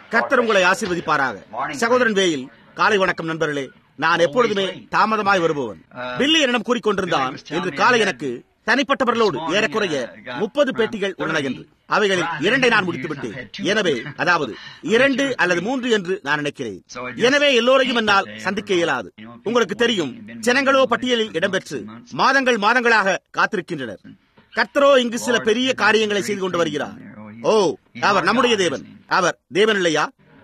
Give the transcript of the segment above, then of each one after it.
கர்த்தர் உங்களை ஆசீர்வதிப்பாராக சகோதரன் வேயில் காலை வணக்கம் நண்பர்களே நான் எப்பொழுதுமே தாமதமாய் வருபவன் பில்லி என்னிடம் கூறிக்கொண்டிருந்தான் இன்று காலை எனக்கு தனிப்பட்டவர்களோடு ஏறக்குறைய முப்பது பேட்டிகள் உள்ளன என்று அவைகளில் இரண்டை நான் முடித்துவிட்டேன் எனவே அதாவது இரண்டு அல்லது மூன்று என்று நான் நினைக்கிறேன் எனவே எல்லோரையும் என்னால் சந்திக்க இயலாது உங்களுக்கு தெரியும் ஜனங்களோ பட்டியலில் இடம்பெற்று மாதங்கள் மாதங்களாக காத்திருக்கின்றனர் கர்த்தரோ இங்கு சில பெரிய காரியங்களை செய்து கொண்டு வருகிறார் ஓ அவர் நம்முடைய தேவன் அவர் தேவன் இல்லையா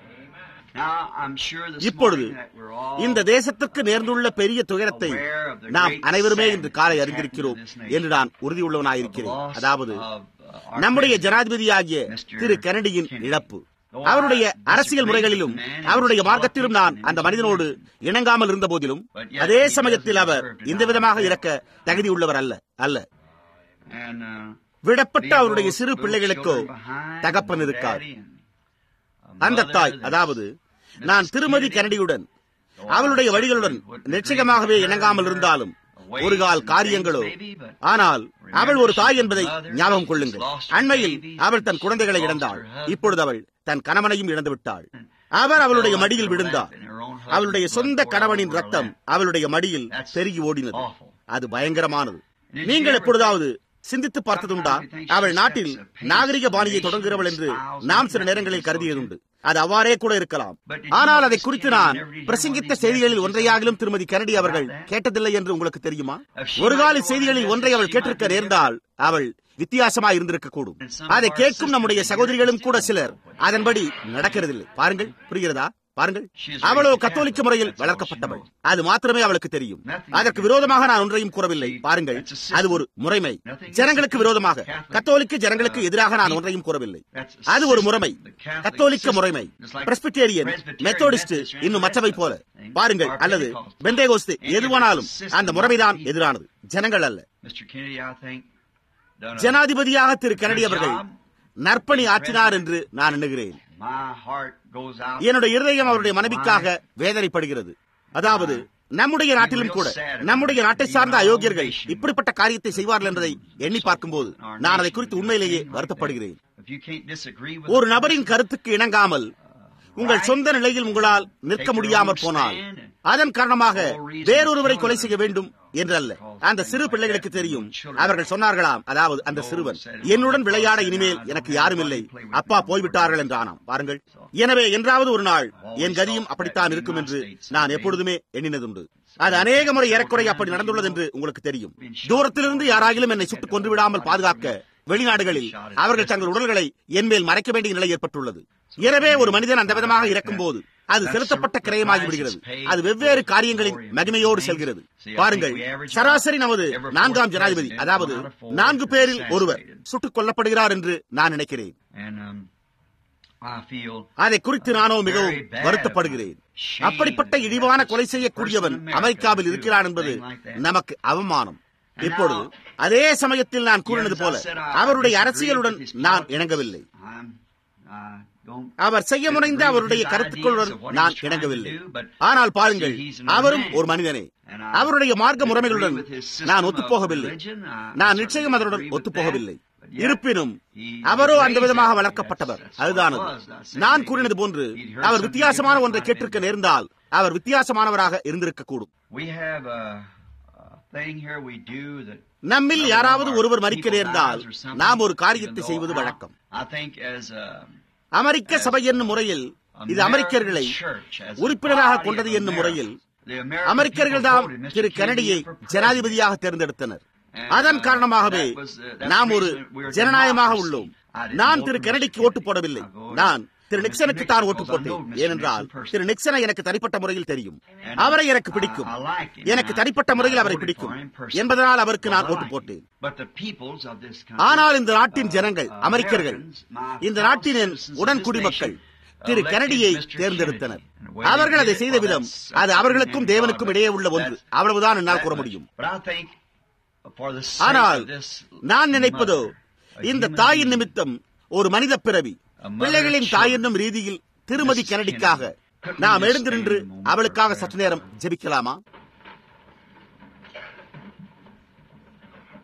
இப்பொழுது இந்த தேசத்திற்கு நேர்ந்துள்ள பெரிய துயரத்தை நாம் அனைவருமே இன்று காலை அறிந்திருக்கிறோம் என்று நான் உறுதியுள்ளவனாயிருக்கிறேன் அதாவது நம்முடைய ஜனாதிபதியாகிய திரு கெனடியின் இழப்பு அவருடைய அரசியல் முறைகளிலும் அவருடைய மார்க்கத்திலும் நான் அந்த மனிதனோடு இணங்காமல் இருந்த போதிலும் அதே சமயத்தில் அவர் இந்த விதமாக இறக்க தகுதியுள்ளவர் அல்ல அல்ல விடப்பட்ட அவருடைய சிறு பிள்ளைகளுக்கோ தகப்பன் இருக்கார் அந்த தாய் அதாவது நான் திருமதி கரடியுடன் அவளுடைய வழிகளுடன் நிச்சயமாகவே இணங்காமல் இருந்தாலும் ஒரு கால் காரியங்களோ ஆனால் அவள் ஒரு தாய் என்பதை ஞாபகம் கொள்ளுங்கள் அண்மையில் அவள் தன் குழந்தைகளை இழந்தாள் இப்பொழுது அவள் தன் கணவனையும் இழந்து விட்டாள் அவர் அவளுடைய மடியில் விழுந்தார் அவளுடைய சொந்த கணவனின் ரத்தம் அவளுடைய மடியில் பெருகி ஓடினது அது பயங்கரமானது நீங்கள் எப்பொழுதாவது சிந்தித்து பார்த்ததுண்டா அவள் நாட்டில் நாகரிக பாணியை தொடங்குகிறவள் என்று நாம் சில நேரங்களில் கருதியதுண்டு அது அவ்வாறே கூட இருக்கலாம் ஆனால் அதை குறித்து நான் பிரசங்கித்த செய்திகளில் ஒன்றையாகிலும் திருமதி கரடி அவர்கள் கேட்டதில்லை என்று உங்களுக்கு தெரியுமா ஒரு கால செய்திகளில் ஒன்றை அவள் கேட்டிருக்க நேர்ந்தால் அவள் வித்தியாசமா இருந்திருக்க கூடும் அதை கேட்கும் நம்முடைய சகோதரிகளும் கூட சிலர் அதன்படி நடக்கிறதில்லை பாருங்கள் புரிகிறதா பாருங்கள் அவளோ கத்தோலிக்க முறையில் வளர்க்கப்பட்டவள் அது மாத்திரமே அவளுக்கு தெரியும் அதற்கு விரோதமாக நான் ஒன்றையும் கூறவில்லை பாருங்கள் அது ஒரு முறைமை ஜனங்களுக்கு விரோதமாக கத்தோலிக்க ஜனங்களுக்கு எதிராக நான் ஒன்றையும் கூறவில்லை அது ஒரு முறைமை கத்தோலிக்க முறைமை பிரஸ்பிட்டேரியன் மெத்தோடிஸ்ட் இன்னும் மற்றவை போல பாருங்கள் அல்லது பெந்தேகோஸ்து எதுவானாலும் அந்த முறைமைதான் எதிரானது ஜனங்கள் அல்ல ஜனாதிபதியாக திரு கனடி அவர்கள் நற்பணி ஆற்றினார் என்று நான் எண்ணுகிறேன் என்னுடைய இருதயம் அவருடைய மனைவிக்காக வேதனைப்படுகிறது அதாவது நம்முடைய நாட்டிலும் கூட நம்முடைய நாட்டை சார்ந்த அயோக்கியர்கள் இப்படிப்பட்ட காரியத்தை செய்வார்கள் என்பதை எண்ணி பார்க்கும்போது நான் அதை குறித்து உண்மையிலேயே வருத்தப்படுகிறேன் ஒரு நபரின் கருத்துக்கு இணங்காமல் உங்கள் சொந்த நிலையில் உங்களால் நிற்க முடியாமல் போனால் அதன் காரணமாக வேறொருவரை கொலை செய்ய வேண்டும் என்றல்ல அந்த சிறு பிள்ளைகளுக்கு தெரியும் அவர்கள் சொன்னார்களாம் அதாவது அந்த சிறுவன் என்னுடன் விளையாட இனிமேல் எனக்கு யாரும் இல்லை அப்பா போய்விட்டார்கள் என்றானாம் பாருங்கள் எனவே என்றாவது ஒரு நாள் என் கதியும் அப்படித்தான் இருக்கும் என்று நான் எப்பொழுதுமே எண்ணினதுண்டு அது அநேக முறை ஏறக்குறை அப்படி நடந்துள்ளது என்று உங்களுக்கு தெரியும் தூரத்திலிருந்து யாராகிலும் என்னை சுட்டுக் கொன்று விடாமல் பாதுகாக்க வெளிநாடுகளில் அவர்கள் தங்கள் உடல்களை என்மேல் மறைக்க வேண்டிய நிலை ஏற்பட்டுள்ளது எனவே ஒரு மனிதன் அந்த விதமாக இறக்கும் போது அது செலுத்தப்பட்ட கிரயமாகி விடுகிறது அது வெவ்வேறு காரியங்களின் மகிமையோடு செல்கிறது பாருங்கள் சராசரி நமது நான்காம் ஜனாதிபதி அதாவது நான்கு பேரில் ஒருவர் சுட்டுக் கொல்லப்படுகிறார் என்று நான் நினைக்கிறேன் அதை குறித்து நானோ மிகவும் வருத்தப்படுகிறேன் அப்படிப்பட்ட இழிவான கொலை செய்யக்கூடியவன் அமெரிக்காவில் இருக்கிறான் என்பது நமக்கு அவமானம் இப்பொழுது அதே சமயத்தில் நான் கூறினது போல அவருடைய அரசியலுடன் நான் இணங்கவில்லை அவர் செய்ய முனைந்த அவருடைய கருத்துக்களுடன் நான் இணங்கவில்லை ஆனால் பாருங்கள் அவரும் ஒரு மனிதனே அவருடைய மார்க்க முறைமைகளுடன் நான் ஒத்துப்போகவில்லை நான் நிச்சயம் அதனுடன் ஒத்துப்போகவில்லை இருப்பினும் அவரோ அந்த விதமாக வளர்க்கப்பட்டவர் அதுதான் நான் கூறினது போன்று அவர் வித்தியாசமான ஒன்றை கேட்டிருக்க நேர்ந்தால் அவர் வித்தியாசமானவராக இருந்திருக்க கூடும் நம்மில் யாராவது ஒருவர் மறிக்க நேர்ந்தால் நாம் ஒரு காரியத்தை செய்வது வழக்கம் அமெரிக்க சபை என்னும் முறையில் இது அமெரிக்கர்களை உறுப்பினராக கொண்டது என்னும் முறையில் அமெரிக்கர்கள் தான் திரு கெனடியை ஜனாதிபதியாக தேர்ந்தெடுத்தனர் அதன் காரணமாகவே நாம் ஒரு ஜனநாயகமாக உள்ளோம் நான் திரு கெனடிக்கு ஓட்டு போடவில்லை நான் திரு நிக்சனுக்கு தான் ஓட்டு போட்டேன் ஏனென்றால் திரு நிக்சனை எனக்கு தனிப்பட்ட முறையில் தெரியும் அவரை எனக்கு பிடிக்கும் எனக்கு தனிப்பட்ட முறையில் அவரை பிடிக்கும் என்பதனால் அவருக்கு நான் ஓட்டு போட்டேன் ஆனால் இந்த நாட்டின் ஜனங்கள் அமெரிக்கர்கள் இந்த நாட்டின் உடன் குடிமக்கள் திரு கெனடியை தேர்ந்தெடுத்தனர் அவர்கள் அதை செய்த விதம் அது அவர்களுக்கும் தேவனுக்கும் இடையே உள்ள ஒன்று அவ்வளவுதான் என்னால் கூற முடியும் ஆனால் நான் நினைப்பதோ இந்த தாயின் நிமித்தம் ஒரு மனித பிறவி பிள்ளைகளின் தாய் என்னும் ரீதியில் திருமதி கெனடிக்காக நாம் எழுந்து நின்று அவளுக்காக சற்று நேரம் ஜெபிக்கலாமா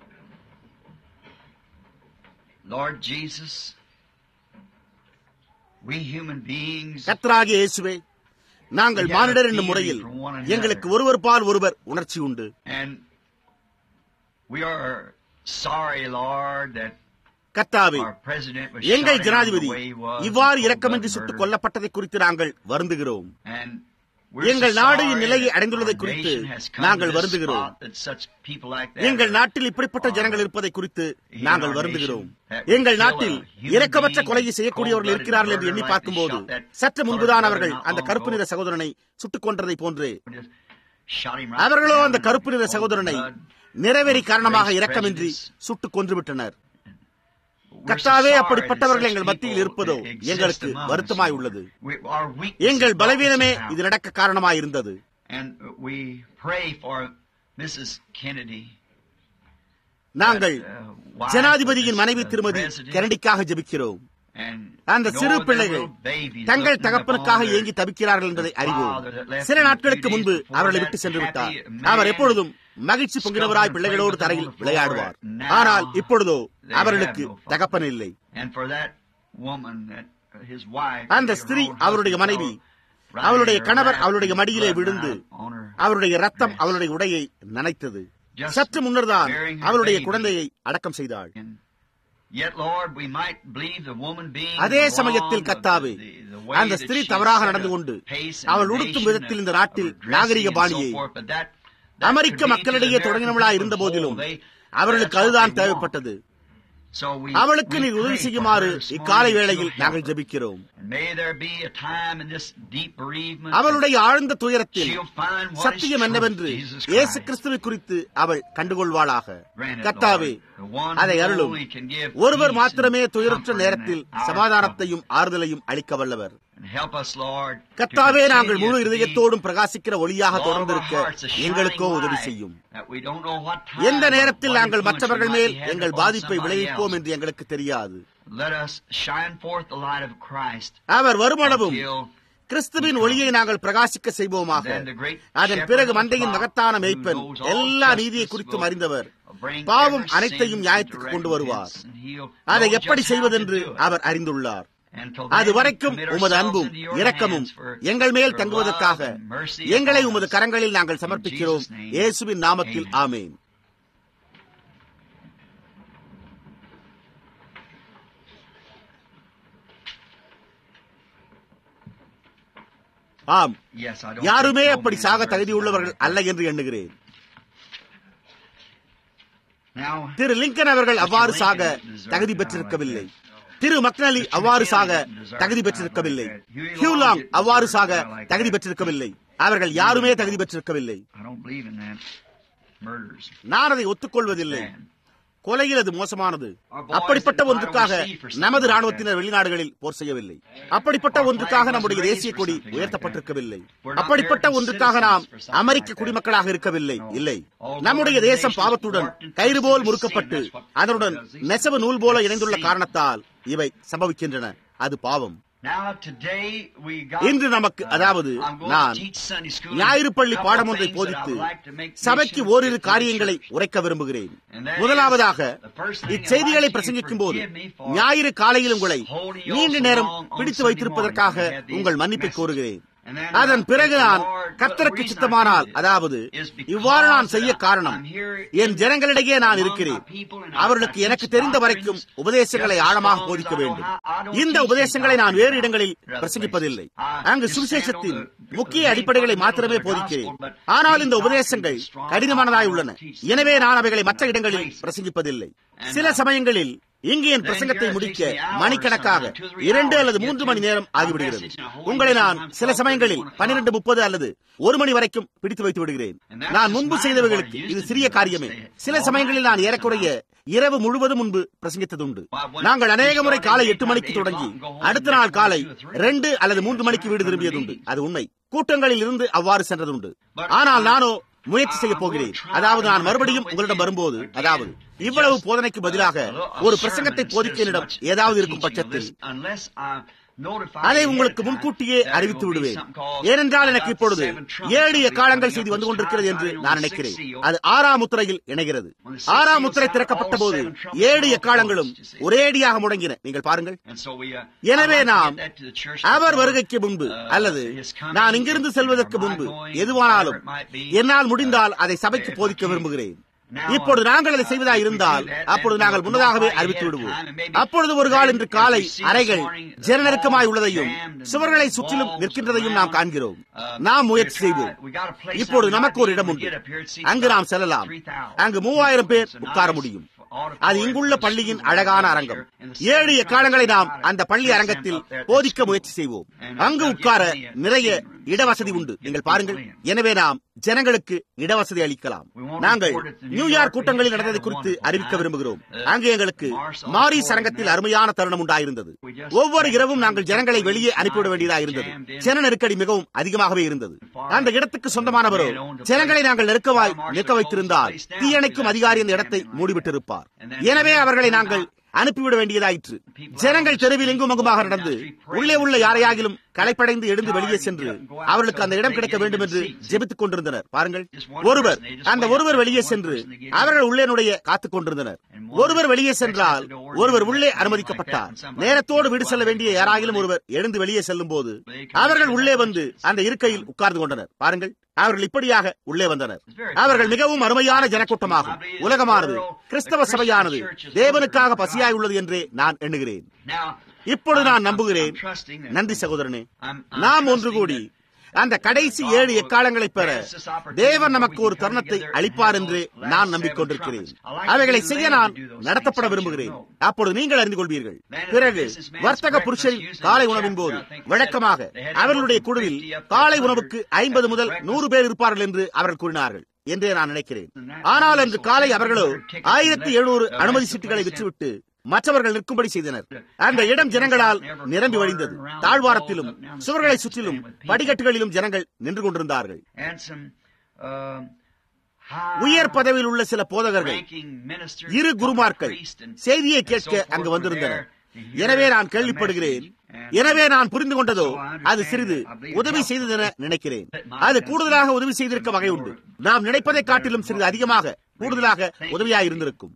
Lord Jesus, We human beings, கர்த்தராகிய இயேசுவே நாங்கள் மானிடர் என்னும் முறையில் எங்களுக்கு ஒருவர் பால் ஒருவர் உணர்ச்சி உண்டு and we are sorry, Lord, that கர்த்தாவே our president was எங்கள் shot in ஜனாதிபதி the way he was, இவ்வாறு and இரக்கமின்றி cold-blooded சுட்டுக் murder. கொல்லப்பட்டதை குறித்து நாங்கள் வருந்துகிறோம் And we're எங்கள் so நாடு sorry இந்நிலையை that அடைந்துள்ளதை our குறித்து nation has come நாங்கள் to this வருந்துகிறோம். spot that such people like that எங்கள் are- நாட்டில் இப்படிப்பட்ட ஜனங்கள் இருப்பதை குறித்து நாங்கள் வருந்துகிறோம் எங்கள் நாட்டில் இரக்கமற்ற கொலையை செய்யக்கூடியவர்கள் இருக்கிறார்கள் என்று எண்ணி பார்க்கும்போது சற்று முன்புதான் அவர்கள் அந்த கருப்பு நிற சகோதரனை சுட்டுக் கொன்றதை போன்று just shot him right அவர்களோ down அந்த கருப்பு நிற in சகோதரனை cold blood. நிறைவேறி காரணமாக இரக்கமின்றி சுட்டுக் கொன்று விட்டனர் We're so கர்த்தாவே sorry அப்படிப்பட்டவர்கள் that எங்கள் such மத்தியில் people இருப்பதோ exist எங்களுக்கு among us. வருத்தமாய் உள்ளது We- our weakness எங்கள் has brought பலவீனமே this இது about. நடக்க காரணமாய் இருந்தது And we pray for Mrs. Kennedy. நாங்கள் uh, wife ஜனாதிபதியின் of this, மனைவி uh, திருமதி president. கெனடிக்காக ஜெபிக்கிறோம் And அந்த know சிறு their பிள்ளைகள் little babies தங்கள் looking தகப்பனுக்காக upon ஏங்கி their தவிக்கிறார்கள் என்பதை அறிவோம் father that left சில them a நாட்களுக்கு few முன்பு days before அவர்களை that விட்டு சென்று விட்டார் happy man அவர் எப்பொழுதும் மகிழ்ச்சி பொங்கினவராய் பிள்ளைகளோடு தரையில் விளையாடுவார் ஆனால் இப்பொழுதோ அவர்களுக்கு தகப்பன் இல்லை And for that woman, that his wife, அந்த ஸ்திரீ அவருடைய மனைவி அவளுடைய கணவர் அவளுடைய மடியிலே விழுந்து அவருடைய ரத்தம் அவளுடைய உடையை நனைத்தது சற்று முன்னர்தான் அவளுடைய குழந்தையை அடக்கம் செய்தாள் Yet, Lord, we might believe the woman being அதே wrong, சமயத்தில் the- கத்தாவே the- the way அந்த that ஸ்திரீ she தவறாக set நடந்து a கொண்டு pace in அவள் the உடுத்தும் nation விதத்தில் இந்த of நாட்டில் dressing நாகரிக and so பாணியை forth, but that- that America could be to மக்களிடையே the American தொடங்கினவளாய் people இருந்த as a whole. போதிலும் They- அவர்களுக்கு that's what அதுதான் they want. தேவைப்பட்டது So we- அவளுக்கு we நீர் pray உதவி for செய்யுமாறு her this இக்காலை morning வேளையில் that you'll நாங்கள் help her. ஜெபிக்கிறோம் And may there be a time in this deep bereavement அவளுடைய ஆழ்ந்த துயரத்தில் she'll find what is சத்தியம் truth, என்னவென்று Jesus இயேசு Christ. கிறிஸ்துவை குறித்து அவள் கண்டுகொள்வாளாக Grant it, கத்தாவே Lord. The one அதை who அருளும் only can give ஒருவர் peace மாத்திரமே and துயருற்ற comfort in நேரத்தில் that hour சமாதானத்தையும் ஆறுதலையும் அளிக்க வல்லவர் And help us, Lord, to கத்தாவே நாங்கள் continue முழு to be இருதயத்தோடும் பிரகாசிக்கிற ஒளியாக with all of our தொடர்ந்திருக்க hearts a shining எங்களுக்கோ உதவி light, செய்யும் that we don't know what time எந்த or நேரத்தில் what நாங்கள் influence மற்றவர்கள் we மேல் might be having எங்கள் upon பாதிப்பை somebody விளைவிப்போம் else. என்று எங்களுக்கு தெரியாது Let us shine forth the light of Christ அவர் வருமளவும் until கிறிஸ்துவின் ஒளியை நாங்கள் பிரகாசிக்க செய்வோமாக then the great அதன் shepherd பிறகு of the மந்தையின் flock, மகத்தான who மேய்ப்பன் knows all எல்லா justice நீதியை குறித்தும் will அறிந்தவர் bring பாவம் every அனைத்தையும் sin நியாயத்துக்கு into கொண்டு வருவார் recompense, and he'll அதை know எப்படி just how to செய்வதென்று do it. அவர் அறிந்துள்ளார் Until அது then, we வரைக்கும் commit உமது ourselves அன்பும் into your இரக்கமும் hands for எங்கள் மேல் your தங்குவதற்காக love and mercy எங்களை upon உமது us. கரங்களில் நாங்கள் In சமர்ப்பிக்கிறோம் Jesus' name. இயேசுவின் நாமத்தில் Amen. ஆமேன் ஆம் Yes, I don't யாருமே think no அப்படி man சாக deserves தகுதியுள்ளவர்கள் to die. அல்ல என்று எண்ணுகிறேன் Now, திரு லிங்கன் அவர்கள் அவ்வாறு சாக தகுதி பெற்றிருக்கவில்லை திரு மக்னலி அவ்வாறு சாக தகுதி பெற்றிருக்கவில்லை ஹியூலாங் அவ்வாறு சாக தகுதி பெற்றிருக்கவில்லை அவர்கள் யாருமே தகுதி பெற்றிருக்கவில்லை I don't believe in that. Murders. நான் அதை ஒத்துக்கொள்வதில்லை Bad. கொலையில் அது மோசமானது அப்படிப்பட்ட ஒன்றுக்காக நமது ராணுவத்தினர் வெளிநாடுகளில் போர் செய்யவில்லை அப்படிப்பட்ட ஒன்றுக்காக நம்முடைய தேசிய கொடி உயர்த்தப்பட்டிருக்கவில்லை அப்படிப்பட்ட ஒன்றுக்காக நாம் அமெரிக்க குடிமக்களாக இருக்கவில்லை இல்லை நம்முடைய தேசம் பாவத்துடன் கயிறு போல் முறுக்கப்பட்டு அதனுடன் நெசவு நூல் போல இணைந்துள்ள காரணத்தால் இவை சம்பவிக்கின்றன அது பாவம் Now, today we got, இன்று நமக்கு uh, அதாவது I'm going to நான் teach Sunday school ஞாயிறு பள்ளி a couple பாடம் of ஒன்றை things that I போதித்து would like to make சபைக்கு mention ஓரிரு to the காரியங்களை church. உரைக்க விரும்புகிறேன் And that is, முதலாவதாக the first thing இச்செய்திகளை I'd like you to பிரசங்கிக்கும் போது forgive me for ஞாயிறு காலையில் உங்களை holding you நீண்ட so நேரம் long on பிடித்து Sunday வைத்திருப்பதற்காக morning. We had these உங்கள் மன்னிப்பை messages. கோருகிறேன் And then, அதன் uh, பிறகு the நான் Lord- கர்த்தருக்கு the reason I சித்தமானால் do this அதாவது is because இவ்வாறு நான் செய்ய that காரணம் I'm here என் in- ஜனங்களிடையே நான் among இருக்கிறேன் my people and I- அவர்களுக்கு I எனக்கு teach தெரிந்த doctrines வரைக்கும் உபதேசங்களை just as ஆழமாக long as போதிக்க I know வேண்டும் how. I don't இந்த teach உபதேசங்களை these நான் வேறு doctrines இடங்களில் in other பிரசங்கிப்பதில்லை places. I அங்கு just சுவிசேஷத்தின் handle the- முக்கிய the அடிப்படைகளை main மாத்திரமே fundamentals of the போதிக்கிறேன் gospel, but ஆனால் இந்த these உபதேசங்கள் doctrines are strong. கடினமானதாய் I உள்ளன don't teach எனவே them நான் அவைகளை in மற்ற other இடங்களில் places. பிரசங்கிப்பதில்லை And, சில uh, சமயங்களில் இங்கு என் then பிரசங்கத்தை here it முடிக்க takes me hours மணிக்கணக்காக sometimes, two, three இரண்டு hours அல்லது to get மூன்று to மணி நேரம் my ஆகிவிடுகிறது message and I hold உங்களை you நான் sometimes சில 12, சமயங்களில் 31 பன்னிரண்டு முப்பது அல்லது ஒரு மணி வரைக்கும் பிடித்து வைத்து விடுகிறேன் And that's நான் just முன்பு mine செய்தவைகளுக்கு what I used இது to சிறிய do. காரியமே I stay சில all சமயங்களில் night நான் ஏறக்குறைய இரவு முழுவதும் முன்பு பிரசங்கித்ததுண்டு நாங்கள் அநேக முறை காலை எட்டு மணிக்கு தொடங்கி அடுத்த நாள் காலை ரெண்டு அல்லது மூன்று மணிக்கு வீடு திரும்பியதுண்டு அது உண்மை கூட்டங்களில் இருந்து அவ்வாறு சென்றதுண்டு ஆனால் நானோ முயற்சி செய்ய போகிறேன் அதாவது நான் மறுபடியும் உங்களிடம் வரும்போது அதாவது இவ்வளவு போதனைக்கு பதிலாக ஒரு பிரசங்கத்தை போதிக்க என்னிடம் ஏதாவது இருக்கும் பட்சத்தில் Unless I அதை உங்களுக்கு முன்கூட்டியே அறிவித்து விடுவேன் ஏனென்றால் எனக்கு இப்பொழுது ஏழு எக்காலங்கள் செய்தி வந்து கொண்டிருக்கிறது என்று நான் நினைக்கிறேன் அது ஆறாம் முத்திரையில் இணைகிறது ஆறாம் முத்திரை திறக்கப்பட்ட போது ஏழு எக்காலங்களும் ஒரேடியாக முடங்கின நீங்கள் பாருங்கள் எனவே நாம் அவர் வருகைக்கு முன்பு அல்லது நான் இங்கிருந்து செல்வதற்கு முன்பு எதுவானாலும் என்னால் முடிந்தால் அதை சபைக்கு போதிக்க விரும்புகிறேன் இப்பொழுது நாங்கள் அதை செய்வதாக இருந்தால் அப்பொழுது நாங்கள் முன்னதாகவே அறிவித்து விடுவோம் அப்பொழுது ஒரு கால் இன்று காலை அறைகள் ஜன நெருக்கமாய் உள்ளதையும் சுவர்களை சுற்றிலும் நிற்கின்றதையும் நாம் காண்கிறோம் நாம் முயற்சி செய்வோம் இப்பொழுது நமக்கு ஒரு இடம் உண்டு அங்கு நாம் செல்லலாம் அங்கு மூவாயிரம் பேர் உட்கார முடியும் அது இங்குள்ள பள்ளியின் அழகான அரங்கம் ஏழு எக்காலங்களை நாம் அந்த பள்ளி அரங்கத்தில் போதிக்க முயற்சி செய்வோம் அங்கு உட்கார நிறைய இடவசதி உண்டு நீங்கள் பாருங்கள் எனவே நாம் ஜனங்களுக்கு இடவசதி அளிக்கலாம் நாங்கள் நியூயார்க் கூட்டங்களில் நடந்ததை குறித்து அறிவிக்க விரும்புகிறோம் அங்கு எங்களுக்கு மாரிஸ் அரங்கத்தில் அருமையான தருணம் உண்டாயிருந்தது ஒவ்வொரு இரவும் நாங்கள் ஜனங்களை வெளியே அனுப்பிவிட வேண்டியதாக இருந்தது ஜன நெருக்கடி மிகவும் அதிகமாகவே இருந்தது அந்த இடத்துக்கு சொந்தமானவரோ ஜனங்களை நாங்கள் நெருக்கமாய் நிற்க வைத்திருந்தால் தீயணைக்கும் அதிகாரி அந்த இடத்தை மூடிவிட்டிருப்பார் எனவே அவர்களை நாங்கள் அனுப்பிவிட வேண்டியதாயிற்று ஜனங்கள் தெருவில் எங்கும் அங்குமாக நடந்து உள்ளே உள்ள யாரையாகிலும் களைப்படைந்து எழுந்து வெளியே சென்று அவர்களுக்கு அந்த இடம் கிடைக்க வேண்டும் என்று ஜெபித்துக் கொண்டிருந்தனர் பாருங்கள் ஒருவர் அந்த ஒருவர் வெளியே சென்று அவர்கள் உள்ளே நுழைய காத்துக் கொண்டிருந்தனர் ஒருவர் வெளியே சென்றால் ஒருவர் உள்ளே அனுமதிக்கப்பட்டார் நேரத்தோடு வீடு செல்ல வேண்டிய யாராயிலும் ஒருவர் எழுந்து வெளியே செல்லும் போது அவர்கள் உள்ளே வந்து அந்த இருக்கையில் உட்கார்ந்து கொண்டனர் பாருங்கள் அவர்கள் இப்படியாக உள்ளே வந்தனர் அவர்கள் மிகவும் அருமையான ஜனக்கூட்டமாகும் உலகமானது கிறிஸ்தவ சபையானது தேவனுக்காக பசியாய் உள்ளது என்றே நான் எண்ணுகிறேன் இப்பொழுது நான் நம்புகிறேன் நன்றி சகோதரனே நாம் ஒன்று கூடி அந்த கடைசி ஏழு எக்காலங்களை பெற தேவன் நமக்கு ஒரு தருணத்தை அளிப்பார் என்று நான் நம்பிக்கொண்டிருக்கிறேன் அவைகளை செய்ய நான் நடத்தப்பட விரும்புகிறேன் அப்பொழுது நீங்கள் அறிந்து கொள்வீர்கள் பிறகு வர்த்தக புருஷரின் காலை உணவின் போது வழக்கமாக அவர்களுடைய குழுவில் காலை உணவுக்கு ஐம்பது முதல் நூறு பேர் இருப்பார்கள் என்று அவர்கள் கூறினார்கள் என்றே நான் நினைக்கிறேன் ஆனால் அன்று காலை அவர்களோ ஆயிரத்தி எழுநூறு அனுமதி சீட்டுகளை விற்றுவிட்டு மற்றவர்கள் நிற்கும்படி செய்தனர் அந்த இடம் ஜனங்களால் நிரம்பி வழிந்தது தாழ்வாரத்திலும் சுவர்களை சுற்றிலும் படிக்கட்டுகளிலும் ஜனங்கள் நின்று கொண்டிருந்தார்கள் உயர் பதவியில் உள்ள சில போதகர்கள் இரு குருமார்கள் செய்தியை கேட்க அங்கு வந்திருந்தனர் எனவே நான் கேள்விப்படுகிறேன் எனவே நான் புரிந்து கொண்டதோ அது சிறிது உதவி செய்ததென நினைக்கிறேன் அது கூடுதலாக உதவி செய்திருக்க வகை உண்டு நாம் நினைப்பதை காட்டிலும் சிறிது அதிகமாக கூடுதலாக உதவியாக இருந்திருக்கும்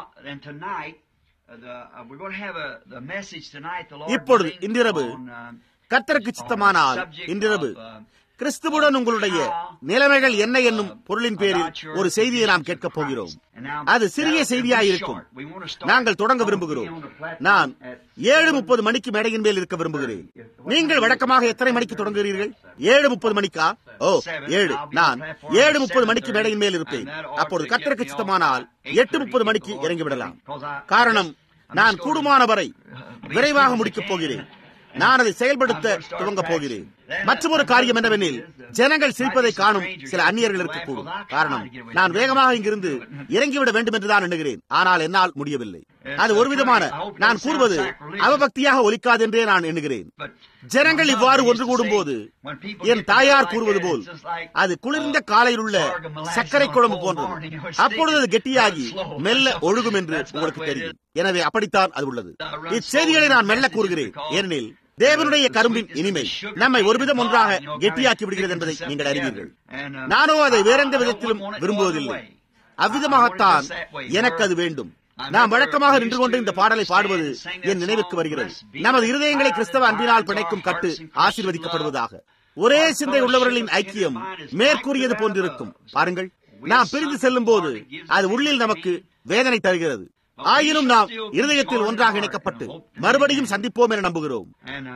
இப்பொழுது இன்றிரவு கத்தருக்கு சித்தமானால் இன்றிரவு கிறிஸ்துவுடன் உங்களுடைய நிலைமைகள் என்ன என்னும் பொருளின் பேரில் ஒரு செய்தியை நாம் கேட்கப் போகிறோம் அது சிறிய செய்தியாயிருக்கும் நாங்கள் தொடங்க விரும்புகிறோம் நான் ஏழு முப்பது மணிக்கு மேடையின் மேல் இருக்க விரும்புகிறேன் நீங்கள் வழக்கமாக எத்தனை மணிக்கு தொடங்குகிறீர்கள் ஏழு முப்பது மணிக்கா ஓ ஏழு நான் ஏழு முப்பது மணிக்கு மேடையின் மேல் இருப்பேன் அப்பொழுது கத்தருக்கு சித்தமானால் எட்டு முப்பது மணிக்கு இறங்கிவிடலாம் காரணம் நான் கூடுமான வரை விரைவாக முடிக்கப் போகிறேன் நான் அதை செயல்படுத்த துவங்க போகிறேன் மற்றொரு காரியம் என்னவெனில் ஜனங்கள் சிரிப்பதை காணும் சில அந்நியர்கள் இருக்கக்கூடும் காரணம் நான் வேகமாக இங்கிருந்து இறங்கிவிட வேண்டும் என்று தான் எண்ணுகிறேன் ஆனால் என்னால் முடியவில்லை அது ஒரு விதமான நான் கூறுவது அவபக்தியாக ஒலிக்காது என்றே நான் எண்ணுகிறேன் ஜனங்கள் இவ்வாறு ஒன்று கூடும் போது என் தாயார் கூறுவது போல் அது குளிர்ந்த காலையில் உள்ள சர்க்கரை குழம்பு போன்றது அப்பொழுது அது கெட்டியாகி மெல்ல ஒழுகும் என்று உங்களுக்கு தெரியும் எனவே அப்படித்தான் அது உள்ளது இச்செய்திகளை நான் மெல்ல கூறுகிறேன் ஏனெனில் தேவனுடைய கரும்பின் இனிமை நம்மை ஒருவிதம் ஒன்றாக கெட்டியாக்கி விடுகிறது என்பதை நீங்கள் அறிவீர்கள் நானோ அதை வேறெந்த விதத்திலும் விரும்புவதில்லை அவ்விதமாகத்தான் எனக்கு அது வேண்டும் நாம் வழக்கமாக நின்று கொண்டு இந்த பாடலை பாடுவது என் நினைவுக்கு வருகிறது நமது இருதயங்களை கிறிஸ்தவ அன்பினால் பிணைக்கும் கட்டு ஆசீர்வதிக்கப்படுவதாக ஒரே சிந்தை உள்ளவர்களின் ஐக்கியம் மேற்கூறியது போன்றிருக்கும் பாருங்கள் நாம் பிரிந்து செல்லும் போது அது உள்ளில் நமக்கு வேதனை தருகிறது ஆயினும் நாம் இருதயத்தில் ஒன்றாக இணைக்கப்பட்டு மறுபடியும் சந்திப்போம் என நம்புகிறோம்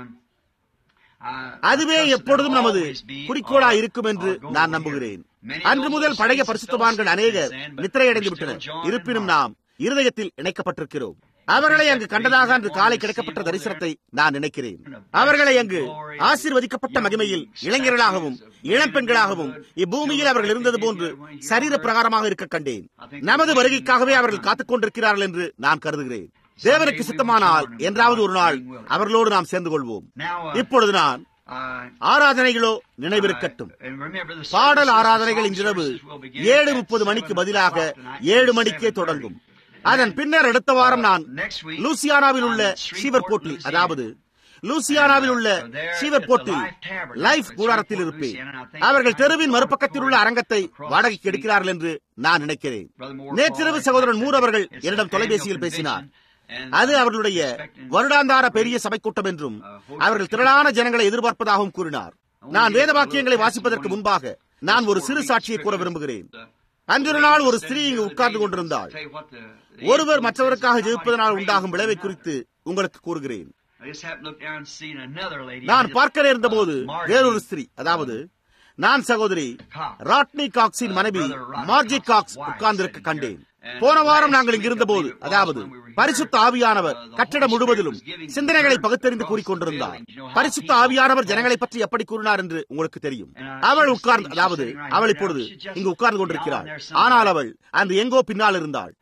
அதுவே எப்பொழுதும் நமது குறிக்கோளா இருக்கும் என்று நான் நம்புகிறேன் அன்று முதல் பழைய பரிசுத்தவான்கள் அநேகர் நித்திரையடைந்து விட்டனர் இருப்பினும் நாம் இருதயத்தில் இணைக்கப்பட்டிருக்கிறோம் அவர்களை அங்கு கண்டதாக அன்று காலை கிடைக்கப்பட்ட தரிசனத்தை நான் நினைக்கிறேன் அவர்களை அங்கு ஆசீர்வதிக்கப்பட்ட மகிமையில் இளைஞர்களாகவும் இளம்பெண்களாகவும் இப்பூமியில் அவர்கள் இருந்தது போன்று சரீர பிரகாரமாக இருக்க கண்டேன் நமது வருகைக்காகவே அவர்கள் காத்துக் கொண்டிருக்கிறார்கள் என்று நான் கருதுகிறேன் தேவனுக்கு சித்தமானால் என்றாவது ஒரு நாள் அவர்களோடு நாம் சேர்ந்து கொள்வோம் இப்பொழுது நான் ஆராதனைகளோ நினைவிருக்கட்டும் பாடல் ஆராதனைகள் இன்றிரவு ஏழு முப்பது மணிக்கு பதிலாக ஏழு மணிக்கே தொடங்கும் அதன் பின்னர் அடுத்த வாரம் நான் லூசியானாவில் உள்ள ஷீவர் போட்டி அதாவது லூசியானாவில் உள்ள சீவர்போர்ட்டில் லைஃப் கூடாரத்தில் இருப்பேன் அவர்கள் தெருவின் மறுபக்கத்தில் உள்ள அரங்கத்தை வாடகைக்கு எடுக்கிறார்கள் என்று நான் நினைக்கிறேன் நேற்றிரவு சகோதரன் மூர் அவர்கள் என்னிடம் தொலைபேசியில் பேசினார் அது அவர்களுடைய வருடாந்தார பெரிய சபை கூட்டம் என்றும் அவர்கள் திரளான ஜனங்களை எதிர்பார்ப்பதாகவும் கூறினார் நான் வேத வாக்கியங்களை வாசிப்பதற்கு முன்பாக நான் ஒரு சிறு சாட்சியை கூற விரும்புகிறேன் அன்றொரு நாள் ஒரு ஸ்திரீ இங்கு உட்கார்ந்து கொண்டிருந்தாள் ஒருவர் மற்றவருக்காக ஜெயிப்பதனால் உண்டாகும் விளைவை குறித்து உங்களுக்கு கூறுகிறேன் நான் பார்க்க நேர்ந்த போது வேறொரு ஸ்திரீ அதாவது நான் சகோதரி ராட்னி காக்ஸின் மனைவி மார்ஜி காக்ஸ் உட்கார்ந்திருக்க கண்டேன் போன வாரம் நாங்கள் இங்கிருந்த போது அதாவது பரிசுத்த ஆவியானவர் கட்டடம் முழுவதிலும் சிந்தனைகளை பகுத்தறிந்து கூறிக்கொண்டிருந்தார் பரிசுத்த ஆவியானவர் ஜனங்களை பற்றி எப்படி கூறினார் என்று உங்களுக்கு தெரியும் அவள் உட்கார்ந்து அதாவது அவள் இப்பொழுது இங்கு உட்கார்ந்து கொண்டிருக்கிறாள் ஆனால் அவள் அந்த எங்கோ பின்னால் இருந்தாள்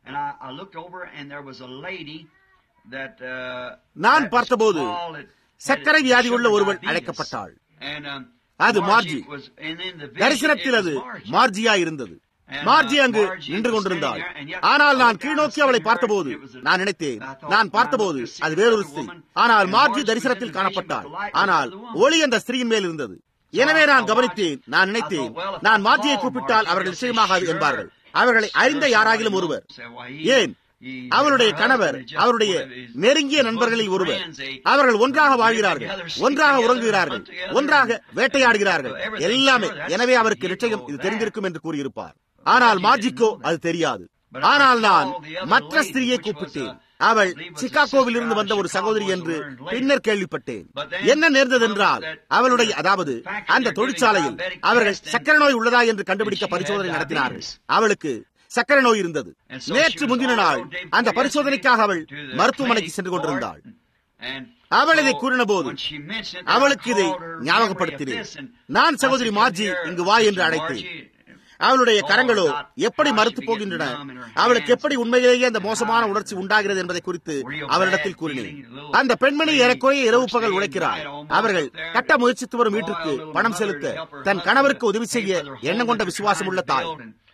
நான் பார்த்தபோது சர்க்கரை வியாதி உள்ள ஒருவள் அழைக்கப்பட்டாள் அது மார்ஜி தரிசனத்தில் அது மார்ஜியா இருந்தது மார்ஜி அங்கு நின்று கொண்டிருந்தாள் ஆனால் நான் கீழ்நோக்கி அவளை பார்த்தபோது நான் நினைத்தேன் நான் பார்த்தபோது அது வேறொரு ஸ்திரீ ஆனால் மார்ஜி தரிசனத்தில் காணப்பட்டாள் ஆனால் ஒளி அந்த ஸ்திரீயின் மேல் இருந்தது எனவே நான் கவனித்தேன் நான் நினைத்தேன் நான் மார்ஜியை கூப்பிட்டால் அவர்கள் நிச்சயமாகாது என்பார்கள் அவர்களை அறிந்த யாராகிலும் ஒருவர் ஏன் அவருடைய கணவர் அவருடைய நெருங்கிய நண்பர்களில் ஒருவர் அவர்கள் ஒன்றாக வாழ்கிறார்கள் ஒன்றாக உறங்குகிறார்கள் ஒன்றாக வேட்டையாடுகிறார்கள் எல்லாமே எனவே அவருக்கு நிச்சயம் இது தெரிந்திருக்கும் என்று கூறியிருப்பார் ஆனால் மாஜிக்கோ அது தெரியாது ஆனால் நான் மற்ற ஸ்திரியை கூப்பிட்டேன் அவள் சிகாகோவில் இருந்து வந்த ஒரு சகோதரி என்று பின்னர் கேள்விப்பட்டேன் என்ன நேர்ந்தது என்றால் அவளுடைய அதாவது அந்த தொழிற்சாலையில் அவர்கள் சக்கர நோய் உள்ளதா என்று கண்டுபிடிக்க பரிசோதனை நடத்தினார்கள் அவளுக்கு சக்கரை நோய் இருந்தது நேற்று முந்தின நாள் அந்த பரிசோதனைக்காக அவள் மருத்துவமனைக்கு சென்று கொண்டிருந்தாள் அவள் இதை கூறின போது அவளுக்கு இதை ஞாபகப்படுத்தினேன் நான் சகோதரி மார்ஜி இங்கு வா என்று அழைத்தேன் அவளுடைய கரங்களோ எப்படி மறுத்து போகின்றன அவளுக்கு எப்படி உண்மையிலேயே அந்த மோசமான உணர்ச்சி உண்டாகிறது என்பதை குறித்து அவரிடத்தில் கூறினேன் அந்த பெண்மணி ஏறக்குறைய இரவு பகல் உழைக்கிறார் அவர்கள் கட்ட முயற்சித்து வரும் வீட்டிற்கு பணம் செலுத்த தன் கணவருக்கு உதவி செய்ய எண்ணம் கொண்ட விசுவாசம் உள்ள தாய்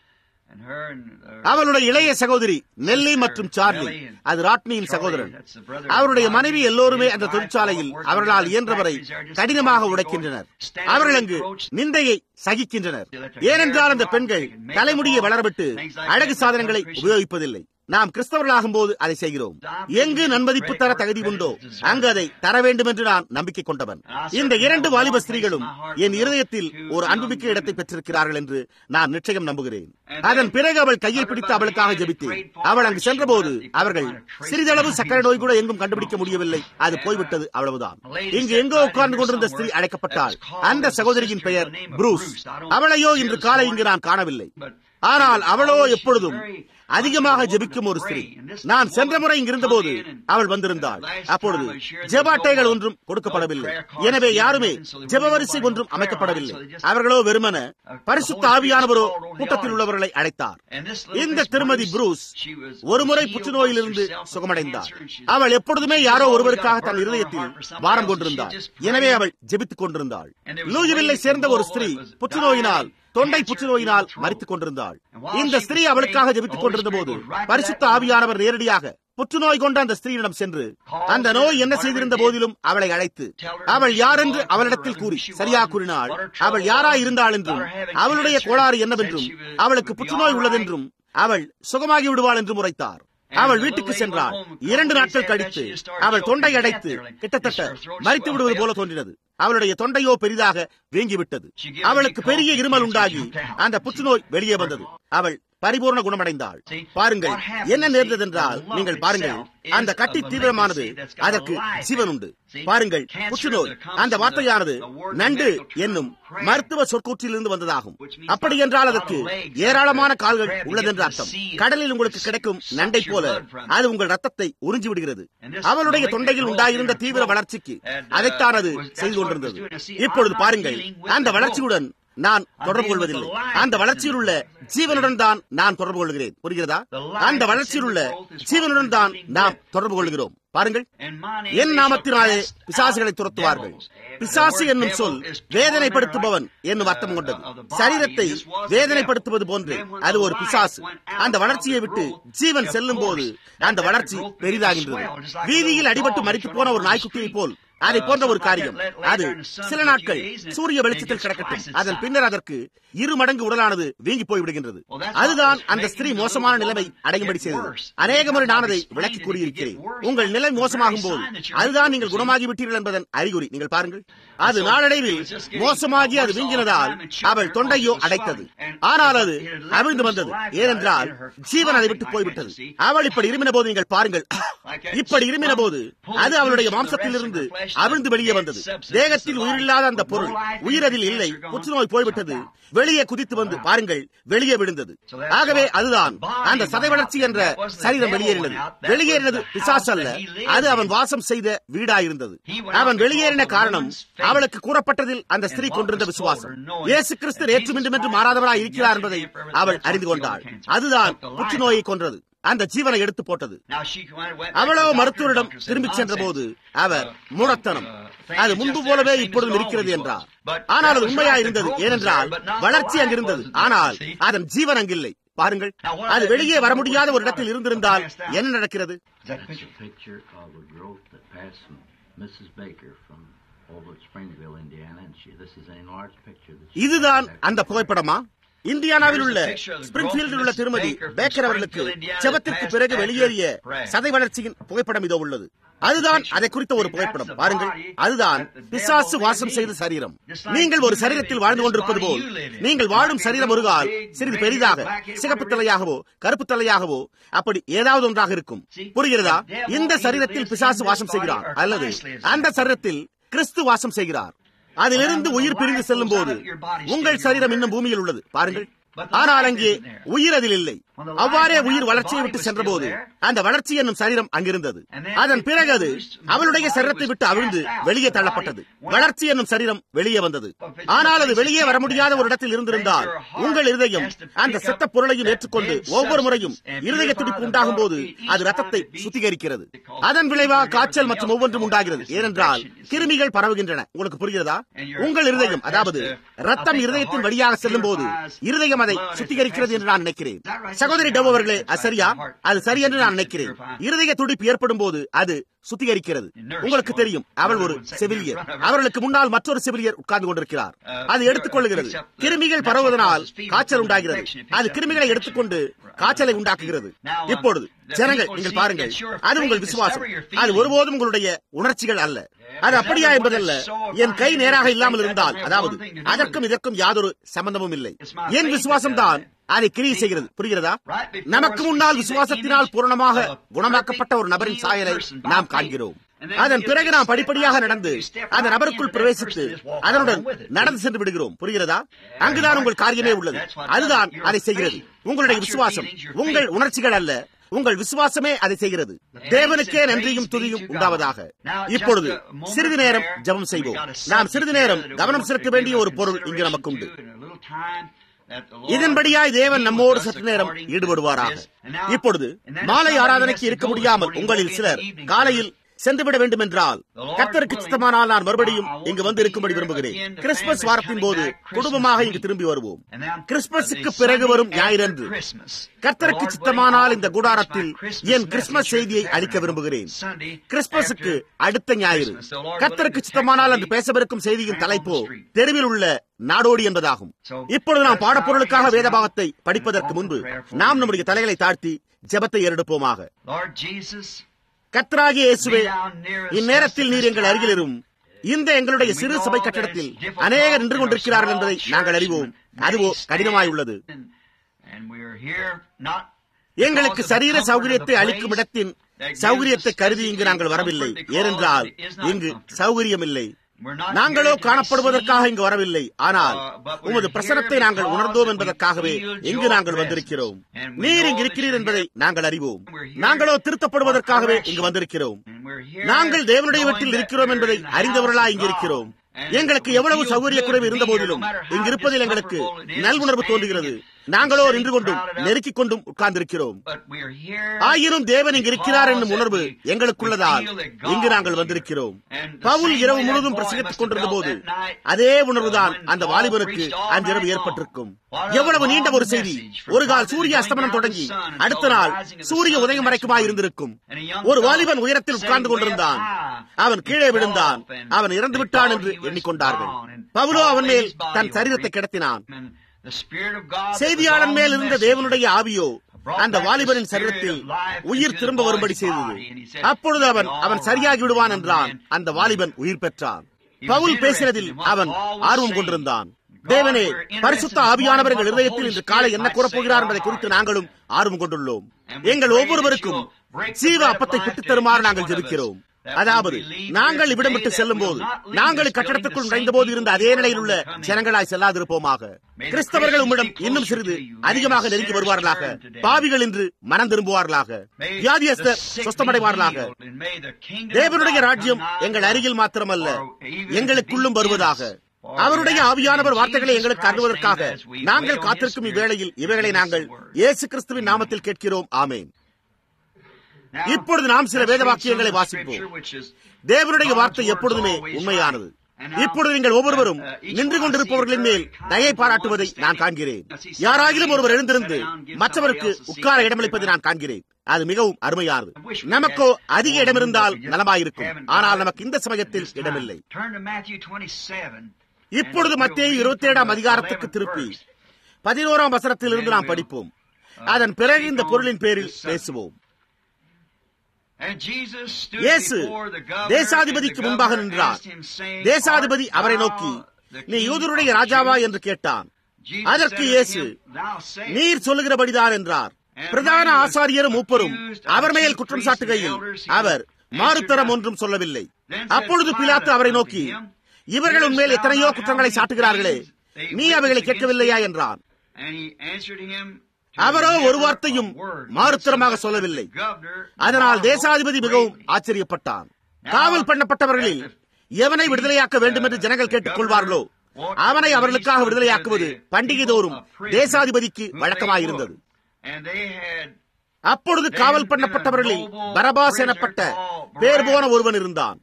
அவளுடைய இளைய சகோதரி நெல்லி மற்றும் சார்லி அது ராட்னியின் சகோதரன் அவருடைய மனைவி எல்லோருமே அந்த தொழிற்சாலையில் அவர்களால் இயன்றவரை கடினமாக உடைக்கின்றனர் அவர்கள் அங்கு நிந்தையை சகிக்கின்றனர் ஏனென்றால் அந்த பெண்கள் தலைமுடியை வளரவிட்டு அழகு சாதனங்களை உபயோகிப்பதில்லை நாம் கிறிஸ்தவர்களாகும் போது அதை செய்கிறோம் எங்கு நன்மதிப்பு தர தகுதி உண்டோ அங்கு அதை தர வேண்டும் என்று நான் நம்பிக்கை கொண்டவன் இந்த இரண்டு வாலிப ஸ்திரீகளும் என் இருதயத்தில் ஒரு அன்புமிக்க இடத்தை பெற்றிருக்கிறார்கள் என்று நான் நிச்சயம் நம்புகிறேன் அதன் பிறகு அவள் கையை பிடித்து அவளுக்காக ஜெபித்தேன் அவள் அங்கு சென்றபோது அவர்கள் சிறிதளவு சக்கரை நோய் கூட எங்கும் கண்டுபிடிக்க முடியவில்லை அது போய்விட்டது அவ்வளவுதான் இங்கு எங்கோ உட்கார்ந்து கொண்டிருந்த ஸ்திரீ அழைக்கப்பட்டாள் அந்த சகோதரியின் பெயர் புரூஸ் அவளையோ இன்று காலை இங்கு நான் காணவில்லை ஆனால் அவளோ எப்பொழுதும் அதிகமாக ஜெபிக்கும் ஒரு ஸ்திரீ நான் சென்ற முறை இங்கிருந்த போது அவள் வந்திருந்தாள் அப்பொழுது ஜெபாட்டைகள் ஒன்றும் கொடுக்கப்படவில்லை எனவே யாருமே ஜெப வரிசை ஒன்றும் அமைக்கப்படவில்லை அவர்களோ வெறுமன பரிசுத்த ஆவியானவரோ கூட்டத்தில் உள்ளவர்களை அழைத்தார் இந்த திருமதி புரூஸ் ஒருமுறை புற்றுநோயிலிருந்து சுகமடைந்தார் அவள் எப்பொழுதுமே யாரோ ஒருவருக்காக தன் இருதயத்தில் வாரம் கொண்டிருந்தாள் எனவே அவள் ஜெபித்துக் கொண்டிருந்தாள் லூயிவில்லை சேர்ந்த ஒரு ஸ்திரீ புற்றுநோயினால் தொண்டை புற்றுநோயினால் மறித்துக் கொண்டிருந்தாள் இந்த ஸ்திரீ அவளுக்காக ஜெபித்துக் கொண்டிருந்த போது பரிசுத்த ஆவியானவர் நேரடியாக புற்றுநோய் கொண்ட அந்த ஸ்திரீயிடம் சென்று அந்த நோய் என்ன செய்திருந்த போதிலும் அவளை அழைத்து அவள் யார் என்று அவளிடத்தில் கூறி சரியா கூறினாள் அவள் யாரா இருந்தாள் என்றும் அவளுடைய கோளாறு என்னவென்றும் அவளுக்கு புற்றுநோய் உள்ளதென்றும் அவள் சுகமாகி விடுவாள் என்றும் உரைத்தார் அவள் வீட்டுக்கு சென்றாள் இரண்டு நாட்கள் கழித்து அவள் தொண்டை அடைத்து கிட்டத்தட்ட மறித்து விடுவது போல தோன்றினது அவளுடைய தொண்டையோ பெரிதாக வீங்கிவிட்டது அவளுக்கு பெரிய இருமல் உண்டாகி அந்த புற்றுநோய் வெளியே வந்தது அவள் பரிபூர்ண குணமடைந்தாள் பாருங்கள் என்ன நேர்ந்தது என்றால் நீங்கள் பாருங்கள் அந்த கட்டி தீவிரமானது அதற்கு ஜீவன் உண்டு பாருங்கள் புற்றுநோய் அந்த வார்த்தையானது நண்டு என்னும் மருத்துவ சொற்கூற்றிலிருந்து வந்ததாகும் அப்படி என்றால் அதற்கு ஏராளமான கால்கள் உள்ளதென்று அர்த்தம் கடலில் உங்களுக்கு கிடைக்கும் நண்டை போல அது உங்கள் ரத்தத்தை உறிஞ்சி விடுகிறது அவளுடைய தொண்டையில் உண்டாயிருந்த தீவிர வளர்ச்சிக்கு அதைத்தான் அது செய்து கொண்டிருந்தது இப்பொழுது பாருங்கள் அந்த வளர்ச்சியுடன் நான் தொடர்பு கொள்வதில்லை அந்த வளர்ச்சியில் உள்ள ஜீவனுடன் தான் நான் தொடர்பு கொள்கிறேன் புரிகிறதா அந்த வளர்ச்சியில் உள்ள ஜீவனுடன் தான் நாம் தொடர்பு கொள்கிறோம் பாருங்கள் என் நாமத்தினாலே பிசாசுகளை துரத்துவார்கள் பிசாசு என்னும் சொல் வேதனைப்படுத்துபவன் என்னும் அர்த்தம் கொண்டது சரீரத்தை வேதனைப்படுத்துவது போன்று அது ஒரு பிசாசு அந்த வளர்ச்சியை விட்டு ஜீவன் செல்லும் போது அந்த வளர்ச்சி பெரிதாகின்றது வீதியில் அடிபட்டு மறித்து போன ஒரு நாய்க்குட்டியை போல் அதை போன்ற ஒரு காரியம் அது சில நாட்கள் சூரிய வெளிச்சத்தில் கிடக்கட்டும் அதன் பின்னர் அதற்கு இரு மடங்கு உடலானது வீங்கி போய்விடுகின்றது அதுதான் அந்த ஸ்திரீ மோசமான நிலைமை அடையும்படி செய்தது அநேக முறை நான் அதை விளக்கி கூறியிருக்கிறேன் உங்கள் நிலை மோசமாகும் போது அதுதான் நீங்கள் குணமாகிவிட்டீர்கள் என்பதன் அறிகுறி நீங்கள் பாருங்கள் அது நாளடைவில் மோசமாகி அது வீங்கினதால் அவள் தொண்டையோ அடைத்தது ஆனால் அது அவிழ்ந்து வந்தது ஏனென்றால் ஜீவன் அதை விட்டு போய்விட்டது அவள் இப்படி இருமின போது நீங்கள் பாருங்கள் இப்படி இருமின போது அது அவளுடைய மாம்சத்திலிருந்து அவிழ்ந்து வெளியே வந்தது தேகத்தில் உயிரில்லாத அந்த பொருள் உயிர் அதில் இல்லை புற்றுநோய் போய்விட்டது வெளியே குதித்து வந்து பாருங்கள் வெளியே விழுந்தது ஆகவே அதுதான் அந்த சதை வளர்ச்சி என்ற சரீரம் வெளியேறினது வெளியேறினது பிசாசு அல்ல அது அவன் வாசம் செய்த வீடாயிருந்தது அவன் வெளியேறின காரணம் அவளுக்கு கூறப்பட்டதில் அந்த ஸ்திரீ கொண்டிருந்த விசுவாசம் இயேசு கிறிஸ்து நேற்று மீண்டும் என்று மாறாதவராய் இருக்கிறார் என்பதை அவள் அறிந்து கொண்டாள் அதுதான் புற்றுநோயை கொன்றது அந்த ஜீவனை எடுத்து போட்டது அவளோ மருத்துவரிடம் திரும்பிச் சென்ற போது அவர் மூடத்தனம் அது முன்பு போலவே இப்பொழுதும் இருக்கிறது என்றார் ஆனால் அது உண்மையா இருந்தது ஏனென்றால் வளர்ச்சி அங்கிருந்தது ஆனால் அதன் ஜீவன் அங்கில்லை பாருங்கள் அது வெளியே வர முடியாத ஒரு இடத்தில் இருந்திருந்தால் என்ன நடக்கிறது That's a picture of a growth that passed from Mrs. Baker from over at Springville, Indiana, and she, this is an enlarged picture. That she இதுதான் அந்த புகைப்படமா இந்தியானாவில் உள்ள ஸ்பிரிங்ஃபீல்டில் உள்ள திருமதி பேக்கர் அவர்களுக்கு செவத்திற்கு பிறகு வெளியேறிய சதை வளர்ச்சியின் புகைப்படம் இதோ உள்ளது அதுதான் அதை குறித்த ஒரு புகைப்படம் பாருங்கள் அதுதான் பிசாசு வாசம் செய்த சரீரம் நீங்கள் ஒரு சரீரத்தில் வாழ்ந்து கொண்டிருப்பது போல் நீங்கள் வாழும் சரீரம் ஒரு கால் சிறிது பெரிதாக சிகப்பு தலையாகவோ கருப்பு தலையாகவோ அப்படி ஏதாவது ஒன்றாக இருக்கும் புரிகிறதா இந்த சரீரத்தில் பிசாசு வாசம் செய்கிறார் அல்லது அந்த சரீரத்தில் கிறிஸ்து வாசம் செய்கிறார் அதிலிருந்து உயிர் பிரிந்து செல்லும் போது உங்கள் சரீரம் இன்னும் பூமியில் உள்ளது பாருங்கள் ஆனால் அங்கே உயிர் அதில் இல்லை அவ்வாறே உயிர் வளர்ச்சியை விட்டு சென்றபோது அந்த வளர்ச்சி என்னும் சரீரம் அங்கிருந்தது அதன் பிறகு அது அவளுடைய சரீரத்தை விட்டு அவிழ்ந்து வெளியே தள்ளப்பட்டது வளர்ச்சி என்னும் சரீரம் வெளியே வந்தது ஆனால் அது வெளியே வர முடியாத ஒரு இடத்தில் இருந்திருந்தால் உங்கள் இருதயம் அந்த செத்த பொருளையும் ஏற்றுக்கொண்டு ஒவ்வொரு முறையும் இருதய துடிப்பு உண்டாகும் போது அது ரத்தத்தை சுத்திகரிக்கிறது அதன் விளைவாக காய்ச்சல் மற்றும் ஒவ்வொன்றும் உண்டாகிறது ஏனென்றால் கிருமிகள் பரவுகின்றன உங்களுக்கு புரிகிறதா உங்கள் இருதயம் அதாவது ரத்தம் இருதயத்தின் வழியாக செல்லும் போது இருதயம் அதை சுத்திகரிக்கிறது என்று நான் நினைக்கிறேன் சகோதரி டவ் அவர்களே அது சரியா அது சரி என்று நான் நினைக்கிறேன் இருதய துடிப்பு ஏற்படும் போது அது சுத்திகரிக்கிறது உங்களுக்கு தெரியும் அவள் ஒரு செவிலியர் அவர்களுக்கு முன்னால் மற்றொரு செவிலியர் உட்கார்ந்து கொண்டிருக்கிறார் அது எடுத்துக் கொள்ளுகிறது கிருமிகள் பரவுவதனால் காய்ச்சல் உண்டாகிறது அது கிருமிகளை எடுத்துக்கொண்டு காய்ச்சலை உண்டாக்குகிறது இப்பொழுது ஜனங்கள் நீங்கள் பாருங்கள் அது உங்கள் விசுவாசம் அது ஒருபோதும் உங்களுடைய உணர்ச்சிகள் அல்ல அது அப்படியா என்பதல்ல என் கை நேராக இல்லாமல் இருந்தால் அதாவது அதற்கும் இதற்கும் யாதொரு சம்பந்தமும் இல்லை என் விசுவாசம் தான் அதை கிரியை செய்கிறது புரிகிறதா நமக்கு முன்னால் விசுவாசத்தினால் பூரணமாக குணமாக்கப்பட்ட ஒரு நபரின் சாயலை நாம் காண்கிறோம் அதன் பிறகு நாம் படிப்படியாக நடந்து அந்த நபருக்குள் பிரவேசித்து அதனுடன் நடந்து சென்று விடுகிறோம் புரிகிறதா அங்குதான் உங்கள் காரியமே உள்ளது அதுதான் அதை செய்கிறது உங்களுடைய விசுவாசம் உங்கள் உணர்ச்சிகள் அல்ல உங்கள் விசுவாசமே அதை செய்கிறது தேவனுக்கே நன்றியும் துதியும் உண்டாவதாக இப்பொழுது சிறிது நேரம் ஜபம் செய்வோம் நாம் சிறிது நேரம் கவனம் செலுத்த வேண்டிய ஒரு பொருள் இங்கு நமக்கு உண்டு இதன்படியாய் தேவன் நம்மோடு சற்று நேரம் ஈடுபடுவாராக இப்பொழுது மாலை ஆராதனைக்கு இருக்க முடியாமல் உங்களில் சிலர் காலையில் சென்றுவிட வேண்டும் என்றால் கத்தருக்கு சித்தமானால் நான் மறுபடியும் இங்கு வந்து இருக்கும்படி விரும்புகிறேன் கிறிஸ்துமஸ் வாரத்தின் போது குடும்பமாக இங்கு திரும்பி வருவோம் கிறிஸ்துமஸுக்கு பிறகு வரும் ஞாயிறன்று கர்த்தருக்கு சித்தமானால் இந்த கூடாரத்தில் என் கிறிஸ்துமஸ் செய்தியை அளிக்க விரும்புகிறேன் கிறிஸ்துமஸுக்கு அடுத்த ஞாயிறு கர்த்தருக்கு சித்தமானால் என்று பேசவிருக்கும் செய்தியின் தலைப்போ தெருவில் உள்ள நாடோடி என்பதாகும் இப்பொழுது நாம் பாடப்பொருளுக்காக வேத பாகத்தை படிப்பதற்கு முன்பு நாம் நம்முடைய தலைகளை தாழ்த்தி ஜெபத்தை ஏறெடுப்போமாக கத்ராகிய இயேசுவே இந்நேரத்தில் நீர் எங்கள் அருகிலிரும் இந்த எங்களுடைய சிறு சபை கட்டடத்தில் அநேகர் நின்று கொண்டிருக்கிறார்கள் என்பதை நாங்கள் அறிவோம் அதுவோ கடினமாய் உள்ளது எங்களுக்கு சரீர சௌகரியத்தை அளிக்கும் இடத்தின் சௌகரியத்தை கருதி இங்கு நாங்கள் வரவில்லை ஏனென்றால் இங்கு சௌகரியம் இல்லை நாங்களோ காணப்படுவதற்காக இங்கு வரவில்லை ஆனால் உமது பிரசனத்தை நாங்கள் உணர்ந்தோம் என்பதற்காகவே இங்கு நாங்கள் வந்திருக்கிறோம் நீர் இங்கு இருக்கிறீர் என்பதை நாங்கள் அறிவோம் நாங்களோ திருத்தப்படுவதற்காகவே இங்கு வந்திருக்கிறோம் நாங்கள் தேவனுடைய வீட்டில் இருக்கிறோம் என்பதை அறிந்தவர்களா இங்கு இருக்கிறோம் எங்களுக்கு எவ்வளவு சௌகரிய குறைவு இருந்த போதிலும் இங்கிருப்பதில் எங்களுக்கு நல்வுணர்வு தோன்றுகிறது நாங்களோ நின்று கொண்டும் நெருக்கிக் கொண்டும் உட்கார்ந்திருக்கிறோம் ஆயினும் தேவன் இங்கு இருக்கிறார் என்னும் உணர்வு எங்களுக்குள்ளதால் இங்கு நாங்கள் வந்திருக்கிறோம் பவுல் இரவு முழுவதும் பிரசங்கித்துக் கொண்டிருந்த போது அதே உணர்வுதான் அந்த வாலிபனுக்கு அன்றிரவு ஏற்பட்டிருக்கும் எவ்வளவு நீண்ட ஒரு செய்தி ஒரு கால் சூரிய அஸ்தமனம் தொடங்கி அடுத்த நாள் சூரிய உதயம் வரைக்குமாய் இருந்திருக்கும் ஒரு வாலிபன் உயரத்தில் உட்கார்ந்து கொண்டிருந்தான் அவன் கீழே விழுந்தான் அவன் இறந்து விட்டான் என்று எண்ணிக்கொண்டார்கள் பவுலோ அவன் மேல் தன் சரீரத்தை கிடத்தினான் செய்தியாளன் மேல் இருந்த தேவனுடைய ஆவியோ அந்த வாலிபனின் சரீரத்தில் உயிர் திரும்ப வரும்படி செய்தது அப்பொழுது அவன் அவன் சரியாகி விடுவான் என்றான் அந்த வாலிபன் உயிர் பெற்றான் பவுல் பேசினதில் அவன் ஆர்வம் கொண்டிருந்தான் தேவனே பரிசுத்த ஆவியானவர் எங்கள் இருதயத்தில் இன்று காலை என்ன கூறப்போகிறார் என்பதை குறித்து நாங்களும் ஆர்வம் கொண்டுள்ளோம் எங்கள் ஒவ்வொருவருக்கும் ஜீவ அப்பத்தை பெற்றுத் தருமாறு நாங்கள் ஜெபிக்கிறோம் அதாவது நாங்கள் இவ்விடம் விட்டு செல்லும் போது நாங்கள் கட்டடத்துக்குள் நுழைந்த போது இருந்த அதே நிலையில் உள்ள ஜனங்களாய் செல்லாதிருப்போமாக கிறிஸ்தவர்கள் உம்மிடம் இன்னும் சிறிது அதிகமாக நெருங்கி வருவார்களாக பாவிகள் என்று மனம் திரும்புவார்களாக வியாதியஸ்தர் சொஸ்தமடைவார்களாக தேவனுடைய ராஜ்யம் எங்கள் அருகில் மாத்திரமல்ல எங்களுக்குள்ளும் வருவதாக அவருடைய ஆவியானவர் வார்த்தைகளை எங்களுக்கு அருள்வதற்காக நாங்கள் காத்திருக்கும் இவ்வேளையில் இவைகளை நாங்கள் இயேசு கிறிஸ்துவின் நாமத்தில் கேட்கிறோம் ஆமேன் இப்பொழுது நாம் சில வேத வாக்கியங்களை வாசிப்போம் தேவனுடைய வார்த்தை எப்பொழுதுமே உண்மையானது இப்பொழுது நீங்கள் ஒவ்வொருவரும் நின்று கொண்டிருப்பவர்களின் மேல் தயை பாராட்டுவதை நான் காண்கிறேன் யாராகிலும் ஒருவர் எழுந்திருந்து மற்றவருக்கு உட்கார இடமளிப்பதை நான் காண்கிறேன் அது மிகவும் அருமையானது நமக்கோ அதிக இடமிருந்தால் நலமாயிருக்கும் ஆனால் நமக்கு இந்த சமயத்தில் இடமில்லை இப்பொழுது மத்திய இருபத்தி ஏழாம் அதிகாரத்துக்கு திருப்பி பதினோராம் வசனத்தில் இருந்து நாம் படிப்போம் அதன் பிறகு இந்த பொருளின் பேரில் பேசுவோம் இயேசு தேசாதிபதிக்கு முன்பாக நின்றார் தேசாதிபதி அவரை நோக்கி நீ யூதருடைய ராஜாவா என்று கேட்டான் அதற்கு இயேசு நீர் சொல்லுகிறபடிதான் என்றார் பிரதான ஆசாரியரும் மூப்பரும் அவர் மேல் குற்றம் சாட்டுகையில் அவர் மாறுத்தரம் ஒன்றும் சொல்லவில்லை அப்பொழுது பிலாத்து அவரை நோக்கி இவர்கள் உண்மையில் எத்தனையோ குற்றங்களை சாட்டுகிறார்களே நீ அவைகளை கேட்கவில்லையா என்றான் அவரோ ஒரு வார்த்தையும் மாறுத்தரமாக சொல்லவில்லை அதனால் தேசாதிபதி மிகவும் ஆச்சரியப்பட்டான் காவல் பண்ணப்பட்டவர்களில் எவனை விடுதலையாக்க வேண்டும் என்று ஜனங்கள் கேட்டுக் கொள்வார்களோ அவனை அவர்களுக்காக விடுதலையாக்குவது பண்டிகை தோறும் தேசாதிபதிக்கு வழக்கமாயிருந்தது அப்பொழுது காவல் பண்ணப்பட்டவர்களில் பரபாஸ் எனப்பட்ட பேர் போன ஒருவன் இருந்தான்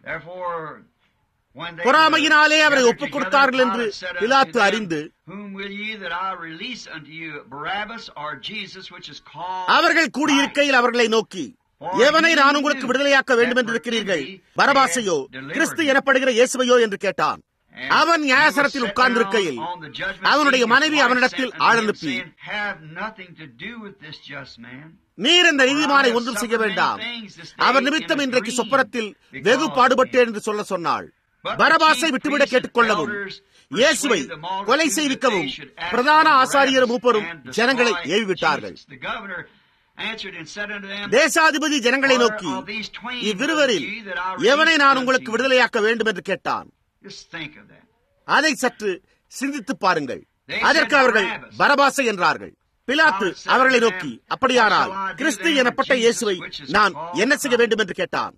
பொறாமையினாலே அவரை ஒப்புக் கொடுத்தார்கள் என்று பிலாத்து அறிந்து அவர்கள் கூடியிருக்கையில் அவர்களை நோக்கி எவனை நான் உங்களுக்கு விடுதலையாக்க வேண்டும் என்று இருக்கிறீர்கள் பரபாசையோ கிறிஸ்து எனப்படுகிற இயேசுவையோ என்று கேட்டான் அவன் நியாயசரத்தில் உட்கார்ந்திருக்கையில் அவனுடைய மனைவி அவனிடத்தில் ஆழனுப்பி நீர் இந்த நீதிமானை ஒன்றும் செய்ய வேண்டாம் அவர் நிமித்தம் இன்றைக்கு சொப்பனத்தில் வெகு பாடுபட்டேன் என்று சொல்ல சொன்னாள் பரபாசை விட்டுவிட கேட்டுக்கொள்ளவும் இயேசுவை கொலை செய்விக்கவும் பிரதான ஆசாரியர் மூப்பரும் ஜனங்களை ஏவிவிட்டார்கள் தேசாதிபதி ஜனங்களை நோக்கி இவ்விருவரில் எவனை நான் உங்களுக்கு விடுதலையாக்க வேண்டும் என்று கேட்டான் அதை சற்று சிந்தித்து பாருங்கள் அதற்கு அவர்கள் பரபாசை என்றார்கள் பிலாத்து அவர்களை நோக்கி அப்படியானால் கிறிஸ்து எனப்பட்ட இயேசுவை நான் என்ன செய்ய வேண்டும் என்று கேட்டான்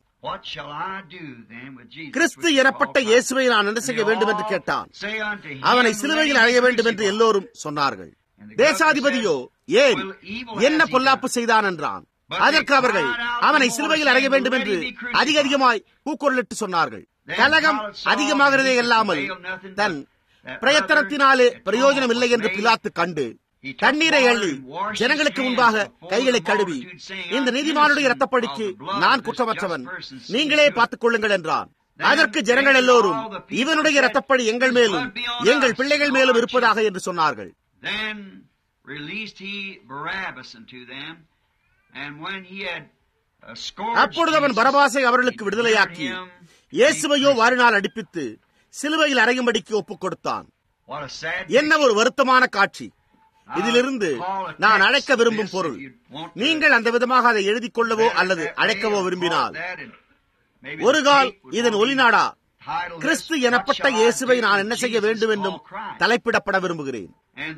கிறிஸ்து எனப்பட்ட இயேசுவை நான் என்ன செய்ய வேண்டும் என்று கேட்டான் அவனை சிலுவையில் அடைய வேண்டும் என்று எல்லோரும் சொன்னார்கள் தேசாதிபதியோ ஏன் என்ன பொல்லாப்பு செய்தான் என்றான் அதற்கு அவர்கள் அவனை சிலுவையில் அடைய வேண்டும் என்று அதிக அதிகமாய் கூக்குரலிட்டு சொன்னார்கள் கலகம் அதிகமாகிறதே இல்லாமல் தன் பிரயத்தனத்தினாலே பிரயோஜனம் இல்லை என்று பிலாத்து கண்டு கண்ணீரை அள்ளி ஜனங்களுக்கு முன்பாக கைகளை கழுவி இந்த நீதிமானுடைய ரத்தப்படிக்கு நான் குற்றமற்றவன் நீங்களே பார்த்துக் கொள்ளுங்கள் என்றான் அதற்கு ஜனங்கள் எல்லோரும் இவனுடைய ரத்தப்படி எங்கள் மேலும் எங்கள் பிள்ளைகள் மேலும் இருப்பதாக என்று சொன்னார்கள் அப்பொழுது அவன் பரபாசை அவர்களுக்கு விடுதலையாக்கி இயேசுவையோ வாரினால் அடிப்பித்து சிலுவையில் அறையும்படிக்கு ஒப்புக் கொடுத்தான் என்ன ஒரு வருத்தமான காட்சி இதிலிருந்து நான் அழைக்க விரும்பும் பொருள் நீங்கள் அந்த விதமாக அதை எழுதிக் கொள்ளவோ அல்லது அழைக்கவோ விரும்பினால் ஒரு கால் இதன் ஒலிநாடா கிறிஸ்து எனப்பட்ட இயேசுவை நான் என்ன செய்ய வேண்டும் என்றும் தலைப்பிடப்பட விரும்புகிறேன்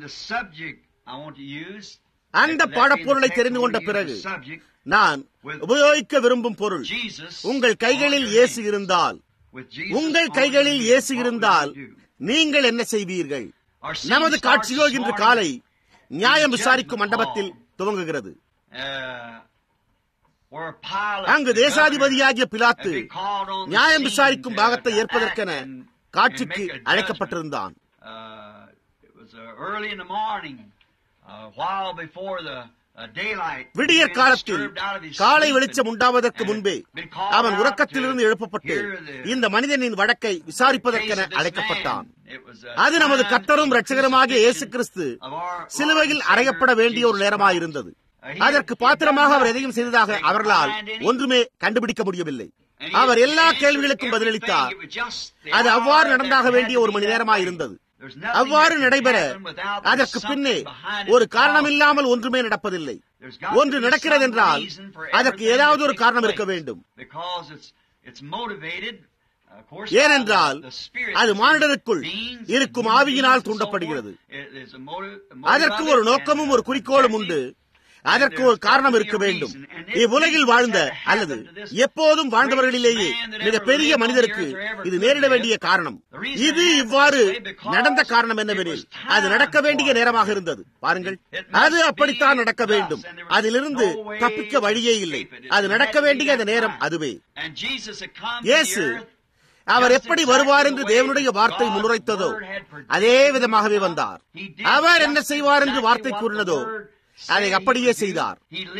அந்த பாடப்பொருளை தெரிந்து கொண்ட பிறகு நான் உபயோகிக்க விரும்பும் பொருள் உங்கள் கைகளில் இயேசு இருந்தால் உங்கள் கைகளில் இயேசு இருந்தால் நீங்கள் என்ன செய்வீர்கள் நமது காட்சியோ இன்று காலை நியாயம் விசாரிக்கும் மண்டபத்தில் துவங்குகிறது அங்கு தேசாதிபதியாகிய பிலாத்து நியாயம் விசாரிக்கும் பாகத்தை ஏற்பதற்கென காட்சிக்கு அழைக்கப்பட்டிருந்தான் விடியற் காலத்தில் காலை வெளிச்சம் உண்டாவதற்கு முன்பே அவன் உறக்கத்திலிருந்து எழுப்பப்பட்டு இந்த மனிதனின் வழக்கை விசாரிப்பதற்கென அழைக்கப்பட்டான் அது நமது கத்தரும் ரட்சகருமாகிய இயேசு கிறிஸ்து சிலுவையில் அறையப்பட வேண்டிய ஒரு நேரமாயிருந்தது அதற்கு பாத்திரமாக அவர் எதையும் செய்ததாக அவர்களால் ஒன்றுமே கண்டுபிடிக்க முடியவில்லை அவர் எல்லா கேள்விகளுக்கும் பதிலளித்தார் அது அவ்வாறு நடந்தாக வேண்டிய ஒரு மணி நேரமாக இருந்தது அவ்வாறு நடைபெற அதற்கு பின்னே ஒரு காரணம் இல்லாமல் ஒன்றுமே நடப்பதில்லை ஒன்று நடக்கிறது என்றால் அதற்கு ஏதாவது ஒரு காரணம் இருக்க வேண்டும் ஏனென்றால் அது மானிடருக்குள் இருக்கும் ஆவியினால் தூண்டப்படுகிறது அதற்கு ஒரு நோக்கமும் ஒரு குறிக்கோளும் உண்டு அதற்கு ஒரு காரணம் இருக்க வேண்டும் இவ்வுலகில் வாழ்ந்த அல்லது எப்போதும் வாழ்ந்தவர்களிலேயே மிக பெரிய மனிதருக்கு இது நேரிட வேண்டிய காரணம் இது இவ்வாறு நடந்த காரணம் என்னவெனில் அது நடக்க வேண்டிய நேரமாக இருந்தது பாருங்கள் அது அப்படித்தான் நடக்க வேண்டும் அதிலிருந்து தப்பிக்க வழியே இல்லை அது நடக்க வேண்டிய அந்த நேரம் அதுவே இயேசு அவர் எப்படி வருவார் என்று தேவனுடைய வார்த்தை முன்னுரைத்ததோ அதே விதமாகவே வந்தார் அவர் என்ன செய்வார் என்று வார்த்தை கூறினதோ அதை அப்படியே செய்தார்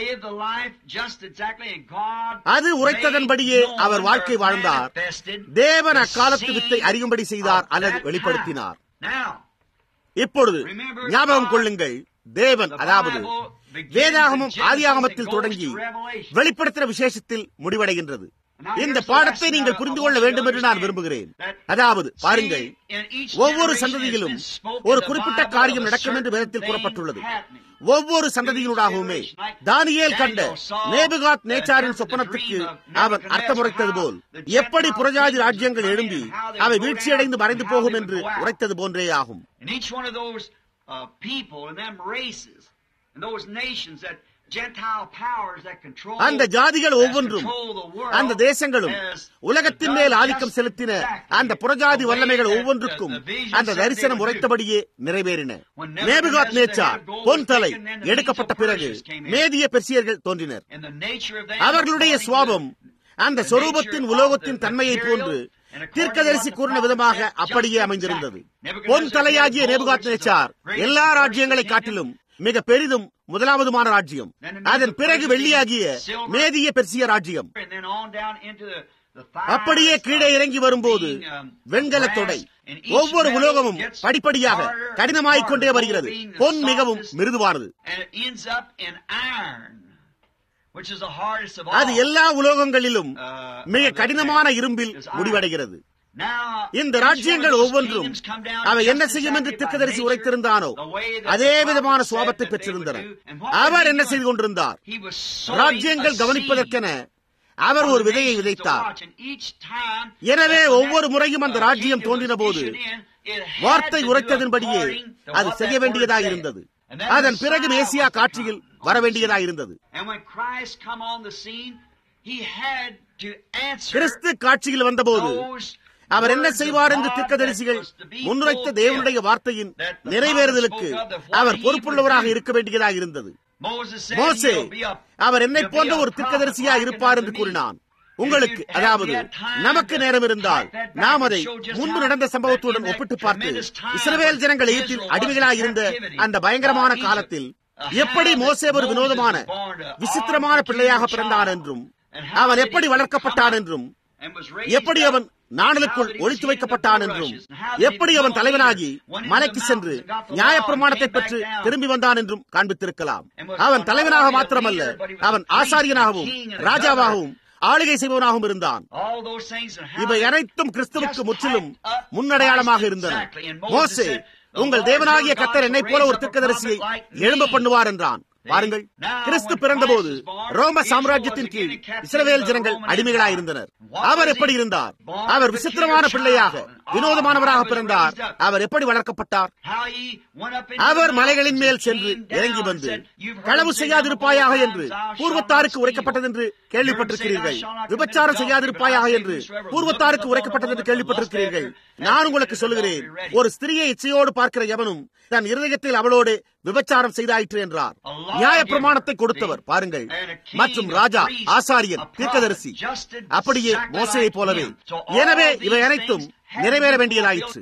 அது உரைத்ததன்படியே அவர் வாழ்க்கை வாழ்ந்தார் தேவன் அக்காலத்து வித்தை அறியும்படி செய்தார் அல்லது வெளிப்படுத்தினார் இப்பொழுது ஞாபகம் கொள்ளுங்கள் தேவன் அதாவது வேதாகமும் ஆதியாகமத்தில் தொடங்கி வெளிப்படுத்தின விசேஷத்தில் முடிவடைகின்றது இந்த பாடத்தை நீங்கள் புரிந்து கொள்ள வேண்டும் என்று நான் விரும்புகிறேன் அதாவது பாருங்கள் ஒவ்வொரு சந்ததியிலும் ஒரு குறிப்பிட்ட காரியம் நடக்கும் என்று வேதத்தில் கூறப்பட்டுள்ளது ஒவ்வொரு சந்ததியினூடாகவுமே தானியேல் கண்ட நேபுகாத் நேச்சாரின் சொப்பனத்துக்கு அவன் அர்த்தமுரைத்தது போல் எப்படி புறஜாதி ராஜ்யங்கள் எழும்பி அவை வீழ்ச்சியடைந்து மறைந்து போகும் என்று உரைத்தது போன்றே ஆகும் அந்த ஜாதிகள் ஒவ்வொன்றும் அந்த தேசங்களும் உலகத்தின் மேல் ஆதிக்கம் செலுத்தின அந்த புறஜாதி வல்லமைகள் ஒவ்வொன்றுக்கும் அந்த தரிசனம் உரைத்தபடியே நிறைவேறின நேபுகாத் நேச்சா பொன் தலை எடுக்கப்பட்ட பிறகு மேதிய பெர்சியர்கள் தோன்றினர் அவர்களுடைய சுவாபம் அந்த சொரூபத்தின் உலோகத்தின் தன்மையை போன்று தீர்க்கதரிசி கூறின விதமாக அப்படியே அமைந்திருந்தது பொன் தலையாகிய நேபுகாத் நேச்சார் எல்லா ராஜ்யங்களை காட்டிலும் மிக பெரிதும் முதலாவதுமான ராஜ்யம் அதன் பிறகு வெள்ளியாகிய மேதிய பெர்சிய ராஜ்யம் அப்படியே கீழே இறங்கி வரும்போது வெண்கல தொடை ஒவ்வொரு உலோகமும் படிப்படியாக கடினமாய்க் கொண்டே வருகிறது பொன் மிகவும் மிருதுவானது அது எல்லா உலோகங்களிலும் மிக கடினமான இரும்பில் முடிவடைகிறது இந்த ராஜ்யங்கள் ஒவ்வொன்றும் அவை என்ன செய்யும் என்று திக்கதரிசி உரைத்திருந்தானோ அதே விதமான சுவாபத்தை பெற்றிருந்தன அவர் என்ன செய்து கொண்டிருந்தார் ராஜ்யங்கள் கவனிப்பதற்கென அவர் ஒரு விதையை விதைத்தார் எனவே ஒவ்வொரு முறையும் அந்த ராஜ்யம் தோன்றின போது வார்த்தை உரைத்ததன்படியே அது செய்ய வேண்டியதாக இருந்தது அதன் பிறகு மேசியா காட்சியில் வர வேண்டியதாக இருந்தது கிறிஸ்து காட்சியில் வந்தபோது அவர் என்ன செய்வார் என்று திக்கதரிசிகள் முன்வைத்த தேவனுடைய வார்த்தையின் நிறைவேறுதலுக்கு அவர் பொறுப்புள்ளவராக இருக்க வேண்டியதாக இருந்தது மோசே அவர் என்னை போன்ற ஒரு திக்கதரிசியா இருப்பார் என்று கூறினான் உங்களுக்கு அதாவது நமக்கு நேரம் இருந்தால் நாம் அதை முன்பு நடந்த சம்பவத்துடன் ஒப்பிட்டு பார்த்து இஸ்ரவேல் ஜனங்கள் எகிப்தில் அடிமைகளாக இருந்த அந்த பயங்கரமான காலத்தில் எப்படி மோசே ஒரு வினோதமான விசித்திரமான பிள்ளையாக பிறந்தான் என்றும் அவன் எப்படி வளர்க்கப்பட்டான் என்றும் எப்படி அவன் நாணலுக்குள் ஒழித்து வைக்கப்பட்டான் என்றும் எப்படி அவன் தலைவனாகி மலைக்கு சென்று நியாயப்பிரமாணத்தை பெற்று திரும்பி வந்தான் என்றும் காண்பித்திருக்கலாம் அவன் தலைவனாக மாத்திரமல்ல அவன் ஆசாரியனாகவும் ராஜாவாகவும் ஆளுகை செய்பவனாகவும் இருந்தான் இவை அனைத்தும் கிறிஸ்துவுக்கு முற்றிலும் முன்னடையாளமாக இருந்தன மோசே உங்கள் தேவனாகிய கத்தர் என்னை போல ஒரு திக்கதரிசியை எழும்ப பண்ணுவார் என்றான் பாருங்கள் கிறிஸ்து பிறந்தபோது ரோம சாம்ராஜ்யத்தின் கீழ் இஸ்ரவேல் ஜனங்கள் அடிமைகளாக இருந்தனர் அவர் எப்படி இருந்தார் அவர் விசித்திரமான பிள்ளையாக வினோதமானவராக பிறந்தார் அவர் எப்படி வளர்க்கப்பட்டார் அவர் மலைகளின் மேல் சென்று இறங்கி வந்து களவு செய்யாதிருப்பாயாக என்று பூர்வத்தாருக்கு உரைக்கப்பட்டது என்று கேள்விப்பட்டிருக்கிறீர்கள் விபச்சாரம் செய்யாதிருப்பாயாக என்று பூர்வத்தாருக்கு உரைக்கப்பட்டது என்று கேள்விப்பட்டிருக்கிறீர்கள் நான் உங்களுக்கு சொல்லுகிறேன் ஒரு ஸ்திரியை இச்சையோடு பார்க்கிற எவனும் தன் இருதயத்தில் அவளோடு விபச்சாரம் செய்தாயிற்று என்றார் நியாய பிரமாணத்தை கொடுத்தவர் பாருங்கள் மற்றும் ராஜா ஆசாரியன் தீர்க்கதரிசி அப்படியே மோசையை போலவே எனவே இவை அனைத்தும் நிறைவேற வேண்டியதாயிற்று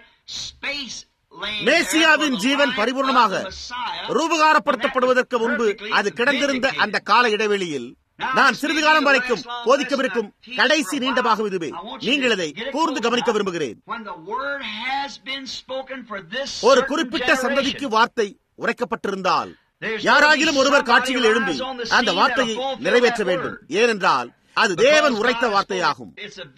மேசியாவின் ஜீவன் பரிபூர்ணமாக ரூபகாரப்படுத்தப்படுவதற்கு முன்பு அது கிடந்திருந்த அந்த கால இடைவெளியில் நான் சிறிது காலம் வரைக்கும் போதிக்கவிருக்கும் கடைசி நீண்ட பாகம் இதுவே நீங்கள் இதை கூர்ந்து கவனிக்க விரும்புகிறேன் ஒரு குறிப்பிட்ட சந்ததிக்கு வார்த்தை உரைக்கப்பட்டிருந்தால் யாராகிலும் ஒருவர் காட்சியில் எழும்பி அந்த வார்த்தையை நிறைவேற்ற வேண்டும் ஏனென்றால் அது தேவன் உரைத்த வார்த்தையாகும்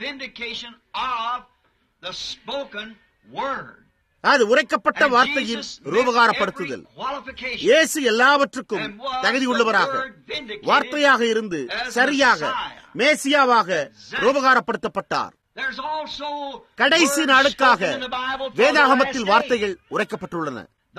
அது உரைக்கப்பட்ட வார்த்தையின் ரூபகாரப்படுத்துதல் இயேசு எல்லாவற்றுக்கும் தகுதியுள்ளவராக வார்த்தையாக இருந்து சரியாக மேசியாவாக ரூபகாரப்படுத்தப்பட்டார் கடைசி நாளுக்காக வேதாகமத்தில் வார்த்தைகள் உரைக்கப்பட்டுள்ளன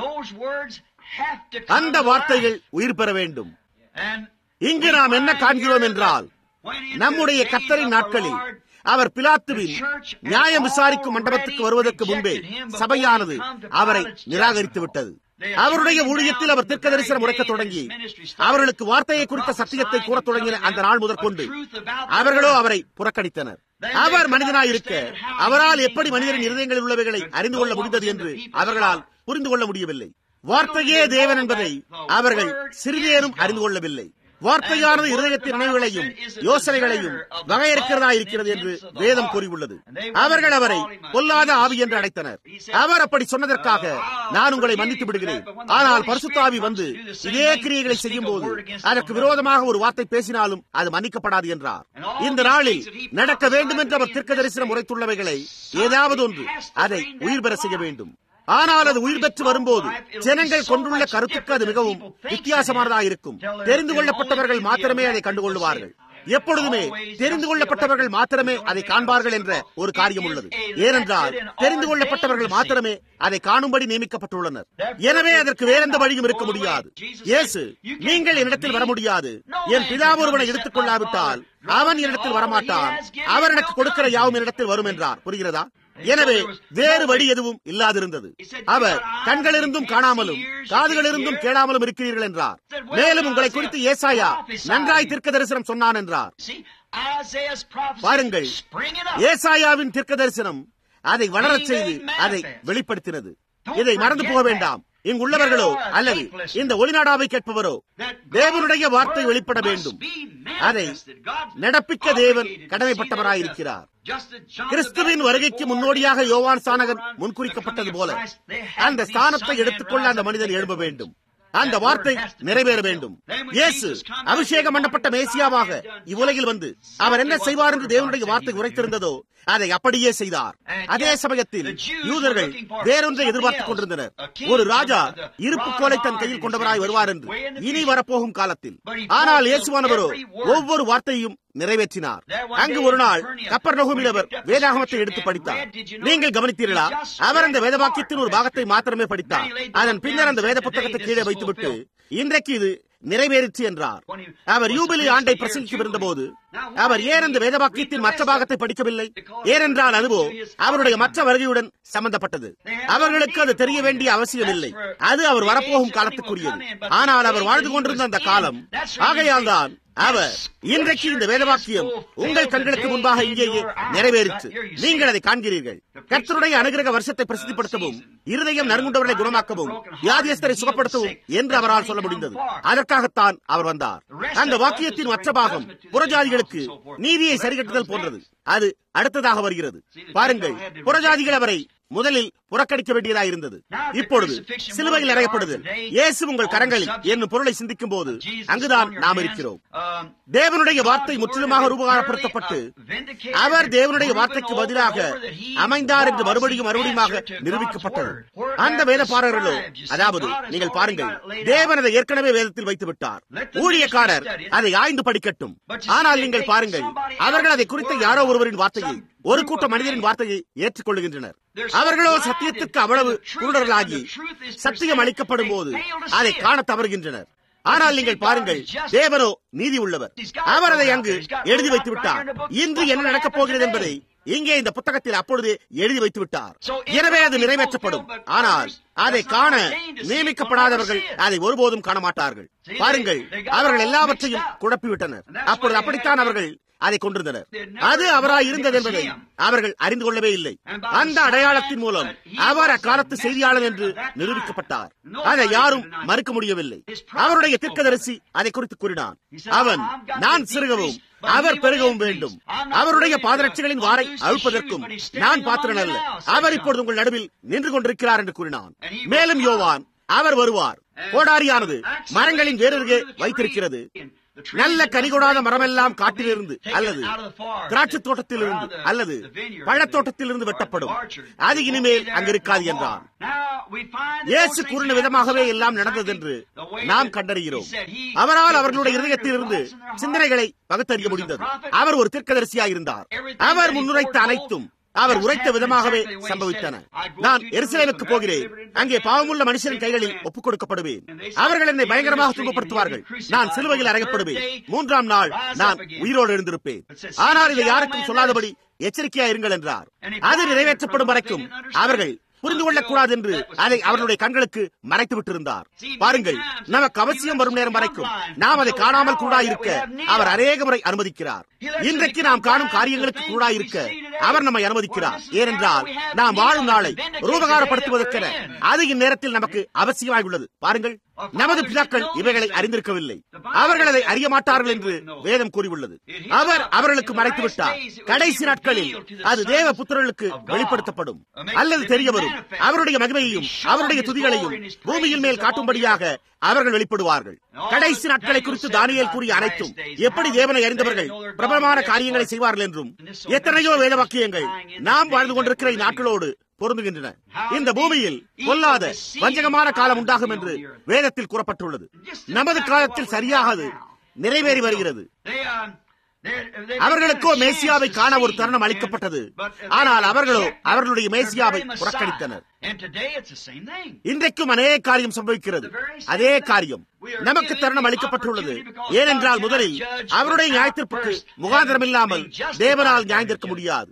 அந்த வார்த்தைகள் உயிர் பெற வேண்டும் இங்கு நாம் என்ன காண்கிறோம் என்றால் நம்முடைய கத்தரின் நாட்களில் அவர் பிலாத்துவின் நியாயம் விசாரிக்கும் மண்டபத்துக்கு வருவதற்கு முன்பே சபையானது அவரை நிராகரித்து விட்டது அவருடைய ஊழியத்தில் அவர் தீர்க்க தரிசனம் உரைக்க தொடங்கி அவர்களுக்கு வார்த்தையை குறித்த சத்தியத்தை கூறத் தொடங்கின அந்த நாள் முதற்கொண்டு அவர்களோ அவரை புறக்கணித்தனர் அவர் மனிதனாயிருக்க அவரால் எப்படி மனிதரின் இருதயங்களில் உள்ளவைகளை அறிந்து கொள்ள முடிந்தது என்று அவர்களால் புரிந்து கொள்ள முடியவில்லை வார்த்தையே தேவன் என்பதை அவர்கள் சிறிதேனும் அறிந்து கொள்ளவில்லை வார்த்தையானது இருதயத்தின் நினைவுகளையும் யோசனைகளையும் வகையறுக்கிறதா இருக்கிறது என்று வேதம் கூறியுள்ளது அவர்கள் அவரை பொல்லாத ஆவி என்று அழைத்தனர் அவர் அப்படி சொன்னதற்காக நான் உங்களை மன்னித்து விடுகிறேன் ஆனால் பரிசுத்தாவி வந்து இதே கிரியைகளை செய்யும் போது அதற்கு விரோதமாக ஒரு வார்த்தை பேசினாலும் அது மன்னிக்கப்படாது என்றார் இந்த நாளில் நடக்க வேண்டும் என்று அவர் தீர்க்க தரிசனம் உரைத்துள்ளவைகளை ஏதாவது ஒன்று அதை உயிர் பெற செய்ய வேண்டும் ஆனால் அது உயிர் பெற்று வரும்போது ஜனங்கள் கொண்டுள்ள கருத்துக்கு அது மிகவும் வித்தியாசமானதாக இருக்கும் தெரிந்து கொள்ளப்பட்டவர்கள் மாத்திரமே அதை கண்டுகொள்வார்கள் எப்பொழுதுமே தெரிந்து கொள்ளப்பட்டவர்கள் மாத்திரமே அதை காண்பார்கள் என்ற ஒரு காரியம் உள்ளது ஏனென்றால் தெரிந்து கொள்ளப்பட்டவர்கள் மாத்திரமே அதை காணும்படி நியமிக்கப்பட்டுள்ளனர் எனவே அதற்கு வேறெந்த வழியும் இருக்க முடியாது இயேசு நீங்கள் என்னிடத்தில் வர முடியாது என் பிதா ஒருவனை எடுத்துக் கொள்ளாவிட்டால் அவன் என்னிடத்தில் வரமாட்டான் அவர் எனக்கு கொடுக்கிற யாவும் என்னிடத்தில் வரும் என்றார் புரிகிறதா எனவே வேறு வழி எதுவும் இல்லாதிருந்தது அவர் கண்களிருந்தும் காணாமலும் காதுகளிருந்தும் கேளாமலும் இருக்கிறீர்கள் என்றார் மேலும் உங்களை குறித்து ஏசாயா நன்றாய் தீர்க்க தரிசனம் சொன்னான் என்றார் பாருங்கள் ஏசாயாவின் தீர்க்க தரிசனம் அதை வளரச் செய்து அதை வெளிப்படுத்தினது இதை மறந்து போக வேண்டாம் இங்குள்ளவர்களோ அல்லது இந்த ஒளிநாடாவை கேட்பவரோ தேவனுடைய வார்த்தை வெளிப்பட வேண்டும் அதை நடப்பிக்க தேவன் கடமைப்பட்டவராயிருக்கிறார் கிறிஸ்துவின் வருகைக்கு முன்னோடியாக யோவான் சானகன் முன்குறிக்கப்பட்டது போல அந்த ஸ்தானத்தை எடுத்துக்கொள்ள அந்த மனிதன் எழும்ப வேண்டும் அந்த வார்த்தை நிறைவேற வேண்டும் இயேசு அபிஷேகம் பண்ணப்பட்ட மேசியாவாக இவ்வுலகில் வந்து அவர் என்ன செய்வார் என்று தேவனுடைய வார்த்தை உரைத்திருந்ததோ அதை அப்படியே செய்தார் அதே சமயத்தில் யூதர்கள் வேறொன்றை எதிர்பார்த்துக் கொண்டிருந்தனர் ஒரு ராஜா இருப்பு கோலை தன் கையில் கொண்டவராய் வருவார் என்று இனி வரப்போகும் காலத்தில் ஆனால் இயேசுவானவரோ ஒவ்வொரு வார்த்தையும் நிறைவேற்றினார் அங்கு ஒரு நாள் கப்பர் நகுமில் அவர் வேதாகமத்தை எடுத்து படித்தார் நீங்கள் கவனித்தீர்களா அவர் அந்த வேதவாக்கியத்தின் ஒரு பாகத்தை மாத்திரமே படித்தார் அதன் பின்னர் அந்த வேத புத்தகத்தை கீழே வைத்துவிட்டு இன்றைக்கு இது நிறைவேறிச்சு என்றார் அவர் யூபிலி ஆண்டை பிரசங்கிக்கவிருந்த போது அவர் ஏன் அந்த வேதவாக்கியத்தின் மற்ற பாகத்தை படிக்கவில்லை ஏனென்றால் அதுவோ அவருடைய மற்ற வருகையுடன் சம்பந்தப்பட்டது அவர்களுக்கு அது தெரிய வேண்டிய அவசியம் இல்லை அது அவர் வரப்போகும் காலத்துக்குரியது ஆனால் அவர் வாழ்ந்து கொண்டிருந்த அந்த காலம் ஆகையால் தான் அவர் இன்றைக்கு இந்த வேதவாக்கியம் உங்கள் கண்களுக்கு முன்பாக இங்கேயே நிறைவேறிச்சு நீங்கள் அதை காண்கிறீர்கள் கர்த்தருடைய அனுகிரக வருஷத்தை பிரசித்திப்படுத்தவும் இருதயம் நறுங்குண்டவர்களை குணமாக்கவும் வியாதியஸ்தரை சுகப்படுத்தவும் என்று அவரால் சொல்ல முடிந்தது அதற்காகத்தான் அவர் வந்தார் அந்த வாக்கியத்தின் மற்ற பாகம் புறஜாதிகளுக்கு நீதியை சரிகட்டுதல் போன்றது அது அடுத்ததாக வருகிறது பாருங்கள் புறஜாதிகள் அவரை முதலில் புறக்கணிக்க வேண்டியதாக இருந்தது இப்பொழுது சிலுவையில் அறையப்படுதல் இயேசு உங்கள் கரங்களில் என்னும் பொருளை சிந்திக்கும் போது அங்குதான் நாம் இருக்கிறோம் தேவனுடைய வார்த்தை முற்றிலுமாக ரூபகாரப்படுத்தப்பட்டு அவர் தேவனுடைய வார்த்தைக்கு பதிலாக அமைந்தார் என்று மறுபடியும் மறுபடியுமாக நிரூபிக்கப்பட்டது அந்த வேதப்பாரர்களோ அதாவது நீங்கள் பாருங்கள் தேவன் அதை ஏற்கனவே வேதத்தில் வைத்து விட்டார் ஊழியக்காரர் அதை ஆய்ந்து படிக்கட்டும் ஆனால் நீங்கள் பாருங்கள் அவர்கள் அதை குறித்த யாரோ ஒருவரின் வார்த்தையை ஒரு கூட்ட மனிதரின் வார்த்தையை ஏற்றுக்கொள்கின்றனர் அவர்களோ சத்தியத்திற்கு அவ்வளவு குருடர்களாகி சத்தியம் அளிக்கப்படும் போது அதை காண தவறுகின்றனர் ஆனால் நீங்கள் பாருங்கள் தேவனோ நீதி உள்ளவர் அவர் அதை அங்கு எழுதி வைத்து விட்டார் இன்று என்ன நடக்கப் போகிறது என்பதை இங்கே இந்த புத்தகத்தில் அப்பொழுது எழுதி வைத்து விட்டார் எனவே அது நிறைவேற்றப்படும் ஆனால் அதை காண நியமிக்கப்படாதவர்கள் அதை ஒருபோதும் காண மாட்டார்கள் பாருங்கள் அவர்கள் எல்லாவற்றையும் குழப்பிவிட்டனர் அப்பொழுது அப்படித்தான் அவர்கள் அதை கொண்டிருந்தனர் அது அவராய் இருந்தது என்பதை அவர்கள் அறிந்து கொள்ளவே இல்லை அந்த அடையாளத்தின் மூலம் அவர் அக்காலத்து செய்தியாளர் என்று நிரூபிக்கப்பட்டார் அதை யாரும் மறுக்க முடியவில்லை அவருடைய தீர்க்கதரிசி அதை குறித்து கூறினான் அவன் நான் சிறுகவும் அவர் பெருகவும் வேண்டும் அவருடைய பாதரட்சிகளின் வாரை அழுப்பதற்கும் நான் பாத்திரன் அல்ல அவர் இப்பொழுது உங்கள் நடுவில் நின்று கொண்டிருக்கிறார் என்று கூறினான் மேலும் யோவான் அவர் வருவார் கோடாரியானது மரங்களின் வேறருகே வைத்திருக்கிறது நல்ல கனிகொடாத மரமெல்லாம் காட்டிலிருந்து அல்லது திராட்சை தோட்டத்திலிருந்து அல்லது பழத்தோட்டத்திலிருந்து வெட்டப்படும் அது இனிமேல் அங்கிருக்காது என்றான் இயேசு கூறின விதமாகவே எல்லாம் நடந்தது என்று நாம் கண்டறிகிறோம் அவரால் அவர்களுடைய இருதயத்திலிருந்து சிந்தனைகளை பகுத்தறிய முடிந்தது அவர் ஒரு தீர்க்கதரிசியாக இருந்தார் அவர் முன்னுரைத்த அனைத்தும் அவர் உரைத்த விதமாகவே சம்பவித்தன நான் எருசலேமுக்கு போகிறேன் அங்கே பாவமுள்ள மனுஷரின் கைகளில் ஒப்புக் கொடுக்கப்படுவேன் அவர்கள் என்னை பயங்கரமாக துன்பப்படுத்துவார்கள் நான் சிலுவையில் அறையப்படுவேன் மூன்றாம் நாள் நான் உயிரோடு எழுந்திருப்பேன் ஆனால் இதை யாருக்கும் சொல்லாதபடி எச்சரிக்கையா இருங்கள் என்றார் அது நிறைவேற்றப்படும் வரைக்கும் அவர்கள் புரிந்து கொள்ளக்கூடாது என்று அதை அவர்களுடைய கண்களுக்கு மறைத்து விட்டிருந்தார் பாருங்கள் நமக்கு அவசியம் வரும் நேரம் வரைக்கும் நாம் அதை காணாமல் கூட இருக்க அவர் அநேக முறை அனுமதிக்கிறார் இன்றைக்கு நாம் காணும் காரியங்களுக்கு கூட இருக்க அவர் நம்மை அனுமதிக்கிறார் ஏனென்றால் நாம் வாழும் நாளை ரூபகாரப்படுத்துவதற்கென அது இந்நேரத்தில் நமக்கு அவசியமாய் உள்ளது பாருங்கள் நமது பிதாக்கள் இவைகளை அறிந்திருக்கவில்லை அவர்கள் அதை அறிய மாட்டார்கள் என்று வேதம் கூறியுள்ளது அவர் அவர்களுக்கு மறைத்து விட்டார் கடைசி நாட்களில் அது தேவ புத்திரர்களுக்கு வெளிப்படுத்தப்படும் அல்லது தெரிய வரும் அவருடைய மகிமையையும் அவருடைய துதிகளையும் பூமியின் மேல் காட்டும்படியாக அவர்கள் வெளிப்படுவார்கள் கடைசி நாட்களை குறித்து தானியல் கூறிய அனைத்தும் எப்படி தேவனை அறிந்தவர்கள் பிரபலமான காரியங்களை செய்வார்கள் என்றும் எத்தனையோ வேத வாக்கியங்கள் நாம் வாழ்ந்து கொண்டிருக்கிற நாட்களோடு பொருந்துகின்றன இந்த பூமியில் பொல்லாத வஞ்சகமான காலம் உண்டாகும் என்று வேதத்தில் கூறப்பட்டுள்ளது நமது காலத்தில் சரியாக அது நிறைவேறி வருகிறது அவர்களுக்கோ மேசியாவை காண ஒரு தருணம் அளிக்கப்பட்டது ஆனால் அவர்களோ அவர்களுடைய மேசியாவை புறக்கணித்தனர் இன்றைக்கும் அநேக காரியம் சம்பவிக்கிறது அதே காரியம் நமக்கு தருணம் அளிக்கப்பட்டுள்ளது ஏனென்றால் முதலில் அவருடைய நியாயத்திற்கு முகாந்திரம் இல்லாமல் தேவனால் நியாயந்திருக்க முடியாது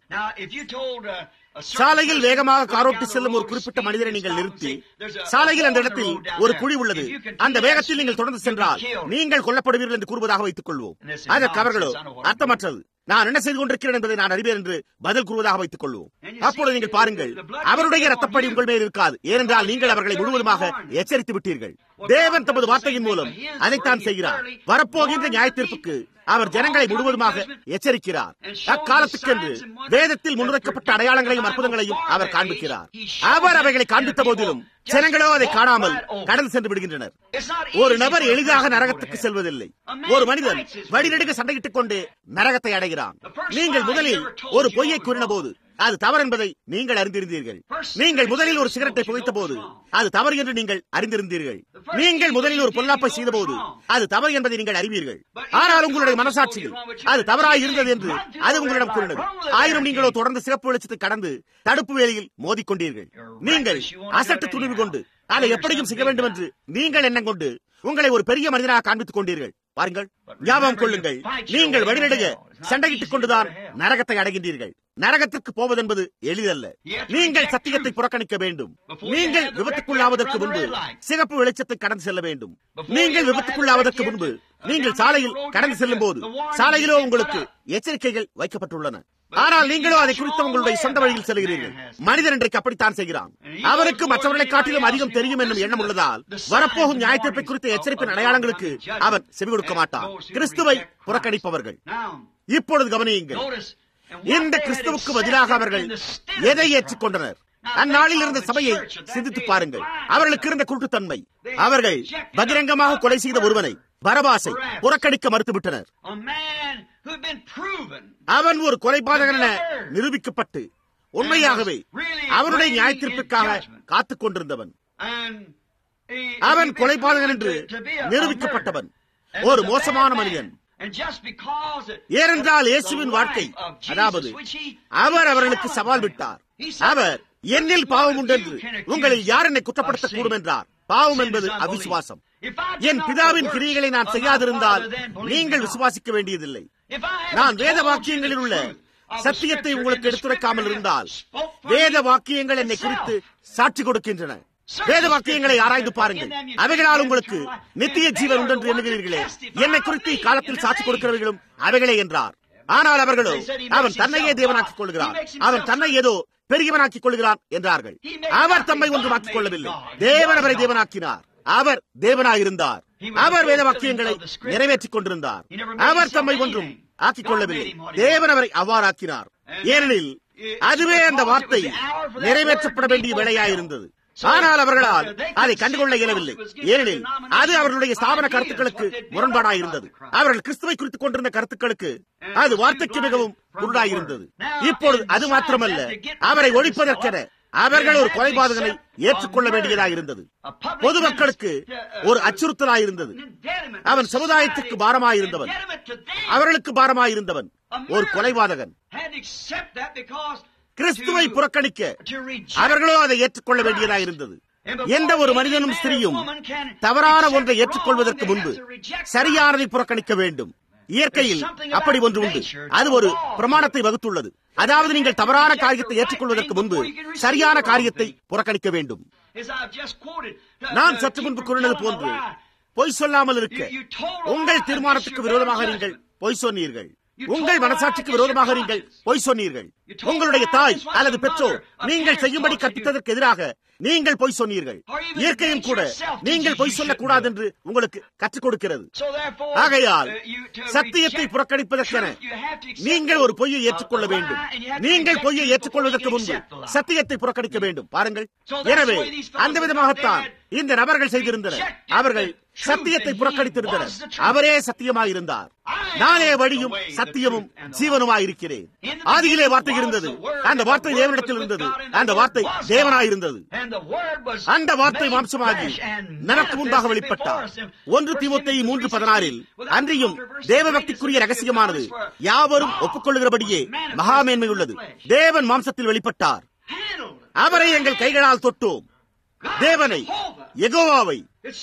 சாலையில் வேகமாக காரோட்டி செல்லும் ஒரு குறிப்பிட்ட மனிதரை நீங்கள் நிறுத்தி சாலையில் அந்த இடத்தில் ஒரு குழி உள்ளது அந்த வேகத்தில் நீங்கள் தொடர்ந்து சென்றால் நீங்கள் கொல்லப்படுவீர்கள் என்று கூறுவதாக வைத்துக் கொள்வோம் அதற்கு அவர்களோ அர்த்தமற்றது நான் என்ன செய்து கொண்டிருக்கிறேன் என்பதை நான் அறிவேன் என்று பதில் கூறுவதாக வைத்துக் கொள்வோம் அப்பொழுது நீங்கள் பாருங்கள் அவருடைய ரத்தப்படி உங்கள் மேல் இருக்காது ஏனென்றால் நீங்கள் அவர்களை முழுவதுமாக எச்சரித்து விட்டீர்கள் தேவன் தமது வார்த்தையின் மூலம் அதைத்தான் செய்கிறார் வரப்போகின்ற நியாயத்தீர்ப்புக்கு அவர் ஜனங்களை முழுவதுமாக எச்சரிக்கிறார் அக்காலத்துக்கென்று வேதத்தில் முன்வைக்கப்பட்ட அடையாளங்களையும் அற்புதங்களையும் அவர் காண்பிக்கிறார் அவர் அவைகளை காண்பித்த போதிலும் ஜனங்களோ அதை காணாமல் கடந்து சென்று விடுகின்றனர் ஒரு நபர் எளிதாக நரகத்துக்கு செல்வதில்லை ஒரு மனிதன் வழிநெடுக சண்டையிட்டுக் கொண்டு நரகத்தை அடைகிறான் நீங்கள் முதலில் ஒரு பொய்யை கூறின போது அது தவறு என்பதை நீங்கள் அறிந்திருந்தீர்கள் நீங்கள் முதலில் ஒரு சிகரெட்டை புகைத்த போது அது தவறு என்று நீங்கள் அறிந்திருந்தீர்கள் நீங்கள் முதலில் ஒரு பொல்லாப்பை செய்த போது அது தவறு என்பதை நீங்கள் அறிவீர்கள் ஆனால் உங்களுடைய மனசாட்சியில் அது தவறாய் இருந்தது என்று அது உங்களிடம் கூறினது ஆயிரம் நீங்களோ தொடர்ந்து சிறப்பு வெளிச்சத்தை கடந்து தடுப்பு வேலையில் மோதிக்கொண்டீர்கள் நீங்கள் அசட்டு துணிவு கொண்டு அதை எப்படியும் செய்ய வேண்டும் என்று நீங்கள் எண்ணம் கொண்டு உங்களை ஒரு பெரிய மனிதனாக காண்பித்துக் கொண்டீர்கள் பாருங்கள் ஞாபகம் கொள்ளுங்கள் நீங்கள் வழிநடுக சண்டையிட்டுக் கொண்டுதான் நரகத்தை அடைகின்றீர்கள் நரகத்திற்கு போவதென்பது எளிதல்ல நீங்கள் சத்தியத்தை புறக்கணிக்க வேண்டும் நீங்கள் விபத்துக்குள்ளாவதற்கு முன்பு சிகப்பு வெளிச்சத்தை கடந்து செல்ல வேண்டும் நீங்கள் விபத்துக்குள்ளாவதற்கு முன்பு நீங்கள் சாலையில் கடந்து செல்லும் போது சாலையிலோ உங்களுக்கு எச்சரிக்கைகள் வைக்கப்பட்டுள்ளன ஆனால் நீங்களோ அதை குறித்து உங்களுடைய சொந்த வழியில் செல்கிறீர்கள் மனிதன் இன்றைக்கு அப்படித்தான் செய்கிறான் அவருக்கு மற்றவர்களை காட்டிலும் அதிகம் தெரியும் என்னும் எண்ணம் உள்ளதால் வரப்போகும் நியாயத்தீர்ப்பை குறித்த எச்சரிப்பின் அடையாளங்களுக்கு அவன் செவி கொடுக்க மாட்டான் கிறிஸ்துவை புறக்கணிப்பவர்கள் இப்பொழுது கவனியுங்கள் இந்த கிறிஸ்துவுக்கு பதிலாக அவர்கள் எதை ஏற்றுக்கொண்டனர் அந்நாளில் இருந்த சபையை சிந்தித்து பாருங்கள் அவர்களுக்கு இருந்த குருட்டுத்தன்மை அவர்கள் பகிரங்கமாக கொலை செய்த ஒருவனை பரபாசை புறக்கணிக்க மறுத்துவிட்டனர் A man who had been proven அவன் ஒரு கொலைபாதகன் என நிரூபிக்கப்பட்டு உண்மையாகவே அவனுடைய நியாயத்தீர்ப்புக்காக காத்துக் கொண்டிருந்தவன் and he, அவன் he'd been கொலைபாதகன் என்று proven to be a- a நிரூபிக்கப்பட்டவன் murderer. And ஒரு was a மோசமான bad man. மனிதன் And just because it- ஏனென்றால் the இயேசுவின் life வாழ்க்கை of Jesus, அதாவது which he- அவர் he அவர்களுக்கு challenged சவால் them. விட்டார் He said, அவர் என்னில் பாவம் உண்டென்று உங்களில் யார் என்னை குற்றப்படுத்தக் கூடும் என்றார் பாவம் என்பது அவிசுவாசம் If I did N not பிதாவின் work கிரியைகளை நான் of my செய்யாதிருந்தால் Father, then believe நீங்கள் me not. விசுவாசிக்க வேண்டியதில்லை If I had நான் வேத told you வாக்கியங்களில் the உள்ள truth of the சத்தியத்தை scripture உங்களுக்கு and the எடுத்துரைக்காமல் scripture இருந்தால் spoke for வேத me வாக்கியங்கள் என்னை itself. குறித்து சாட்சி கொடுக்கின்றன வேத வாக்கியங்களை ஆராய்ந்து பாருங்கள் அவைகளால் உங்களுக்கு நித்திய ஜீவன் உண்டென்று எண்ணுகிறீர்களே என்னை குறித்து இக்காலத்தில் சாட்சி கொடுக்கிறவர்களும் அவைகளே என்றார் ஆனால் அவர்களோ அவன் தன்னையே தேவனாக்கிக் கொள்கிறான் அவன் தன்னை ஏதோ பெரியவனாக்கிக் கொள்கிறான் என்றார்கள் அவர் தம்மை ஒன்றும் ஆக்கிக் கொள்ளவில்லை தேவன் அவரை தேவனாக்கினார் அவர் தேவனாயிருந்தார் அவர் வேத வாக்கியங்களை நிறைவேற்றிக் கொண்டிருந்தார் அவர் தம்மை ஒன்றும் ஆக்கிக் கொள்ளவில்லை தேவன் அவரை அவ்வாறாக்கினார் ஏனெனில் அதுவே அந்த வார்த்தை நிறைவேற்றப்பட வேண்டிய வேலையாயிருந்தது ஆனால் அவர்களால் அதை கண்டுகொள்ள இயலவில்லை ஏனெனில் அது அவர்களுடைய ஸ்தாபன கருத்துக்களுக்கு முரண்பாடாயிருந்தது அவர்கள் கிறிஸ்துவை குறித்துக் கொண்டிருந்த கருத்துக்களுக்கு அது வார்த்தைக்கு மிகவும் குருடாயிருந்தது இப்பொழுது அது மாத்திரமல்ல அவரை ஒழிப்பதற்கென அவர்கள் ஒரு கொலைபாதகனை ஏற்றுக்கொள்ள வேண்டியதாயிருந்தது பொதுமக்களுக்கு ஒரு அச்சுறுத்தலாயிருந்தது அவன் சமுதாயத்துக்கு பாரமாயிருந்தவன் அவர்களுக்கு பாரமாயிருந்தவன் ஒரு கொலைபாதகன் கிறிஸ்துவை புறக்கணிக்க அவர்களோ அதை ஏற்றுக்கொள்ள வேண்டியதாயிருந்தது எந்த ஒரு மனிதனும் ஸ்திரியும் தவறான ஒன்றை ஏற்றுக்கொள்வதற்கு முன்பு சரியானதை புறக்கணிக்க வேண்டும் இயற்கையில் அப்படி ஒன்று உண்டு அது ஒரு பிரமாணத்தை வகுத்துள்ளது அதாவது நீங்கள் தவறான காரியத்தை ஏற்றுக்கொள்வதற்கு முன்பு சரியான காரியத்தை புறக்கணிக்க வேண்டும் நான் சற்று முன்பு கூறினது போன்று பொய் சொல்லாமல் இருக்க உங்கள் தீர்மானத்துக்கு விரோதமாக நீங்கள் பொய் சொன்னீர்கள் உங்கள் மனசாட்சிக்கு விரோதமாக நீங்கள் பொய் சொன்னீர்கள் உங்களுடைய தாய் அல்லது பெற்றோர் நீங்கள் செய்யும்படி கற்பித்ததற்கு எதிராக நீங்கள் பொய் சொன்னீர்கள் இயற்கையும் கூட நீங்கள் பொய் சொல்லக்கூடாது என்று உங்களுக்கு கற்றுக் கொடுக்கிறது ஆகையால் சத்தியத்தை புறக்கணிப்பதற்கென நீங்கள் ஒரு பொய்யை ஏற்றுக்கொள்ள வேண்டும் நீங்கள் பொய்யை ஏற்றுக்கொள்வதற்கு முன்பு சத்தியத்தை புறக்கணிக்க வேண்டும் பாருங்கள் எனவே அந்த விதமாகத்தான் இந்த நபர்கள் செய்திருந்தனர் அவர்கள் சத்தியத்தை புறக்கணித்திருந்தனர் அவரே சத்தியமாயிருந்தார் நானே வழியும் சத்தியமும் ஜீவனுமாயிருக்கிறேன் ஆதியிலே வார்த்தை இருந்தது அந்த வார்த்தை தேவனிடத்தில் இருந்தது அந்த வார்த்தை தேவனாயிருந்தது அந்த வார்த்தை மாம்சமாகி நமக்கு முன்பாக வெளிப்பட்டார் ஒன்று திமுத்தை மூன்று பதினாறில் அன்றியும் தேவபக்திக்குரிய ரகசியமானது யாவரும் ஒப்புக்கொள்கிறபடியே மகாமேன்மை உள்ளது தேவன் மாம்சத்தில் வெளிப்பட்டார் அவரை எங்கள் கைகளால் தொட்டோம் தேவனை எகோவாவை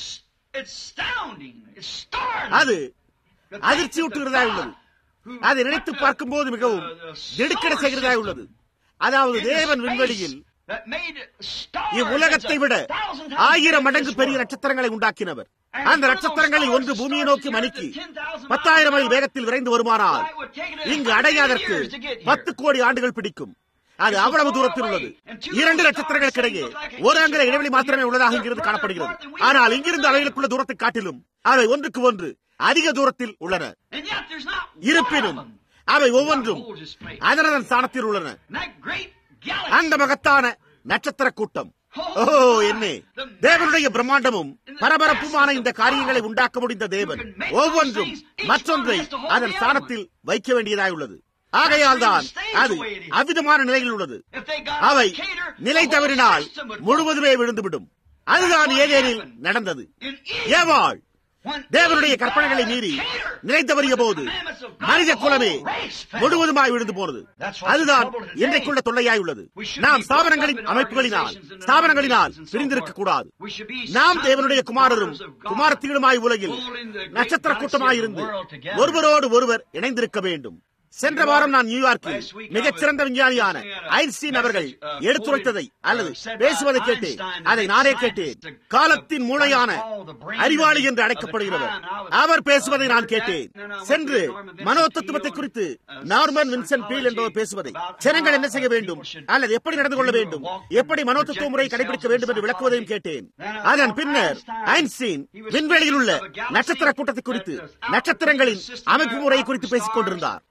அது அதிர்ச்சியூட்டுகிறதா உள்ளது அதை நினைத்து பார்க்கும் போது மிகவும் திடுக்கிட செய்கிறதா உள்ளது அதாவது தேவன் விண்வெளியில் இவ்வுலகத்தை விட ஆயிரம் மடங்கு பெரிய நட்சத்திரங்களை உண்டாக்கினவர் அந்த நட்சத்திரங்களில் ஒன்று பூமியை நோக்கி மணிக்கு பத்தாயிரம் மைல் வேகத்தில் விரைந்து வருமானால் இங்கு அடையாதற்கு பத்து கோடி ஆண்டுகள் பிடிக்கும் அது அவ்வளவு தூரத்தில் உள்ளது இரண்டு நட்சத்திரங்களுக்கிடையே ஒரு அங்குல இடைவெளி மாத்திரமே உள்ளதாக இங்கிருந்து காணப்படுகிறது ஆனால் இங்கிருந்து அவைகளுக்குள்ள தூரத்தை காட்டிலும் அவை ஒன்றுக்கு ஒன்று அதிக தூரத்தில் உள்ளன இருப்பினும் அவை ஒவ்வொன்றும் அதனதன் ஸ்தானத்தில் உள்ளன அந்த மகத்தான நட்சத்திர கூட்டம் ஓ என்னே தேவனுடைய பிரம்மாண்டமும் பரபரப்புமான இந்த காரியங்களை உண்டாக்க முடிந்த தேவன் ஒவ்வொன்றும் மற்றொன்றை அதன் ஸ்தானத்தில் வைக்க வேண்டியதாய் உள்ளது ஆகையால் தான் அது அவ்விதமான நிலையில் உள்ளது அவை நிலை தவறினால் முழுவதுமே விழுந்துவிடும் அதுதான் ஏதேனில் நடந்தது ஏவாள் தேவனுடைய கற்பனைகளை மீறி நிலை தவறிய போது மனித குலமே முழுவதுமாய் விழுந்து போனது அதுதான் இன்றைக்குள்ள தொல்லையாய் உள்ளது நாம் ஸ்தாபனங்களின் அமைப்புகளினால் ஸ்தாபனங்களினால் பிரிந்திருக்க கூடாது நாம் தேவனுடைய குமாரரும் குமாரத்திகளுமாய் உலகில் நட்சத்திர கூட்டமாயிருந்து ஒருவரோடு ஒருவர் இணைந்திருக்க வேண்டும் சென்ற வாரம் நான் நியூயார்க்கில் மிகச்சிறந்த விஞ்ஞானியான ஐன்ஸ்டீன் அவர்கள் எடுத்துரைத்ததை அல்லது பேசுவதை கேட்டேன் அதை நானே கேட்டேன் காலத்தின் மூளையான அறிவாளி என்று அழைக்கப்படுகிறவர் அவர் பேசுவதை நான் கேட்டேன் சென்று மனோ தத்துவத்தை குறித்து நார்மன் வின்சென்ட் பீல் என்பவர் பேசுவதை ஜனங்கள் என்ன செய்ய வேண்டும் அல்லது எப்படி நடந்து கொள்ள வேண்டும் எப்படி மனோ தத்துவ முறை கடைபிடிக்க வேண்டும் என்று விளக்குவதையும் கேட்டேன் அதன் பின்னர் ஐன்ஸ்டீன் விண்வெளியில் உள்ள நட்சத்திர கூட்டத்தை குறித்து நட்சத்திரங்களின் அமைப்பு முறை குறித்து பேசிக் கொண்டிருந்தார்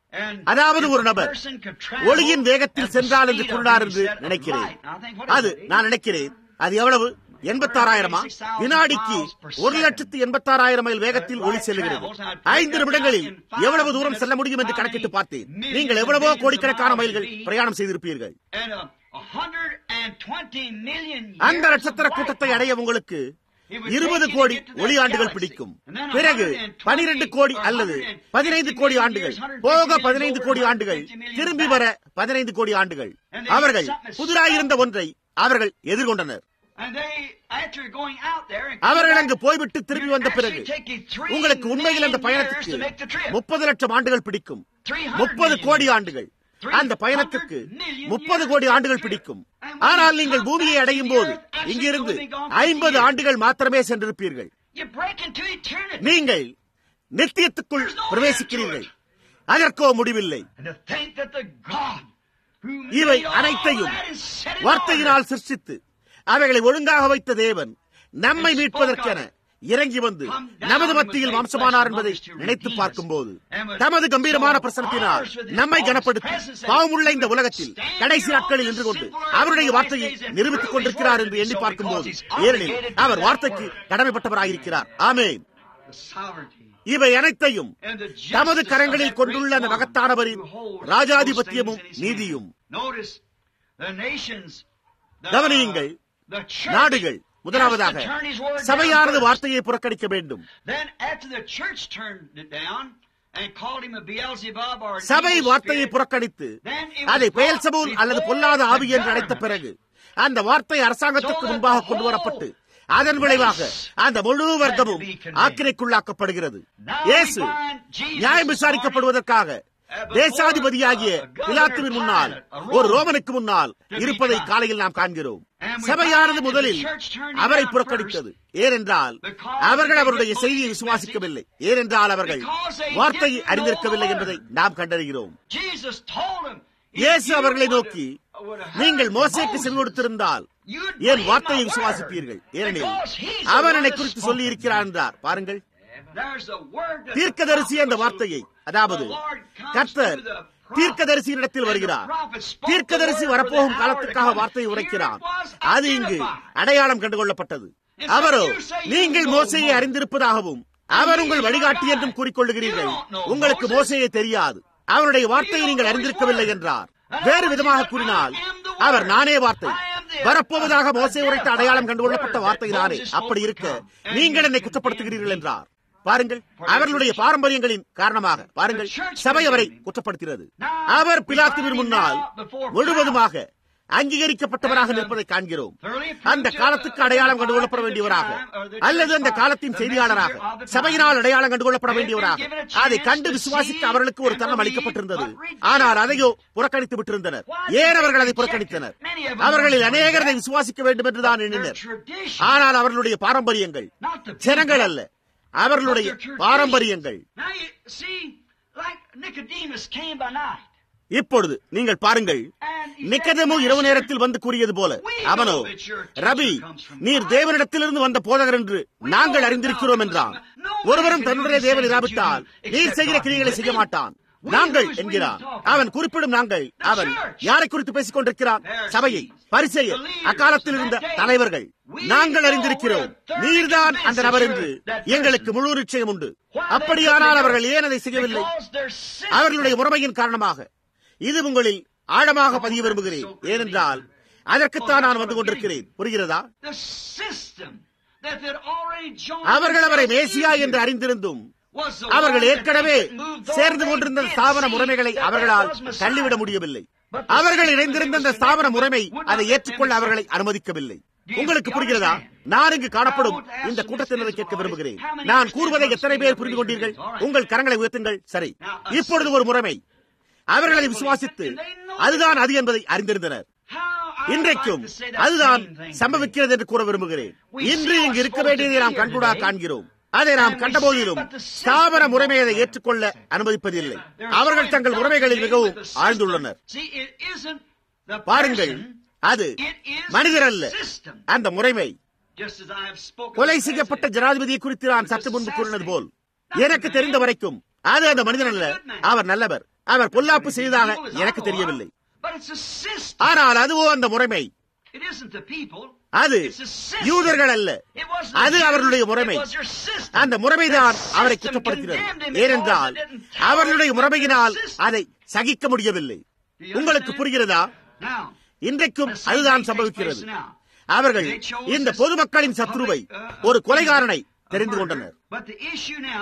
அதாவது ஒரு நபர் ஒளியின் வேகத்தில் சென்றால் என்று கூறினார் என்று நினைக்கிறேன் அது நான் நினைக்கிறேன் அது எவ்வளவு எண்பத்தாறாயிரமா வினாடிக்கு ஒரு லட்சத்து எண்பத்தாறாயிரம் மைல் வேகத்தில் ஒளி செல்லுகிறது ஐந்து நிமிடங்களில் எவ்வளவு தூரம் செல்ல முடியும் என்று கணக்கிட்டு பார்த்தேன் நீங்கள் எவ்வளவோ கோடிக்கணக்கான மைல்கள் பிரயாணம் செய்திருப்பீர்கள் அந்த நட்சத்திர கூட்டத்தை அடைய உங்களுக்கு இருபது கோடி ஒளி ஆண்டுகள் பிடிக்கும் பிறகு பனிரெண்டு கோடி அல்லது பதினைந்து கோடி ஆண்டுகள் போக பதினைந்து கோடி ஆண்டுகள் திரும்பி வர பதினைந்து கோடி ஆண்டுகள் அவர்கள் புதிராயிருந்த ஒன்றை அவர்கள் எதிர்கொண்டனர் அவர்கள் அங்கு போய்விட்டு திரும்பி வந்த பிறகு உங்களுக்கு உண்மையில் அந்த பயணத்துக்கு முப்பது லட்சம் ஆண்டுகள் பிடிக்கும் முப்பது கோடி ஆண்டுகள் அந்த பயணத்துக்கு முப்பது கோடி ஆண்டுகள் பிடிக்கும் ஆனால் நீங்கள் பூமியை அடையும் போது இங்கிருந்து ஐம்பது ஆண்டுகள் மாத்திரமே சென்றிருப்பீர்கள் நீங்கள் நித்தியத்துக்குள் பிரவேசிக்கிறீர்கள் அதற்கோ முடிவில்லை இவை அனைத்தையும் வார்த்தையினால் சிருஷ்டித்து அவைகளை ஒழுங்காக வைத்த தேவன் நம்மை மீட்பதற்கென இறங்கி வந்து நமது மத்தியில் வம்சமானார் என்பதை நினைத்து பார்க்கும் போது தமது கம்பீரமான பிரசனத்தினால் நம்மை கனப்படுத்தி பாவமுள்ள இந்த உலகத்தில் கடைசி நாட்களில் நின்று கொண்டு அவருடைய வார்த்தையை நிரூபித்துக் கொண்டிருக்கிறார் என்று எண்ணி பார்க்கும் போது ஏனெனில் அவர் வார்த்தைக்கு கடமைப்பட்டவராயிருக்கிறார் ஆமேன் இவை அனைத்தையும் தமது கரங்களில் கொண்டுள்ள அந்த மகத்தானவரின் ராஜாதிபத்தியமும் நீதியும் கவனியுங்கள் நாடுகள் முதலாவதாக சபையானது வார்த்தையை புறக்கணிக்க வேண்டும் சபை வார்த்தையை புறக்கணித்து அதை பெயல் சபூல் அல்லது பொல்லாத ஆவி என்று அழைத்த பிறகு அந்த வார்த்தை அரசாங்கத்துக்கு முன்பாக கொண்டு வரப்பட்டு அதன் விளைவாக அந்த முழு வர்க்கமும் ஆக்கிரைக்குள்ளாக்கப்படுகிறது இயேசு நியாயம் விசாரிக்கப்படுவதற்காக தேசாதிபதியாகிய பிலாத்துவின் முன்னால் ஒரு ரோமனுக்கு முன்னால் இருப்பதை காலையில் நாம் காண்கிறோம் சபையானது முதலில் அவரை புறக்கணித்தது ஏனென்றால் அவர்கள் அவருடைய செய்தியை விசுவாசிக்கவில்லை ஏனென்றால் அவர்கள் வார்த்தையை அறிந்திருக்கவில்லை என்பதை நாம் கண்டறிகிறோம் இயேசு அவர்களை நோக்கி நீங்கள் மோசைக்கு செல் கொடுத்திருந்தால் என் வார்த்தையை விசுவாசிப்பீர்கள் ஏனெனில் அவன் என்னை குறித்து சொல்லி இருக்கிறார் என்றார் பாருங்கள் தீர்க்கதரிசி அந்த வார்த்தையை அதாவது கர்த்தர் தீர்க்கதரிசியினிடத்தில் வருகிறார் தீர்க்கதரிசி வரப்போகும் காலத்துக்காக வார்த்தையை உரைக்கிறார் அது இங்கு அடையாளம் கண்டுகொள்ளப்பட்டது அவரோ நீங்கள் மோசையை அறிந்திருப்பதாகவும் அவர் உங்கள் வழிகாட்டி என்றும் கூறிக்கொள்ளுகிறீர்கள் உங்களுக்கு மோசையை தெரியாது அவருடைய வார்த்தையை நீங்கள் அறிந்திருக்கவில்லை என்றார் வேறு விதமாக கூறினால் அவர் நானே வார்த்தை வரப்போவதாக மோசை உரைத்த அடையாளம் கண்டுகொள்ளப்பட்ட வார்த்தை நானே அப்படி இருக்க நீங்கள் என்னை குற்றப்படுத்துகிறீர்கள் என்றார் பாருங்கள் அவர்களுடைய பாரம்பரியங்களின் காரணமாக பாருங்கள் சபை அவரை குற்றப்படுத்துகிறது அவர் பிலாத்துவின் முன்னால் முழுவதுமாக அங்கீகரிக்கப்பட்டவராக நிற்பதை காண்கிறோம் அந்த காலத்துக்கு அடையாளம் கண்டுகொள்ளப்பட வேண்டியவராக அல்லது அந்த காலத்தின் செய்தியாளராக சபையினால் அடையாளம் கண்டுகொள்ளப்பட வேண்டியவராக அதை கண்டு விசுவாசிக்க அவர்களுக்கு ஒரு தருணம் அளிக்கப்பட்டிருந்தது ஆனால் அதையோ புறக்கணித்து விட்டிருந்தனர் ஏன் அவர்கள் அதை புறக்கணித்தனர் அவர்களில் அநேகர் அதை விசுவாசிக்க வேண்டும் என்றுதான் எண்ணினர் ஆனால் அவர்களுடைய பாரம்பரியங்கள் ஜனங்கள் அல்ல அவர்களுடைய பாரம்பரியங்கள் இப்பொழுது நீங்கள் பாருங்கள் நிக்கதமு இரவு நேரத்தில் வந்து கூறியது போல அவனோ ரவி நீர் தேவனிடத்திலிருந்து வந்த போதகர் என்று நாங்கள் அறிந்திருக்கிறோம் என்றான் ஒருவரும் தன்னுடைய தேவன் இராவிட்டால் நீர் செய்கிற கிரிகளை செய்ய மாட்டான் நாங்கள் என்கிறான் அவன் குறிப்பிடும் நாங்கள் அவன் யாரை குறித்து பேசிக் கொண்டிருக்கிறான் சபையை பரிசெயர் அக்காலத்தில் இருந்த தலைவர்கள் நாங்கள் அறிந்திருக்கிறோம் நீர்தான் அந்த நபர் என்று எங்களுக்கு முழு நிச்சயம் உண்டு அப்படியானால் அவர்கள் ஏன் அதை செய்யவில்லை அவர்களுடைய முறைமையின் காரணமாக இது உங்களில் ஆழமாக பதிய விரும்புகிறேன் ஏனென்றால் அதற்குத்தான் நான் வந்து கொண்டிருக்கிறேன் புரிகிறதா அவர்கள் அவரை மேசியா என்று அறிந்திருந்தும் அவர்கள் ஏற்கனவே சேர்ந்து கொண்டிருந்த ஸ்தாபன முறைமைகளை அவர்களால் தள்ளிவிட முடியவில்லை அவர்கள் இணைந்திருந்த இந்த ஸ்தாபன முறைமை அதை ஏற்றுக்கொள்ள அவர்களை அனுமதிக்கவில்லை உங்களுக்கு புரிகிறதா நான் இங்கு காணப்படும் இந்த கூட்டத்தினரை கேட்க விரும்புகிறேன் நான் கூறுவதை எத்தனை பேர் புரிந்து கொண்டீர்கள் உங்கள் கரங்களை உயர்த்துங்கள் சரி இப்பொழுது ஒரு முறைமை அவர்களை விசுவாசித்து அதுதான் அது என்பதை அறிந்திருந்தனர் இன்றைக்கும் அதுதான் சம்பவிக்கிறது என்று கூற விரும்புகிறேன் இன்று இங்கு இருக்க வேண்டியதை நாம் கண்கூடா காண்கிறோம் அதை நாம் கண்டபோதிலும் ஸ்தாபன முறைமையை அதை ஏற்றுக்கொள்ள அனுமதிப்பதில்லை அவர்கள் தங்கள் முறைமைகளில் மிகவும் ஆழ்ந்துள்ளனர் பாருங்கள் அது மனிதர் அல்ல அந்த முறைமை கொலை செய்யப்பட்ட ஜனாதிபதியை குறித்து நான் சற்று முன்பு கூறினது போல் எனக்கு தெரிந்த வரைக்கும் அது அந்த மனிதன் அல்ல அவர் நல்லவர் அவர் பொல்லாப்பு செய்ததாக எனக்கு தெரியவில்லை But it's a system. ஆனால் அதுவோ அந்த முறைமை It isn't the people. அது It's a system. யூதர்கள் அல்ல It wasn't அது the Jews. அவர்களுடைய முறைமை It was their system. அந்த முறைமைதான் That அவரை system குற்றப்படுத்தினது condemned him ஏனென்றால் because it didn't tolerate அவர்களுடைய முறைமையினால் their system. அதை சகிக்க முடியவில்லை Do you உங்களுக்கு understand? புரிகிறதா Now, இன்றைக்கும் the same அதுதான் thing takes சம்பவிக்கிறது place now. அவர்கள் They chose இந்த this பொதுமக்களின் சத்ருவை public, uh, ஒரு கொலைகாரனை a தெரிந்து murder. கொண்டனர் But the issue now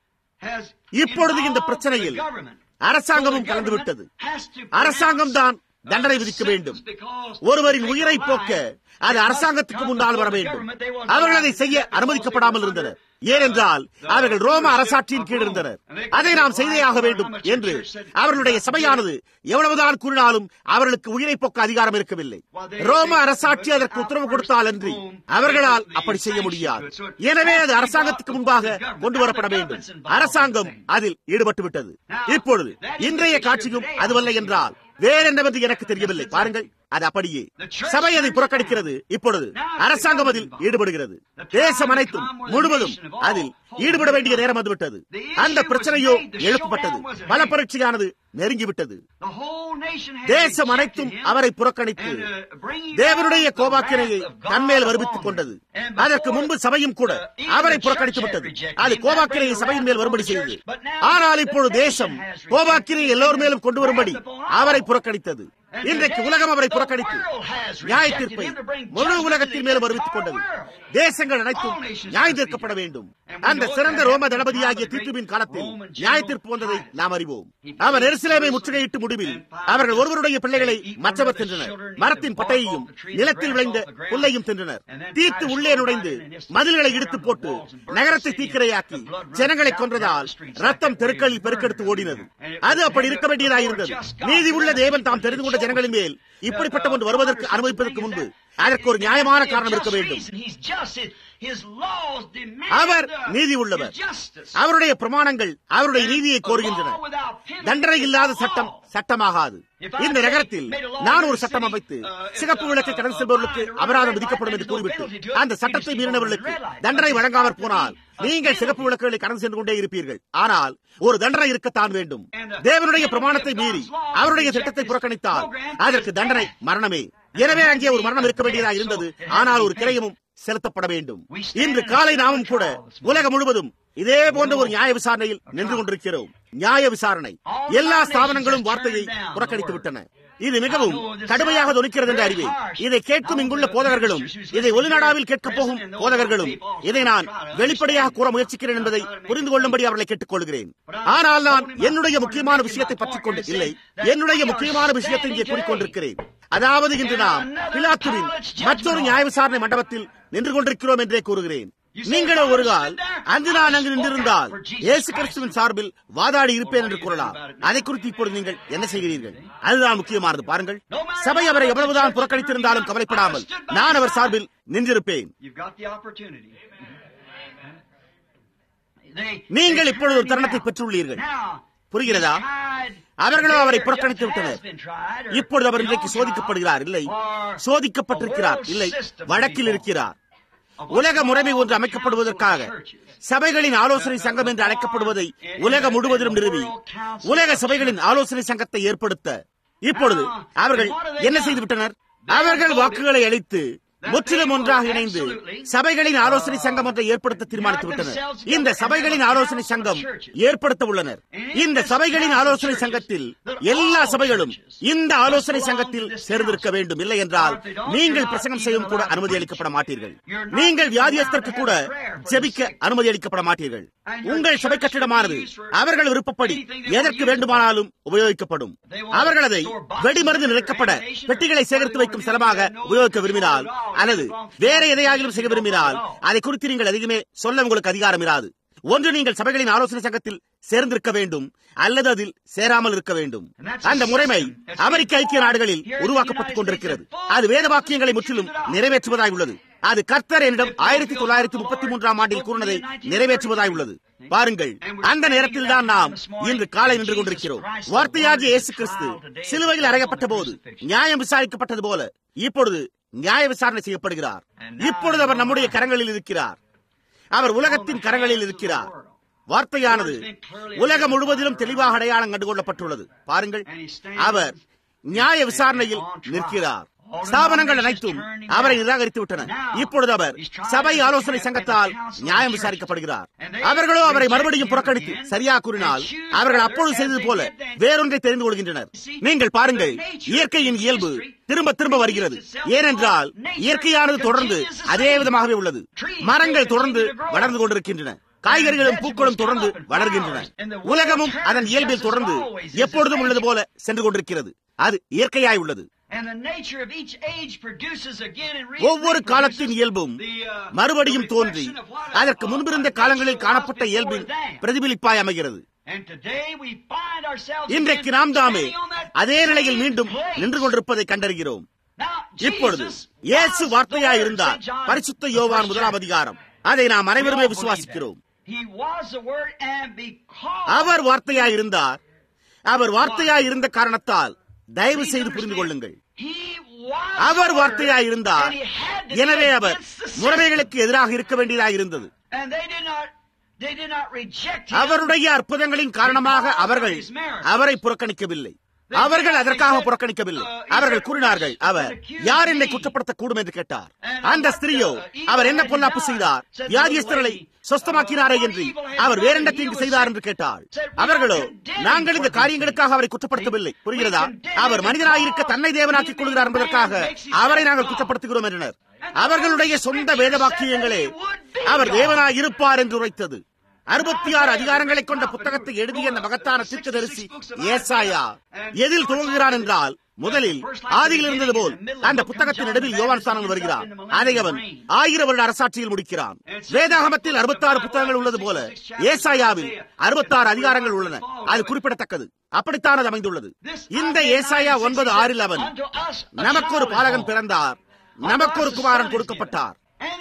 has இப்பொழுது இந்த involved பிரச்சனையில் the government. அரசாங்கமும் So the கலந்து government விட்டது has to அரசாங்கம் தான் pronounce தண்டனை a விதிக்க வேண்டும் sentence because ஒருவரின் to உயிரை take a போக்க life, அது it அரசாங்கத்துக்கு must முன்னால் come வர before the வேண்டும் government. They wasn't அவர்கள் அதை allowed to செய்ய do that because அனுமதிக்கப்படாமல் they were இருந்தனர் under ஏனென்றால் the அவர்கள் ரோம rulership அரசாட்சியின் of கீழ் Rome. இருந்தனர் And they அதை couldn't நாம் lie செய்தே ஆக for வேண்டும் how much the என்று church said it அவர்களுடைய was சபையானது எவ்வளவுதான் கூறினாலும் அவர்களுக்கு உயிரை போக்க அதிகாரம் இருக்கவில்லை ரோம அரசாட்சி அதற்கு உத்தரவு கொடுத்தால் அன்றி அவர்களால் அப்படி செய்ய முடியாது எனவே அது அரசாங்கத்துக்கு முன்பாக கொண்டு வரப்பட வேண்டும் அரசாங்கம் அதில் ஈடுபட்டு விட்டது இப்பொழுது இன்றைய காட்சியும் அதுவல்ல என்றால் வேற என்னவென்று எனக்கு தெரியவில்லை பாருங்கள் அது அப்படியே சபை அதை புறக்கணிக்கிறது இப்பொழுது அரசாங்கம் அதில் ஈடுபடுகிறது தேசம் அனைத்தும் முழுவதும் அதில் ஈடுபட வேண்டிய நேரம் வந்துவிட்டது அந்த பிரச்சனையோ எழுப்பப்பட்டது பல பரீட்சையானது நெருங்கிவிட்டது The whole nation has தேசம் rejected அனைத்தும் him அவரை புறக்கணித்து and, uh, bringing தேவனுடைய down the கோபாக்கினையை wrath of God தன்மேல் upon வருவித்துக் him. கொண்டது And அதற்கு before, முன்பு சபையும் கூட uh, even அவரை the புறக்கணித்து church had விட்டது rejected அது him. கோபாக்கினையை That சபையின் bring மேல் the வரும்படி wrath செய்தது upon the church. But now ஆனால் the இப்பொழுது nation தேசம் has rejected கோபாக்கினை him. எல்லோர் மேலும் கொண்டு வரும்படி Wrath upon all. அவரை புறக்கணித்தது And இன்றைக்கு today, உலகம் அவரை the புறக்கணித்து world has rejected நியாய தீர்ப்பை him to bring முழு judgment உலகத்தின் to the மேலும் entire வருவித்துக் கொண்டது world. தேசங்கள் அனைத்தும் All nations நியாய must be தீர்க்கப்பட judged. வேண்டும் And we அந்த know சிறந்த that ரோம happened தளபதியாகிய in the great தீத்துவின் காலத்தில் Roman general நியாய தீர்ப்பு வந்ததை Titus. நாம் அறிவோம் He அவர் put எருசலேமை Jerusalem முற்றுகையிட்டு முடிவில் and five அவர்கள் just ஒருவருடைய பிள்ளைகளை eat one மற்றவர் of the தின்றனர் children, மரத்தின் the bark பட்டையையும் off the tree, the நிலத்தில் grass விளைந்த off the ground. புல்லையும் தின்றனர் And then தீத்து Titus உள்ளே went நுழைந்து right in and just மதில்களை tear இடித்து down the போட்டு walls and burn நகரத்தை the city. தீக்கிரையாக்கி The blood runs ஜனங்களை down கொன்றதால் the streets like ரத்தம் that தெருக்களில் way. பெருக்கெடுத்து ஓடினது And it அது was- அப்படி இருக்க வேண்டியதாக and இருந்தது just God நீதி உள்ள for தேவன் that தாம் தெரிந்து கொண்ட people ஜனங்களின் மேல் இப்படிப்பட்ட ஒன்று Uh, வருவதற்கு Congress அனுமதிப்பதற்கு is முன்பு that- அதற்கு ஒரு நியாயமான It's காரணம் இருக்க just வேண்டும் reason. He's just. His- his laws demand our the- நீதி உள்ளவர் his justice. அவருடைய பிரமாணங்கள் அவருடைய நீதியை A கோருகின்றன law without penalty தண்டனை is இல்லாத not சட்டம் law. சட்டமாகாது இந்த நகரத்தில் நான் ஒரு சட்டம் அமைத்து சிகப்பு விளக்கு கடந்து செல்பவர்களுக்கு அபராதம் விதிக்கப்படும் என்று கூறிவிட்டு அந்த சட்டத்தை மீறினவர்களுக்கு தண்டனை வழங்காமற் போனால் நீங்கள் சிகப்பு விளக்குகளை கடந்து சென்று கொண்டே இருப்பீர்கள் ஆனால் ஒரு தண்டனை இருக்கத்தான் வேண்டும் தேவனுடைய பிரமாணத்தை மீறி அவருடைய திட்டத்தை புறக்கணித்தால் அதற்கு தண்டனை மரணமே எனவே அங்கே ஒரு மரணம் இருக்க வேண்டியதாக இருந்தது ஆனால் ஒரு கிரயமும் செலுத்தப்பட வேண்டும் இன்று காலை நாமும் கூட உலகம் முழுவதும் இதே போன்ற ஒரு நியாய விசாரணையில் நின்று கொண்டிருக்கிறோம் நியாய விசாரணை எல்லா ஸ்தாபனங்களும் வார்த்தையை புறக்கணித்து விட்டன இது மிகவும் கடுமையாக தொனிக்கிறது என்று அறிவேன் இதை கேட்கும் இங்குள்ள போதகர்களும் இதை ஒலிநாடாவில் கேட்கப் போகும் போதகர்களும் இதை நான் வெளிப்படையாக கூற முயற்சிக்கிறேன் என்பதை புரிந்து கொள்ளும்படி அவர்களை கேட்டுக்கொள்கிறேன் ஆனால் நான் என்னுடைய முக்கியமான விஷயத்தை பற்றிக் கொண்டு இல்லை என்னுடைய முக்கியமான விஷயத்தை இங்கே கூறிக்கொண்டிருக்கிறேன் அதாவது இன்று நாம் பிலாத்துவின் மற்றொரு நியாய விசாரணை மண்டபத்தில் நின்று கொண்டிருக்கிறோம் என்றே கூறுகிறேன் நீங்களோ ஒரு கால் அங்கு நான் அங்கு நின்றிருந்தால் இயேசு கிறிஸ்துவின் சார்பில் வாதாடி இருப்பேன் என்று கூறலாம் அதை குறித்து இப்பொழுது நீங்கள் என்ன செய்கிறீர்கள் அதுதான் முக்கியமானது பாருங்கள் சபை அவரை எவ்வளவுதான் புறக்கணித்திருந்தாலும் கவலைப்படாமல் நான் அவர் சார்பில் நின்றிருப்பேன் You've got the opportunity. They- நீங்கள் they இப்பொழுது ஒரு turned him தருணத்தை out. பெற்றுள்ளீர்கள் Now, புரிகிறதா he's tried- அவர்களோ அவரை Just புறக்கணித்து has விட்டனர் been tried, or இப்பொழுது அவர் been இன்றைக்கு on சோதிக்கப்படுகிறார் இல்லை trial, or சோதிக்கப்பட்டிருக்கிறார் a world இல்லை system வழக்கில் before. இருக்கிறார் Of உலக what's முறைமை called ஒன்று அமைக்கப்படுவதற்காக council of churches. சபைகளின் ஆலோசனை சங்கம் என்று அழைக்கப்படுவதை உலகம் முழுவதிலும் நிறுவி உலக சபைகளின் ஆலோசனை சங்கத்தை ஏற்படுத்த இப்பொழுது அவர்கள் என்ன செய்து விட்டனர் அவர்கள் வாக்குகளை அளித்து முற்றிலும் ஒன்றாக இணைந்து சபைகளின் ஆலோசனை சங்கம் ஒன்றை ஏற்படுத்த தீர்மானித்து விட்டனர் இந்த சபைகளின் ஆலோசனை சங்கம் ஏற்படுத்த உள்ளனர் இந்த சபைகளின் ஆலோசனை சங்கத்தில் எல்லா சபைகளும் இந்த ஆலோசனை சங்கத்தில் சேர்ந்திருக்க வேண்டும் இல்லை என்றால் நீங்கள் பிரசங்கம் செய்யும் கூட அனுமதி அளிக்கப்பட மாட்டீர்கள் நீங்கள் வியாதியஸ்தருக்கு கூட ஜெபிக்க அனுமதி அளிக்கப்பட மாட்டீர்கள் உங்கள் சபை கட்டிடமானது அவர்கள் விருப்பப்படி எதற்கு வேண்டுமானாலும் உபயோகிக்கப்படும் அவர்கள் அதை வெடிமருந்து நிறைக்கப்பட பெட்டிகளை சேகரித்து வைக்கும் செலவாக உபயோகிக்க விரும்பினால் அல்லது வேற எதையாகிலும் செய்ய விரும்பினால் அதை குறித்து நீங்கள் அதிகமே சொல்ல உங்களுக்கு அதிகாரம் இராது ஒன்று நீங்கள் சபைகளின் ஆலோசனை சங்கத்தில் சேர்ந்திருக்க வேண்டும் அல்லது அதில் சேராமல் இருக்க வேண்டும் அந்த முறைமை அமெரிக்க ஐக்கிய நாடுகளில் உருவாக்கப்பட்டுக் கொண்டிருக்கிறது அது வேத வாக்கியங்களை முற்றிலும் நிறைவேற்றுவதாய் உள்ளது அது கர்த்தர் என்னிடம் ஆயிரத்தி தொள்ளாயிரத்தி முப்பத்தி மூன்றாம் ஆண்டில் கூறினதை நிறைவேற்றுவதாய் உள்ளது பாருங்கள் அந்த நேரத்தில் தான் நாம் இன்று காலை நின்று கொண்டிருக்கிறோம் வார்த்தையாகிய இயேசு கிறிஸ்து சிலுவையில் அறையப்பட்ட போது நியாயம் விசாரிக்கப்பட்டது போல இப்பொழுது நியாய விசாரணை செய்யப்படுகிறார் இப்பொழுது அவர் நம்முடைய கரங்களில் இருக்கிறார் அவர் உலகத்தின் கரங்களில் இருக்கிறார் வார்த்தையானது உலகம் முழுவதிலும் தெளிவாக அடையாளம் கண்டுகொள்ளப்பட்டுள்ளது பாருங்கள் அவர் நியாய விசாரணையில் நிற்கிறார் ஸ்தாபனங்கள் அனைத்தும் அவரை நிராகரித்து விட்டன இப்பொழுது அவர் சபை ஆலோசனை சங்கத்தால் நியாயம் விசாரிக்கப்படுகிறார் அவர்களோ அவரை மறுபடியும் புறக்கணித்து சரியா கூறினால் அவர்கள் அப்பொழுது செய்தது போல வேறொன்றை தெரிந்து கொள்கின்றனர் நீங்கள் பாருங்கள் இயற்கையின் இயல்பு திரும்ப திரும்ப வருகிறது ஏனென்றால் இயற்கையானது தொடர்ந்து அதே விதமாகவே உள்ளது மரங்கள் தொடர்ந்து வளர்ந்து கொண்டிருக்கின்றன காய்கறிகளும் பூக்களும் தொடர்ந்து வளர்கின்றன உலகமும் அதன் இயல்பில் தொடர்ந்து எப்பொழுதும் உள்ளது போல சென்று கொண்டிருக்கிறது அது இயற்கையாய் உள்ளது ஒவ்வொரு காலத்தின் இயல்பும் மறுபடியும் தோன்றி அதற்கு முன்பிருந்த காலங்களில் காணப்பட்ட இயல்பின் பிரதிபலிப்பாய் அமைகிறது இன்றைக்கு நாம் தாமே அதே நிலையில் மீண்டும் நின்று கொண்டிருப்பதை கண்டறிகிறோம் இப்பொழுது இயேசு வார்த்தையாய் இருந்தார் பரிசுத்த யோவான் முதலாம் அதிகாரம் அதை நாம் அனைவருமே விசுவாசிக்கிறோம் அவர் வார்த்தையாய் இருந்தார் அவர் வார்த்தையாய் இருந்த காரணத்தால் தயவு செய்து புரிந்து கொள்ளுங்கள் அவர் வார்த்தையாய் இருந்தார் எனவே அவர் முறைமைகளுக்கு எதிராக இருக்க வேண்டியதாக இருந்தது அவருடைய அற்புதங்களின் காரணமாக அவர்கள் அவரை புறக்கணிக்கவில்லை அவர்கள் அதற்காக புறக்கணிக்கவில்லை அவர்கள் கூறினார்கள் அவர் யார் என்னை குற்றப்படுத்தக்கூடும் என்று கேட்டார் அந்த ஸ்திரீயோ அவர் என்ன பொல்லாப்பு செய்தார் வியாதியஸ்தர்களை சொஸ்தமாக்கினாரே என்று அவர் வேற என்ன தீங்கு செய்தார் என்று கேட்டாள் அவர்களோ நாங்கள் இந்த காரியங்களுக்காக அவரை குற்றப்படுத்தவில்லை புரிகிறதா அவர் மனிதனாயிருக்க தன்னை தேவனாக்கிக் கொள்கிறார் என்பதற்காக அவரை நாங்கள் குற்றப்படுத்துகிறோம் என்றனர் அவர்களுடைய சொந்த வேத வாக்கியங்களே அவர் தேவனாய் இருப்பார் என்று உரைத்தது அறுபத்தி ஆறு அதிகாரங்களை கொண்ட புத்தகத்தை எழுதிய அந்த மகத்தான தீர்க்கதரிசி ஏசாயா எதில் துவங்குகிறான் என்றால் முதலில் ஆதியில் இருந்தது போல் அந்த புத்தகத்தின் நடுவில் யோவான் ஸ்தானம் வருகிறான் அதை அவன் ஆயிரம் வருட அரசாட்சியில் முடிக்கிறான் வேதாகமத்தில் அறுபத்தாறு புத்தகங்கள் உள்ளது போல ஏசாயாவில் அறுபத்தாறு அதிகாரங்கள் உள்ளன அது குறிப்பிடத்தக்கது அப்படித்தான் அது அமைந்துள்ளது இந்த ஏசாயா ஒன்பது ஆறில் அவன் நமக்கு ஒரு பாலகன் பிறந்தார் நமக்கு ஒரு குமாரன் கொடுக்கப்பட்டார்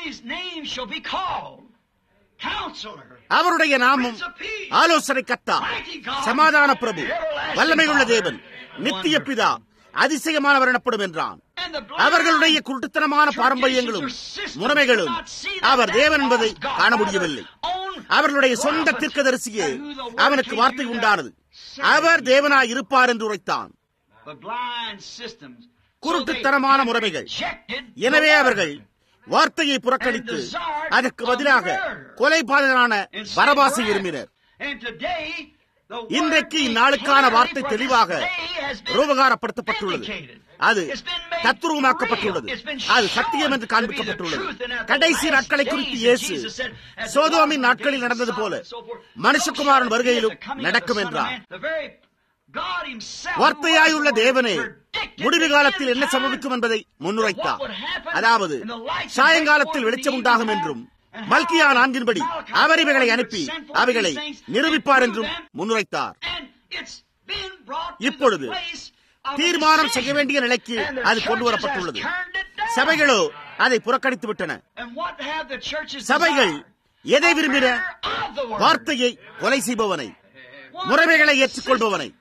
அவருடைய நாமம் ஆலோசனை கத்தா சமாதான பிரபு வல்லமையுள்ள தேவன் நித்திய பிதா அதிசயமானவர் எனப்படும் என்றான் அவர்களுடைய குருட்டுத்தனமான பாரம்பரியங்களும் முறைமைகளும் அவர் தேவன் என்பதை காண முடியவில்லை அவர்களுடைய சொந்த தீர்க்கதரிசியே அவனுக்கு வார்த்தை உண்டானது அவர் தேவனாய் இருப்பார் என்று உரைத்தான் குருட்டுத்தனமான முறைமைகள் எனவே அவர்கள் வார்த்தையை புறக்கணித்து அதற்கு பதிலாக கொலைபாதகரான பரபாசை விரும்பினர் இன்றைக்கு இந்நாளுக்கான வார்த்தை தெளிவாக ரூபகாரப்படுத்தப்பட்டுள்ளது அது தத்துருவமாக்கப்பட்டுள்ளது அது சத்தியம் என்று காண்பிக்கப்பட்டுள்ளது கடைசி நாட்களை குறித்து இயேசு சோதோமின் நாட்களில் நடந்தது போல மனுஷகுமாரன் வருகையிலும் நடக்கும் என்றார் வார்த்தையாயுள்ள தேவனே முடிவு காலத்தில் என்ன சம்பவிக்கும் என்பதை முன்னுரைத்தார் அதாவது சாயங்காலத்தில் வெளிச்சம் உண்டாகும் என்றும் மல்கியா நான்கின்படி அவர் இவைகளை அனுப்பி அவைகளை நிரூபிப்பார் என்றும் முன்னுரைத்தார் இப்பொழுது தீர்மானம் செய்ய வேண்டிய நிலைக்கு அது கொண்டு வரப்பட்டுள்ளது சபைகளோ அதை புறக்கணித்து விட்டன சபைகள் எதை விரும்பின வார்த்தையை கொலை செய்பவனை முறைமைகளை ஏற்றுக்கொள்பவனை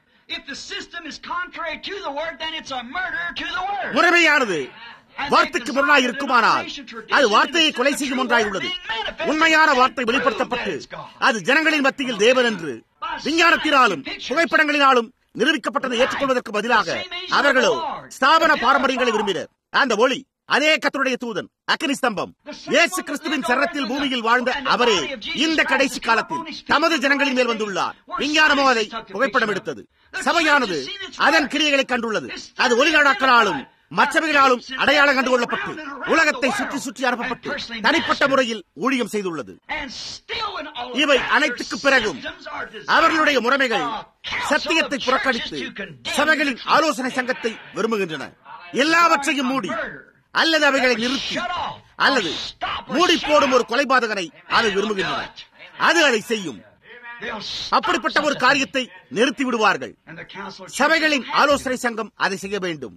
முறைமையானது வார்த்தைக்கு முரணாய் இருக்குமானால் அது வார்த்தையை கொலை செய்யும் ஒன்றாய் உள்ளது உண்மையான வார்த்தை வெளிப்படுத்தப்பட்டு அது ஜனங்களின் மத்தியில் தேவன் என்று விஞ்ஞானத்தினாலும் புகைப்படங்களினாலும் நிரூபிக்கப்பட்டதை ஏற்றுக்கொள்வதற்கு பதிலாக அவர்களோ ஸ்தாபன பாரம்பரியங்களை விரும்பினர் அந்த ஒளி அதே கத்தருடைய தூதன் அக்னி ஸ்தம்பம் இயேசு கிறிஸ்துவின் சரத்தில் பூமியில் வாழ்ந்த அவரே இந்த கடைசி காலத்தில் தமது ஜனங்களின் மேல் வந்துள்ளார் விஞ்ஞானமோ அதை புகைப்படம் எடுத்தது சபையானது அதன் கிரியைகளை கண்டுள்ளது அது ஒளிநாடாக்களாலும் மற்றவைகளாலும் அடையாளம் கண்டுகொள்ளப்பட்டு உலகத்தை சுற்றி சுற்றி அனுப்பப்பட்டு தனிப்பட்ட முறையில் ஊழியம் செய்துள்ளது இவை அனைத்துக்கு பிறகும் அவர்களுடைய முறைமைகள் சத்தியத்தை புறக்கணித்து சபைகளின் ஆலோசனை சங்கத்தை விரும்புகின்றன எல்லாவற்றையும் மூடி அல்லது அவைகளை நிறுத்தி அல்லது மூடி போடும் ஒரு கொலைபாதகனை அவை விரும்புகின்றன அது அதை செய்யும் அப்படிப்பட்ட ஒரு காரியத்தை நிறுத்தி விடுவார்கள் சபைகளின் ஆலோசனை சங்கம் அதை செய்ய வேண்டும்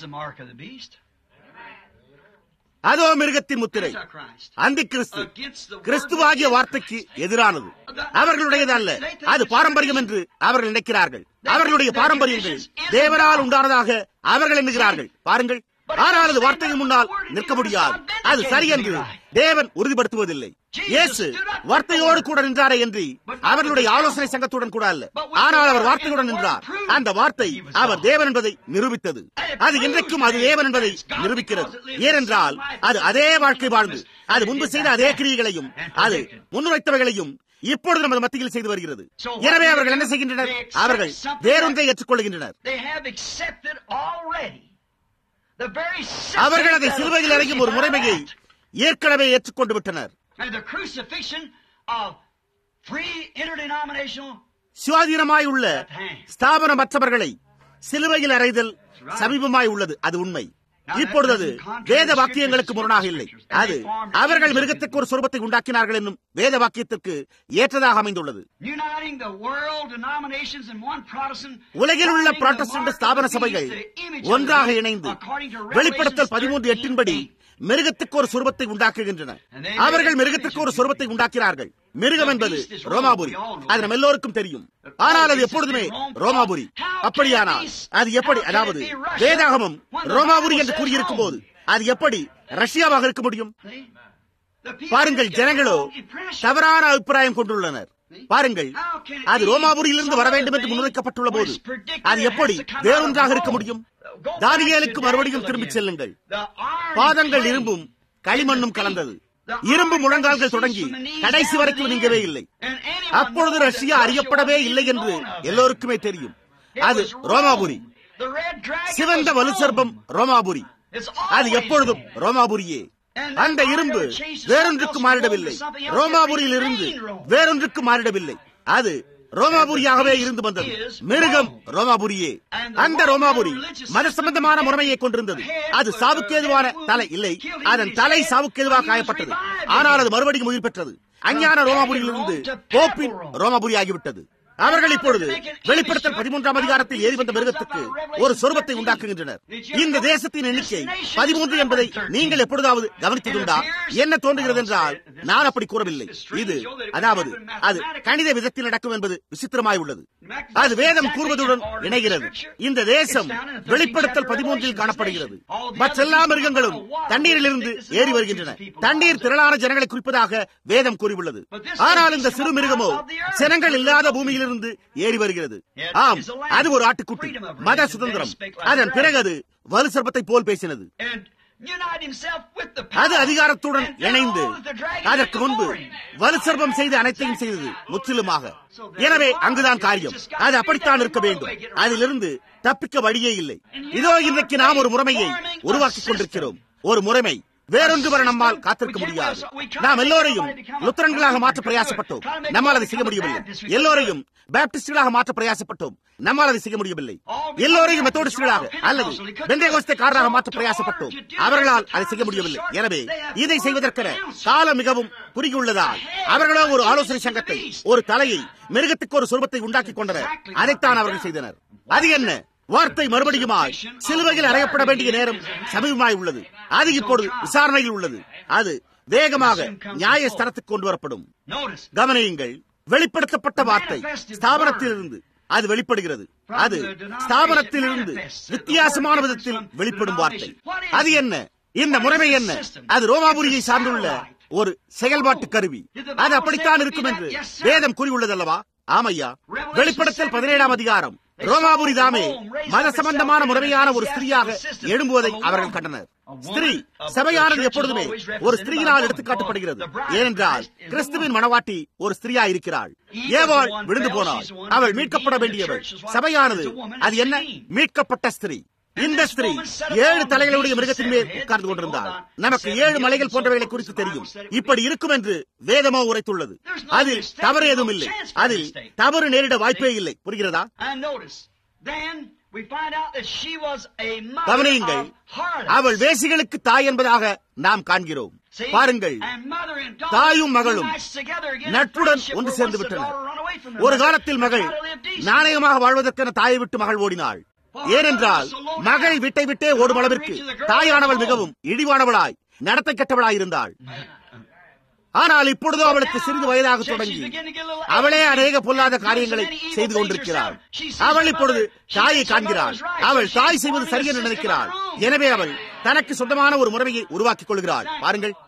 அதோ மிருகத்தின் முத்திரை அந்த கிறிஸ்து கிறிஸ்துவாகிய வார்த்தைக்கு எதிரானது அவர்களுடையது அல்ல அது பாரம்பரியம் என்று அவர்கள் நினைக்கிறார்கள் அவர்களுடைய பாரம்பரியங்கள் தேவனால் உண்டானதாக அவர்கள் எண்ணுகிறார்கள் பாருங்கள் ஆனால் அது வார்த்தையின் முன்னால் நிற்க முடியாது அது சரி என்று தேவன் உறுதிப்படுத்துவதில்லை இயேசு வார்த்தையோடு கூட நின்றாரே என்று அவர்களுடைய ஆலோசனை சங்கத்துடன் கூட அல்ல ஆனால் அவர் வார்த்தையுடன் நின்றார் அந்த வார்த்தை அவர் தேவன் என்பதை நிரூபித்தது அது இன்றைக்கும் அது தேவன் என்பதை நிரூபிக்கிறது ஏனென்றால் அது அதே வாழ்க்கை வாழ்ந்து அது முன்பு செய்த அதே கிரியைகளையும் அது முன்வைத்தவைகளையும் இப்பொழுது நமது மத்தியில் செய்து வருகிறது எனவே அவர்கள் என்ன செய்கின்றனர் அவர்கள் வேறொன்றை ஏற்றுக்கொள்கின்றனர் They have accepted already the very அவர்கள் அதை system சிலுவையில் that இறங்கும் ஒரு முறைமையை ஏற்கனவே ஏற்றுக்கொண்டு விட்டனர் and the crucifixion of free interdenominational சுவாதீனமாய் உள்ள ஸ்தாபனமற்றவர்களை சிலுவையில் அறைதல் சமீபமாய் உள்ளது அது உண்மை இப்பொழுது அது வேத வாக்கியங்களுக்கு முரணாக இல்லை அது அவர்கள் மிருகத்துக்கு ஒரு சொரூபத்தை உண்டாக்கினார்கள் என்னும் வேத வாக்கியத்திற்கு ஏற்றதாக அமைந்துள்ளது uniting the world denominations in one Protestant உலகில் உள்ள forming the புராட்டஸ்டன்ட் mark ஸ்தாபன of the சபைகள் beast, the image of ஒன்றாக the beast, இணைந்து according to வெளிப்படுத்தல் Revelations பதிமூன்று எட்டின்படி 13:8. மிருகத்துக்கு ஒரு சுரூபத்தை உண்டாக்குகின்றன அவர்கள் மிருகத்துக்கு ஒரு சுரூபத்தை உண்டாக்கிறார்கள் மிருகம் என்பது ரோமாபுரி அது நம்ம எல்லோருக்கும் தெரியும் ஆனால் அது எப்பொழுதுமே ரோமாபுரி அப்படியானால் அது எப்படி அதாவது வேதாகமம் ரோமாபுரி என்று கூறியிருக்கும் போது அது எப்படி ரஷ்யாவாக இருக்க முடியும் See? The people பாருங்கள் get ஜனங்களோ wrong impression. தவறான அபிப்பிராயம் கொண்டுள்ளனர் பாருங்கள் அது ரோமாபுரியிலிருந்து வர வேண்டும் என்று முன்வைக்கப்பட்டுள்ள போது அது எப்படி வேறொன்றாக இருக்க முடியும் தானியேலுக்கு மறுபடியும் திரும்பிச் செல்லுங்கள் பாதங்கள் இரும்பும் களிமண்ணும் கலந்தது இரும்பு முழங்கால்கள் தொடங்கி கடைசி வரைக்கும் நீங்கவே இல்லை அப்பொழுது ரஷ்யா அறியப்படவே இல்லை என்று எல்லோருக்குமே தெரியும் அது ரோமாபுரி சிவந்த வலுசர்பம் ரோமாபுரி அது எப்பொழுதும் ரோமாபுரியே அந்த இரும்பு வேறொன்றுக்கு மாறிடவில்லை ரோமாபுரியில் இருந்து வேறொன்றுக்கு மாறிடவில்லை அது ரோமாபுரியாகவே இருந்து வந்தது மிருகம் ரோமாபுரியே அந்த ரோமாபுரி மத சம்பந்தமான முறைமையை கொண்டிருந்தது அது சாவுக்கேதுவான தலை இல்லை அதன் தலை சாவுக்கேதுவாக காயப்பட்டது ஆனால் அது மறுபடியும் உயிர் பெற்றது அஞ்ஞான ரோமாபுரியிலிருந்து போப்பின் ரோமாபுரி ஆகிவிட்டது அவர்கள் இப்பொழுது வெளிப்படுத்தல் பதிமூன்றாம் அதிகாரத்தில் ஏறி வந்த மிருகத்துக்கு ஒரு சொருபத்தை உண்டாக்குகின்றனர் இந்த தேசத்தின் எண்ணிக்கை பதிமூன்று என்பதை நீங்கள் எப்பொழுதாவது கவனித்ததுண்டா என்ன தோன்றுகிறது என்றால் நான் அப்படி கூறவில்லை இது அதாவது அது கணித விதத்தில் நடக்கும் என்பது விசித்திரமாய் உள்ளது அது வேதம் கூறுவதுடன் இணைகிறது இந்த தேசம் வெளிப்படுத்தல் பதிமூன்றில் காணப்படுகிறது மற்றெல்லா மிருகங்களும் தண்ணீரிலிருந்து ஏறி வருகின்றன தண்ணீர் திரளான ஜனங்களை குறிப்பதாக வேதம் கூறியுள்ளது ஆனால் இந்த சிறு மிருகமோ ஜனங்கள் இல்லாத பூமியிலிருந்து ஏறி வருகிறது ஆம் அது ஒரு ஆட்டுக்குட்டி மத சுதந்திரம் அதன் பிறகு அது வலு சர்ப்பத்தை போல் பேசினது அது அதிகாரத்துடன் இணைந்து அதற்கு முன்பு வலுசர்பம் செய்து அனைத்தையும் செய்தது முற்றிலுமாக எனவே அங்குதான் காரியம் அது அப்படித்தான் இருக்க வேண்டும் அதிலிருந்து தப்பிக்க வழியே இல்லை இதோ இன்றைக்கு நாம் ஒரு முறைமையை உருவாக்கிக் கொண்டிருக்கிறோம் ஒரு முறைமை வேறொன்று வர நம்மால் காத்திருக்க முடியாது நாம் எல்லோரையும் லுத்தரன்களாக மாற்ற பிரயாசப்பட்டோம் நம்மால் அதை செய்ய முடியவில்லை எல்லோரையும் பேப்டிஸ்டுகளாக மாற்ற பிரயாசப்பட்டோம் நம்மால் அதை செய்ய முடியவில்லை எல்லோரையும் மெத்தோடிஸ்டுகளாக அல்லது பெந்தேகோஸ்தக்காரராக மாற்ற பிரயாசப்பட்டோம் அவர்களால் அதை செய்ய முடியவில்லை எனவே இதை செய்வதற்கென காலம் மிகவும் குறுகியுள்ளதால் அவர்களோ ஒரு ஆலோசனை சங்கத்தை ஒரு தலையை மிருகத்துக்கு ஒரு சுரூபத்தை உண்டாக்கி கொண்டனர் அதைத்தான் அவர்கள் செய்தனர் அது என்ன வார்த்தை மறுபடியுமாய் சிலுவையில் அறையப்பட வேண்டிய நேரம் சமீபமாய் உள்ளது அது இப்பொழுது விசாரணையில் உள்ளது அது வேகமாக நியாயஸ்தலத்துக்கு கொண்டு வரப்படும் கவனியுங்கள் வெளிப்படுத்தப்பட்ட வார்த்தை ஸ்தாபனத்திலிருந்து அது வெளிப்படுகிறது அது ஸ்தாபனத்திலிருந்து வித்தியாசமான விதத்தில் வெளிப்படும் வார்த்தை அது என்ன இந்த முறைமை என்ன அது ரோமாபுரியை சார்ந்துள்ள ஒரு செயல்பாட்டு கருவி அது அப்படித்தான் இருக்கும் என்று வேதம் கூறியுள்ளதல்லவா ஆமையா வெளிப்படுத்தல் பதினேழாம் அதிகாரம் ரோமாபுரி தாமே மத சம்பந்தமான முறைமையான ஒரு ஸ்திரீயாக எழும்புவதை அவர்கள் கண்டனர் ஸ்திரீ சபையானது எப்பொழுதுமே ஒரு ஸ்திரீயினால் எடுத்துக்காட்டப்படுகிறது ஏனென்றால் கிறிஸ்துவின் மனவாட்டி ஒரு ஸ்திரீயா இருக்கிறாள் ஏவாள் விழுந்து போனாள் அவள் மீட்கப்பட வேண்டியவள் சபையானது அது என்ன மீட்கப்பட்ட ஸ்திரீ இந்த ஸ்திரீ ஏழு தலைகளுடைய மிருகத்தின் மேல் உட்கார்ந்து கொண்டிருந்தாள் நமக்கு ஏழு மலைகள் போன்றவைகளை குறித்து தெரியும் இப்படி இருக்கும் என்று வேதமோ உரைத்துள்ளது அதில் தவறு எதுவும் இல்லை அதில் தவறு நேரிட வாய்ப்பே இல்லை புரிகிறதா கவனியுங்கள் அவள் வேசிகளுக்கு தாய் என்பதாக நாம் காண்கிறோம் பாருங்கள் தாயும் மகளும் நட்புடன் ஒன்று சேர்ந்து விட்டனர் ஒரு காலத்தில் மகள் நாணயமாக வாழ்வதற்கென தாயை விட்டு மகள் ஓடினாள் ஏனென்றால் மகள் விட்டை விட்டே ஓடும் அளவிற்கு தாயானவள் மிகவும் இழிவானவளாய் நடத்தை கெட்டவளாயிருந்தாள் ஆனால் இப்பொழுதோ அவளுக்கு சிறிது வயதாக தொடங்கி அவளே அநேக பொல்லாத காரியங்களை செய்து கொண்டிருக்கிறாள் அவள் இப்பொழுது தாயை காண்கிறாள் அவள் தாய் செய்வது சரியென்று நினைக்கிறாள் எனவே அவள் தனக்கு சொந்தமான ஒரு முறையை உருவாக்கிக் கொள்கிறாள் பாருங்கள்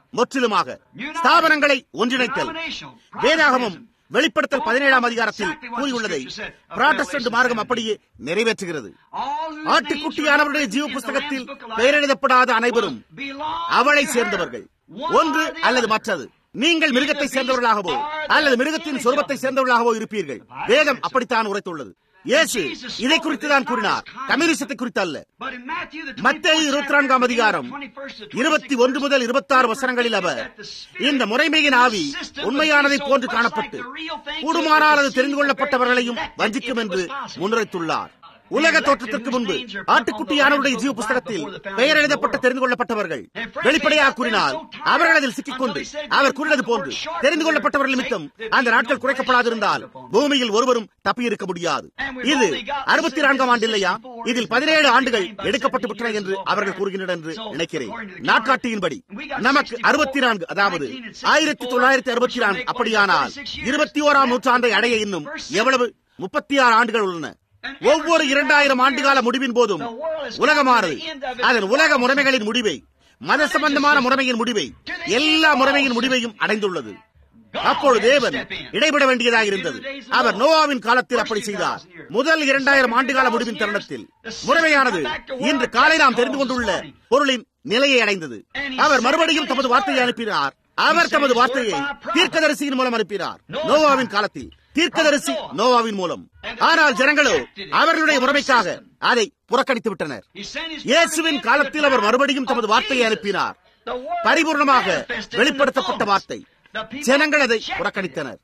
முற்றிலுமாக ஸ்தாபனங்களை ஒன்றிணைத்தல் வேதாகமம் வெளிப்படுத்தல் பதினேழாம் அதிகாரத்தில் கூறியுள்ளதை புராட்டஸ்டன்ட் மார்க்கம் அப்படியே நிறைவேற்றுகிறது ஆட்டுக்குட்டியானவருடைய ஜீவ புஸ்தகத்தில் பெயரெழுதப்படாத அனைவரும் அவளை சேர்ந்தவர்கள் ஒன்று அல்லது மற்றது நீங்கள் மிருகத்தை சேர்ந்தவர்களாகவோ அல்லது மிருகத்தின் சொருபத்தை சேர்ந்தவர்களாகவோ இருப்பீர்கள் வேதம் அப்படித்தான் உரைத்துள்ளது இயேசு இதை குறித்து தான் கூறினார் கம்யூனிசத்தை குறித்து அல்ல மத்திய இருபத்தி நான்காம் அதிகாரம் இருபத்தி ஒன்று முதல் இருபத்தி ஆறு வசனங்களில் அவர் இந்த முறைமையின் ஆவி உண்மையானதை போன்று காணப்பட்டு கூடுமானால் அது தெரிந்து கொள்ளப்பட்டவர்களையும் வஞ்சிக்கும் என்று முன்னுரைத்துள்ளார் உலக தோற்றத்திற்கு முன்பு ஆட்டுக்குட்டியானவருடைய ஜீவ புஸ்தகத்தில் பெயர் எழுதப்பட்டு தெரிந்து கொள்ளப்பட்டவர்கள் வெளிப்படையாக கூறினால் அவர்கள் அதில் சிக்கிக்கொண்டு அவர் கூறினது போன்று தெரிந்து கொள்ளப்பட்டவர்கள் நிமித்தம் அந்த நாட்கள் குறைக்கப்படாதிருந்தால் பூமியில் ஒருவரும் தப்பியிருக்க முடியாது இது அறுபத்தி நான்காம் ஆண்டு இல்லையா இதில் பதினேழு ஆண்டுகள் எடுக்கப்பட்டு விட்டன என்று அவர்கள் கூறுகின்றனர் என்று நினைக்கிறேன் நாட்காட்டியின்படி நமக்கு அறுபத்தி நான்கு அதாவது ஆயிரத்தி தொள்ளாயிரத்தி அறுபத்தி நான்கு அப்படியானால் இருபத்தி ஓராம் நூற்றாண்டை அடைய இன்னும் எவ்வளவு முப்பத்தி ஆறு ஆண்டுகள் உள்ளன ஒவ்வொரு இரண்டாயிரம் ஆண்டுகால முடிவின் போதும் உலகமானது அதன் உலக முறைமைகளின் முடிவை மத சம்பந்தமான முறைமையின் முடிவை எல்லா முறைமையின் முடிவையும் அடைந்துள்ளது அப்பொழுது தேவன் இடைபெட வேண்டியதாக இருந்தது அவர் நோவாவின் காலத்தில் அப்படி செய்தார் முதல் இரண்டாயிரம் ஆண்டுகால முடிவின் தருணத்தில் முறைமையானது இன்று காலை நாம் தெரிந்து கொண்டுள்ள பொருளின் நிலையை அடைந்தது அவர் மறுபடியும் தமது வார்த்தையை அனுப்பினார் அவர் தமது வார்த்தையை தீர்க்கதரிசியின் மூலம் அனுப்பினார் நோவாவின் காலத்தில் தீர்க்கதரிசி நோவாவின் மூலம் ஆனால் ஜனங்களோ அவர்களுடைய முறைமைக்காக அதை புறக்கணித்து விட்டனர் இயேசுவின் காலத்தில் அவர் மறுபடியும் தமது வார்த்தையை அனுப்பினார் பரிபூர்ணமாக வெளிப்படுத்தப்பட்ட வார்த்தை ஜனங்கள் அதை புறக்கணித்தனர்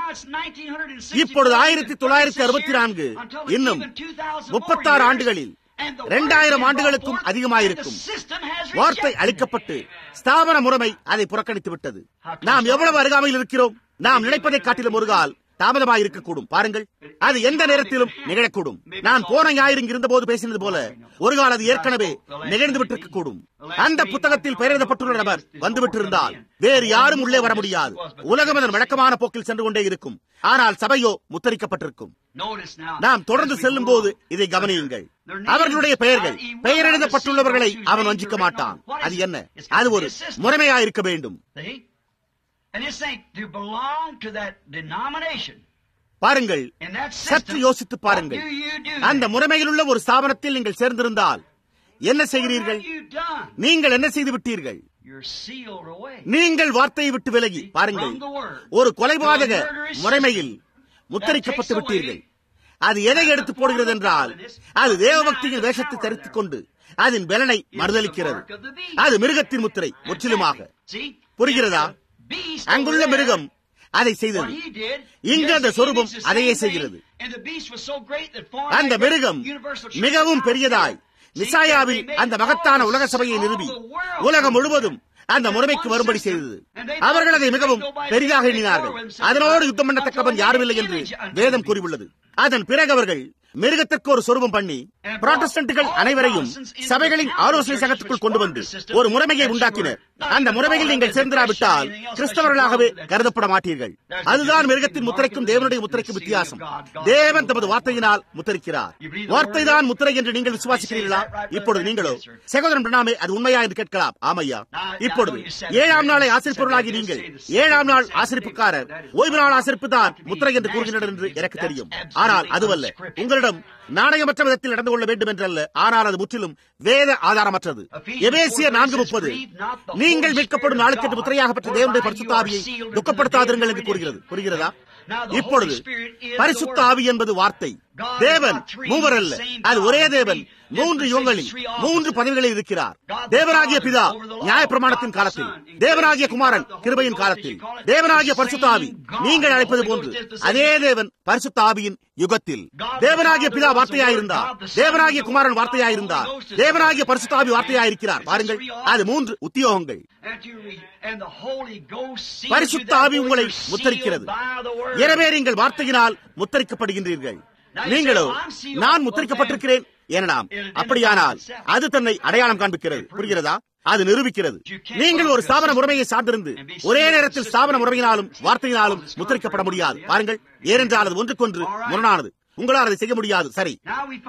இப்பொழுது ஆயிரத்தி தொள்ளாயிரத்தி அறுபத்தி நான்கு இன்னும் முப்பத்தாறு ஆண்டுகளில் இரண்டாயிரம் ஆண்டுகளுக்கும் அதிகமாயிருக்கும் வார்த்தை அளிக்கப்பட்டு ஸ்தாபன முறைமை அதை புறக்கணித்து விட்டது நாம் எவ்வளவு அருகாமையில் இருக்கிறோம் நாம் நினைப்பதை காட்டிலும் ஒரு கால் தாமதமாக இருக்கக்கூடும் பாருங்கள் அது எந்த நேரத்திலும் நிகழக்கூடும் நான் போன ஞாயிறு இருந்த போது பேசினது போல ஒரு கால் அது ஏற்கனவே நிகழ்ந்து விட்டிருக்க கூடும் அந்த புத்தகத்தில் பெயரிடப்பட்டுள்ள நபர் வந்துவிட்டிருந்தால் வேறு யாரும் உள்ளே வர முடியாது உலகம் அதன் வழக்கமான போக்கில் சென்று கொண்டே இருக்கும் ஆனால் சபையோ முத்தரிக்கப்பட்டிருக்கும் நாம் தொடர்ந்து செல்லும் போது இதை கவனியுங்கள் அவர்களுடைய பெயர்கள் பெயர் எழுதப்பட்டுள்ளவர்களை அவன் வஞ்சிக்க மாட்டான் அது என்ன அது ஒரு முறைமையாயிருக்க வேண்டும் பாருங்கள் சற்று யோசித்து பாருங்கள் அந்த முறைமையில் உள்ள ஒரு ஸ்தாபனத்தில் நீங்கள் சேர்ந்திருந்தால் என்ன செய்கிறீர்கள் நீங்கள் என்ன செய்து விட்டீர்கள் நீங்கள் வார்த்தையை விட்டு விலகி பாருங்கள் ஒரு கொலைபாதக முறைமையில் முத்தரிக்கப்பட்டு விட்டீர்கள் அது எதை எடுத்து போடுகிறது என்றால் அது தேவபக்தியின் வேஷத்தை தரித்துக் கொண்டு அதன் பலனை மறுதளிக்கிறது அது மிருகத்தின் முத்திரை முற்றிலுமாக புரிகிறதா அங்குள்ள மிருகம் அதை செய்தது இங்கு அந்த சொரூபம் அதையே செய்கிறது அந்த மிருகம் மிகவும் பெரியதாய் நிசாயாவில் அந்த மகத்தான உலக சபையை நிறுவி உலகம் முழுவதும் அந்த முறைமைக்கு வரும்படி செய்தது அவர்கள் அதை மிகவும் பெரிதாக எண்ணினார்கள் அதனோடு யுத்தம் பண்ணத்தக்கவன் யாரும் இல்லை என்று வேதம் கூறியுள்ளது அதன் பிறகு அவர்கள் மிருகத்திற்கு ஒரு சொருபம் பண்ணி புராட்டஸ்டன்ட்டுகள் அனைவரையும் சபைகளின் ஆலோசனை சங்கத்துக்குள் கொண்டு வந்து ஒரு முறைமையை உண்டாக்கினர் அந்த முறைமையில் நீங்கள் சேர்ந்திராவிட்டால் கிறிஸ்தவர்களாகவே கருதப்பட மாட்டீர்கள் அதுதான் மிருகத்தின் முத்திரைக்கும் தேவனுடைய முத்திரைக்கும் வித்தியாசம் தேவன் தமது வார்த்தையினால் முத்தரிக்கிறார் வார்த்தை தான் முத்திரை என்று நீங்கள் விசுவாசிக்கிறீர்களா இப்பொழுது நீங்களோ சகோதரன் பிரணாமே அது உண்மையா என்று கேட்கலாம் ஆமையா இப்பொழுது ஏழாம் நாளை ஆசிரிப்பவர்களாகி நீங்கள் ஏழாம் நாள் ஆசிரிப்புக்காரர் ஓய்வு நாள் ஆசிரிப்பு தான் முத்திரை என்று கூறுகின்றனர் என்று எனக்கு தெரியும் ஆனால் அதுவல்ல உங்களிடம் நாணயமற்ற விதத்தில் நடந்து கொள்ள வேண்டும் என்றல்ல ஆனால் அது முற்றிலும் வேத ஆதாரமற்றது எபேசிய நான்கு முப்பது நீங்கள் மீட்கப்படும் நாளுக்கென்று முத்திரையாக பெற்ற தேவனுடைய பரிசுத்தாவியை துக்கப்படுத்தாதிருங்கள் என்று கூறுகிறது புரிகிறதா இப்பொழுது பரிசுத்த ஆவி என்பது வார்த்தை தேவன் மூவர் அல்ல அது ஒரே தேவன் மூன்று யுகங்களில் மூன்று பதவிகளில் இருக்கிறார் தேவனாகிய பிதா நியாய பிரமாணத்தின் காலத்தில் தேவனாகிய குமாரன் கிருபையின் காலத்தில் தேவனாகிய பரிசுத்த ஆவி நீங்கள் அழைப்பது போன்று அதே தேவன் பரிசுத்த ஆவியின் யுகத்தில் தேவனாகிய பிதா வார்த்தையாயிருந்தார் தேவனாகிய குமாரன் வார்த்தையாயிருந்தார் தேவனாகிய பரிசுத்த ஆவி வார்த்தையாயிருக்கிறார் பாருங்கள் அது மூன்று உத்தியோகங்கள் பரிசுத்த ஆவி உங்களை முத்தரிக்கிறது எனவே நீங்கள் வார்த்தையினால் முத்தரிக்கப்படுகின்றீர்கள் நீங்களோ நான் முத்தரிக்கப்பட்டிருக்கிறேன் எனலாம் அப்படியானால் அது தன்னை அடையாளம் காண்பிக்கிறது புரிகிறதா அது நிரூபிக்கிறது நீங்கள் ஒரு ஸ்தாபன முறைமையை சார்ந்திருந்து ஒரே நேரத்தில் ஸ்தாபன முறையினாலும் வார்த்தையினாலும் முத்தரிக்கப்பட முடியாது பாருங்கள் ஏனென்றால் அது ஒன்றுக்கொன்று முரணானது உங்களால் அதை செய்ய முடியாது சரி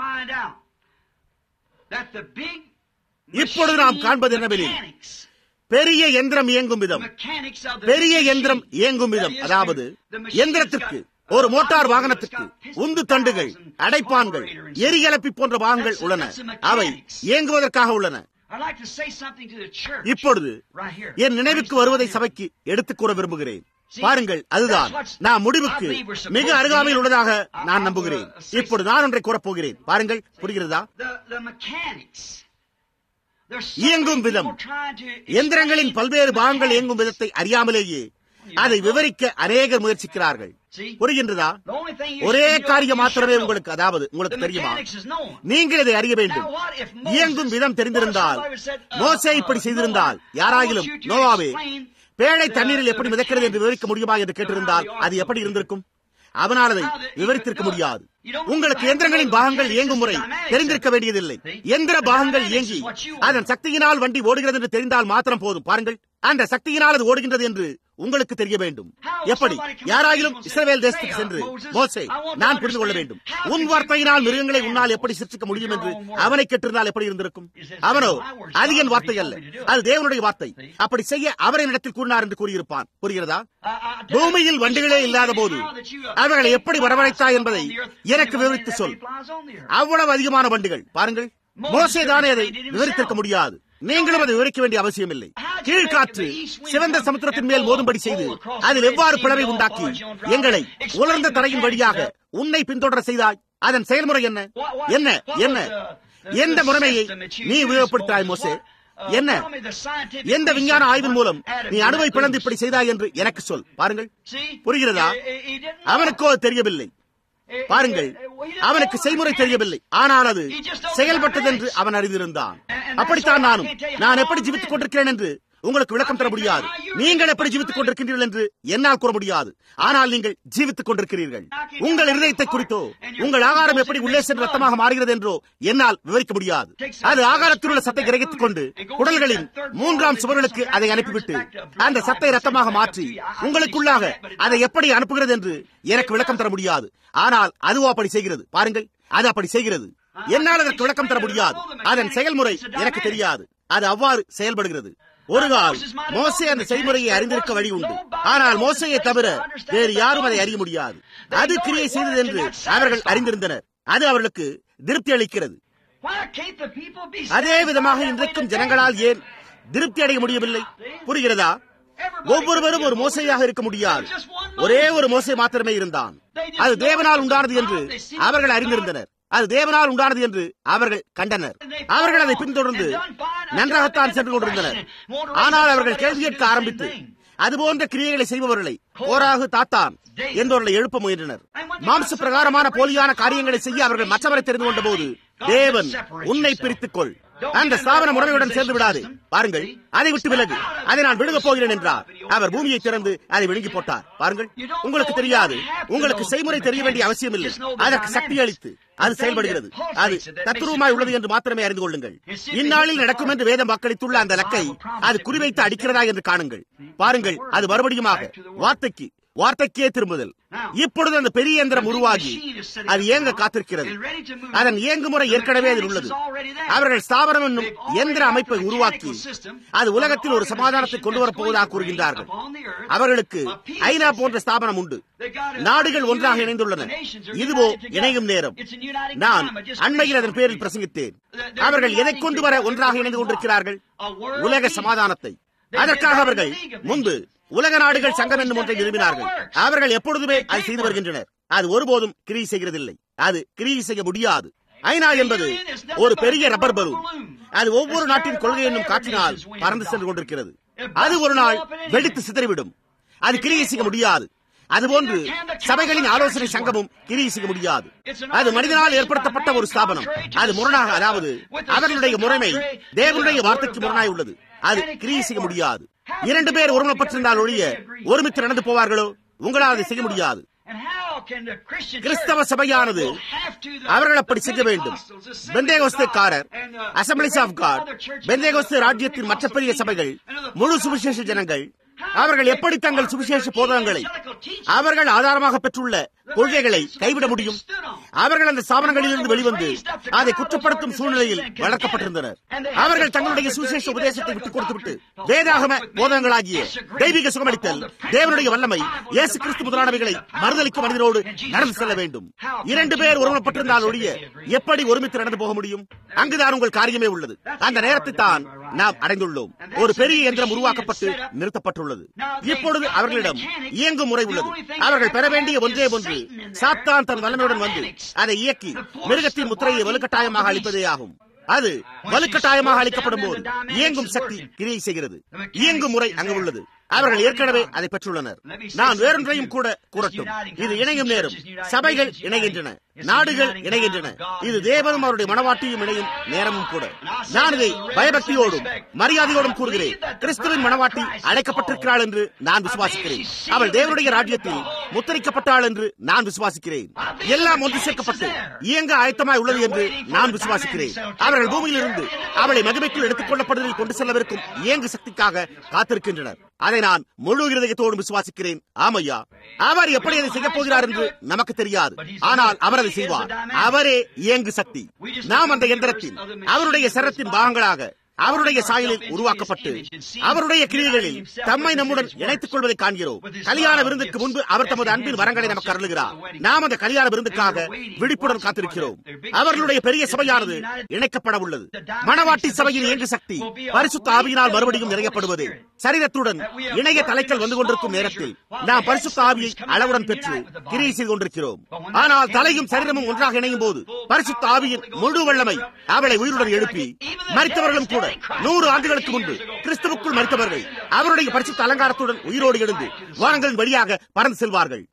இப்பொழுது நாம் காண்பது என்னவெனில் பெரிய எந்திரம் இயங்கும் விதம் mechanics of the பெரிய machine. எந்திரம் இயங்கும் விதம் That is, அதாவது the machine எந்திரத்திற்கு has got ஒரு a மோட்டார் motor, வாகனத்திற்கு it's got piston உந்து தண்டுகள் valves and அடைப்பான்கள் carburetor and எரிகலப்பி போன்ற பாகங்கள் That's- உள்ளன that's the mechanics. அவை இயங்குவதற்காக உள்ளன I'd like to say something to the church. இப்பொழுது Right here. என் நினைவுக்கு வருவதை சபைக்கு எடுத்துக் கூற விரும்புகிறேன் பாருங்கள் அதுதான் நான் முடிவுக்கு மிக அருகாமையில் உள்ளதாக நான் நம்புகிறேன் இப்பொழுது நான் ஒன்றை கூறப்போகிறேன் பாருங்கள் புரிகிறதா The, the mechanics. There's so இயங்கும் many விதம். people trying to எந்திரங்களின் explain பல்வேறு the பாகங்கள் mechanics. இயங்கும் விதத்தை அறியாமலேயே அதை விவரிக்க அநேகர் முயற்சிக்கிறார்கள் புரிகின்றதா The only thing you ஒரே should know- காரியம் you மாத்திரமே should know. உங்களுக்கு அதாவது The உங்களுக்கு தெரியுமா mechanics is known. நீங்கள் இதை அறிய வேண்டும் Now what if Moses- இயங்கும் விதம் தெரிந்திருந்தால் what if somebody said, uh, மோசே uh, இப்படி செய்திருந்தால் Noah, யாராகிலும் I want you to நோவாவே explain பேழை the- தண்ணீரில் the எப்படி மிதக்கிறது என்று விவரிக்க முடியுமா என்று கேட்டிருந்தால் அது எப்படி இருந்திருக்கும் அவனால் அதை விவரித்திருக்க முடியாது உங்களுக்கு எந்திரங்களின் பாகங்கள் இயங்கும் முறை தெரிந்திருக்க வேண்டியதில்லை எந்திர பாகங்கள் இயங்கி அதன் சக்தியினால் வண்டி ஓடுகிறது என்று தெரிந்தால் மாத்திரம் போதும் பாருங்கள் அந்த சக்தியினால் அது ஓடுகின்றது என்று உங்களுக்கு தெரிய வேண்டும் எப்படி யாராயிலும் இஸ்ரவேல் தேசத்துக்கு சென்று மோசே நான் புரிந்து கொள்ள வேண்டும் உன் வார்த்தையினால் மிருகங்களை உன்னால் எப்படி சிருஷ்டிக்க முடியும் என்று அவனை கேட்டிருந்தால் எப்படி இருந்திருக்கும் அவனோ அது என் வார்த்தை அல்ல அது தேவனுடைய வார்த்தை அப்படி செய்ய அவரை இடத்தில் கூறினார் என்று கூறியிருப்பான் புரிகிறதா பூமியில் வண்டிகளே இல்லாத போது அவர்களை எப்படி வரவழைத்தாய் என்பதை எனக்கு விவரித்து சொல் அவ்வளவு அதிகமான வண்டிகள் பாருங்கள் மோசே தானே அதை விவரித்திருக்க முடியாது நீங்களும் அதை விவரிக்க வேண்டிய அவசியம் இல்லை கீழ்காற்று சிவந்த சமுத்திரத்தின் மேல் மோதும்படி செய்து அதில் எவ்வாறு பிளவை உண்டாக்கி எங்களை உலர்ந்த தரையின் வழியாக உன்னை பின்தொடர செய்தாய் அதன் செயல்முறை என்ன என்ன என்ன எந்த முறைமையை நீ உபயோகப்படுத்தாய் மோசே என்ன எந்த விஞ்ஞான ஆய்வின் மூலம் நீ அணுவை பிளந்து இப்படி செய்தாய் என்று எனக்கு சொல் பாருங்கள் புரிகிறதா அவனுக்கோ அது தெரியவில்லை பாருங்கள் அவனுக்கு செய்முறை தெரியவில்லை ஆனால் அது செயல்பட்டது என்று அவன் அறிந்திருந்தான் அப்படித்தான் நானும் நான் எப்படி ஜீவித்துக் கொண்டிருக்கிறேன் என்று உங்களுக்கு விளக்கம் தர முடியாது நீங்கள் எப்படி ஜீவித்துக் கொண்டிருக்கின்றீர்கள் என்று என்னால் கூற முடியாது ஆனால் நீங்கள் ஜீவித்துக் கொண்டிருக்கிறீர்கள் உங்கள் இருதயத்தை குறித்தோ உங்கள் ஆகாரம் எப்படி உள்ளே சென்று ரத்தமாக மாறுகிறது என்றோ என்னால் விவரிக்க முடியாது அது ஆகாரத்தில் உள்ள சத்தை கிரகித்துக் கொண்டு குடல்களின் மூன்றாம் சுவர்களுக்கு அதை அனுப்பிவிட்டு அந்த சத்தை ரத்தமாக மாற்றி உங்களுக்குள்ளாக அதை எப்படி அனுப்புகிறது என்று எனக்கு விளக்கம் தர முடியாது ஆனால் அதுவோ அப்படி செய்கிறது பாருங்கள் அது அப்படி செய்கிறது என்னால் அதற்கு விளக்கம் தர முடியாது அதன் செயல்முறை எனக்கு தெரியாது அது அவ்வாறு செயல்படுகிறது ஒரு கால் மோசே அந்த செய்முறையை அறிந்திருக்க வழி உண்டு ஆனால் மோசையை தவிர வேறு யாரும் அதை அறிய முடியாது அது கிரியை செய்தது என்று அவர்கள் அறிந்திருந்தனர் அது அவர்களுக்கு திருப்தி அளிக்கிறது அதே விதமாக இன்றைக்கும் ஜனங்களால் ஏன் திருப்தி அடைய முடியவில்லை புரிகிறதா ஒவ்வொருவரும் ஒரு மோசையாக இருக்க முடியாது ஒரே ஒரு மோசை மாத்திரமே இருந்தான் அது தேவனால் உண்டானது என்று அவர்கள் அறிந்திருந்தனர் அது தேவனால் உண்டானது என்று அவர்கள் கண்டனர் அவர்கள் அதை பின்தொடர்ந்து நன்றாகத்தான் சென்று கொண்டிருந்தனர் ஆனால் அவர்கள் கேள்வி கேட்க ஆரம்பித்து அதுபோன்ற கிரியைகளை செய்பவர்களை போராகு தாத்தான் என்பவர்களை எழுப்ப முயன்றனர் மாம்ச பிரகாரமான போலியான காரியங்களை செய்ய அவர்கள் மற்றவரை தெரிந்து கொண்ட போது தேவன் உன்னை பிரித்துக் கொள் அந்த ஸ்தாபன முறையுடன் சேர்ந்து விடாது பாருங்கள் அதை விட்டு விலகு அதை நான் விழுங்கப் போகிறேன் என்றார் அவர் பூமியை திறந்து அதை விழுங்கி போட்டார் பாருங்கள் உங்களுக்கு தெரியாது உங்களுக்கு செய்முறை தெரிய வேண்டிய அவசியம் இல்லை அதற்கு சக்தி அளித்து அது செயல்படுகிறது அது தத்துருவமாய் உள்ளது என்று மாத்திரமே அறிந்து கொள்ளுங்கள் இந்நாளில் நடக்கும் என்று வேதம் வாக்களித்துள்ள அந்த லக்கை அது குறிவைத்து அடிக்கிறதா என்று காணுங்கள் பாருங்கள் அது மறுபடியுமாக வார்த்தைக்கு வார்த்தைக்கே திரும்புதல் இப்பொழுது அந்த பெரிய எந்திரம் உருவாகி அது இயங்க காத்திருக்கிறது அதன் இயங்குமுறை ஏற்கனவே அதில் உள்ளது அவர்கள் ஸ்தாபனம் என்னும் எந்திர அமைப்பை உருவாக்கி அது உலகத்தில் ஒரு சமாதானத்தை கொண்டு வரப் போவதாக கூறுகின்றார்கள் அவர்களுக்கு ஐநா போன்ற ஸ்தாபனம் உண்டு நாடுகள் ஒன்றாக இணைந்துள்ளன இதுவோ இணையும் நேரம் நான் அண்மையில் அதன் பேரில் பிரசங்கித்தேன் அவர்கள் எதை கொண்டு வர ஒன்றாக இணைந்து கொண்டிருக்கிறார்கள் உலக சமாதானத்தை அதற்காக அவர்கள் முன்பு உலக நாடுகள் சங்கம் என்னும் ஒன்றை நிறுவினார்கள் அவர்கள் எப்பொழுதுமே அதை செய்து வருகின்றனர் அது ஒருபோதும் கிரியை செய்கிறதில்லை அது கிரியை செய்ய முடியாது ஐநா என்பது ஒரு பெரிய ரப்பர் பலூன் அது ஒவ்வொரு நாட்டின் கொள்கை என்னும் காற்றினால் பறந்து சென்று கொண்டிருக்கிறது அது ஒரு நாள் வெடித்து சிதறிவிடும் அது கிரியை செய்ய முடியாது அதுபோன்று சபைகளின் ஆலோசனை சங்கமும் கிரியை செய்ய முடியாது அது மனிதனால் ஏற்படுத்தப்பட்ட ஒரு ஸ்தாபனம் அது முரணாக அதாவது அவர்களுடைய முறைமை தேவனுடைய வார்த்தைக்கு முரணாய் உள்ளது அது கிரியை செய்ய முடியாது இரண்டு பேர் ஒருமனப்பட்டிருந்தால் ஒழிய ஒருமித்து நடந்து போவார்களோ உங்களால் அதை செய்ய முடியாது கிறிஸ்தவ சபையானது அவர்கள் அப்படி செய்ய வேண்டும் பெந்தேகோஸ்தேக்காரர் அசம்பிளிஸ் ஆஃப் காட் பெந்தேகோஸ்தே ராஜ்யத்தின் மற்ற பெரிய சபைகள் முழு சுவிசேஷ ஜனங்கள் அவர்கள் எப்படி தங்கள் சுவிசேஷ போதகங்களை அவர்கள் ஆதாரமாக பெற்றுள்ள கொள்கைகளை கைவிட முடியும் அவர்கள் அந்த ஸ்தாபனங்களிலிருந்து வெளிவந்து அதை குற்றப்படுத்தும் சூழ்நிலையில் வளர்க்கப்பட்டிருந்தனர் அவர்கள் தங்களுடைய சுவிசேஷ உபதேசத்தை விட்டுக் கொடுத்துவிட்டு வேதாகம போதகங்களாகிய தெய்வீக சுகமளித்தல் தேவனுடைய வல்லமை இயேசு கிறிஸ்து முதலானவைகளை மறுதளிக்கும் மனிதனோடு நடந்து செல்ல வேண்டும் இரண்டு பேர் ஒருமப்பட்டிருந்தால் ஒழிய எப்படி ஒருமித்து நடந்து போக முடியும் அங்குதான் உங்கள் காரியமே உள்ளது அந்த நேரத்தை தான் நாம் அடைந்துள்ளோம் ஒரு பெரிய இயந்திரம் உருவாக்கப்பட்டு நிறுத்தப்பட்டுள்ளது இப்பொழுது அவர்களிடம் இயங்கும் முறை உள்ளது அவர்கள் பெற வேண்டிய ஒன்றே ஒன்று சாத்தான் தன் வல்லமையுடன் வந்து அதை இயக்கி மிருகத்தின் முத்திரையை வலுக்கட்டாயமாக அளிப்பதே ஆகும் அது வலுக்கட்டாயமாக அளிக்கப்படும் போது இயங்கும் சக்தி கிரியை செய்கிறது இயங்கும் முறை அங்கு உள்ளது அவர்கள் ஏற்கனவே அதை பெற்றுள்ளனர் நான் வேறொன்றையும் கூட கூறட்டும் இது இணையும் நேரம் சபைகள் இணைகின்றன நாடுகள் இணைகின்றன இது தேவனும் அவருடைய மனவாட்டியும் இணையும் நேரமும் கூட நான் இதை பயபக்தியோடும் மரியாதையோடும் கூறுகிறேன் கிறிஸ்துவின் மனவாட்டி அழைக்கப்பட்டிருக்கிறாள் என்று நான் விசுவாசிக்கிறேன் அவள் தேவனுடைய ராஜ்யத்தில் முத்தரிக்கப்பட்டாள் என்று நான் விசுவாசிக்கிறேன் எல்லாம் ஒன்று சேர்க்கப்பட்டு இயங்க ஆயத்தமாய் உள்ளது என்று நான் விசுவாசிக்கிறேன் அவர்கள் பூமியிலிருந்து அவளை மகிமைக்குள் எடுத்துக் கொள்ளப்படுவதில் கொண்டு செல்லவிருக்கும் இயங்கு சக்திக்காக காத்திருக்கின்றனர் அதை நான் முழு இருதயத்தோடு விசுவாசிக்கிறேன் ஆமையா அவர் எப்படி அதை செய்யப் போகிறார் என்று நமக்கு தெரியாது ஆனால் அவர் அதை செய்வார் அவரே இயங்கு சக்தி நாம் அந்த எந்திரத்தின் அவருடைய சரத்தின் பாகங்களாக அவருடைய சாயலில் உருவாக்கப்பட்டு அவருடைய கிரியைகளில் தம்மை நம்முடன் இணைத்துக் கொள்வதை காண்கிறோம் கல்யாண விருந்துக்கு முன்பு அவர் தமது அன்பின் வரங்களை நமக்கு அருளுகிறார் நாம் அந்த கல்யாண விருந்துக்காக விழிப்புடன் காத்திருக்கிறோம் அவர்களுடைய பெரிய சபையானது இணைக்கப்பட உள்ளது மணவாட்டி சபையின் இயங்கு சக்தி பரிசுத்த ஆவியினால் மறுபடியும் நிறையப்படுவது சரீரத்துடன் இணைய தலைக்கல் வந்து கொண்டிருக்கும் நேரத்தில் நாம் பரிசுத்த ஆவியை அளவுடன் பெற்று கிரியை செய்து கொண்டிருக்கிறோம் ஆனால் தலையும் சரீரமும் ஒன்றாக இணையும் போது பரிசுத்த ஆவியின் முழு வல்லமை அவளை உயிருடன் எழுப்பி மறித்தவர்களும் கூட நூறு ஆண்டுகளுக்கு முன்பு கிறிஸ்துவுக்குள் மறித்தவர்கள் அவருடைய பரிசுத்த அலங்காரத்துடன் உயிரோடு எழுந்து வானங்களின் வழியாக பறந்து செல்வார்கள்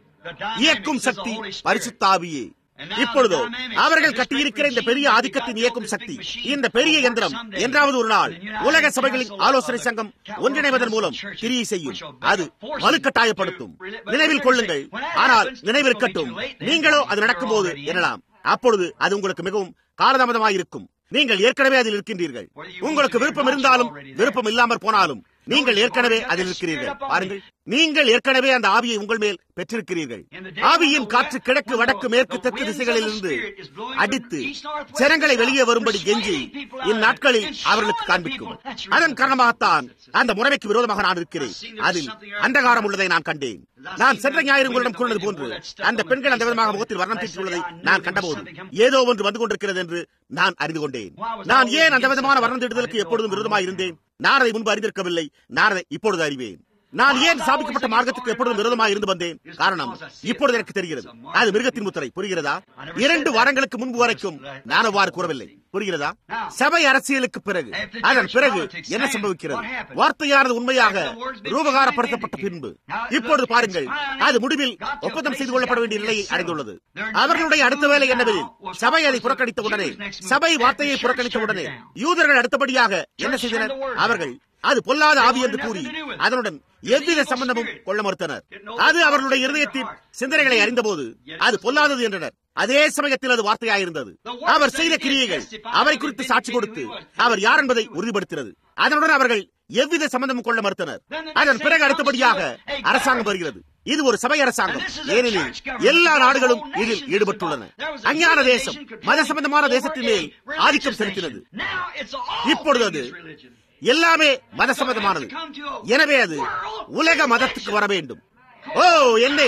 இயக்கும் சக்தி பரிசுத்தாவியே இப்பொழுதோ அவர்கள் கட்டியிருக்கிற இந்த பெரிய ஆதிக்கத்தின் இயக்கும் சக்தி இந்த பெரிய எந்திரம் என்றாவது ஒரு நாள் உலக சபைகளின் ஆலோசனை சங்கம் ஒன்றிணைவதன் மூலம் கிரியை செய்யும் அது வலுக்கட்டாயப்படுத்தும் நினைவில் கொள்ளுங்கள் ஆனால் நினைவிருக்கட்டும் நீங்களோ அது நடக்கும்போது எனலாம் அப்பொழுது அது உங்களுக்கு மிகவும் காலதாமதமாயிருக்கும் நீங்கள் ஏற்கனவே அதில் இருக்கின்றீர்கள் உங்களுக்கு விருப்பம் இருந்தாலும் விருப்பம் இல்லாமற் போனாலும் நீங்கள் ஏற்கனவே அதில் இருக்கிறீர்கள் பாருங்கள் நீங்கள் ஏற்கனவே அந்த ஆவியை உங்கள் மேல் பெற்றிருக்கிறீர்கள் ஆவியின் காற்று கிழக்கு வடக்கு மேற்கு தெற்கு திசைகளில் இருந்து அடித்து ஜனங்களை வெளியே வரும்படி கெஞ்சி இந்நாட்களில் அவர்களுக்கு காண்பிக்கும் அதன் காரணமாகத்தான் அந்த முறைமைக்கு விரோதமாக நான் இருக்கிறேன் அதில் அந்தகாரம் உள்ளதை நான் கண்டேன் நான் சென்ற ஞாயிறு உங்களிடம் கூறினது போன்று அந்த பெண்கள் அந்த விதமாக முகத்தில் வர்ணம் தீட்டுள்ளதை நான் கண்டபோது ஏதோ ஒன்று வந்து கொண்டிருக்கிறது என்று நான் அறிந்து கொண்டேன் நான் ஏன் அந்த விதமான வர்ணம் தீட்டுதலுக்கு எப்பொழுதும் விரோதமாக இருந்தேன் நான் அதை முன்பு அறிந்திருக்கவில்லை நான் அதை இப்பொழுது அறிவேன் நான் ஏன் ஸ்தாபிக்கப்பட்ட மார்க்கத்துக்கு எப்பொழுதும் விரோதமாக இருந்து வந்தேன் காரணம் இப்பொழுது எனக்கு தெரிகிறது அது மிருகத்தின் முத்திரை புரிகிறதா இரண்டு வாரங்களுக்கு முன்பு வரைக்கும் நான் அவ்வாறு கூறவில்லை புரிகிறதா சபை அரசியலுக்கு பிறகு அதன் பிறகு என்ன சம்பவிக்கிறது வார்த்தையானது உண்மையாக ரூபகாரப்படுத்தப்பட்ட பின்பு இப்பொழுது பாருங்கள் அது முடிவில் ஒப்பந்தம் செய்து கொள்ளப்பட வேண்டிய நிலையை அடைந்துள்ளது அவர்களுடைய அடுத்த வேலை என்னவெனில் சபை அதை புறக்கணித்த உடனே சபை வார்த்தையை புறக்கணித்த உடனே யூதர்கள் அடுத்தபடியாக என்ன செய்தனர் அவர்கள் அது பொல்லாத ஆவி என்று கூறி அதனுடன் எவ்வித சம்பந்தமும் கொள்ள மறுத்தனர் அது அவர்களுடைய இருதயத்தின் சிந்தனைகளை அறிந்தபோது அது பொல்லாதது என்றனர் அதே சமயத்தில் அது வார்த்தையாயிருந்தது அவர் செய்த கிரியைகள் அவரை குறித்து சாட்சி கொடுத்து அவர் யார் என்பதை உறுதிப்படுத்தினது அதனுடன் அவர்கள் எவ்வித சம்பந்தமும் கொள்ள மறுத்தனர் அதன் பிறகு அடுத்தபடியாக அரசாங்கம் வருகிறது இது ஒரு சபை அரசாங்கம் ஏனெனில் எல்லா நாடுகளும் இதில் ஈடுபட்டுள்ளன அஞ்ஞான தேசம் மத சம்பந்தமான தேசத்தின் மேல் ஆதிக்கம் செலுத்தினது இப்பொழுது அது எல்லாமே மத சம்பந்தமானது எனவே அது உலக மதத்துக்கு வர வேண்டும் ஓ என்னே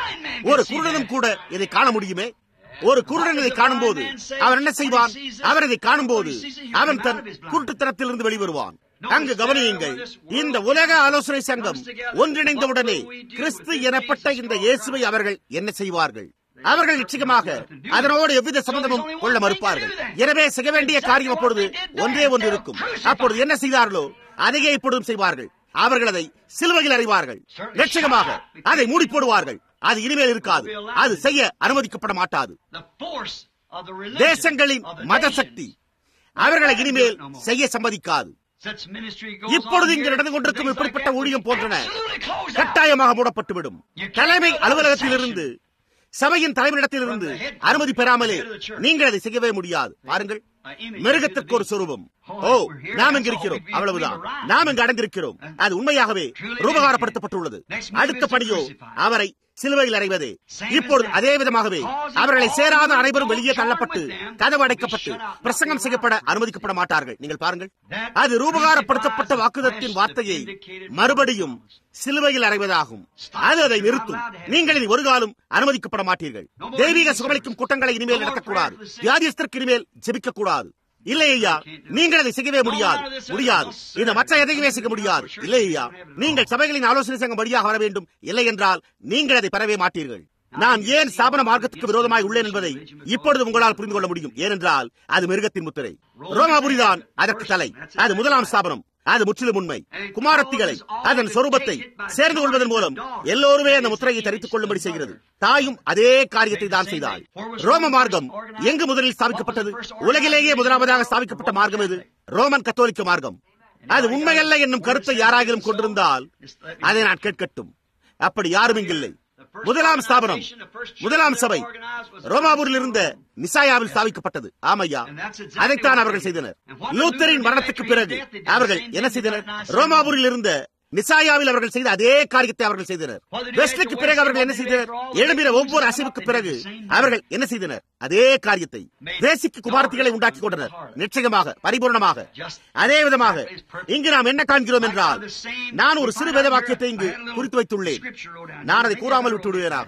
ஒரு குருடனும் கூட இதை காண முடியுமே ஒரு குருடன் இதை காணும் போது அவன் என்ன செய்வான் அவர் இதை காணும் போது அவன் தன் குருட்டுத்தனத்திலிருந்து வெளிவருவான் அங்கு கவனியுங்கள் இந்த உலக ஆலோசனை சங்கம் ஒன்றிணைந்தவுடனே கிறிஸ்து எனப்பட்ட இந்த இயேசுவை அவர்கள் என்ன செய்வார்கள் அவர்கள் நிச்சயமாக அதனோடு எவ்வித சம்பந்தமும் கொள்ள மறுப்பார்கள் எனவே செய்ய வேண்டிய காரியம் அப்பொழுது ஒன்றே ஒன்று இருக்கும் அப்பொழுது என்ன செய்தார்களோ அதையே இப்பொழுதும் செய்வார்கள் அவர்கள் அதை சிலுவையில் அறிவார்கள் நிச்சயமாக அதை மூடி போடுவார்கள் அது இனிமேல் இருக்காது அது செய்ய அனுமதிக்கப்பட மாட்டாது தேசங்களின் மத சக்தி அவர்களை இனிமேல் செய்ய சம்மதிக்காது இப்பொழுது இங்கு நடந்து கொண்டிருக்கும் இப்படிப்பட்ட ஊழியம் போன்றன கட்டாயமாக மூடப்பட்டுவிடும் தலைமை அலுவலகத்திலிருந்து சபையின் தலைவரிடத்திலிருந்து அனுமதி பெறாமலே நீங்கள் அதை செய்யவே முடியாது பாருங்கள் மிருகத்திற்கு ஒரு சொரூபம் ஓ நாம் இங்கு இருக்கிறோம் அவ்வளவுதான் நாம் இங்கு அடைந்திருக்கிறோம் அது உண்மையாகவே ரூபகாரப்படுத்தப்பட்டுள்ளது அடுத்த பணியோ அவரை சிலுவையில் அறைவதே இப்பொழுது அதே விதமாகவே அவர்களை சேராத அனைவரும் வெளியே தள்ளப்பட்டு கதவு அடைக்கப்பட்டு பிரசங்கம் செய்யப்பட அனுமதிக்கப்பட மாட்டார்கள் நீங்கள் பாருங்கள் அது ரூபகாரப்படுத்தப்பட்ட வாக்குதத்தின் வார்த்தையை மறுபடியும் சிலுவையில் அறைவதாகும் அது அதை நிறுத்தும் நீங்கள் இனி ஒரு காலம் அனுமதிக்கப்பட மாட்டீர்கள் தெய்வீக சுகமளிக்கும் கூட்டங்களை இனிமேல் நடத்தக்கூடாது வியாதியஸ்தருக்கு இனிமேல் ஜெபிக்க கூடாது இல்லை ஐயா நீங்கள் அதை செய்யவே முடியாது முடியாது இந்த மற்ற எதையுமே செய்ய முடியாது இல்லை ஐயா நீங்கள் சபைகளின் ஆலோசனை சங்கம் வழியாக வர வேண்டும் இல்லை என்றால் நீங்கள் அதை பெறவே மாட்டீர்கள் நான் ஏன் ஸ்தாபன மார்க்கத்துக்கு விரோதமாய் உள்ளேன் என்பதை இப்பொழுது உங்களால் புரிந்து கொள்ள முடியும் ஏனென்றால் அது மிருகத்தின் முத்திரை ரோமாபுரிதான் அதற்கு தலை அது முதலாம் ஸ்தாபனம் அது முற்றிலும் உண்மை குமாரத்திகளை அதன் சொரூபத்தை சேர்ந்து கொள்வதன் மூலம் எல்லோருமே அந்த முத்திரையை தரித்துக் கொள்ளும்படி செய்கிறது தாயும் அதே காரியத்தை தான் செய்தாள் ரோம மார்க்கம் எங்கு முதலில் ஸ்தாபிக்கப்பட்டது உலகிலேயே முதலாவதாக ஸ்தாபிக்கப்பட்ட மார்க்கம் இது ரோமன் கத்தோலிக்க மார்க்கம் அது உண்மையல்ல என்னும் கருத்தை யாராகிலும் கொண்டிருந்தால் அதை நான் கேட்கட்டும் அப்படி யாரும் இங்கில்லை முதலாம் ஸ்தாபனம் முதலாம் சபை ரோமாபூரில் இருந்த நிசாயாவில் ஸ்தாபிக்கப்பட்டது ஆமையா அதைத்தான் அவர்கள் செய்தனர் லூத்தரின் மரணத்துக்கு பிறகு அவர்கள் என்ன செய்தனர் ரோமாபூரில் இருந்த நிசாயாவில் அவர்கள் செய்த அதே காரியத்தை அவர்கள் செய்தனர் வெஸ்டுக்கு பிறகு அவர்கள் என்ன செய்தனர் எழும்பின ஒவ்வொரு அசைவுக்கு பிறகு அவர்கள் என்ன செய்தனர் அதே காரியத்தை தேசிக்கு குமாரத்திகளை உண்டாக்கி கொண்டனர் நிச்சயமாக பரிபூர்ணமாக அதே விதமாக இங்கு நாம் என்ன காண்கிறோம் என்றால் நான் ஒரு சிறு வேத வாக்கியத்தை இங்கு குறித்து வைத்துள்ளேன் நான் அதை கூறாமல் விட்டு விடுவேனாக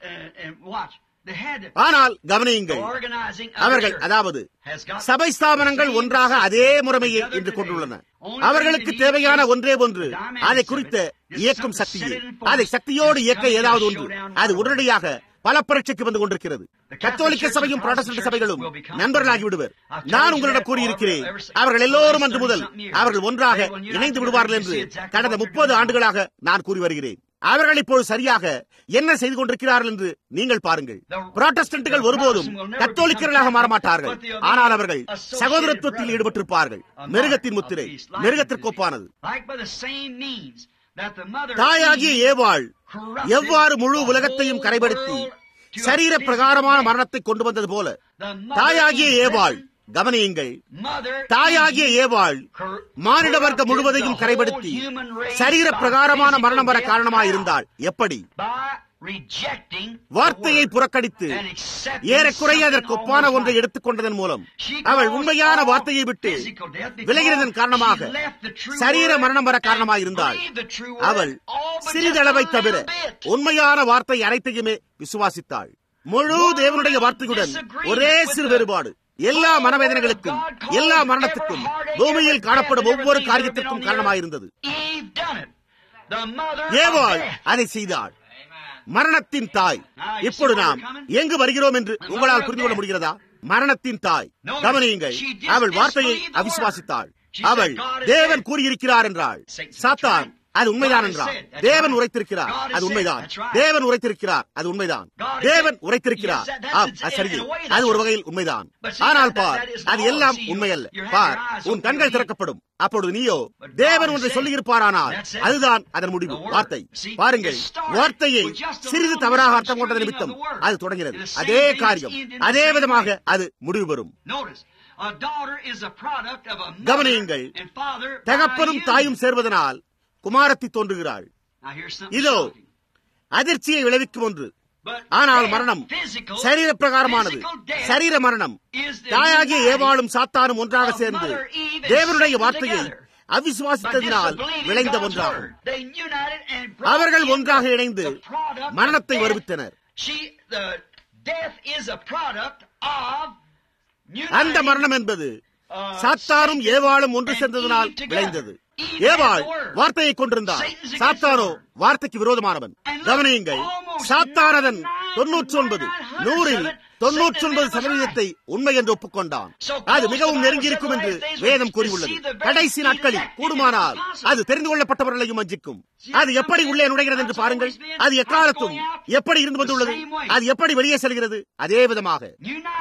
ஆனால் கவனியுங்கள் அவர்கள் அதாவது சபை ஸ்தாபனங்கள் ஒன்றாக அதே முறைமையை இன்று கொண்டுள்ளன அவர்களுக்கு தேவையான ஒன்றே ஒன்று அதை குறித்த இயக்கும் சக்தியே அதை சக்தியோடு இயக்க ஏதாவது ஒன்று அது உடனடியாக பல பரீட்சைக்கு வந்து கொண்டிருக்கிறது கத்தோலிக்க சபையும் புரோட்டஸ்டன்ட் சபைகளும் நண்பர்களாகி விடுவர் நான் உங்களிடம் கூறியிருக்கிறேன் அவர்கள் எல்லோரும் அன்று முதல் அவர்கள் ஒன்றாக இணைந்து விடுவார்கள் என்று கடந்த முப்பது ஆண்டுகளாக நான் கூறி வருகிறேன் அவர்கள் இப்போது சரியாக என்ன செய்து கொண்டிருக்கிறார்கள் என்று நீங்கள் பாருங்கள் புரோட்டஸ்டன்ட்டுகள் ஒருபோதும் கத்தோலிக்கர்களாக மாறமாட்டார்கள் ஆனால் அவர்கள் சகோதரத்துவத்தில் ஈடுபட்டிருப்பார்கள் மிருகத்தின் முத்திரை மிருகத்திற்கு ஒப்பானது தாயாகிய ஏவாள் எவ்வாறு முழு உலகத்தையும் கரைபடுத்தி சரீர பிரகாரமான மரணத்தை கொண்டு வந்தது போல தாயாகிய ஏவாள் கவனியுங்கள் தாயாகிய ஏவாள் மானிட வர்க்கம் முழுவதையும் கரைபடுத்தி சரீர பிரகாரமான மரணம் வர காரணமாயிருந்தாள் எப்படி வார்த்தையை புறக்கணித்து ஏறக்குறைய அதற்கு ஒப்பான ஒன்றை எடுத்துக் கொண்டதன் மூலம் அவள் உண்மையான வார்த்தையை விட்டு விலகினதன் காரணமாக சரீர மரணம் வர காரணமாயிருந்தாள் அவள் சிறிதளவை தவிர உண்மையான வார்த்தை அனைத்தையுமே விசுவாசித்தாள் முழு தேவனுடைய வார்த்தையுடன் ஒரே சிறு வேறுபாடு எல்லா மனவேதனைகளுக்கும் எல்லா மரணத்துக்கும் பூமியில் காணப்படும் ஒவ்வொரு காரியத்திற்கும் காரணமாயிருந்தது ஏவாள் அதை செய்தாள் மரணத்தின் தாய் இப்பொழுது நாம் எங்கு வருகிறோம் என்று உங்களால் புரிந்து கொள்ள முடிகிறதா மரணத்தின் தாய் கவனியுங்கள் அவள் வார்த்தையை அவிசுவாசித்தாள் அவள் தேவன் கூறியிருக்கிறார் என்றாள் சாத்தான் அது உண்மைதான் என்றார் தேவன் உரைத்திருக்கிறார் அது உண்மைதான் தேவன் உரைத்திருக்கிறார் அது உண்மைதான் தேவன் உரைத்திருக்கிறார் ஆம் அது சரியே அது ஒரு வகையில் உண்மைதான் ஆனால் பார் அது எல்லாம் உண்மையல்ல பார் உன் கண்கள் திறக்கப்படும் அப்பொழுது நீயோ தேவன் ஒன்றை சொல்லியிருப்பாரானால் அதுதான் அதன் முடிவு வார்த்தை பாருங்கள் வார்த்தையை சிறிது தவறாக அர்த்தம் கொண்டது நிமித்தம் அது தொடங்கிறது அதே காரியம் அதே விதமாக அது முடிவு பெறும் கவனியுங்கள் தகப்பனும் தாயும் சேர்வதனால் குமாரத்தி தோன்றுகிறாள் இதோ அதிர்ச்சியை விளைவிக்கும் ஒன்று ஆனால் மரணம் சரீர பிரகாரமானது சரீர மரணம் தாயாகிய ஏவாளும் சாத்தானும் ஒன்றாக சேர்ந்து தேவனுடைய வார்த்தையை அவிசுவாசித்ததினால் விளைந்த ஒன்றாகும் அவர்கள் ஒன்றாக இணைந்து மரணத்தை வருவித்தனர் அந்த மரணம் என்பது சாத்தானும் ஏவாளும் ஒன்று சேர்ந்ததனால் விளைந்தது ஏவாள் வார்த்தையை கொண்டிருந்தார் சாத்தானோ வார்த்தைக்கு விரோதமானவன் கவனியுங்கள் சாத்தானதன் தொன்னூற்றி ஒன்பது நூறில் தொன்னூற்றி ஒன்பது சதவீதத்தை உண்மை என்று ஒப்புக்கொண்டான் அது மிகவும் நெருங்கியிருக்கும் என்று வேதம் கூறியுள்ளது கடைசி நாட்களில் கூடுமானால் அது தெரிந்து கொள்ளப்பட்டவர்களையும் வஞ்சிக்கும் அது எப்படி உள்ளே நுழைகிறது என்று பாருங்கள் அது எக்காலத்தும் எப்படி இருந்து வந்துள்ளது அது எப்படி வெளியே செல்கிறது அதே விதமாக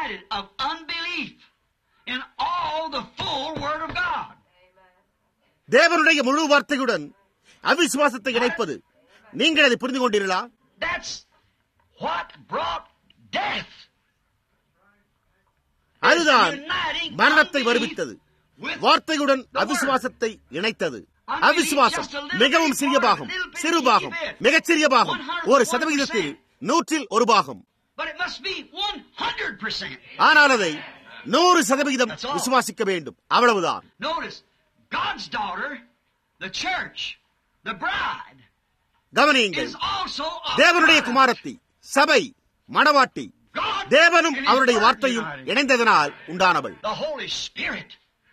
in all the full Word of God. தேவனுடைய முழு வார்த்தையுடன் அவிசுவாசத்தை இணைப்பது நீங்கள் அதை புரிந்து கொண்டீர்களா That's what brought death. அதுதான் மரணத்தை வருவித்தது வார்த்தையுடன் அவிசுவாசத்தை இணைத்தது அவிசுவாசம் மிகவும் சிறிய பாகம் சிறு பாகம் மிகச்சிறிய பாகம் ஒரு சதவிகிதத்தில் நூற்றில் ஒரு பாகம் But it must be 100%. ஆனால் அதை நூறு சதவிகிதம் விசுவாசிக்க வேண்டும் அவ்வளவுதான் Notice, God's daughter, the church, the bride, கவனியுங்கள் is also a தேவனுடைய bride. குமாரத்தி சபை மணவாட்டி God தேவனும் and His அவருடைய Word வார்த்தையும் united. இணைந்ததனால் உண்டானவள் The Holy Spirit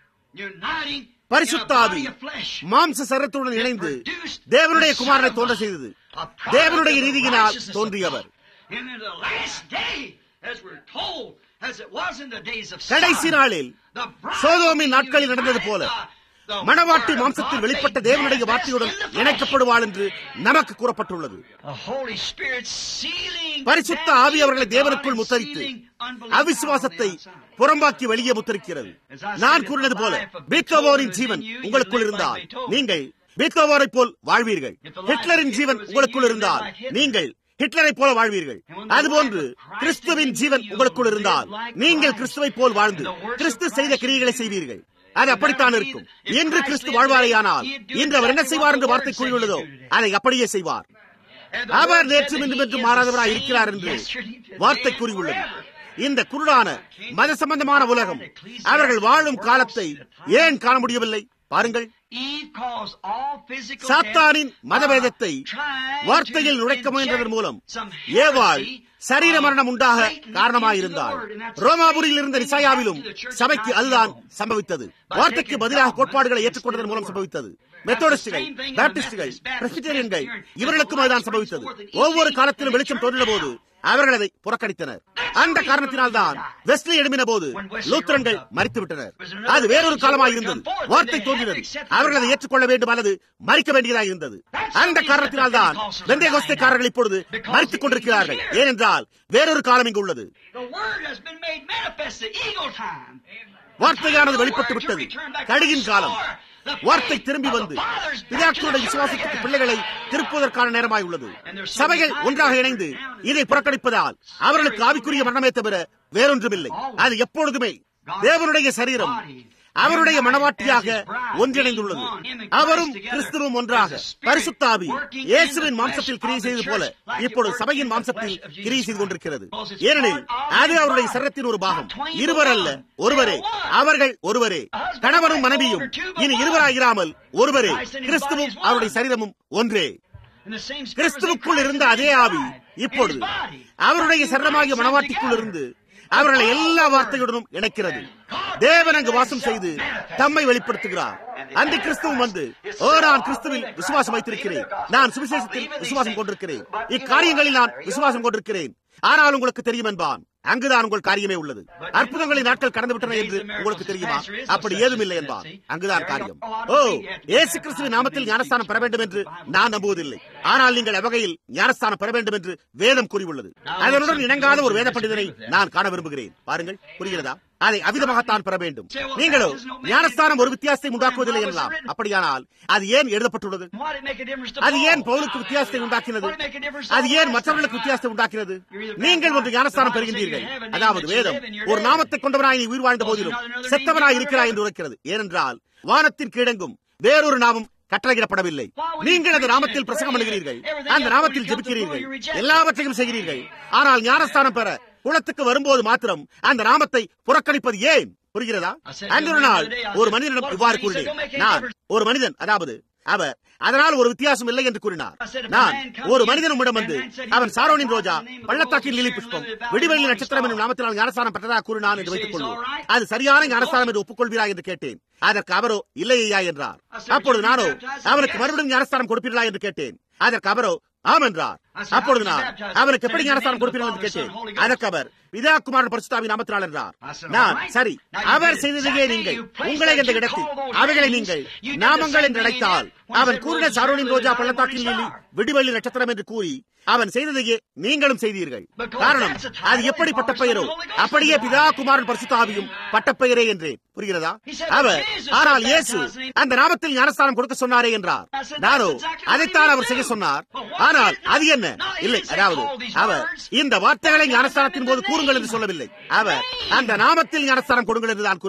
uniting பரிசுத்த in a ஆவி body of flesh. மாம்ச சரத்துடன் இணைந்து தேவனுடைய குமாரனை தோன்ற செய்தது A product தேவனுடைய of the நீதியினால் righteousness of தோன்றியவர் God. And in the last day, as we're told, as it was in the days of கடைசி Sodom, நாளில் the bride சோதோமின் will be நாட்களில் நடந்தது united, போல the- the மணவாட்டி word of மாம்சத்தில் God வெளிப்பட்ட made தேவனுடைய manifest வார்த்தையுடன் in the flesh. இணைக்கப்படுவாள் என்று நமக்கு கூறப்பட்டுள்ளது The Holy Spirit sealing பரிசுத்த them ஆவி அவர்களை into தேவனுக்குள் God and முத்தரித்து sealing unbelief அவிசுவாசத்தை out on the outside. புறம்பாக்கி வெளியே முத்தரிக்கிறது நான் கூறினது போல பீத்தோவோரின் ஜீவன் உங்களுக்குள் இருந்தால் நீங்கள் பீத்தோவோரை போல் வாழ்வீர்கள் ஹிட்லரின் ஜீவன் உங்களுக்குள் இருந்தால் நீங்கள் ஹிட்லரை போல வாழ்வீர்கள் அதுபோன்று கிறிஸ்துவின் ஜீவன் உங்களுக்குள் இருந்தால் நீங்கள் கிறிஸ்துவை போல் வாழ்ந்து கிறிஸ்து செய்த கிரியைகளை செய்வீர்கள் அது அப்படித்தான் இருக்கும் இன்று கிறிஸ்து வாழ்வாரையானால் இன்று அவர் என்ன செய்வார் என்று வார்த்தை கூறியுள்ளதோ அதை அப்படியே செய்வார் And the அவர் word நேற்று said that இன்றும் he என்றும் is மாறாதவராய் the இருக்கிறார் same என்று yesterday, today, வார்த்தை and கூறியுள்ளது forever. இந்த குருடான மத சம்பந்தமான உலகம் அவர்கள் வாழும் காலத்தை ஏன் காண முடியவில்லை பாருங்கள் Eve caused all physical சாத்தானின் death மதவேதத்தை by trying வார்த்தையில் to நுழைக்க முயன்றதன் inject மூலம் some ஏவாள் heresy சரீர மரணம் உண்டாக of Satan காரணமாயிருந்தாள் into the word, and that's the ரோமாபுரியில் same இருந்த thing நிசாயாவிலும் happened to the church சபைக்கு of அதுதான் Rome. சம்பவித்தது By வார்த்தைக்கு taking பதிலாக dogma கோட்பாடுகளை instead ஏற்றுக்கொண்டதன் of மூலம் the word. சம்பவித்தது That's மெத்தோடிஸ்டுகள் the same thing in the பேப்டிஸ்டுகள் Methodist, Baptist, பிரசிடரியன்கள் Presbyterian, இவர்களுக்கும் அதுதான் as the light சம்பவித்தது shines forth in ஒவ்வொரு each காலத்திலும் age, வெளிச்சம் they தோன்றின போது அவர்கள் அதை புறக்கணித்தனர் அந்த காரணத்தினால்தான் வெஸ்லி எழுப்பின போது லூத்தரன்கள் மறித்து விட்டனர் அது வேறொரு காலமாக இருந்தது வார்த்தை தோன்றினது அவர்கள் அதை ஏற்றுக்கொள்ள வேண்டும் அல்லது மறிக்க வேண்டியதாக இருந்தது அந்த காரணத்தினால்தான் வெந்தயகோஸ்தைக்காரர்கள் இப்பொழுது மறித்துக் கொண்டிருக்கிறார்கள் ஏனென்றால் வேறொரு காலம் இங்கு உள்ளது The word has been made manifest, the eagle time. வார்த்தையானது வெளிப்பட்டு விட்டது கடுகின் காலம் வார்த்தை திரும்பி வந்து பிதாக்களுடைய விசுவாசத்துக்கு பிள்ளைகளை திருப்புவதற்கான நேரமாய் உள்ளது சபைகள் ஒன்றாக இணைந்து இதை புறக்கணிப்பதால் அவர்களுக்கு ஆவிக்குரிய மரணமே தவிர வேறொன்றுமில்லை அது எப்பொழுதுமே தேவனுடைய சரீரம் அவருடைய மனவாட்டியாக ஒன்றிணைந்துள்ளது அவரும் கிறிஸ்துவும் ஒன்றாக பரிசுத்தாவி இயேசுவின் மாம்சத்தில் கிரியை செய்தது போல இப்பொழுது சபையின் மாம்சத்தில் கிரியை செய்து கொண்டிருக்கிறது ஏனெனில் அது அவருடைய சரத்தின் ஒரு பாகம் இருவர் அல்ல ஒருவரே அவர்கள் ஒருவரே கணவனும் மனைவியும் இனி இருவராயிராமல் ஒருவரே கிறிஸ்துவும் அவருடைய சரீரமும் ஒன்றே And the same spirit was in கிறிஸ்துவுக்குள் Christ இருந்த in அதே his ஆவி bride, இப்பொழுது in his body. அவருடைய சரணமாகிய மனவாட்டிக்குள் இருந்து அவர்களை எல்லா வார்த்தைகளுடனும் இணைக்கிறது தேவன் அங்கு வாசம் செய்து தம்மை வெளிப்படுத்துகிறார் அந்த கிறிஸ்துவும் வந்து ஓ நான் கிறிஸ்துவில் விசுவாசம் வைத்திருக்கிறேன் நான் சுவிசேஷத்தில் விசுவாசம் கொண்டிருக்கிறேன் இக்காரியங்களில் நான் விசுவாசம் கொண்டிருக்கிறேன் ஆனால் உங்களுக்கு தெரியும் என்பான் அங்குதான் உங்கள் காரியமே உள்ளது அற்புதங்களின் நாட்கள் கடந்து விட்டன என்று உங்களுக்கு தெரியுமா அப்படி ஏதும் இல்லை என்பான் அங்குதான் காரியம் ஓ ஏசு கிறிஸ்துவின் நாமத்தில் ஞானஸ்தானம் பெற வேண்டும் என்று நான் நம்புவதில்லை ஆனால் நீங்கள் எவ்வகையில் ஞானஸ்தானம் பெற வேண்டும் என்று வேதம் கூறியுள்ளது அதனுடன் இணங்காத ஒரு வேத பண்டிதனை நான் காண விரும்புகிறேன் பாருங்கள் புரிகிறதா அதை அவிதமாகத்தான் பெற வேண்டும் நீங்களோ ஞானஸ்தானம் ஒரு வித்தியாசத்தை உண்டாக்குவதில்லை எனலாம் அப்படியானால் அது ஏன் எழுதப்பட்டுள்ளது Why did it make a difference to அது Paul? ஏன் பவுலுக்கு வித்தியாசத்தை உண்டாக்கினது Why did it make a difference to அது all ஏன் the மற்றவர்களுக்கு rest of வித்தியாசத்தை உண்டாக்கினது You're either நீங்கள் ஒன்று ஞானஸ்தானம் baptized, பெறுகின்றீர்கள் the Bible says you have a name அதாவது that you வேதம் live and you're ஒரு dead. நாமத்தை கொண்டவனாய் நீ உயிர் வாழ்ந்த போதிலும் another name செத்தவனாய் you இருக்கிறாய் never என்று உரைக்கிறது ஏனென்றால் வானத்தின் கீழெங்கும் வேறொரு நாமம் கட்டளையிடப்படவில்லை நீங்கள் அந்த நாமத்தில் பிரசங்கம் பண்ணுகிறீர்கள் அந்த நாமத்தில் ஜெபிக்கிறீர்கள் எல்லாவற்றையும் செய்கிறீர்கள் ஆனால் ஞானஸ்தானம் பெற குளத்துக்கு வரும்போது மாத்திரம் அந்த நாமத்தை புறக்கணிப்பது ஏன் புரிகிறதா அன்று ஒரு நாள் ஒரு மனிதனிடம் இவ்வாறு கூறினேன் நான் ஒரு மனிதன் அதாவது அவர் அதனால் ஒரு வித்தியாசம் இல்லை என்று கூறினார் நான் ஒரு மனிதன் உம்மிடம் வந்து அவன் சாரோனின் ரோஜா பள்ளத்தாக்கின் லீலி புஷ்பம் விடிவெளி நட்சத்திரம் என்னும் நாமத்தினால் ஞானஸ்தானம் பெற்றதாக கூறினான் என்று வைத்துக் கொள்வோம் அது சரியான ஞானஸ்தானம் என்று ஒப்புக்கொள்வீரா என்று கேட்டேன் அதற்கு அவரோ இல்லை ஐயா என்றார் அப்பொழுது நானோ அவனுக்கு மறுபடியும் ஞானஸ்தானம் கொடுப்பீர்களா என்று கேட்டேன் அதற்கு அவரோ ஆம் என்றார் அப்பொழுது நான் அவனுக்கு எப்படி ஞானஸ்தானம் கொடுப்பீர்கள் என்று கேட்டேன் அதற்கு அவர் பிதா குமாரன் பரிசுத்தாவின் நாமத்தினால் என்றார் நான் சரி அவர் செய்ததையே நீங்கள் உங்களை இந்த இடத்தில் அவைகளை நீங்கள் நாமங்கள் என்று அழைத்தால் அவன் கூறின சாரோனின் ரோஜா பள்ளத்தாக்கில் லீலி விடிவெள்ளி நட்சத்திரம் என்று கூறி அவன் செய்ததையே நீங்களும் செய்தீர்கள் காரணம் அது எப்படி பட்டப்பெயரோ அப்படியே பிதா குமாரன் பரிசுத்தாவியும் பட்டப்பெயரே என்றேன் புரிகிறதா அவர் ஆனால் இயேசு அந்த நாமத்தில் ஞானஸ்தானம் கொடுக்க சொன்னாரே என்றார் நானோ அதைத்தான் அவர் செய்ய சொன்னார் ஆனால் அது என்ன இல்லை அதாவது அவர் இந்த வார்த்தைகளை ஞானஸ்தானத்தின் போது கூறுங்கள் என்று சொல்லவில்லை அவர் அந்த நாமத்தில் ஞானஸ்தானம் கொடுங்கள் என்று தான் கூறினார்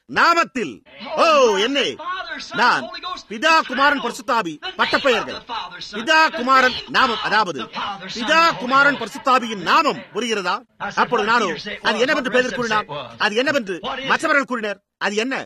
நாமத்தில் ஓ என்னே நான் பிதா குமாரன் பரிசுத்தாபி பட்டப்பெயர்கள் பிதா குமாரன் நாமம் அதாவது பிதா குமாரன் பரிசுத்தாபியின் நாமம் புரிகிறதா அப்பொழுது நானோ அது என்னவென்று பேதர் கூறினார் அது என்னவென்று மற்றவர்கள் கூறினர் அது என்ன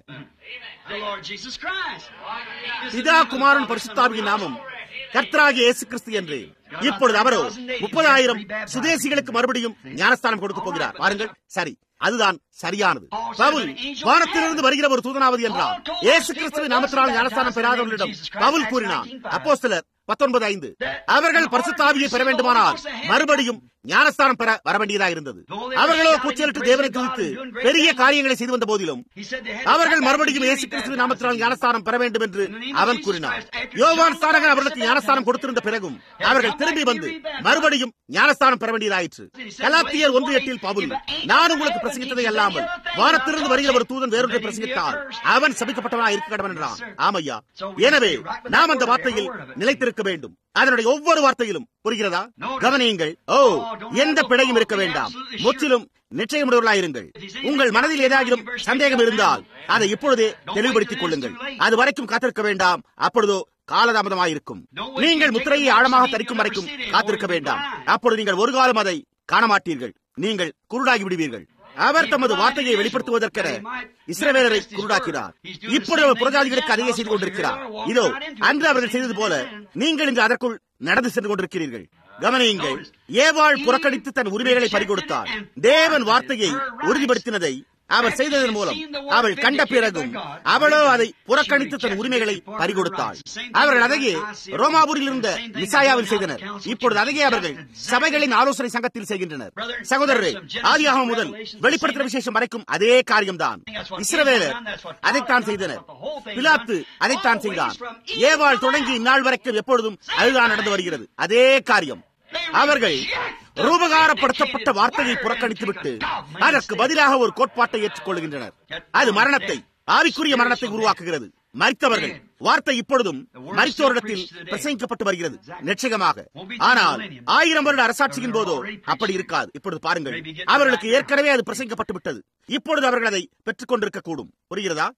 The Lord Jesus Christ. பிதா குமாரன் பரிசுத்தாவியின் நாமம் கர்த்தராகிய இயேசு கிறிஸ்து என்று இப்பொழுது அவரோ முப்பதாயிரம் சுதேசிகளுக்கு மறுபடியும் ஞானஸ்தானம் கொடுக்க போகிறார் பாருங்கள் சரி அதுதான் சரியானது பவுல் வானத்திலிருந்து வருகிற ஒரு தூதனாவது என்றார் இயேசு கிறிஸ்துவின் நாமத்தினால் ஞானஸ்தானம் பெறாதவர்களிடம் பவுல் கூறினார் அப்போ சிலர் பத்தொன்பது ஐந்து அவர்கள் பரிசுத்தாவியை பெற வேண்டுமானால் மறுபடியும் ஞானஸ்தானம் பெற வர வேண்டியதாக இருந்தது அவர்களோ கூச்சலிட்டு தேவனை துதித்து பெரிய காரியங்களை செய்து வந்த போதிலும் அவர்கள் மறுபடியும் இயேசு கிறிஸ்துவின் நாமத்தினால் ஞானஸ்தானம் பெற வேண்டும் என்று அவன் கூறினார் யோவான் ஸ்தானகர் அவர்களுக்கு ஞானஸ்தானம் கொடுத்திருந்த பிறகும் அவர்கள் திரும்பி வந்து மறுபடியும் ஞானஸ்தானம் பெற வேண்டியதாயிற்று கலாத்தியர் ஒன்று எட்டில் பவுல் நான் உங்களுக்கு பிரசங்கித்ததை அல்லாமல் வானத்திலிருந்து வருகிற ஒரு தூதன் வேறொன்றை பிரசங்கித்தால் அவன் சபிக்கப்பட்டவனா இருக்க கடவன் என்றான் ஆமையா எனவே நாம் அந்த வார்த்தையில் நிலைத்திருக்க வேண்டும் அதனுடைய ஒவ்வொரு வார்த்தையிலும் புரிகிறதா கவனியுங்கள் ஓ எந்த பிழையும் இருக்க வேண்டாம் முற்றிலும் நிச்சயமுடையவர்களாயிருங்கள் உங்கள் மனதில் ஏதாகிலும் சந்தேகம் இருந்தால் அதை இப்பொழுதே தெளிவுபடுத்திக் கொள்ளுங்கள் அது வரைக்கும் காத்திருக்க வேண்டாம் அப்பொழுதோ காலதாமதமாயிருக்கும் நீங்கள் முத்திரையை ஆழமாக தரிக்கும் வரைக்கும் காத்திருக்க வேண்டாம் அப்பொழுது நீங்கள் ஒரு காலம் அதை காண மாட்டீர்கள் நீங்கள் குருடாகி விடுவீர்கள் அவர் தமது வார்த்தையை வெளிப்படுத்துவதற்கென இஸ்ரவேலரை குருடாக்கினார் இப்பொழுது அவர் புறஜாதிகளுக்கு அதையே செய்து கொண்டிருக்கிறார் இதோ அன்று அவர்கள் செய்தது போல நீங்கள் இன்று அதற்குள் நடந்து சென்று கொண்டிருக்கிறீர்கள் கவனியுங்கள் ஏவாள் புறக்கணித்து தன் உரிமைகளை பறிகொடுத்தார் தேவன் வார்த்தையை உறுதிப்படுத்தினதை அவர் செய்ததன் மூலம் அவள் கண்ட பிறகும் அவளோ அதை புறக்கணித்து தன் உரிமைகளை பறிகொடுத்தாள் அவர்கள் அதையே ரோமாபூரில் இருந்த மிசாயாவில் செய்தனர் இப்பொழுது அதையே அவர்கள் சபைகளின் ஆலோசனை சங்கத்தில் செய்கின்றனர் சகோதரரே ஆதியாகம் முதல் வெளிப்படுத்துற விசேஷம் வரைக்கும் அதே காரியம்தான் இஸ்ரவேலர் அதைத்தான் செய்தனர் பிலாத்து அதைத்தான் செய்தான் ஏவாள் தொடங்கி இந்நாள் வரைக்கும் எப்பொழுதும் அதுதான் நடந்து வருகிறது அதே காரியம் அவர்கள் ரூபகாரப்படுத்தப்பட்ட வார்த்தையை புறக்கணித்துவிட்டு அதற்கு பதிலாக ஒரு கோட்பாட்டை ஏற்றுக்கொள்கின்றனர் அது மரணத்தை ஆவிக்குரிய மரணத்தை உருவாக்குகிறது மறித்தவர்கள் வார்த்தை இப்பொழுதும் மறித்தோரிடத்தில் பிரசங்கிக்கப்பட்டு வருகிறது நிச்சயமாக ஆனால் ஆயிரம் வருட அரசாட்சியின் போதோ அப்படி இருக்காது இப்பொழுது பாருங்கள் அவர்களுக்கு ஏற்கனவே அது பிரசங்கிக்கப்பட்டு விட்டது இப்பொழுது அவர்கள் அதை பெற்றுக் கொண்டிருக்க கூடும் புரிகிறதா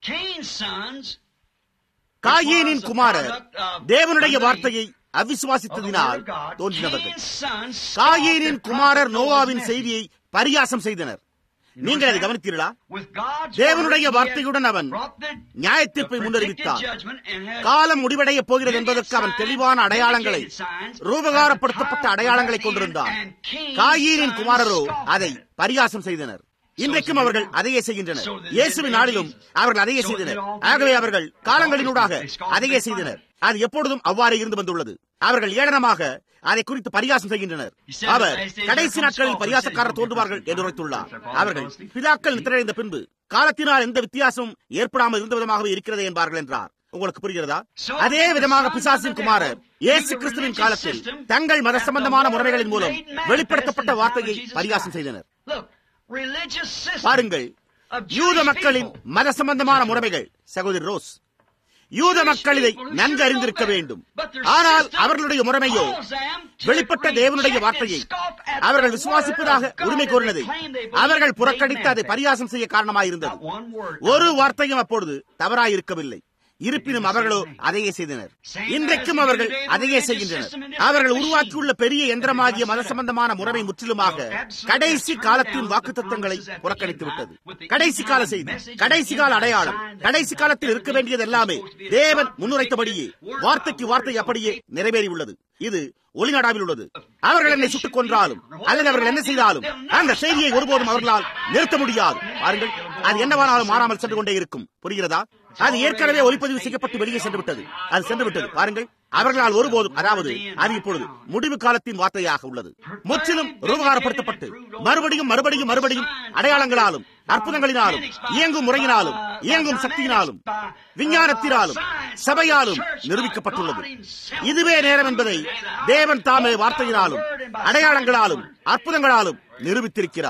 காயேனின் குமாரர் தேவனுடைய வார்த்தையை அவிசுவாசித்ததினால் தோன்றினவர்கள் காயேனின் குமாரர் நோவாவின் செய்தியை பரியாசம் செய்தனர் நீங்கள் அதை கவனித்தீர்களா தேவனுடைய வார்த்தையுடன் அவன் நியாய தீர்ப்பை முன்னறிவித்தான் காலம் முடிவடைய போகிறது என்பதற்கு அவன் தெளிவான அடையாளங்களை ரூபகாரப்படுத்தப்பட்ட அடையாளங்களை கொண்டிருந்தான் காயீனின் குமாரரோ அதை பரியாசம் செய்தனர் இன்றைக்கும் அவர்கள் அதையே செய்கின்றனர் இயேசுவின் நாளிலும் அவர்கள் அதையே செய்தனர் ஆகவே அவர்கள் காலங்களினூடாக அதையே செய்தனர் அது எப்பொழுதும் அவ்வாறு இருந்து வந்துள்ளது அவர்கள் ஏளனமாக அதை குறித்து பரிகாசம் செய்கின்றனர் அவர் கடைசி நாட்களில் பரியாசக்காரர் தோன்றுவார்கள் என்று உரைத்துள்ளார் அவர்கள் பிதாக்கள் நித்திரைந்த பின்பு காலத்தினால் எந்த வித்தியாசமும் ஏற்படாமல் இருந்த விதமாகவே இருக்கிறது என்பார்கள் என்றார் உங்களுக்கு புரிகிறதா அதே விதமாக பிசாசின் குமாரர் இயேசு கிறிஸ்துவின் காலத்தில் தங்கள் மத சம்பந்தமான முறைகளின் மூலம் வெளிப்படுத்தப்பட்ட வார்த்தையை பரிகாசம் செய்தனர் பாருங்கள் யூத மக்களின் மத சம்பந்தமான முறைமைகள் சகோதரி ரோஸ் யூத மக்கள் இதை நன்கு அறிந்திருக்க வேண்டும் ஆனால் அவர்களுடைய முறைமையோ வெளிப்பட்ட தேவனுடைய வார்த்தையை அவர்கள் விசுவாசிப்பதாக உரிமை கோரினதை அவர்கள் புறக்கணித்து அதை பரியாசம் செய்ய காரணமாயிருந்தது ஒரு வார்த்தையும் அப்பொழுது தவறாயிருக்கவில்லை இருப்பினும் அவர்களோ அதையே செய்தனர் இன்றைக்கும் அவர்கள் அதையே செய்கின்றனர் அவர்கள் உருவாக்கியுள்ள பெரிய எந்திரமாகிய மத சம்பந்தமான முறைமை முற்றிலுமாக கடைசி காலத்தின் வாக்கு தத்துவங்களை புறக்கணித்து விட்டது கடைசி கால செய்தி கடைசி கால அடையாளம் கடைசி காலத்தில் இருக்க வேண்டியது எல்லாமே தேவன் முன்னுரைத்தபடியே வார்த்தைக்கு வார்த்தை அப்படியே நிறைவேறியுள்ளது இது ஒளிநாடாவில் உள்ளது அவர்கள் என்னை சுட்டுக் கொன்றாலும் அல்லது அவர்கள் என்ன செய்தாலும் அந்த செய்தியை ஒருபோதும் அவர்களால் நிறுத்த முடியாது பாருங்கள் அது என்னவானாலும் மாறாமல் சென்று கொண்டே இருக்கும் புரிகிறதா அது ஏற்கனவே ஒளிப்பதிவு செய்யப்பட்டு வெளியே சென்று விட்டது அது சென்று விட்டது பாருங்கள் அவர்களால் ஒருபோதும் அதாவது அது இப்பொழுது முடிவு காலத்தின் வார்த்தையாக உள்ளது முற்றிலும் ரூபகாரப்படுத்தப்பட்டு மறுபடியும் மறுபடியும் மறுபடியும் அடையாளங்களாலும் அற்புதங்களினாலும் இயங்கும் முறையினாலும் இயங்கும் சக்தியினாலும் விஞ்ஞானத்தினாலும் சபையாலும் நிரூபிக்கப்பட்டுள்ளது இதுவே நேரம் என்பதை தேவன் தாமே வார்த்தையினாலும் அடையாளங்களாலும் அற்புதங்களாலும் நிரூபித்திருக்கிறார்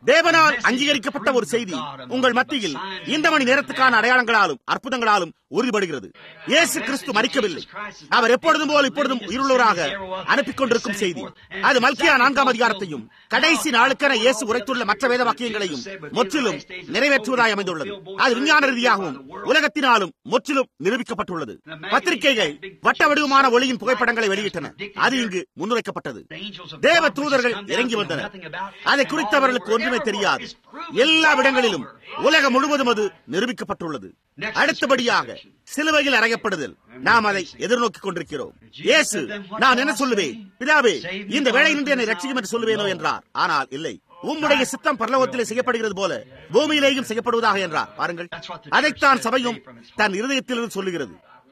தேவனால் அங்கீகரிக்கப்பட்ட ஒரு செய்தி உங்கள் மத்தியில் இந்த மணி நேரத்துக்கான அடையாளங்களாலும் அற்புதங்களாலும் உறுதிப்படுகிறது இயேசு கிறிஸ்து மறிக்கவில்லை அவர் எப்பொழுதும் போல் இப்பொழுதும் உயிருள்ளவராக அனுப்பிக் கொண்டிருக்கும் செய்தி அது மல்கியா நான்காம் அதிகாரத்தையும் கடைசி நாளுக்கென இயேசு உரைத்துள்ள மற்ற வேத வாக்கியங்களையும் முற்றிலும் நிறைவேற்றுவதாய் அமைந்துள்ளது அது விஞ்ஞான ரீதியாகவும் உலகத்தினாலும் முற்றிலும் நிரூபிக்கப்பட்டுள்ளது பத்திரிகைகள் வட்ட வடிவமான ஒளியின் புகைப்படங்களை வெளியிட்டன அது இங்கு முன்னுரைக்கப்பட்டது தேவ தூதர்கள் இறங்கி வந்தனர் அதை குறித்து அவர்களுக்கு ஒன்றுமே தெரியாது எல்லா இடங்களிலும் உலகம் முழுவதும் அது நிரூபிக்கப்பட்டுள்ளது அடுத்தபடியாக சிலுவையில் அறையப்படுதல் நாம் அதை எதிர்நோக்கிக் கொண்டிருக்கிறோம் இயேசு நான் என்ன சொல்லுவேன் பிதாவே இந்த வேலை நின்று என்னை ரட்சிக்கும் என்று சொல்லுவேனோ என்றார் ஆனால் இல்லை உம்முடைய சித்தம் பரலோகத்திலே செய்யப்படுகிறது போல பூமியிலேயும் செய்யப்படுவதாக என்றார் பாருங்கள் அதைத்தான் சபையும் தன் இருதயத்திலிருந்து சொல்லுகிறது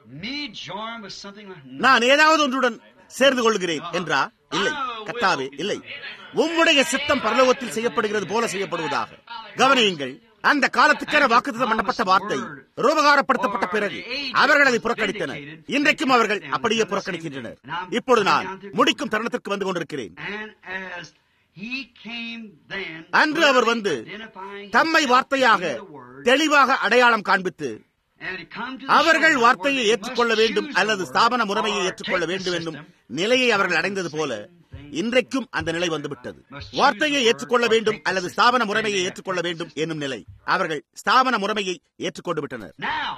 நான் ஏதாவது ஒன்றுடன் சேர்ந்து கொள்கிறேன் என்றா இல்லை கத்தாவே இல்லை உம்முடைய சித்தம் பரலோகத்தில் செய்யப்படுகிறது போல செய்யப்படுவதாக கவனியுங்கள் அந்த காலத்துக்கென வாக்குத்தம் பண்ணப்பட்ட வார்த்தை ரூபகாரப்படுத்தப்பட்ட பிறகு அவர்கள் அதை புறக்கணித்தனர் இன்றைக்கும் அவர்கள் அப்படியே புறக்கணிக்கின்றனர் இப்பொழுது நான் முடிக்கும் தருணத்திற்கு வந்து கொண்டிருக்கிறேன் அன்று அவர் வந்து தம்மை வார்த்தையாக தெளிவாக அடையாளம் காண்பித்து அவர்கள் வார்த்தையை ஏற்றுக்கொள்ள வேண்டும் அல்லது ஸ்தாபன முறைமையை ஏற்றுக்கொள்ள வேண்டும் என்னும் நிலையை அவர்கள் அடைந்தது போல இன்றைக்கும் அந்த நிலை வந்துவிட்டது வார்த்தையை ஏற்றுக்கொள்ள வேண்டும் அல்லது ஸ்தாபன முறைமையை ஏற்றுக்கொள்ள வேண்டும் என்னும் நிலை அவர்கள் ஸ்தாபன முறைமையை ஏற்றுக்கொண்டு விட்டனர்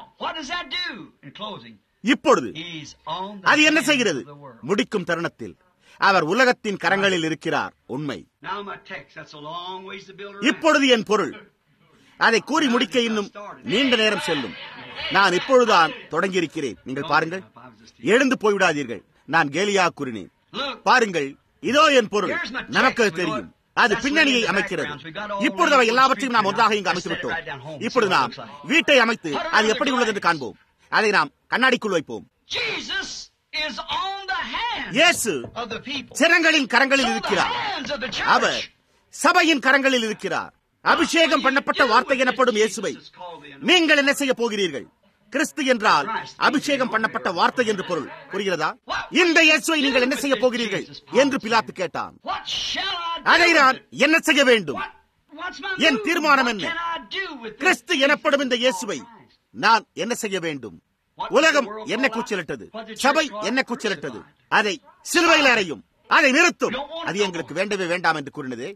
இப்பொழுது அது என்ன செய்கிறது முடிக்கும் தருணத்தில் அவர் உலகத்தின் கரங்களில் இருக்கிறார் உண்மை இப்பொழுது என் பொருள் அதை கூறி முடிக்க இன்னும் நீண்ட நேரம் செல்லும் நான் இப்பொழுதுதான் தொடங்கியிருக்கிறேன் நீங்கள் பாருங்கள் எழுந்து போய்விடாதீர்கள் நான் கேலியா கூறினேன் பாருங்கள் இதோ என் பொருள் நமக்கு தெரியும் அது பின்னணியை அமைக்கிறது இப்பொழுது அவை எல்லாவற்றையும் நாம் ஒன்றாக இங்கு அமைத்து விட்டோம் இப்பொழுது நாம் வீட்டை அமைத்து அது எப்படி உள்ளது என்று காண்போம் அதை நாம் கண்ணாடிக்குள் வைப்போம் இயேசு சிரங்களின் கரங்களில் இருக்கிறார் அவர் சபையின் கரங்களில் இருக்கிறார் அபிஷேகம் பண்ணப்பட்ட வார்த்தை எனப்படும் இயேசுவை நீங்கள் என்ன செய்ய போகிறீர்கள் கிறிஸ்து என்றால் அபிஷேகம் பண்ணப்பட்ட வார்த்தை என்று பொருள் புரிகிறதா இந்த இயேசுவை நீங்கள் என்ன செய்ய போகிறீர்கள் என்று பிலாத்து கேட்டான் அதை நான் என்ன செய்ய வேண்டும் என் தீர்மானம் என்ன கிறிஸ்து எனப்படும் இந்த இயேசுவை நான் என்ன செய்ய வேண்டும் உலகம் என்ன கூச்சலிட்டது சபை என்ன கூச்சலிட்டது அதை சிலுவையில் அறையும் அதை நிறுத்தும் அது எங்களுக்கு வேண்டவே வேண்டாம் என்று கூறினதே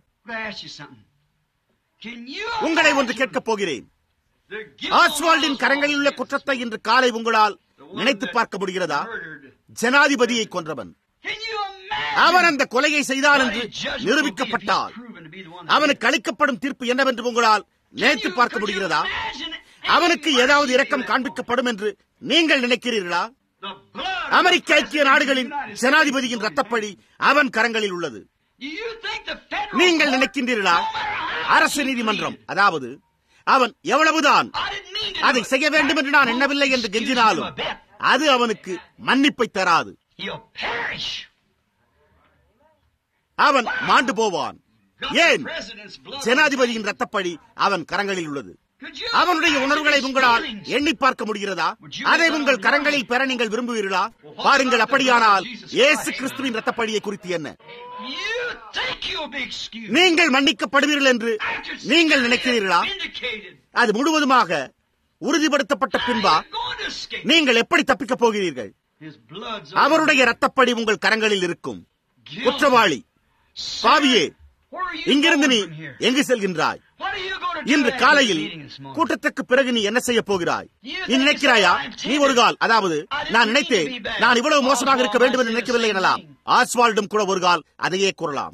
உங்களை ஒன்று கேட்கப் போகிறேன் ஆஸ்வால்டின் கரங்களில் உள்ள குற்றத்தை இன்று காலை உங்களால் நினைத்து பார்க்க முடிகிறதா ஜனாதிபதியை கொன்றவன் அவன் அந்த கொலையை செய்தான் என்று நிரூபிக்கப்பட்டால் அவனுக்கு அளிக்கப்படும் தீர்ப்பு என்னவென்று உங்களால் நினைத்து பார்க்க முடிகிறதா அவனுக்கு ஏதாவது இரக்கம் காண்பிக்கப்படும் என்று நீங்கள் நினைக்கிறீர்களா அமெரிக்க ஐக்கிய நாடுகளின் ஜனாதிபதியின் ரத்தப்பழி அவன் கரங்களில் உள்ளது நீங்கள் நினைக்கின்றீர்களா அரசு நீதிமன்றம் அதாவது அவன் எவ்வளவுதான் அதை செய்ய வேண்டும் என்று நான் எண்ணவில்லை என்று கெஞ்சினாலும் அது அவனுக்கு மன்னிப்பை தராது அவன் மாண்டு போவான் ஏன் ஜனாதிபதியின் ரத்தப்பழி அவன் கரங்களில் உள்ளது அவனுடைய உணர்வுகளை உங்களால் எண்ணி பார்க்க முடிகிறதா அதை உங்கள் கரங்களில் பெற நீங்கள் விரும்புவீர்களா பாருங்கள் அப்படியானால் இயேசு கிறிஸ்துவின் ரத்தப்பழியை குறித்து என்ன நீங்கள் மன்னிக்கப்படுவீர்கள் என்று நீங்கள் நினைக்கிறீர்களா அது முழுவதுமாக உறுதிப்படுத்தப்பட்ட பின்பா நீங்கள் எப்படி தப்பிக்கப் போகிறீர்கள் அவருடைய ரத்தப்படி உங்கள் கரங்களில் இருக்கும் குற்றவாளி பாவியே இங்கிருந்து நீ எங்கு செல்கின்றாய் இன்று காலையில் கூட்டத்துக்கு பிறகு நீ என்ன செய்ய போகிறாய் நீ நினைக்கிறாயா நீ ஒரு கால் அதாவது நான் நினைத்தேன் நான் இவ்வளவு மோசமாக இருக்க வேண்டும் என்று நினைக்கவில்லை எனலாம் ஆஸ்வால்டும் கூட ஒரு கால் அதையே கூறலாம்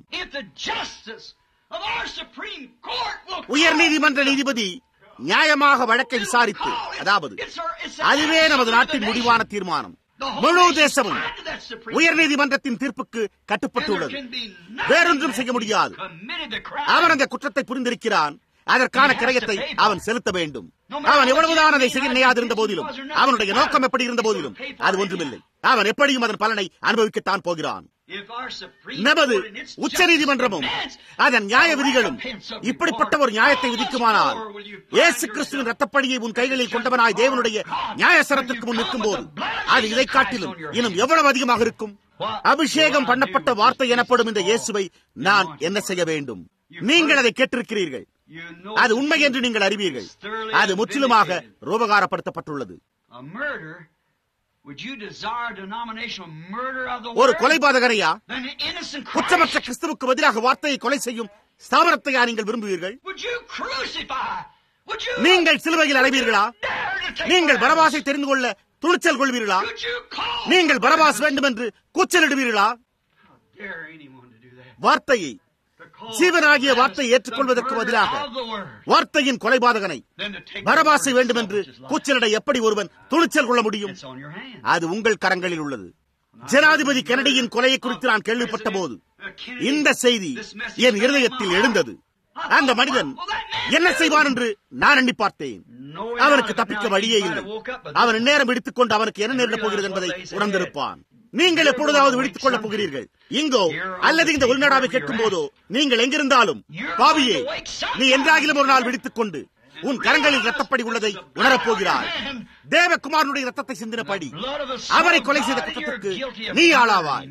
உயர் நீதிமன்ற நீதிபதி நியாயமாக வழக்கை விசாரித்து அதாவது அதுவே நமது நாட்டின் முடிவான தீர்மானம் முழு தேசமும் உயர்நீதிமன்றத்தின் தீர்ப்புக்கு கட்டுப்பட்டுள்ளது வேறொன்றும் செய்ய முடியாது அவன் அந்த குற்றத்தை புரிந்திருக்கிறான் அதற்கான கிரயத்தை அவன் செலுத்த வேண்டும் அவன் எவ்வளவுதான் அதை செய்ய நினையாதிருந்த போதிலும் அவனுடைய நோக்கம் எப்படி இருந்த போதிலும் அது ஒன்றுமில்லை அவன் எப்படியும் அதன் பலனை அனுபவிக்கத்தான் போகிறான் நமது உச்ச நீதிமன்றமும் அதன் நியாய விதிகளும் இப்படிப்பட்ட ஒரு நியாயத்தை விதிக்குமானால் இயேசு கிறிஸ்துவின் ரத்தப்படியை உன் கைகளில் கொண்டவனாய் தேவனுடைய நியாயசரத்திற்கு முன் நிற்கும் போது அது இதை காட்டிலும் இன்னும் எவ்வளவு அதிகமாக இருக்கும் அபிஷேகம் பண்ணப்பட்ட வார்த்தை எனப்படும் இந்த இயேசுவை நான் என்ன செய்ய வேண்டும் நீங்கள் அதை கேட்டிருக்கிறீர்கள் You know அது the உண்மை truth. என்று நீங்கள் அறிவீர்கள் It's thoroughly அது முற்றிலுமாக vindicated. ரூபகாரப்படுத்தப்பட்டுள்ளது A murder, would you desire denominational murder of the ஒரு word? கொலைபாதகரையா Then an innocent குற்றமற்ற Christ. கிறிஸ்துவுக்கு பதிலாக வார்த்தையை கொலை செய்யும் ஸ்தாபனத்தையா நீங்கள் விரும்புவீர்கள் Would you crucify? Would you நீங்கள் சிலுவையில் அடைவீர்களா dare to take நீங்கள் Barabbas? பரபாசை தெரிந்து கொள்ள துணிச்சல் கொள்வீர்களா Could you call நீங்கள் for பரபாஸ் Barabbas? வேண்டும் என்று கூச்சலிடுவீர்களா How dare anyone to do that? வார்த்தையை To call ஜீவனாகிய Barabbas வார்த்தையை the ஏற்றுக்கொள்வதற்கு murderer பதிலாக of the word. வார்த்தையின் கொலைபாதகனை Then to take the பரபாசை word வேண்டும் itself, என்று which is life. கூச்சலிட எப்படி ஒருவன் துணிச்சல் கொள்ள முடியும் It's on your hand. அது உங்கள் கரங்களில் உள்ளது ஜனாதிபதி கெனடியின் கொலையை குறித்து நான் கேள்விப்பட்ட போது இந்த செய்தி என் இருதயத்தில் எழுந்தது அந்த மனிதன் என்ன செய்வான் என்று நான் எண்ணி பார்த்தேன் அவனுக்கு தப்பிக்க வழியே இல்லை அவன் நேரம் விடுத்துக் கொண்டு அவனுக்கு என்ன நேரிடப் போகிறது என்பதை உணர்ந்திருப்பான் நீங்கள் எப்பொழுதாவது விடுத்துக் கொள்ளப் போகிறீர்கள் இங்கோ அல்லது இந்த உள்நாடாவை கேட்கும் போதோ நீங்கள் எங்கிருந்தாலும் பாவியே நீ என்றாகிலும் ஒரு நாள் விடுத்துக் கொண்டு உன் கரங்களில் ரத்தப்படி உள்ளதை உணரப்போகிறாய் தேவகுமாரனுடைய ரத்தத்தை சிந்தினபடி அவரை கொலை செய்த குற்றத்துக்கு நீ ஆளாவாய்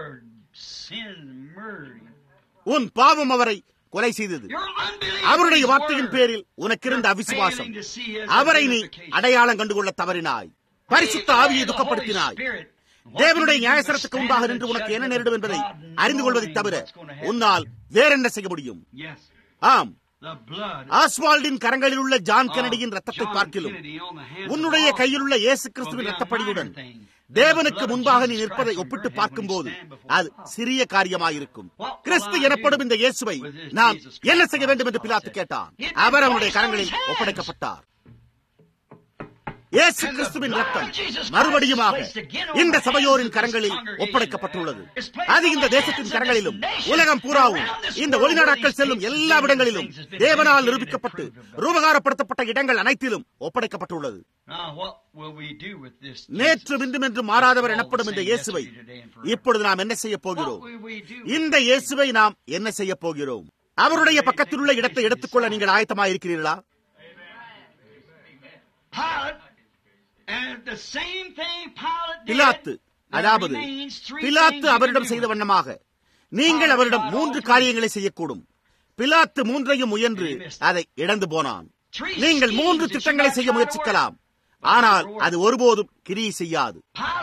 உன் பாவம் அவரை கொலை செய்தது அவருடைய வார்த்தையின் பேரில் உனக்கு இருந்த அவிசுவாசம் அவரை நீ அடையாளம் கண்டுகொள்ள தவறினாய் பரிசுத்த ஆவியை துக்கப்படுத்தினாய் தேவனுடைய நியாயசரத்துக்கு முன்பாக நின்று உனக்கு என்ன நேரிடும் என்பதை அறிந்து கொள்வதை தவிர உன்னால் வேறென்ன செய்ய முடியும் ஆம் ஆஸ்வால்டின் கரங்களில் உள்ள ஜான் கெனடியின் ரத்தத்தை பார்க்கிலும் உன்னுடைய கையில் உள்ள இயேசு கிறிஸ்துவின் ரத்தப்படியுடன் தேவனுக்கு முன்பாக நீ நிற்பதை ஒப்பிட்டு பார்க்கும்போது அது சிறிய காரியமாயிருக்கும் கிறிஸ்து எனப்படும் இந்த இயேசுவை நாம் என்ன செய்ய வேண்டும் என்று பிலாத்து கேட்டான் அவர் அவனுடைய கரங்களில் ஒப்படைக்கப்பட்டார் இயேசு கிறிஸ்துவின் ரத்தம் மறுபடியுமாக இந்த சபையோரின் கரங்களில் ஒப்படைக்கப்பட்டுள்ளது அது இந்த தேசத்தின் கரங்களிலும் உலகம் பூராவும் இந்த ஒளிநாடாக்கள் செல்லும் எல்லா இடங்களிலும் தேவனால் நிரூபிக்கப்பட்டு ரூபகாரப்படுத்தப்பட்ட இடங்கள் அனைத்திலும் ஒப்படைக்கப்பட்டுள்ளது நேற்று இன்றும் என்று மாறாதவர் எனப்படும் இந்த இயேசுவை இப்பொழுது நாம் என்ன செய்ய போகிறோம் இந்த இயேசுவை நாம் என்ன செய்ய போகிறோம் அவருடைய பக்கத்தில் உள்ள இடத்தை எடுத்துக்கொள்ள நீங்கள் ஆயத்தமாக இருக்கிறீர்களா பிலாத்து அதாவது பிலாத்து அவரிடம் செய்த வண்ணமாக நீங்கள் அவரிடம் மூன்று காரியங்களை செய்யக்கூடும் பிலாத்து மூன்றையும் முயன்று அதை இழந்து போனான் நீங்கள் மூன்று திட்டங்களை செய்ய முயற்சிக்கலாம் ஆனால் அது ஒருபோதும் கிரியை செய்யாது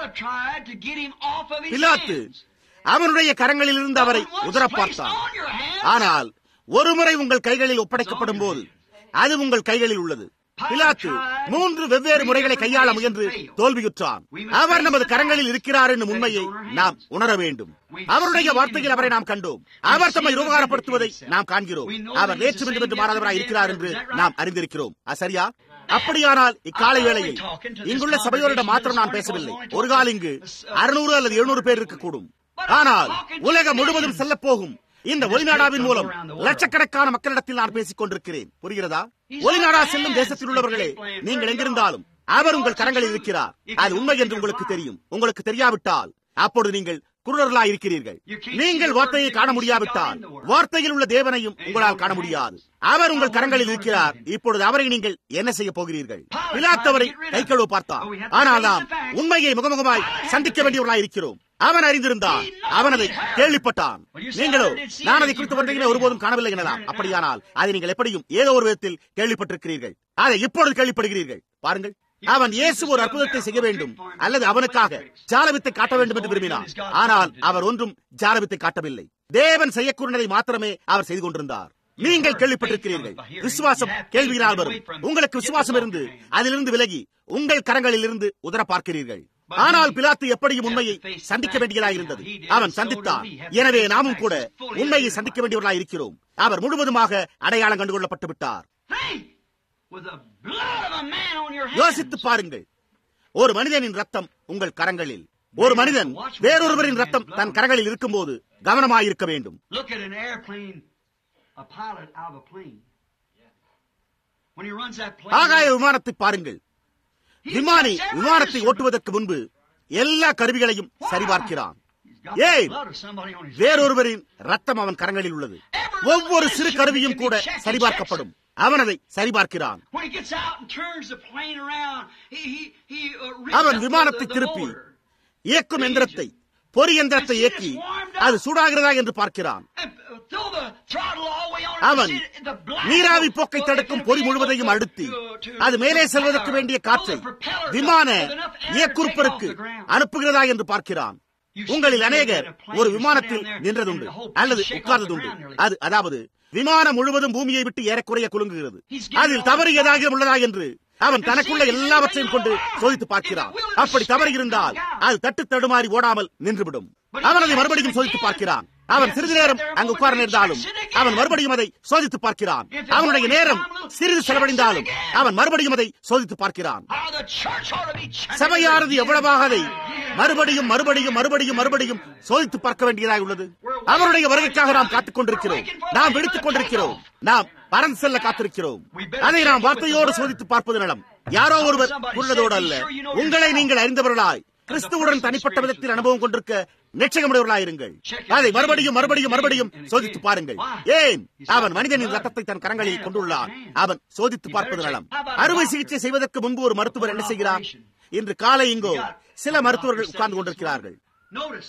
பிலாத்து அவனுடைய கரங்களில் இருந்து அவரை உதர பார்த்தான் ஆனால் ஒருமுறை உங்கள் கைகளில் ஒப்படைக்கப்படும் போது அது உங்கள் கைகளில் உள்ளது பிலாத்து மூன்று வெவ்வேறு முறைகளை கையாள முயன்று தோல்வியுற்றான் அவர் நமது கரங்களில் இருக்கிறார் என்னும் உண்மையை நாம் உணர வேண்டும் அவருடைய வார்த்தையில் அவரை நாம் கண்டோம் அவர் தம்மை உபகாரப்படுத்துவதை நாம் காண்கிறோம் அவர் நேற்று என்று என்று மாறாதவராய் இருக்கிறார் என்று நாம் அறிந்திருக்கிறோம் சரியா அப்படியானால் இக்காலை வேளையில் இங்குள்ள சபையோரிடம் மாத்திரம் நான் பேசவில்லை ஒரு கால் இங்கு அறுநூறு அல்லது எழுநூறு பேர் இருக்கக்கூடும் ஆனால் உலகம் முழுவதும் செல்ல போகும் இந்த ஒலிநாடாவின் மூலம் லட்சக்கணக்கான மக்களிடத்தில் நான் பேசிக் கொண்டிருக்கிறேன் புரிகிறதா ஒலிநாடா செல்லும் தேசத்தில் உள்ளவர்களே நீங்கள் எங்கிருந்தாலும் அவர் உங்கள் கரங்களில் இருக்கிறார் அது உண்மை என்று உங்களுக்கு தெரியும் உங்களுக்கு தெரியாவிட்டால் அப்பொழுது நீங்கள் குருடர்களா இருக்கிறீர்கள் நீங்கள் வார்த்தையை காண முடியாவிட்டால் வார்த்தையில் உள்ள தேவனையும் உங்களால் காண முடியாது அவர் உங்கள் கரங்களில் இருக்கிறார் இப்பொழுது அவரை நீங்கள் என்ன செய்ய போகிறீர்கள் பிலாத்தவரை கை கழுவ பார்த்தார் ஆனால் நாம் உண்மையை முகமுகமாய் சந்திக்க வேண்டியவர்களாய் இருக்கிறோம் அவன் அறிந்திருந்தான் அவன் அதை கேள்விப்பட்டான் நீங்களோ நான் அதை குறித்து ஒன்றையிலே ஒருபோதும் காணவில்லை எனலாம் அப்படியானால் அதை நீங்கள் எப்படியும் ஏதோ ஒரு விதத்தில் கேள்விப்பட்டிருக்கிறீர்கள் அதை இப்பொழுது கேள்விப்படுகிறீர்கள் பாருங்கள் அவன் இயேசு ஒரு அற்புதத்தை செய்ய வேண்டும் அல்லது அவனுக்காக ஜாலவித்தை காட்ட வேண்டும் என்று விரும்பினார் ஆனால் அவர் ஒன்றும் ஜாலவித்தை காட்டவில்லை தேவன் செய்யக்கூறினதை மாத்திரமே அவர் செய்து கொண்டிருந்தார் நீங்கள் கேள்விப்பட்டிருக்கிறீர்கள் விசுவாசம் கேள்வியினால் வரும் உங்களுக்கு விசுவாசம் இருந்து அதிலிருந்து விலகி உங்கள் கரங்களில் இருந்து உதர பார்க்கிறீர்கள் ஆனால் பிலாத்து எப்படியும் உண்மையை சந்திக்க வேண்டியதாக இருந்தது அவன் சந்தித்தான் எனவே நாமும் கூட உண்மையை சந்திக்க வேண்டியவர்களாக இருக்கிறோம் அவர் முழுவதுமாக அடையாளம் கண்டுகொள்ளப்பட்டு விட்டார் யோசித்து பாருங்கள் ஒரு மனிதனின் ரத்தம் உங்கள் கரங்களில் ஒரு மனிதன் வேறொருவரின் ரத்தம் தன் கரங்களில் இருக்கும்போது கவனமாயிருக்க வேண்டும் ஆகாய விமானத்தை பாருங்கள் விமானி விமானத்தை ஓட்டுவதற்கு முன்பு எல்லா கருவிகளையும் சரிபார்க்கிறான் ஏன் வேறொருவரின் ரத்தம் அவன் கரங்களில் உள்ளது ஒவ்வொரு சிறு கருவியும் கூட சரிபார்க்கப்படும் அவன் அதை சரிபார்க்கிறான் அவன் விமானத்தை திருப்பி இயக்கும் எந்திரத்தை பொறி எந்திரத்தை இயக்கி அது சூடாகிறதா என்று பார்க்கிறான் throw the throttle all the way on அவன் and see the blast நீராவி will- போக்கை will- தடுக்கும் will பொறி be able முழுவதையும் to- அழுத்தி to- to- அது மேலே to செல்வதற்கு power, வேண்டிய all காற்றை the propellers விமான with enough air to இயக்குறுப்பருக்கு take off the ground. அனுப்புகிறதா என்று பார்க்கிறான் உங்களில் அநேகர் ஒரு விமானத்தில் நின்றதுண்டு அல்லது உட்கார்ந்ததுண்டு அது அதாவது விமானம் முழுவதும் பூமியை விட்டு ஏறக்குறைய குலுங்குகிறது அதில் தவறு ஏதாவது உள்ளதா என்று அவன் தனக்குள்ள எல்லாவற்றையும் கொண்டு சோதித்து பார்க்கிறான் அப்படி தவறு இருந்தால் அது தட்டு தடுமாறி ஓடாமல் நின்றுவிடும் அவன் அதை மறுபடியும் சோதித்து பார்க்கிறான் அவன் சிறிது நேரம் அங்கு உட்கார நேர்ந்தாலும் அவன் மறுபடியும் அதை சோதித்து பார்க்கிறான் அவனுடைய நேரம் சிறிது செலவழிந்தாலும் அவன் மறுபடியும் அதை சோதித்து பார்க்கிறான் How the church ought to be checking சபையானது again எவ்வளவாக அதை and again. மறுபடியும் மறுபடியும் மறுபடியும் மறுபடியும் சோதித்து பார்க்க வேண்டியதாக உள்ளது அவருடைய வருகைக்காக நாம் காத்துக் கொண்டிருக்கிறோம் நாம் வெடித்துக் கொண்டிருக்கிறோம் நாம் பறந்து செல்ல காத்திருக்கிறோம் அதை நாம் வார்த்தையோடு சோதித்து பார்ப்பது நலம் யாரோ ஒருவர் உள்ளதோடு அல்ல உங்களை நீங்கள் அறிந்தவர்களாய் கிறிஸ்துவுடன் தனிப்பட்ட விதத்தில் அனுபவம் கொண்டிருக்க நிச்சயமுடையவர்களாயிருங்கள் அதை மறுபடியும் மறுபடியும் மறுபடியும் சோதித்து பாருங்கள் ஏன் அவன் மனிதனின் ரத்தத்தை தன் கரங்களில் கொண்டுள்ளான் அவன் சோதித்து பார்ப்பது நலம் அறுவை சிகிச்சை செய்வதற்கு முன்பு ஒரு மருத்துவர் என்ன செய்கிறார் இன்று காலை இங்கோ சில மருத்துவர்கள் உட்கார்ந்து கொண்டிருக்கிறார்கள் Notice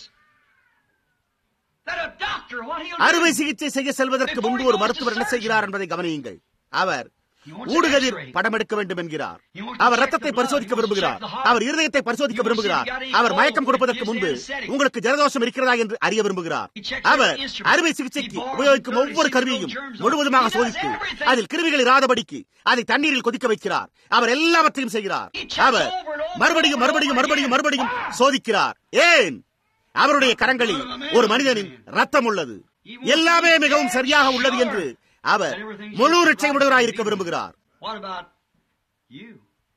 that a doctor, what he'll அறுவை do, சிகிச்சை செய்ய செல்வதற்கு முன்பு ஒரு மருத்துவர் என்ன செய்கிறார் என்பதை கவனியுங்கள் அவர் ஊடுகதிர் படம் எடுக்க வேண்டும் என்கிறார் அவர் ரத்தத்தை பரிசோதிக்க விரும்புகிறார் அவர் இருதயத்தை பரிசோதிக்க விரும்புகிறார் அவர் மயக்கம் கொடுப்பதற்கு முன்பு உங்களுக்கு ஜலதோஷம் இருக்கிறதா என்று அறிய விரும்புகிறார் அவர் அறுவை சிகிச்சைக்கு உபயோகிக்கும் ஒவ்வொரு கருவியையும் முழுவதுமாக சோதித்து அதில் கிருமிகள் இராதபடிக்கு அதை தண்ணீரில் கொதிக்க வைக்கிறார் அவர் எல்லாவற்றையும் செய்கிறார் அவர் மறுபடியும் மறுபடியும் மறுபடியும் மறுபடியும் சோதிக்கிறார் ஏன் அவருடைய கரங்களில் ஒரு மனிதனின் ரத்தம் உள்ளது எல்லாமே மிகவும் சரியாக உள்ளது என்று அவர் முழு நிச்சயமுடையவராய் இருக்க விரும்புகிறார் what about you?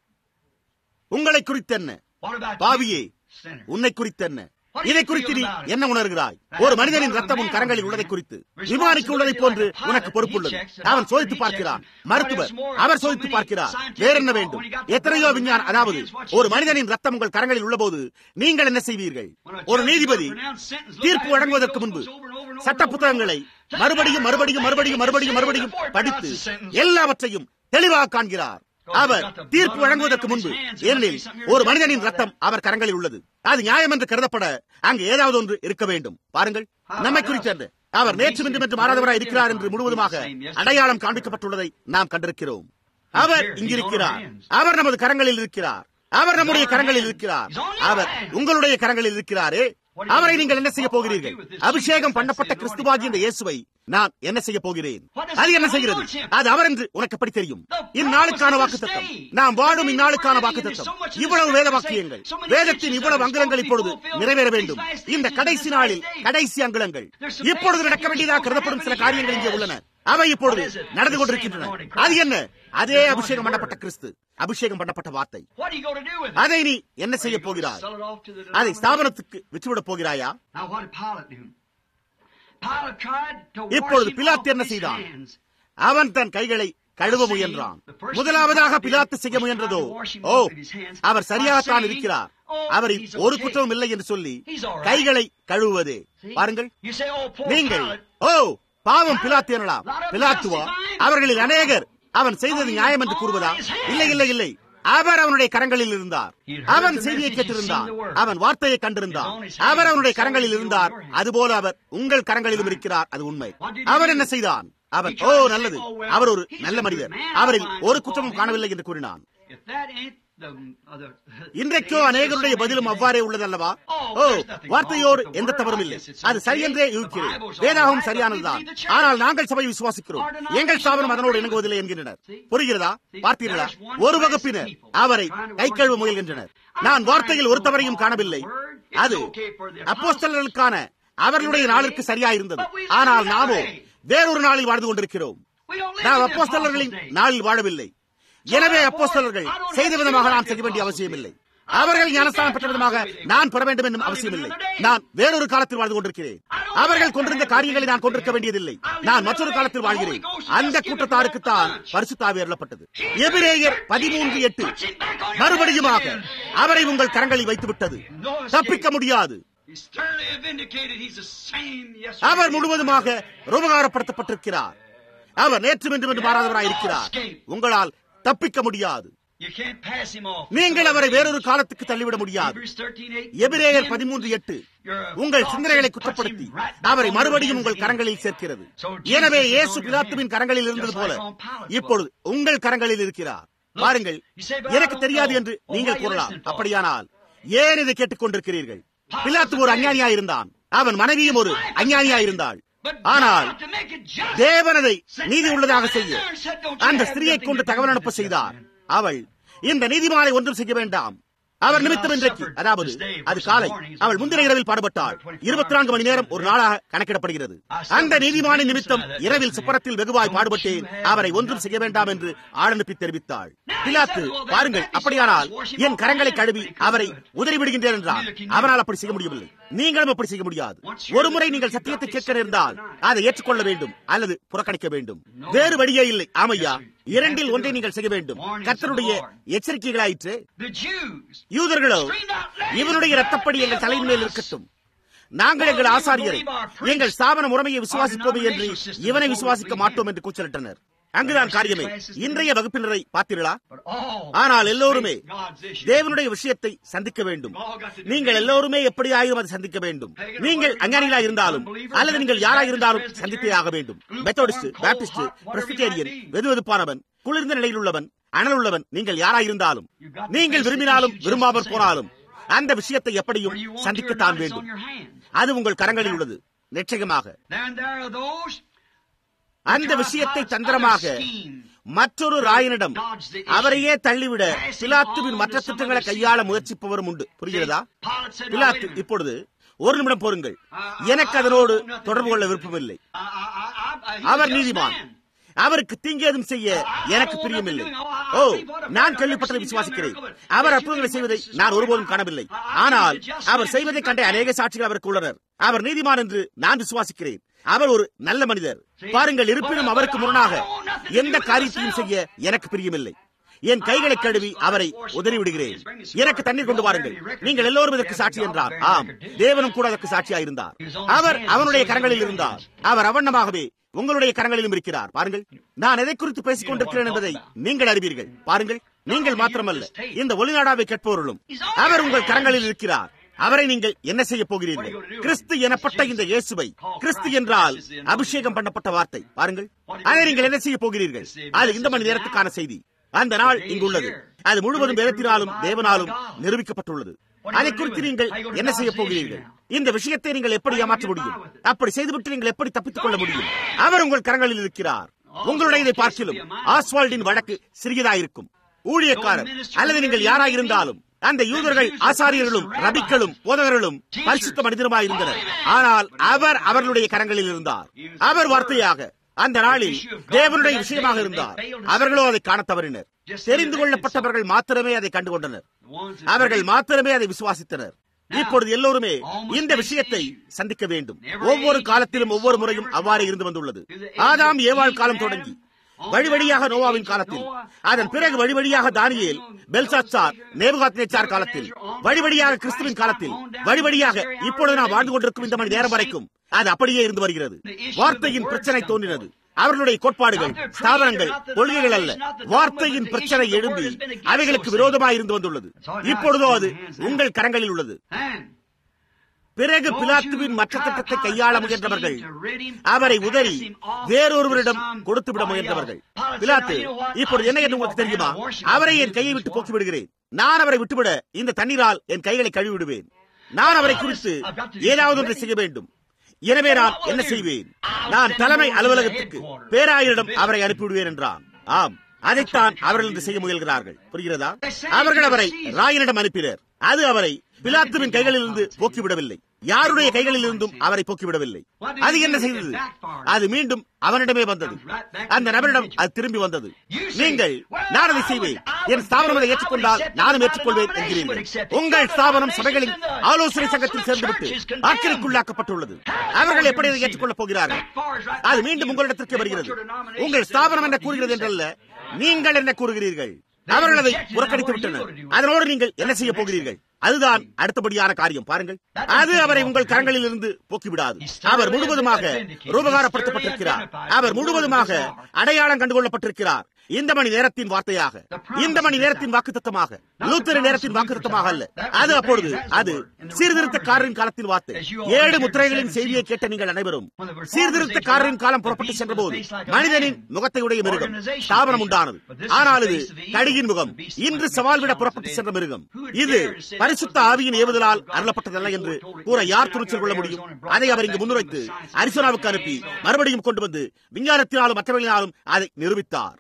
உங்களை குறித்து என்ன What about பாவியே you, sinner? உன்னை குறித்து என்ன இதை குறித்து நீ என்ன உணர்கிறாய் ஒரு மனிதனின் ரத்தம் உன் கரங்களில் உள்ளதை குறித்து விமானிக்கு உள்ளதை போன்று உனக்கு பொறுப்புள்ளது அவன் சோதித்து பார்க்கிறான் மருத்துவர் அவர் சோதித்து பார்க்கிறார் வேற என்ன வேண்டும் எத்தனையோ விஞ்ஞான அதாவது ஒரு மனிதனின் ரத்தம் உங்கள் கரங்களில் உள்ளபோது நீங்கள் என்ன செய்வீர்கள் ஒரு நீதிபதி தீர்ப்பு வழங்குவதற்கு முன்பு சட்ட புத்தகங்களை மறுபடியும் மறுபடியும் மறுபடியும் மறுபடியும் மறுபடியும் படித்து எல்லாவற்றையும் தெளிவாக காண்கிறார் அவர் தீர்ப்பு வழங்குவதற்கு முன்பு ஏனெனில் ஒரு மனிதனின் ரத்தம் அவர் கரங்களில் உள்ளது அது நியாயம் என்று கருதப்பட அங்கு ஏதாவது ஒன்று இருக்க வேண்டும் பாருங்கள் நம்மை குறித்து அவர் நேற்று இன்றும் என்று மாறாதவராய் இருக்கிறார் என்று முழுவதுமாக அடையாளம் காண்பிக்கப்பட்டுள்ளதை நாம் கண்டிருக்கிறோம் அவர் இங்கிருக்கிறார் அவர் நமது கரங்களில் இருக்கிறார் அவர் நம்முடைய கரங்களில் இருக்கிறார் அவர் உங்களுடைய கரங்களில் இருக்கிறாரே அவரை நீங்கள் என்ன செய்ய போகிறீர்கள் அபிஷேகம் பண்ணப்பட்ட கிறிஸ்துவாகி இந்த இயேசுவை நான் என்ன செய்ய போகிறேன் அது என்ன செய்கிறது அது அவர் என்று உனக்கு எப்படி தெரியும் இந்நாளுக்கான வாக்குத்தத்தம் நாம் வாழும் இந்நாளுக்கான வாக்குத்தத்தம் இவ்வளவு வேத வாக்கியங்கள் வேதத்தின் இவ்வளவு அங்குலங்கள் இப்பொழுது நிறைவேற வேண்டும் இந்த கடைசி நாளில் கடைசி அங்குலங்கள் இப்பொழுது நடக்க வேண்டியதாக கருதப்படும் சில காரியங்கள் இங்கே உள்ளன அவை இப்பொழுது நடந்து கொண்டிருக்கின்றன அது என்ன அதே அபிஷேகம் பண்ணப்பட்ட கிறிஸ்து அபிஷேகம் பண்ணப்பட்ட வார்த்தை What are you going to do with it? அதை நீ என்ன செய்ய போகிறாய் Sell it off to the அதை ஸ்தாபனத்துக்கு விற்றுவிடப் போகிறாயா Now what did Pilate do? Pilate tried to இப்பொழுது wash him பிலாத்து off என்ன with his செய்தான் hands. அவன் தன் கைகளை கழுவ முயன்றான் முதலாவதாக பிலாத்து செய்ய முயன்றதோ ஓ அவர் சரியாகத்தான் இருக்கிறார் அவரில் ஒரு குற்றமும் இல்லை என்று சொல்லி கைகளை கழுவுவதே பாருங்கள் You say, oh, poor நீங்கள் Pilate. ஓ பாவம் பிலாத்து எனலாம் பிலாத்துவா அவர்களில் அநேகர் அவன் செய்தது நியாயம் என்று கூறுவதா இல்லை இல்லை இல்லை அவர் அவனுடைய கரங்களில் இருந்தார் அவன் செய்தியை கேட்டிருந்தார் அவன் வார்த்தையை கண்டிருந்தார் அவர் அவனுடைய கரங்களில் இருந்தார் அதுபோல அவர் உங்கள் கரங்களிலும் இருக்கிறார் அது உண்மை அவர் என்ன செய்தான் அவன் ஓ நல்லது அவர் ஒரு நல்ல மனிதர் அவரில் ஒரு குற்றமும் காணவில்லை என்று கூறினான் If that ain't the, uh, the, இன்றைக்கோ அநேகருடைய பதிலும் அவ்வாறே உள்ளதல்லவா ஓ வார்த்தையோடு எந்த தவறும் இல்லை அது சரியென்றே இருக்கிறேன் வேதாகவும் சரியானதுதான் ஆனால் நாங்கள் சபை விசுவாசிக்கிறோம் எங்கள் ஸ்தாபனம் அதனோடு இணங்குவதில்லை என்கின்றனர் புரிகிறதா பார்த்தீர்களா ஒரு வகுப்பினர் அவரை கை கழுவ முயல்கின்றனர் நான் வார்த்தையில் ஒரு தவறையும் காணவில்லை அது அப்போஸ்தலர்களுக்கான அவர்களுடைய நாளிற்கு சரியாயிருந்தது ஆனால் நாமோ வேறொரு நாளில் வாழ்ந்து கொண்டிருக்கிறோம் we don't live நாம் in the அப்போஸ்தலர்களின் apostles' day. நாளில் வாழவில்லை எனவே அப்போஸ்தலர்கள் செய்த விதமாக நாம் செய்ய வேண்டிய அவசியமில்லை அவர்கள் ஞானஸ்தானம் பெற்ற விதமாக நான் பெற வேண்டும் என்னும் அவசியமில்லை நான் வேறொரு காலத்தில் வாழ்ந்து கொண்டிருக்கிறேன் அவர்கள் கொண்டிருந்த காரியங்களை நான் கொண்டிருக்க வேண்டியதில்லை நான் மற்றொரு காலத்தில் வாழ்கிறேன் அந்த கூட்டத்தாருக்குத்தான் பரிசுத்தாவி அருளப்பட்டது எபிரேயர் பதிமூன்று எட்டு மறுபடியுமாக அவரை உங்கள் கரங்களில் வைத்து விட்டது தப்பிக்க முடியாது He's thoroughly vindicated. He's the same yesterday. அவர் முழுவதுமாக ருபகாரப்படுத்தப்பட்டிருக்கிறார் அவர் நேற்று இன்றும் என்று மாறாதவராய் இருக்கிறார் உங்களால் தப்பிக்க முடியாது You can't pass him off. நீங்கள் அவரை வேறொரு காலத்துக்கு தள்ளிவிட முடியாது Hebrews 13, 8. எபிரேயர் பதிமூன்று எட்டு உங்கள் சிந்தனைகளை குற்றப்படுத்தி அவரை மறுபடியும் உங்கள் கரங்களில் சேர்க்கிறது எனவே இயேசு பிலாத்துவின் கரங்களில் இருந்தது போல இப்பொழுது உங்கள் கரங்களில் இருக்கிறார் பாருங்கள் எனக்கு தெரியாது என்று நீங்கள் கூறலாம் அப்படியானால் ஏன் இதை கேட்டுக் கொண்டிருக்கிறீர்கள் பிலாத்து ஒரு அஞ்ஞானியா இருந்தான் அவன் மனைவியும் ஒரு அஞ்ஞானியா இருந்தாள் ஆனால் தேவனதை நீதி உள்ளதாக செய்ய அந்த ஸ்திரியை கொண்டு தகவல் அனுப்ப செய்தார் அவள் இந்த நீதிமானை ஒன்றும் செய்ய வேண்டாம் அவர் நிமித்தம் இன்றைக்கு அதாவது அது காலை அவள் முந்தின இரவில் பாடுபட்டாள் இருபத்தி நான்கு மணி நேரம் ஒரு நாளாக கணக்கிடப்படுகிறது அந்த நீதிமானின் நிமித்தம் இரவில் சுப்பரத்தில் வெகுவாய் பாடுபட்டேன் அவரை ஒன்றும் செய்ய வேண்டாம் என்று ஆளனுப்பி தெரிவித்தாள் பிலாத்து பாருங்கள் அப்படியானால் என் கரங்களை கழுவி அவரை உதறிவிடுகின்றேன் என்றால் அவனால் அப்படி செய்ய முடியவில்லை நீங்களும் அப்படி செய்ய முடியாது ஒரு முறை நீங்கள் சத்தியத்தை கேட்க நேர்ந்தால் அதை ஏற்றுக்கொள்ள வேண்டும் அல்லது புறக்கணிக்க வேண்டும் வேறு வழியே இல்லை ஆமையா இரண்டில் ஒன்றை நீங்கள் செய்ய வேண்டும் கர்த்தருடைய எச்சரிக்கைகளாயிற்று The Jews. யூதர்களோ இவனுடைய ரத்தப்படி எங்கள் தலையின் மேல் இருக்கட்டும் நாங்கள் எங்கள் ஆசாரியரை எங்கள் ஸ்தாபன முறைமையை விசுவாசிப்போமே என்று இவனை விசுவாசிக்க மாட்டோம் என்று கூச்சலிட்டனர் அங்குதான் காரியமே இன்றைய வகுப்பினரை பார்த்தீர்களா But all ஆனால் எல்லோருமே God's issue. தேவனுடைய விஷயத்தை சந்திக்க வேண்டும் நீங்கள் எல்லோருமே எப்படி ஆயும் அதை சந்திக்க வேண்டும் நீங்கள் அஞ்ஞானிகளா இருந்தாலும் அல்லது நீங்கள் யாரா இருந்தாலும் சந்தித்தே ஆக வேண்டும் மெத்தோடிஸ்ட் பாப்டிஸ்ட் பிரஸ்பிட்டேரியன் வெதுவெதுப்பானவன் குளிர்ந்த நிலையில் உள்ளவன் அனல் உள்ளவன் நீங்கள் யாரா இருந்தாலும் நீங்கள் விரும்பினாலும் விரும்பாமற் போனாலும் அந்த விஷயத்தை எப்படியும் Where you want to or சந்திக்கத்தான் not, it's வேண்டும் on your hands. அது உங்கள் கரங்களில் உள்ளது நிச்சயமாக Then there are those அந்த விஷயத்தை தந்திரமாக மற்றொரு ராயனிடம் அவரையே தள்ளிவிட பிலாத்துவின் மற்ற திட்டங்களை கையாள முயற்சிப்பவரும் உண்டு புரிகிறதா Pilate said, "Now, பிலாத்து wait a minute. இப்பொழுது ஒரு நிமிடம் போருங்கள் எனக்கு அதனோடு தொடர்பு கொள்ள விருப்பமில்லை I- I- I- I- he's our a just நீதிமான் man. அவருக்கு தீங்கேதும் செய்ய எனக்கு பிரியமில்லை ஓ நான் கேள்விப்பட்டதை விசுவாசிக்கிறேன் அவர் அற்புதங்களை செய்வதை நான் ஒருபோதும் காணவில்லை ஆனால் அவர் செய்வதை கண்ட அநேக சாட்சிகள் அவருக்கு உள்ளனர் அவர் நீதிமான் என்று நான் விசுவாசிக்கிறேன் அவர் ஒரு நல்ல மனிதர் பாருங்கள் இருப்பினும் அவருக்கு முரணாக எந்த காரியத்தையும் செய்ய எனக்கு பிரியமில்லை என் கைகளை கழுவி அவரை உதறிவிடுகிறேன் எனக்கு தண்ணீர் கொண்டு வாருங்கள் நீங்கள் எல்லோரும் இதற்கு சாட்சி என்றார் ஆம் தேவனும் கூட அதற்கு சாட்சியாயிருந்தார் அவர் அவனுடைய கரங்களில் இருந்தார் அவர் அவண்ணமாகவே உங்களுடைய கரங்களிலும் இருக்கிறார் பாருங்கள் நான் எதை குறித்து பேசிக் கொண்டிருக்கிறேன் என்பதை நீங்கள் அறிவீர்கள் பாருங்கள் நீங்கள் மாத்திரமல்ல இந்த ஒளிநாடாவை கேட்பவர்களும் அவர் உங்கள் கரங்களில் இருக்கிறார் அவரை நீங்கள் என்ன செய்ய போகிறீர்கள் கிறிஸ்து எனப்பட்ட இந்த இயேசுவை கிறிஸ்து என்றால் அபிஷேகம் பண்ணப்பட்ட வார்த்தை பாருங்கள் அதை நீங்கள் என்ன செய்ய போகிறீர்கள் அது இந்த மணி நேரத்துக்கான செய்தி அந்த நாள் இங்குள்ளது அது முழுவதும் வேதத்தினாலும் தேவனாலும் நிரூபிக்கப்பட்டுள்ளது அதை குறித்து நீங்கள் என்ன செய்ய போகிறீர்கள் இந்த விஷயத்தை நீங்கள் எப்படி ஏமாற்ற முடியும் அப்படி செய்துவிட்டு நீங்கள் எப்படி தப்பித்துக் கொள்ள முடியும் அவர் உங்கள் கரங்களில் இருக்கிறார் உங்களுடைய இதை பார்க்கிலும் ஆஸ்வால்டின் வழக்கு சிறியதாயிருக்கும் ஊழியக்காரர் அல்லது நீங்கள் யாராயிருந்தாலும் அந்த யூதர்கள் ஆசாரியர்களும் ரபிக்களும் போதகர்களும் பரிசுத்த மனிதருமாயிருந்தனர் ஆனால் அவர் அவர்களுடைய கரங்களில் இருந்தார் அவர் வார்த்தையாக அந்த நாளில் தேவனுடைய விஷயமாக இருந்தார் அவர்களோ அதை காண தவறினர் தெரிந்து கொள்ளப்பட்டவர்கள் மாத்திரமே அதை கண்டுகொண்டனர் அவர்கள் மாத்திரமே அதை விசுவாசித்தனர் இப்பொழுது எல்லோருமே இந்த விஷயத்தை சந்திக்க வேண்டும் ஒவ்வொரு காலத்திலும் ஒவ்வொரு முறையும் அவ்வாறு இருந்து வந்துள்ளது ஆதாம் ஏவாள் காலம் தொடங்கி வழி வழியாக நோவாவின் காலத்தில் அதன் பிறகு வழி வழியாக தானியேல் பெல்சாச்சார் நேபுகாத்நேச்சார் காலத்தில் வழி வழியாக கிறிஸ்துவின் காலத்தில் வழி வழியாக இப்பொழுது நாம் வாழ்ந்து கொண்டிருக்கும் இந்த மணி நேரம் வரைக்கும் அது அப்படியே இருந்து வருகிறது வார்த்தையின் பிரச்சனை தோன்றினது அவர்களுடைய கோட்பாடுகள் ஸ்தாபனங்கள் கொள்கைகள் அல்ல வார்த்தையின் பிரச்சனை எழும்பி அவைகளுக்கு விரோதமாக இருந்து வந்துள்ளது இப்பொழுதோ அது உங்கள் கரங்களில் உள்ளது And பிறகு பிலாத்துவின் மற்ற திட்டத்தை கையாள முயன்றவர்கள் அவரை உதறி வேறொருவரிடம் கொடுத்துவிட முயன்றவர்கள் பிலாத்து இப்பொழுது என்ன என்று உங்களுக்கு தெரியுமா அவரை என் கையை விட்டு போக்கி விடுகிறேன் நான் அவரை விட்டுவிட இந்த தண்ணீரால் என் கைகளை கழுவி விடுவேன் நான் அவரை குறித்து ஏதாவது ஒன்றை செய்ய வேண்டும் எனவே நான் என்ன செய்வேன் நான் தலைமை அலுவலகத்துக்கு பேராயரிடம் அவரை அனுப்பிவிடுவேன் என்றான் ஆம் அதைத்தான் அவர்கள் இன்று செய்ய முயல்கிறார்கள் புரிகிறதா அவர்கள் அவரை ராயனிடம் அனுப்பினர் அது அவரை பிலாத்துவின் கைகளிலிருந்து போக்கிவிடவில்லை யாருடைய கைகளில் இருந்தும் அவரை போக்கிவிடவில்லை அது என்ன செய்தது அது மீண்டும் அவனிடமே வந்தது அந்த நபரிடம் அது திரும்பி வந்தது நீங்கள் நான் அதை செய்வேன் என் ஸ்தாபனம் அதை ஏற்றுக்கொண்டால் நானும் ஏற்றுக்கொள்வேன் என்கிறீர்கள் உங்கள் ஸ்தாபனம் சபைகளின் ஆலோசனை சங்கத்தில் சேர்ந்துவிட்டு ஆக்கிரிக்குள்ளாக்கப்பட்டுள்ளது அவர்கள் எப்படி அதை ஏற்றுக்கொள்ளப் போகிறார்கள் அது மீண்டும் உங்களிடத்திற்கு வருகிறது உங்கள் ஸ்தாபனம் என்ன கூறுகிறது என்றல்ல நீங்கள் என்ன கூறுகிறீர்கள் அவர்கள் அதை புறக்கணித்து விட்டனர் அதனோடு நீங்கள் என்ன செய்ய போகிறீர்கள் அதுதான் அடுத்தபடியான காரியம் பாருங்கள் அது அவரை உங்கள் கரங்களில் இருந்து போக்கிவிடாது அவர் முழுவதுமாக ரூபகாரப்படுத்தப்பட்டிருக்கிறார் அவர் முழுவதுமாக அடையாளம் கண்டுகொள்ளப்பட்டிருக்கிறார் இந்த மணி நேரத்தின் வார்த்தையாக இந்த மணி நேரத்தின் வாக்குத்தத்தமாக லூத்தர நேரத்தின் வாக்குத்தத்தமாக அல்ல அது அப்பொழுது அது சீர்திருத்தக்காரரின் காலத்தின் வார்த்தை ஏழு முத்திரைகளின் செய்தியை கேட்ட நீங்கள் அனைவரும் சீர்திருத்தக்காரரின் காலம் புறப்பட்டு சென்றபோது மனிதனின் முகத்தை உடைய மிருகம் ஸ்தாபனம் உண்டானது ஆனால் இது கடியின் முகம் இன்று சவால் விட புறப்பட்டு சென்ற மிருகம் இது பரிசுத்த ஆவியின் ஏவுதலால் அருளப்பட்டதல்ல என்று கூற யார் துணிச்சல் கொள்ள முடியும் அதை அவர் இங்கு முன்னுரைத்து அரிசோனாவுக்கு அனுப்பி மறுபடியும் கொண்டு வந்து விஞ்ஞானத்தினாலும் மற்றவர்களினாலும் அதை நிரூபித்தார்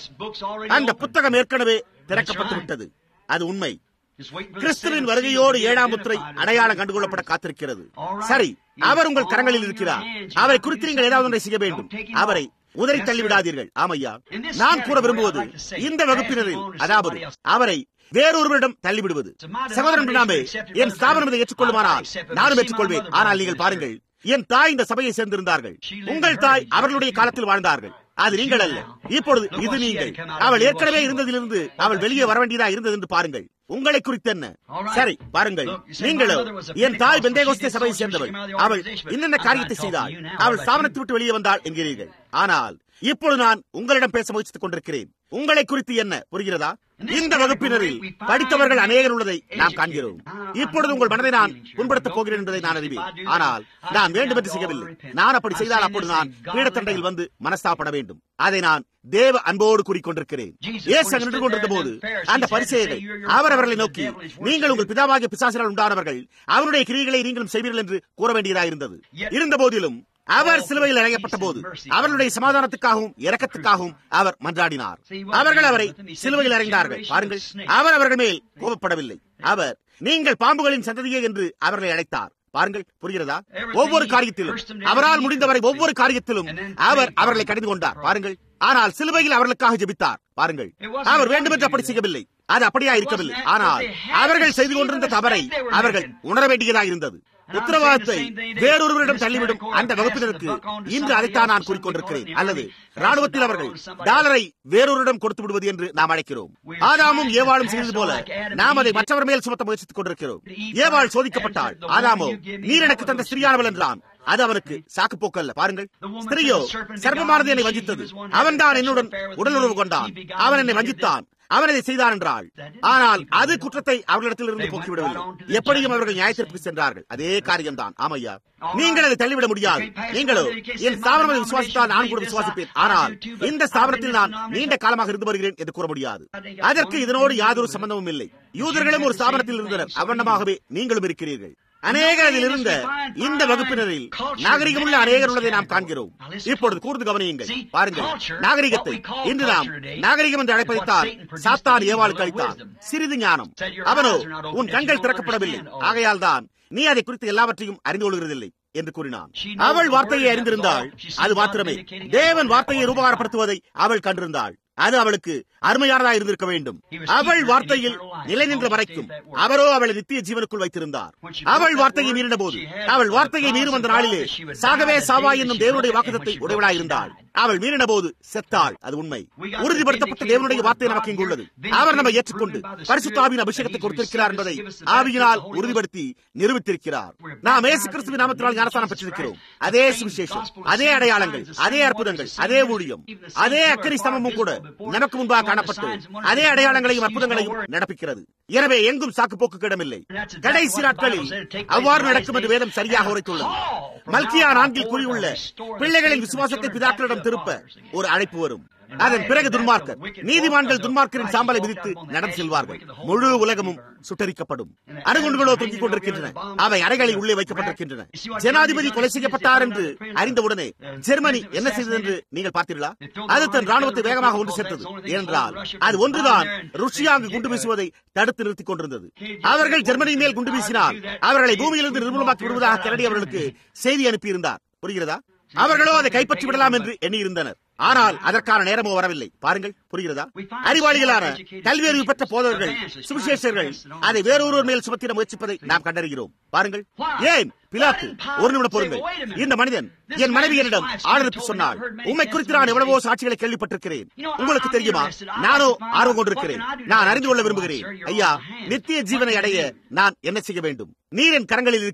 அந்த புத்தகம் ஏற்கனவே திறக்கப்பட்டு விட்டது அது உண்மை கிறிஸ்துவின் வருகையோடு ஏழாம் முத்திரை அடையாளம் கண்டுகொள்ளப்பட காத்திருக்கிறது சரி அவர் உங்கள் கரங்களில் இருக்கிறார் அவரை குறித்து நீங்கள் ஏதாவது ஒன்றை செய்ய வேண்டும் அவரை உதறி தள்ளிவிடாதீர்கள் ஆமையா நான் கூற விரும்புவது இந்த வகுப்பினரில் அதாவது அவரை வேறொருவரிடம் தள்ளிவிடுவது சகோதரன் நாமே என் ஸ்தாபனம் இதை ஏற்றுக்கொள்ளுமானால் நானும் ஏற்றுக்கொள்வேன் ஆனால் நீங்கள் பாருங்கள் என் தாய் இந்த சபையை சேர்ந்திருந்தார்கள் உங்கள் தாய் அவர்களுடைய காலத்தில் வாழ்ந்தார்கள் அது நீங்கள் அல்ல இப்பொழுது இது நீங்கள் அவள் ஏற்கனவே இருந்ததிலிருந்து அவள் வெளியே வர வேண்டியதா இருந்தது என்று பாருங்கள் உங்களை குறித்து என்ன சரி பாருங்கள் நீங்களோ என் தாய் பெந்தேகோஸ்தே சபையை சேர்ந்தவள் அவள் என்னென்ன காரியத்தை செய்தாள் அவள் ஸ்தாபனத்தை விட்டு வெளியே வந்தாள் என்கிறீர்கள் ஆனால் இப்பொழுது நான் உங்களிடம் பேச முயற்சித்துக் கொண்டிருக்கிறேன் உங்களை குறித்து என்ன புரிகிறதா இந்த வகுப்பினரில் படித்தவர்கள் அநேகர் உள்ளதை நாம் காண்கிறோம் இப்பொழுது உங்கள் மனதை நான் புண்படுத்தப் போகிறேன் என்பதை நான் அறிவேன் ஆனால் நான் வேண்டும் என்று செய்யவில்லை நான் அப்படி செய்தால் அப்பொழுது நான் பீடத்தண்டையில் வந்து மனஸ்தாபப்பட வேண்டும் அதை நான் தேவ அன்போடு கூறிக்கொண்டிருக்கிறேன் இயேசு அங்கு நின்று கொண்டிருந்த போது அந்த பரிசெயர்கள் அவர் அவர்களை நோக்கி நீங்கள் உங்கள் பிதாவாகிய பிசாசினால் உண்டானவர்கள் அவருடைய கிரியைகளை நீங்களும் செய்வீர்கள் என்று கூற வேண்டியதாயிருந்தது இருந்த போதிலும் அவர் சிலுவையில் இறங்கப்பட்ட போது அவர்களுடைய சமாதானத்துக்காகவும் இரக்கத்துக்காகவும் அவர் மன்றாடினார் அவர்கள் அவரை சிலுவையில் இறங்கினார்கள் பாருங்கள் அவர் அவர்கள் மேல் கோபப்படவில்லை அவர் நீங்கள் பாம்புகளின் சந்ததியே என்று அவர்களை அழைத்தார் பாருங்கள் புரிகிறதா ஒவ்வொரு காரியத்திலும் அவரால் முடிந்தவரை ஒவ்வொரு காரியத்திலும் அவர் அவர்களை கடிந்து கொண்டார் பாருங்கள் ஆனால் சிலுவையில் அவர்களுக்காக ஜெபித்தார் பாருங்கள் அவர் வேண்டுமென்று அப்படி செய்யவில்லை அது அப்படியா இருக்கவில்லை ஆனால் அவர்கள் செய்து கொண்டிருந்த தவறை அவர்கள் உணர வேண்டியதாக இருந்தது உத்தரவாதத்தை வேறொருவரிடம் தள்ளிவிடும் அந்த வகுப்பினருக்கு இன்று அதைத்தான் நான் கூறிக்கொண்டிருக்கிறேன் அல்லது ராணுவத்தில் அவர்கள் டாலரை வேறொருடம் கொடுத்து விடுவது என்று நாம் அழைக்கிறோம் ஆதாமும் ஏவாளும் செய்தது போல நாம் அதை மற்றவர் மேல் சுமத்த முயற்சித்துக் கொண்டிருக்கிறோம் ஏவாள் சோதிக்கப்பட்டாள் ஆதாமோ நீர் எனக்கு தந்த ஸ்திரியானவள் என்றான் அது அவனுக்கு சாக்கு போக்கல்ல பாருங்கள் ஸ்திரியோ சர்வமானது என்னை வஞ்சித்தது அவன் தான் என்னுடன் உடலுறவு கொண்டான் அவன் என்னை வஞ்சித்தான் அவன் இதை செய்தான் என்றாள் ஆனால் அது குற்றத்தை அவர்களிடத்தில் இருந்து போக்கிவிடவில்லை எப்படியும் அவர்கள் நியாயத்திற்கு சென்றார்கள் அதே காரியம்தான் ஆமையா நீங்கள் அதை தள்ளிவிட முடியாது நீங்களோ என் ஸ்தாபனத்தை விசுவாசித்தால் நான் கூட விசுவாசிப்பேன் ஆனால் இந்த ஸ்தாபனத்தில் நான் நீண்ட காலமாக இருந்து வருகிறேன் என்று கூற முடியாது அதற்கு இதனோடு யாதொரு சம்பந்தமும் இல்லை யூதர்களும் ஒரு ஸ்தாபனத்தில் இருந்தனர் அவண்ணமாகவே நீங்களும் இருக்கிறீர்கள் அநேகர் அதில் இருந்த இந்த வகுப்பினரில் நாகரிகமுள்ள அநேகர் உள்ளதை நாம் காண்கிறோம் இப்பொழுது கூர்ந்து கவனியுங்கள் பாருங்கள் நாகரிகத்தை இன்று நாம் நாகரிகம் என்று அழைப்பதைத்தான் சாத்தான் ஏவாளுக்கு அளித்தான் சிறிது ஞானம் அவனோ உன் கண்கள் திறக்கப்படவில்லை ஆகையால் தான் நீ அதை குறித்து எல்லாவற்றையும் அறிந்து கொள்கிறதில்லை என்று கூறினான் அவள் வார்த்தையை அறிந்திருந்தாள் அது மாத்திரமே தேவன் வார்த்தையை ரூபகாரப்படுத்துவதை அவள் கண்டிருந்தாள் அது அவளுக்கு அருமையானதா இருந்திருக்க வேண்டும் அவள் வார்த்தையில் நிலை நின்ற வரைக்கும் அவரோ அவளை நித்திய ஜீவனுக்குள் வைத்திருந்தார் அவள் வார்த்தையை மீறின போது அவள் வார்த்தையை மீறும் அந்த நாளிலே சாகவே சாவா என்னும் தேவனுடைய வாக்குதத்தை உடையவளாயிருந்தாள் அவள் மீறின போது செத்தாள் அது உண்மை உறுதிப்படுத்தப்பட்ட தேவனுடைய வார்த்தை நமக்கு இங்கு உள்ளது அவர் நம்மை ஏற்றுக்கொண்டு பரிசுத்தாவின் அபிஷேகத்தை கொடுத்திருக்கிறார் என்பதை ஆவியினால் உறுதிப்படுத்தி நிரூபித்திருக்கிறார் நாம் ஏசு கிறிஸ்துவின் நாமத்தினால் ஞானஸ்தானம் பெற்றிருக்கிறோம் அதே சுவிசேஷம் அதே அடையாளங்கள் அதே அற்புதங்கள் அதே ஊழியம் அதே அக்கறை ஸ்தமமும் கூட நமக்கு முன்பாக காணப்பட்டு அதே அடையாளங்களையும் அற்புதங்களையும் நடப்பிக்கிறது எனவே எங்கும் சாக்கு போக்கு இடமில்லை கடைசி நாட்களில் அவ்வாறு நடக்கும் என்று வேதம் சரியாக உரைத்துள்ளது மல்கியா நான்கில் கூறியுள்ள பிள்ளைகளின் விசுவாசத்தை பிதாக்களிடம் திருப்ப ஒரு அழைப்பு வரும் அதன் பிறகு துன்மார்க்கர் நீதிமான்கள் துன்மார்க்கரின் சாம்பலை விதித்து நடந்து செல்வார்கள் முழு உலகமும் சுட்டரிக்கப்படும் அணுகுண்டுகளோ தொங்கிக் கொண்டிருக்கின்றன அவை அறைகளில் உள்ளே வைக்கப்பட்டிருக்கின்றன ஜனாதிபதி கொலை செய்யப்பட்டார் என்று அறிந்தவுடனே ஜெர்மனி என்ன செய்தது என்று நீங்கள் பார்த்தீர்களா அது தன் ராணுவத்தை வேகமாக ஒன்று சேர்த்தது ஏனென்றால் அது ஒன்றுதான் ருஷ்யா அங்கு குண்டு வீசுவதை தடுத்து நிறுத்திக் கொண்டிருந்தது அவர்கள் ஜெர்மனி மேல் குண்டு வீசினால் அவர்களை பூமியிலிருந்து நிர்மூலமாக்கி விடுவதாக கனடி அவர்களுக்கு செய்தி அனுப்பியிருந்தார் புரிகிறதா அவர்களோ அதை கைப்பற்றி விடலாம் என்று எண்ணியிருந்தனர் ஆனால் அதற்கான நேரமோ வரவில்லை பாருங்கள் புரிகிறதா அறிவாளிகளான கல்வி அறிவு பெற்ற போதவர்கள் சுவிசேஷர்கள் அதை வேறொருவர் மேல் சுமத்திட முயற்சிப்பதை நாம் கண்டறிகிறோம் பாருங்கள் ஏன் பிலாத்து ஒரு நிமிடம் பொருங்கள் இந்த மனிதன் என் மனைவி என்னிடம் ஆதரவு சொன்னாள் உண்மை குறித்து நான் எவ்வளவோ சாட்சிகளை கேள்விப்பட்டிருக்கிறேன் உங்களுக்கு தெரியுமா நானோ ஆர்வம் கொண்டிருக்கிறேன் நான் அறிந்து கொள்ள விரும்புகிறேன் ஐயா நித்திய ஜீவனை அடைய நான் என்ன செய்ய வேண்டும் நீர் என் கரங்களில் இருக்கிறீர்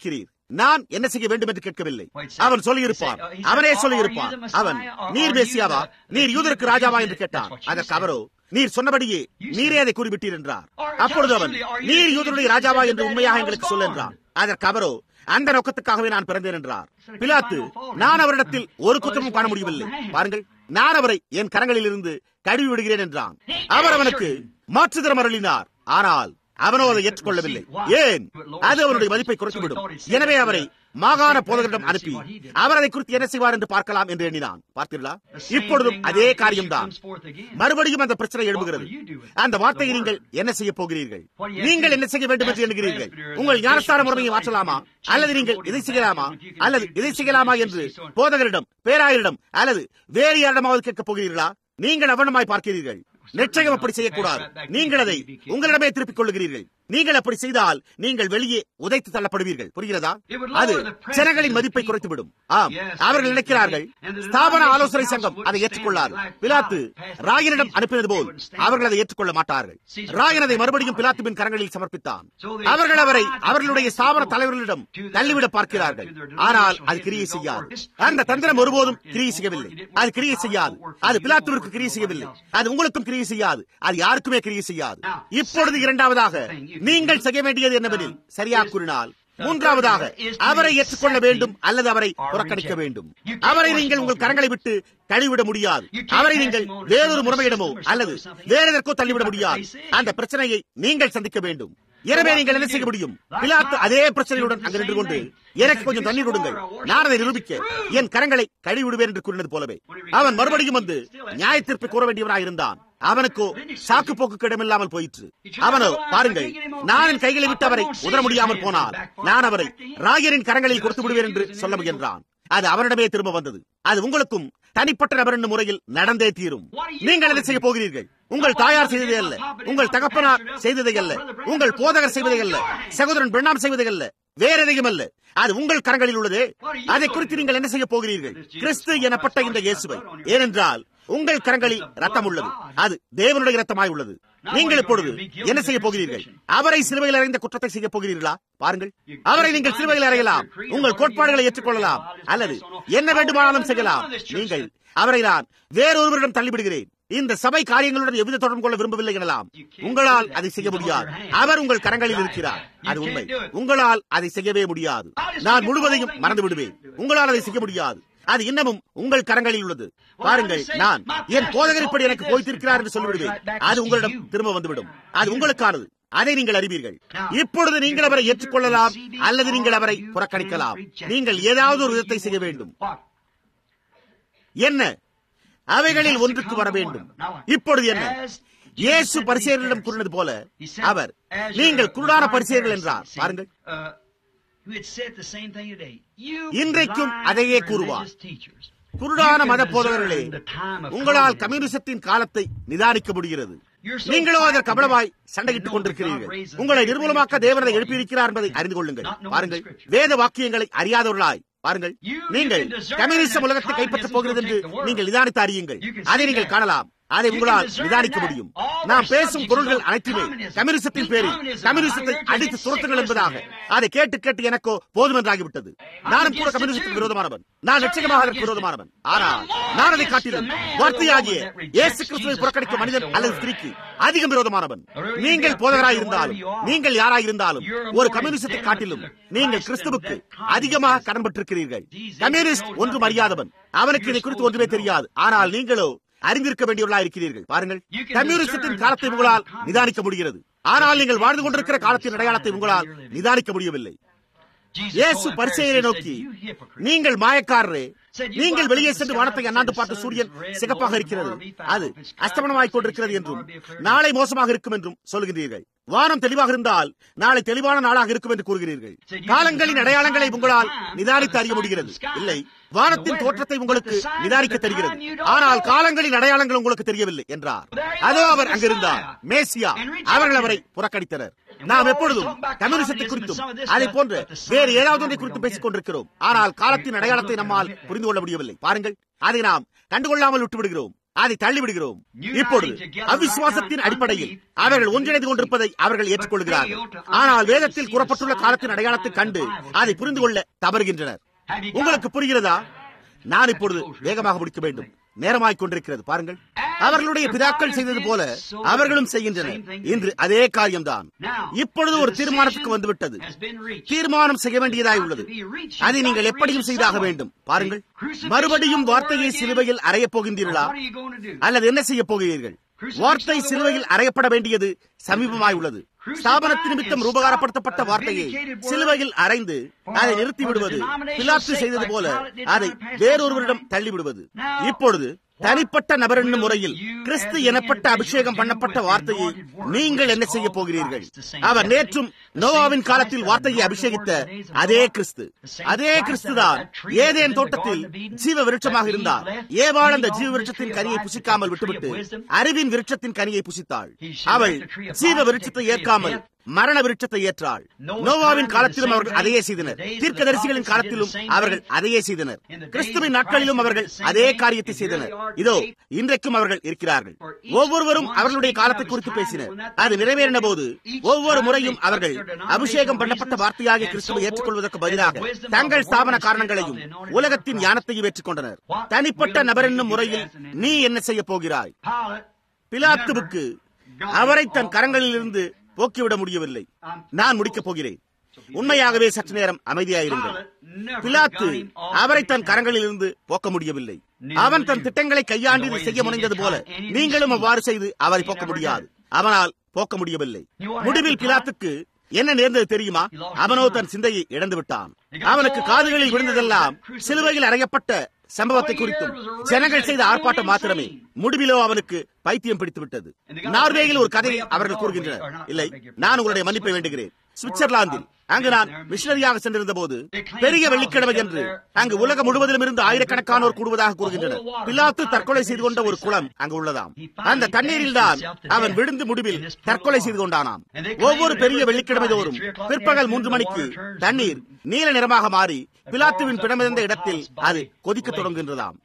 நான் என்ன செய்ய வேண்டும் என்று கேட்கவில்லை அவன் சொல்லியிருப்பான் அவனே சொல்லியிருப்பான் அவன் நீர் மேசியாவா நீர் யூதருக்கு ராஜாவா என்று கேட்டான் அதற்கு அவரோ நீர் சொன்னபடியே நீரே அதை குறிப்பிட்டீர் என்றார் அப்பொழுது அவன் நீர் யூதருடைய ராஜாவா என்று உண்மையாக எங்களுக்கு சொல்ல என்றான் அதற்கு அவரோ அந்த நோக்கத்துக்காகவே நான் பிறந்தேன் என்றார் பிலாத்து நான் அவரிடத்தில் ஒரு குற்றமும் காண முடியவில்லை பாருங்கள் நான் அவரை என் கரங்களில் இருந்து கழுவி விடுகிறேன் என்றான் அவர் அவனுக்கு மாற்றுதரம் அருளினார் ஆனால் அவனோ அதை ஏற்றுக்கொள்ளவில்லை ஏன் அது அவனுடைய மதிப்பை குறைத்துவிடும் எனவே அவரை மாகாண போதகரிடம் அனுப்பி அவர் அதை குறித்து என்ன செய்வார் என்று பார்க்கலாம் என்று எண்ணினான் பார்த்தீர்களா இப்பொழுதும் அதே காரியம்தான் மறுபடியும் அந்த பிரச்சனை எழுப்புகிறது அந்த வார்த்தையை நீங்கள் என்ன செய்ய போகிறீர்கள் நீங்கள் என்ன செய்ய வேண்டும் என்று எண்ணுகிறீர்கள் உங்கள் ஞானஸ்தான முறையை மாற்றலாமா அல்லது நீங்கள் இதை செய்யலாமா அல்லது இதை செய்யலாமா என்று போதகரிடம் பேராயரிடம் அல்லது வேறு யாரிடமாவது கேட்கப் போகிறீர்களா நீங்கள் அவனமாய் பார்க்கிறீர்கள் நிச்சயம் அப்படி செய்யக்கூடாது நீங்கள் அதை உங்களிடமே திருப்பிக் கொள்ளுகிறீர்கள் நீங்கள் அப்படி செய்தால் நீங்கள் வெளியே உதைத்து தள்ளப்படுவீர்கள் புரிகிறதா அது ஜனங்களின் மதிப்பை குறைத்துவிடும் ஆம் அவர்கள் நினைக்கிறார்கள் ஸ்தாபன ஆலோசனை சங்கம் அதை ஏற்றுக்கொள்ளாது பிலாத்து ராயனிடம் அனுப்பினது போல் அவர்கள் அதை ஏற்றுக்கொள்ள மாட்டார்கள் ராயன் அதை மறுபடியும் பிலாத்துவின் கரங்களில் சமர்ப்பித்தான் அவர்கள் அவரை அவர்களுடைய ஸ்தாபன தலைவர்களிடம் தள்ளிவிட பார்க்கிறார்கள் ஆனால் அது கிரியை செய்யாது அந்த தந்திரம் ஒருபோதும் கிரியை செய்யவில்லை அது கிரியை செய்யாது அது பிலாத்துவிற்கு கிரியை செய்யவில்லை அது உங்களுக்கும் கிரியை செய்யாது அது யாருக்குமே கிரியை செய்யாது இப்பொழுது இரண்டாவதாக நீங்கள் செய்ய வேண்டியது என்னவெனில் சரியா கூறினால் மூன்றாவதாக அவரை ஏற்றுக்கொள்ள வேண்டும் அல்லது அவரை புறக்கணிக்க வேண்டும் அவரை நீங்கள் உங்கள் கரங்களை விட்டு கழிவிட முடியாது அவரை நீங்கள் வேறொரு முறையிடமோ அல்லது வேற எதற்கோ தள்ளிவிட முடியாது அந்த பிரச்சனையை நீங்கள் சந்திக்க வேண்டும் எனவே நீங்கள் என்ன செய்ய முடியும் பிலாத்து அதே பிரச்சனையுடன் அங்கு நின்று கொண்டு எனக்கு கொஞ்சம் தண்ணீர் கொடுங்கள் நான் அதை நிரூபிக்க என் கரங்களை கழுவி விடுவேன் என்று கூறினது போலவே அவன் மறுபடியும் வந்து நியாய தீர்ப்பை கூற வேண்டியவனாக இருந்தான் அவனுக்கோ சாக்கு போக்கு இடமில்லாமல் போயிற்று அவனோ பாருங்கள் நான் என் கைகளை விட்டு அவரை உதர முடியாமல் போனால் நான் அவரை ராயரின் கரங்களில் கொடுத்து விடுவேன் என்று சொல்ல முயன்றான் அது அவனிடமே திரும்ப வந்தது அது உங்களுக்கும் தனிப்பட்ட நபர் என்னும் முறையில் நடந்தே தீரும் நீங்கள் என்ன செய்ய போகிறீர்கள் உங்கள் தாயார் செய்ததை அல்ல உங்கள் தகப்பனார் செய்ததை அல்ல உங்கள் போதகர் செய்வதை அல்ல சகோதரன் பிரணாம் செய்வதை அல்ல வேற எதையும் அல்ல அது உங்கள் கரங்களில் உள்ளதே அதை குறித்து நீங்கள் என்ன செய்ய போகிறீர்கள் கிறிஸ்து எனப்பட்ட இந்த இயேசுவை ஏனென்றால் உங்கள் கரங்களில் ரத்தம் உள்ளது அது தேவனுடைய ரத்தமாய் உள்ளது நீங்கள் இப்பொழுது என்ன செய்ய போகிறீர்கள் அவரை சிலுவையில் அறைந்த குற்றத்தை செய்ய போகிறீர்களா பாருங்கள் அவரை நீங்கள் சிலுவையில் அறையலாம் உங்கள் கோட்பாடுகளை ஏற்றுக்கொள்ளலாம் அல்லது என்ன வேண்டுமானாலும் செய்யலாம் நீங்கள் அவரை நான் வேறொருவரிடம் தள்ளிவிடுகிறேன் இந்த சபை காரியங்களுடன் எவ்வித தொடர்பு கொள்ள விரும்பவில்லை எனலாம் உங்களால் அதை செய்ய முடியாது அவர் உங்கள் கரங்களில் இருக்கிறார் அது உண்மை உங்களால் அதை செய்யவே முடியாது நான் முழுவதையும் மறந்து விடுவேன் உங்களால் அதை செய்ய முடியாது அது இன்னமும் உங்கள் கரங்களில் உள்ளது பாருங்கள் நான் என் போதகரிப்படி எனக்கு போய்த்திருக்கிறார் என்று சொல்லிவிடுவேன் அது உங்களிடம் திரும்ப வந்துவிடும் அது உங்களுக்கானது அதை நீங்கள் அறிவீர்கள் இப்பொழுது நீங்கள் அவரை ஏற்றுக்கொள்ளலாம் அல்லது நீங்கள் அவரை புறக்கணிக்கலாம் நீங்கள் ஏதாவது ஒரு விதத்தை செய்ய வேண்டும் என்ன அவைகளில் ஒன்றுக்கு வர வேண்டும் இப்பொழுது என்ன இயேசு பரிசேரிடம் கூறினது போல அவர் நீங்கள் குருடான பரிசேர்கள் என்றார் பாருங்கள் இன்றைக்கும் அதையே கூறுவார் குருடான மத போதகர்களே உங்களால் கம்யூனிசத்தின் காலத்தை நிதானிக்க முடிகிறது நீங்களோ அதற்கு கபலமாய் சண்டையிட்டுக் கொண்டிருக்கிறீர்கள் உங்களை நிர்மூலமாக்க தேவனை எழுப்பியிருக்கிறார் என்பதை அறிந்து கொள்ளுங்கள் பாருங்கள் வேத வாக்கியங்களை அறியாதவர்களாய் பாருங்கள் நீங்கள் கம்யூனிசம் உலகத்தை கைப்பற்றப் போகிறது என்று நீங்கள் நிதானித்து அறியுங்கள் அதை நீங்கள் காணலாம் அதை உங்களால் நிதானிக்க முடியும் நாம் பேசும் பொருள்கள் அனைத்துமே கம்யூனிசத்தின் பேரில் கம்யூனிசத்தை அடித்து துரத்துங்கள் என்பதாக அதை கேட்டு கேட்டு எனக்கோ போதும் என்றாகிவிட்டது நானும் கூட கம்யூனிசத்துக்கு விரோதமானவன் நான் நிச்சயமாக அதற்கு விரோதமானவன் ஆனால் நான் அதை காட்டிலும் வார்த்தையாகிய இயேசு கிறிஸ்துவை புறக்கணிக்கும் மனிதன் அல்லது ஸ்திரீக்கு அதிகம் விரோதமானவன் நீங்கள் போதகராய் இருந்தாலும் நீங்கள் யாராய் இருந்தாலும் ஒரு கம்யூனிசத்தை காட்டிலும் நீங்கள் கிறிஸ்துவுக்கு அதிகமாக கடன்பட்டிருக்கிறீர்கள் கம்யூனிஸ்ட் ஒன்றும் அறியாதவன் அவனுக்கு இதை குறித்து ஒன்றுமே தெரியாது ஆனால் நீங்களோ அறிந்திருக்க வேண்டியவர்களா இருக்கிறீர்கள் பாருங்கள் கம்யூனிசத்தின் காலத்தை உங்களால் நிதானிக்க முடிகிறது ஆனால் நீங்கள் வாழ்ந்து கொண்டிருக்கிற காலத்தின் அடையாளத்தை உங்களால் நிதானிக்க முடியவில்லை இயேசு பரிசெயரை நோக்கி நீங்கள் மாயக்காரரே நீங்கள் வெளியே சென்று வானத்தை அண்ணாந்து பார்த்த சூரியன் சிகப்பாக இருக்கிறது அது அஸ்தமனமாய் கொண்டிருக்கிறது என்றும் நாளை மோசமாக இருக்கும் என்றும் சொல்லுகிறீர்கள் வானம் தெளிவாக இருந்தால் நாளை தெளிவான நாளாக இருக்கும் என்று கூறுகிறீர்கள் காலங்களின் அடையாளங்களை உங்களால் நிதானித்து அறிய முடிகிறது இல்லை வானத்தின் தோற்றத்தை உங்களுக்கு நிதானிக்க தெரிகிறது ஆனால் காலங்களின் அடையாளங்கள் உங்களுக்கு தெரியவில்லை என்றார் அதோ அவர் அங்கிருந்தார் மேசியா அவர்கள் அவரை புறக்கணித்தனர் நாம் எப்பொழுதும் கம்யூனிசத்தை குறித்தும் அதை போன்ற வேறு ஏதாவது ஒன்றை குறித்து பேசிக் கொண்டிருக்கிறோம் ஆனால் காலத்தின் அடையாளத்தை நம்மால் புரிந்து கொள்ள முடியவில்லை பாருங்கள் அதை நாம் கண்டுகொள்ளாமல் விட்டு விடுகிறோம் அதை தள்ளிவிடுகிறோம் இப்பொழுது அவிசுவாசத்தின் அடிப்படையில் அவர்கள் ஒன்றிணைந்து கொண்டிருப்பதை அவர்கள் ஏற்றுக்கொள்கிறார்கள் ஆனால் வேதத்தில் கூறப்பட்டுள்ள காலத்தின் அடையாளத்தை கண்டு அதை புரிந்து கொள்ள தவறுகின்றனர் உங்களுக்கு புரிகிறதா நான் இப்பொழுது வேகமாக முடிக்க வேண்டும் நேரமாய்க் கொண்டிருக்கிறது பாருங்கள் அவர்களுடைய பிதாக்கள் செய்தது போல அவர்களும் செய்கின்றனர் இன்று அதே காரியம்தான் இப்பொழுது ஒரு தீர்மானத்துக்கு வந்துவிட்டது தீர்மானம் செய்ய வேண்டியதாய் உள்ளது அதை நீங்கள் எப்படியும் செய்தாக வேண்டும் பாருங்கள் மறுபடியும் வார்த்தையை சிலுவையில் அறையப் போகின்றீர்களா அல்லது என்ன செய்ய போகிறீர்கள் வார்த்தை சிலுவையில் அறையப்பட வேண்டியது சமீபமாய் உள்ளது ஸ்தாபனத்து நிமித்தம் ரூபகாரப்படுத்தப்பட்ட வார்த்தையை சிலுவையில் அரைந்து அதை நிறுத்தி விடுவது பிலாத்து செய்தது போல அதை வேறொருவரிடம் தள்ளிவிடுவது இப்பொழுது தனிப்பட்ட நபர் என்னும் முறையில் கிறிஸ்து எனப்பட்ட அபிஷேகம் பண்ணப்பட்ட வார்த்தையை நீங்கள் என்ன செய்ய போகிறீர்கள் அவர் நேற்றும் நோவாவின் காலத்தில் வார்த்தையை அபிஷேகித்த அதே கிறிஸ்து அதே கிறிஸ்துதான் ஏதேன் தோட்டத்தில் ஜீவ விருட்சமாக இருந்தார் ஏவாள் அந்த ஜீவ விருட்சத்தின் கனியை புசிக்காமல் விட்டுவிட்டு அறிவின் விருட்சத்தின் கனியை புசித்தாள் அவள் ஜீவ விருட்சத்தை ஏற்காமல் மரண விருட்சத்தை ஏற்றாள் நோவாவின் காலத்திலும் அவர்கள் அதையே செய்தனர் தீர்க்கதரிசிகளின் காலத்திலும் அவர்கள் அதையே செய்தனர் கிறிஸ்துவின் நாட்களிலும் அவர்கள் அதே காரியத்தை செய்தனர் இதோ இன்றைக்கும் அவர்கள் இருக்கிறார்கள் ஒவ்வொருவரும் அவர்களுடைய காலத்தை குறித்து பேசினர் அது நிறைவேறின போது ஒவ்வொரு முறையும் அவர்கள் அபிஷேகம் பண்ணப்பட்ட வார்த்தையாக கிறிஸ்துவை ஏற்றுக்கொள்வதற்கு பதிலாக தங்கள் ஸ்தாபன காரணங்களையும் உலகத்தின் ஞானத்தையும் ஏற்றுக்கொண்டனர் தனிப்பட்ட நபர் என்னும் முறையில் நீ என்ன செய்ய போகிறாய் பிலாத்துவுக்கு அவரை தன் கரங்களில் இருந்து போக்கிவிட முடியவில்லை நான் முடிக்கப் போகிறேன் உண்மையாகவே சற்று நேரம் அமைதியாயிருங்கள் பிலாத்து அவரை தன் கரங்களில் இருந்து போக்க முடியவில்லை அவன் தன் திட்டங்களை கையாண்டு இதை செய்ய முனைந்தது போல நீங்களும் அவ்வாறு செய்து அவரை போக்க முடியாது அவனால் போக்க முடியவில்லை முடிவில் பிலாத்துக்கு என்ன நேர்ந்தது தெரியுமா அவனோ தன் சிந்தையை இழந்து விட்டான் அவனுக்கு காதுகளில் விழுந்ததெல்லாம் சிலுவையில் அறையப்பட்ட சம்பவத்தை குறித்தும் ஜனங்கள் செய்த ஆர்ப்பாட்டம் மாத்திரமே முடிவிலோ அவனுக்கு பைத்தியம் பிடித்து விட்டது நார்வேயில் ஒரு கதையை அவர்கள் கூறுகின்றனர் இல்லை நான் உங்களுடைய மன்னிப்பை வேண்டுகிறேன் சுவிட்சர்லாந்தில் அங்கு நான் மிஷனரியாக சென்றிருந்த போது பெரிய வெள்ளிக்கிழமை என்று அங்கு உலகம் முழுவதிலும் இருந்து ஆயிரக்கணக்கானோர் கூடுவதாக கூறுகின்றனர் பிலாத்து தற்கொலை செய்து கொண்ட ஒரு குளம் அங்கு உள்ளதாம் அந்த தண்ணீரில் தான் அவன் விழுந்து முடிவில் தற்கொலை செய்து கொண்டானாம் ஒவ்வொரு பெரிய வெள்ளிக்கிழமை தோறும் பிற்பகல் மூன்று மணிக்கு தண்ணீர் நீல நிறமாக மாறி பிலாத்துவின் பிணமிருந்த இடத்தில் அது கொதிக்க தொடங்குகின்றதாம்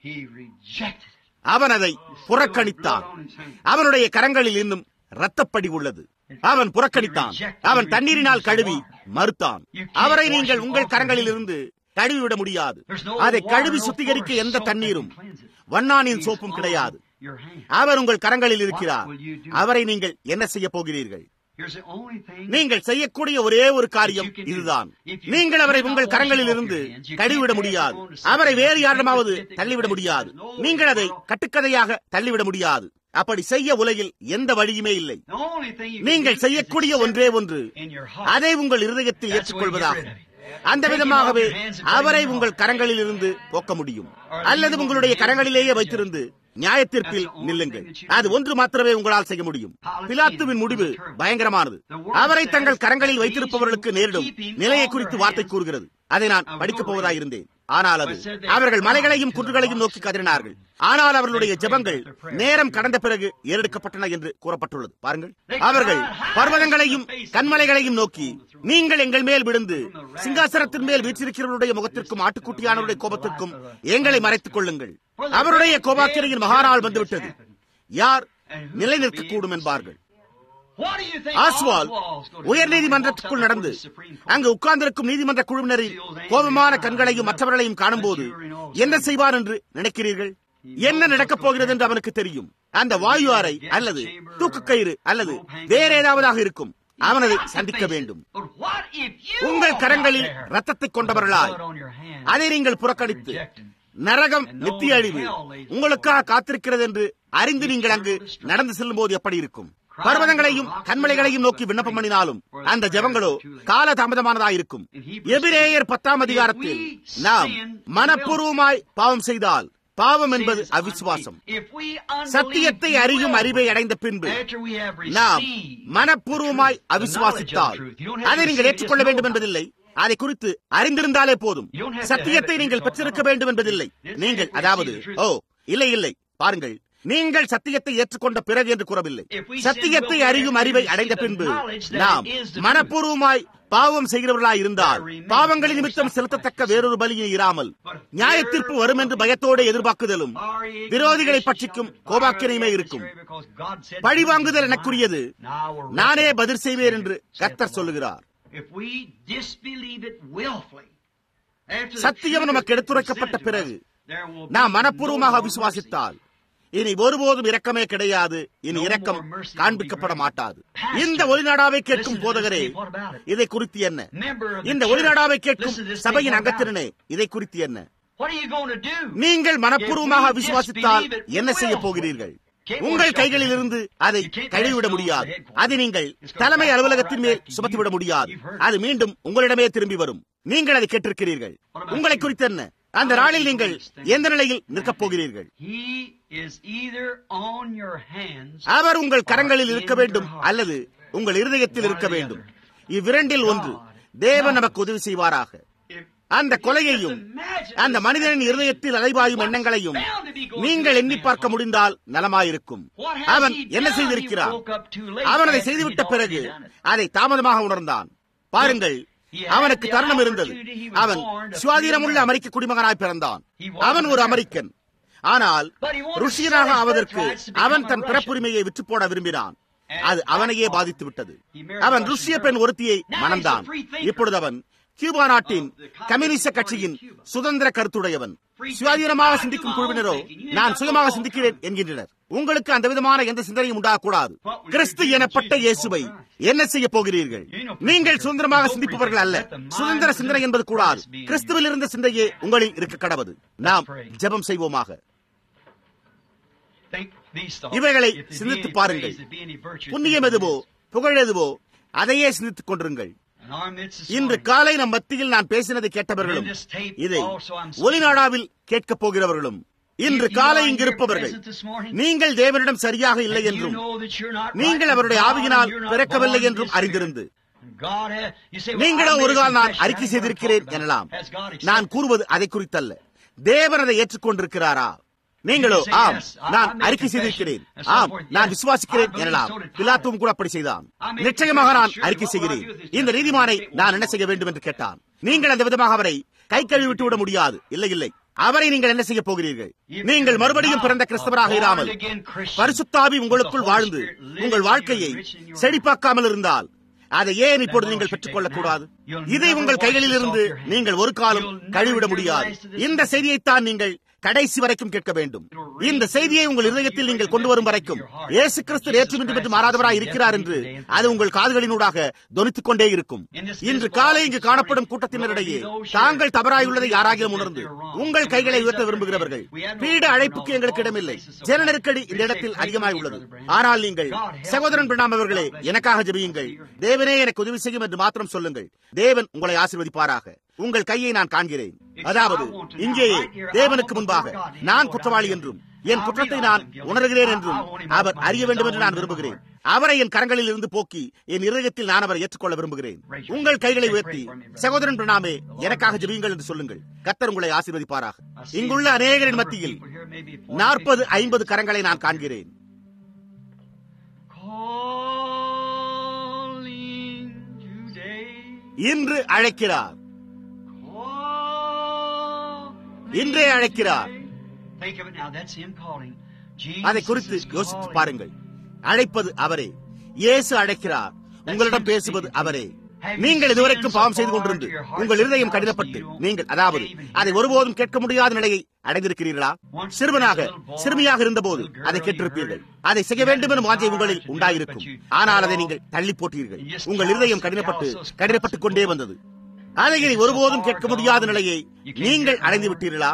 அவன் அதை புறக்கணித்தான் அவனுடைய கரங்களில் இன்னும் ரத்தப்படி உள்ளது அவன் புறக்கணித்தான் அவன் தண்ணீரினால் கழுவி மறுத்தான் அவரை நீங்கள் உங்கள் கரங்களில் இருந்து கழுவிவிட முடியாது அதை கழுவி சுத்திகரிக்க எந்த தண்ணீரும் வண்ணானின் சோப்பும் கிடையாது அவர் உங்கள் கரங்களில் இருக்கிறார் அவரை நீங்கள் என்ன செய்ய போகிறீர்கள் நீங்கள் செய்யக்கூடிய ஒரே ஒரு காரியம் இதுதான் நீங்கள் அவரை உங்கள் கரங்களில் இருந்து கழுவிட முடியாது அவரை வேறு யாரிடமாவது தள்ளிவிட முடியாது நீங்கள் அதை கட்டுக்கதையாக தள்ளிவிட முடியாது அப்படி செய்ய உலகில் எந்த வழியுமே இல்லை நீங்கள் செய்யக்கூடிய ஒன்றே ஒன்று அதை உங்கள் இருதயத்தில் ஏற்றுக்கொள்வதாகும் அந்த விதமாகவே அவரை உங்கள் கரங்களில் இருந்து போக்க முடியும் அல்லது உங்களுடைய கரங்களிலேயே வைத்திருந்து நியாயத்திற்பில் நில்லுங்கள் அது ஒன்று மாத்திரமே உங்களால் செய்ய முடியும் பிலாத்துவின் முடிவு பயங்கரமானது அவரை தங்கள் கரங்களில் வைத்திருப்பவர்களுக்கு நேரிடும் நிலையை குறித்து வார்த்தை கூறுகிறது அதை நான் படிக்கப் போவதாயிருந்தேன் ஆனால் அது அவர்கள் மலைகளையும் குன்றுகளையும் நோக்கி கதறினார்கள் ஆனால் அவர்களுடைய ஜெபங்கள் நேரம் கடந்த பிறகு ஏறெடுக்கப்பட்டன என்று கூறப்பட்டுள்ளது பாருங்கள் அவர்கள் பர்வதங்களையும் கண்மலைகளையும் நோக்கி நீங்கள் எங்கள் மேல் விழுந்து சிங்காசனத்தின் மேல் வீற்றிருக்கிறவருடைய முகத்திற்கும் ஆட்டுக்குட்டியானவருடைய கோபத்திற்கும் எங்களை மறைத்துக் கொள்ளுங்கள் அவருடைய கோபாக்கிரையின் மகாநாள் வந்துவிட்டது யார் நிலை நிற்கக்கூடும் என்பார்கள் ஆஸ்வால் உயர் நீதிமன்றத்துக்குள் நடந்து அங்கு உட்கார்ந்திருக்கும் நீதிமன்ற குழுவினரின் கோபமான கண்களையும் மற்றவர்களையும் காணும்போது என்ன செய்வார் என்று நினைக்கிறீர்கள் என்ன நடக்கப் போகிறது என்று அவனுக்கு தெரியும் அந்த வாயு அறை அல்லது தூக்கு கயிறு அல்லது வேற ஏதாவதாக இருக்கும் அவன் அதை சந்திக்க வேண்டும் உங்கள் கரங்களில் ரத்தத்தை கொண்டவர்களாய் அதை நீங்கள் புறக்கணித்து நரகம் நித்திய அழிவு உங்களுக்காக காத்திருக்கிறது என்று அறிந்து நீங்கள் அங்கு நடந்து செல்லும் போது எப்படி இருக்கும் பர்வதங்களையும் கண்மலைகளையும் நோக்கி விண்ணப்பம் பண்ணினாலும் அந்த ஜபங்களோ கால தாமதமானதா இருக்கும் எபிரேயர் பத்தாம் அதிகாரத்தில் நாம் மனப்பூர்வமாய் பாவம் செய்தால் பாவம் என்பது அவிசுவாசம் சத்தியத்தை அறியும் அறிவை அடைந்த பின்பு நாம் மனப்பூர்வமாய் அவிசுவாசித்தால் அதை நீங்கள் ஏற்றுக்கொள்ள வேண்டும் என்பதில்லை அதை குறித்து அறிந்திருந்தாலே போதும் சத்தியத்தை நீங்கள் பெற்றிருக்க வேண்டும் என்பதில்லை நீங்கள் அதாவது ஓ இல்லை இல்லை பாருங்கள் நீங்கள் சத்தியத்தை ஏற்றுக்கொண்ட பிறகு என்று கூறவில்லை சத்தியத்தை அறியும் அறிவை அடைந்த பின்பு நாம் மனப்பூர்வமாய் பாவம் செய்கிறவர்களாய் இருந்தால் பாவங்களின் நிமித்தம் செலுத்தத்தக்க வேறொரு பலியை இராமல் நியாயத்தீர்ப்பு வரும் என்று பயத்தோடு எதிர்பார்க்குதலும் விரோதிகளை பட்சிக்கும் கோபாக்கினையுமே இருக்கும் பழிவாங்குதல் எனக்குரியது நானே பதில் செய்வேன் என்று கர்த்தர் சொல்லுகிறார் சத்தியம் நமக்கு எடுத்துரைக்கப்பட்ட பிறகு நாம் மனப்பூர்வமாக விசுவாசித்தால் இனி ஒருபோதும் இரக்கமே கிடையாது இனி இரக்கம் காண்பிக்கப்பட மாட்டாது இந்த ஒளிநாடாவை கேட்கும் போதகரே இதை குறித்து என்ன இந்த ஒளிநாடாவை கேட்கும் சபையின் அங்கத்தினே இதை குறித்து என்ன நீங்கள் மனப்பூர்வமாக விசுவாசித்தால் என்ன செய்ய போகிறீர்கள் உங்கள் கைகளில் இருந்து அதை கழுவிவிட முடியாது அதை நீங்கள் தலைமை அலுவலகத்தின் மேல் சுமத்திவிட முடியாது அது மீண்டும் உங்களிடமே திரும்பி வரும் நீங்கள் அதை கேட்டிருக்கிறீர்கள் உங்களை குறித்து என்ன அந்த நாளில் நீங்கள் எந்த நிலையில் நிற்கப் போகிறீர்கள் அவர் உங்கள் கரங்களில் இருக்க வேண்டும் அல்லது உங்கள் இருதயத்தில் இருக்க வேண்டும் இவ்விரண்டில் ஒன்று தேவன் நமக்கு உதவி செய்வாராக அந்த கொலையையும் அந்த மனிதனின் இருதயத்தில் அலைபாயும் எண்ணங்களையும் நீங்கள் எண்ணி பார்க்க முடிந்தால் நலமாயிருக்கும் அவன் என்ன செய்திருக்கிறான் அவன் அதை செய்துவிட்ட பிறகு அதை தாமதமாக உணர்ந்தான் பாருங்கள் அவனுக்கு தருணம் இருந்தது அவன் சுவாதீனமுள்ள அமெரிக்க குடிமகனாய் பிறந்தான் அவன் ஒரு அமெரிக்கன் ஆனால் ருஷியனாக ஆவதற்கு அவன் தன் பிறப்புரிமையை விற்று போட விரும்பினான் அது அவனையே பாதித்து விட்டது அவன் ருஷ்ய பெண் ஒருத்தியை மணந்தான் இப்பொழுது அவன் கியூபா நாட்டின் கம்யூனிஸ்ட கட்சியின் சுதந்திர கருத்துடையவன் சுயாதீனமாக சிந்திக்கும் குழுவினரோ நான் சுயமாக சிந்திக்கிறேன் என்கின்றனர் உங்களுக்கு அந்த விதமான எந்த சிந்தனையும் உண்டாகக்கூடாது கிறிஸ்து எனப்பட்ட இயேசுவை என்ன செய்ய போகிறீர்கள் நீங்கள் சுதந்திரமாக சிந்திப்பவர்கள் அல்ல சுதந்திர சிந்தனை என்பது கூடாது கிறிஸ்துவில் இருந்த சிந்தையே உங்களில் இருக்க கடவுது நாம் ஜெபம் செய்வோமாக இவைகளை சிந்தித்து பாருங்கள் புண்ணியம் எதுவோ புகழ் எதுவோ அதையே சிந்தித்துக் கொண்டிருங்கள் இன்று காலை நம் மத்தியில் நான் பேசினதை கேட்டவர்களும் இதை ஒலிநாடாவில் கேட்கப் போகிறவர்களும் இன்று காலை இங்கு இருப்பவர்கள் நீங்கள் தேவனிடம் சரியாக இல்லை என்றும் நீங்கள் அவருடைய ஆவியினால் பிறக்கவில்லை என்றும் அறிந்திருந்து நீங்களோ ஒரு கால் நான் அறிக்கை செய்திருக்கிறேன் எனலாம் நான் கூறுவது அதை குறித்தல்ல தேவன் அதை ஏற்றுக்கொண்டிருக்கிறாரா நீங்களோ ஆம் நான் அறிக்கை செய்திருக்கிறேன் ஆம் நான் விசுவாசிக்கிறேன் எனலாம் பிலாத்துவும் கூட அப்படி செய்தான் நிச்சயமாக நான் அறிக்கை செய்கிறேன் இந்த நீதிமானை நான் என்ன செய்ய வேண்டும் என்று கேட்டான் நீங்கள் அந்த விதமாக அவரை கை கழுவி விட்டு விட முடியாது இல்லை இல்லை அவரை நீங்கள் என்ன செய்ய போகிறீர்கள் நீங்கள் மறுபடியும் பிறந்த கிறிஸ்தவராக இராமல் பரிசுத்தாவி உங்களுக்குள் வாழ்ந்து உங்கள் வாழ்க்கையை செழிப்பாக்காமல் இருந்தால் அதை ஏன் இப்பொழுது நீங்கள் பெற்றுக்கொள்ளக் கூடாது இதை உங்கள் கைகளில் இருந்து நீங்கள் ஒரு காலம் கழுவிட முடியாது இந்த செய்தியைத்தான் நீங்கள் கடைசி வரைக்கும் கேட்க வேண்டும் இந்த செய்தியை உங்கள் இதயத்தில் நீங்கள் கொண்டு வரும் வரைக்கும் இயேசு கிறிஸ்து ஏற்றுமின்றி பெற்று மாறாதவராய் இருக்கிறார் என்று அது உங்கள் காதுகளினூடாக தொனித்துக் கொண்டே இருக்கும் இன்று காலை இங்கு காணப்படும் கூட்டத்தினரிடையே தாங்கள் தவறாயுள்ளதை யாராகிலும் உணர்ந்து உங்கள் கைகளை உயர்த்த விரும்புகிறவர்கள் பீட அழைப்புக்கு எங்களுக்கு இடமில்லை ஜன நெருக்கடி இந்த இடத்தில் அதிகமாய் உள்ளது ஆனால் நீங்கள் சகோதரன் பிரணாம் அவர்களே எனக்காக ஜெபியுங்கள் தேவனே எனக்கு உதவி செய்யும் என்று மாத்திரம் சொல்லுங்கள் தேவன் உங்களை ஆசீர்வதிப்பாராக உங்கள் கையை நான் காண்கிறேன் அதாவது இங்கேயே தேவனுக்கு முன்பாக நான் குற்றவாளி என்றும் என் குற்றத்தை நான் உணர்கிறேன் என்றும் அவர் அறிய வேண்டும் என்று நான் விரும்புகிறேன் அவரை என் கரங்களில் இருந்து போக்கி என் இருதயத்தில் நான் அவரை ஏற்றுக்கொள்ள விரும்புகிறேன் உங்கள் கைகளை உயர்த்தி சகோதரன் பிரணாமே எனக்காக ஜெபியுங்கள் என்று சொல்லுங்கள் கத்தர் உங்களை ஆசீர்வதிப்பாராக இங்குள்ள அநேகரின் மத்தியில் நாற்பது ஐம்பது கரங்களை நான் காண்கிறேன் இன்று அழைக்கிறார் இன்றே அழைக்கிறார் அதை குறித்து யோசித்து பாருங்கள் அழைப்பது அவரே இயேசு அழைக்கிறார் உங்களிடம் பேசுவது அவரே நீங்கள் இதுவரைக்கும் பாவம் செய்து கொண்டிருந்து உங்கள் இருதயம் கடினப்பட்டு நீங்கள் அதாவது அதை ஒருபோதும் கேட்க முடியாத நிலையை அடைந்திருக்கிறீர்களா சிறுவனாக சிறுமியாக இருந்தபோது அதை கேட்டிருப்பீர்கள் அதை செய்ய வேண்டும் எனும் வாஞ்சை உங்களில் உண்டாயிருக்கும் ஆனால் அதை நீங்கள் தள்ளி போட்டீர்கள் உங்கள் இருதயம் கடினப்பட்டு கடினப்பட்டுக் கொண்டே வந்தது அதை இனி ஒருபோதும் கேட்க முடியாத நிலையை நீங்கள் அடைந்து விட்டீர்களா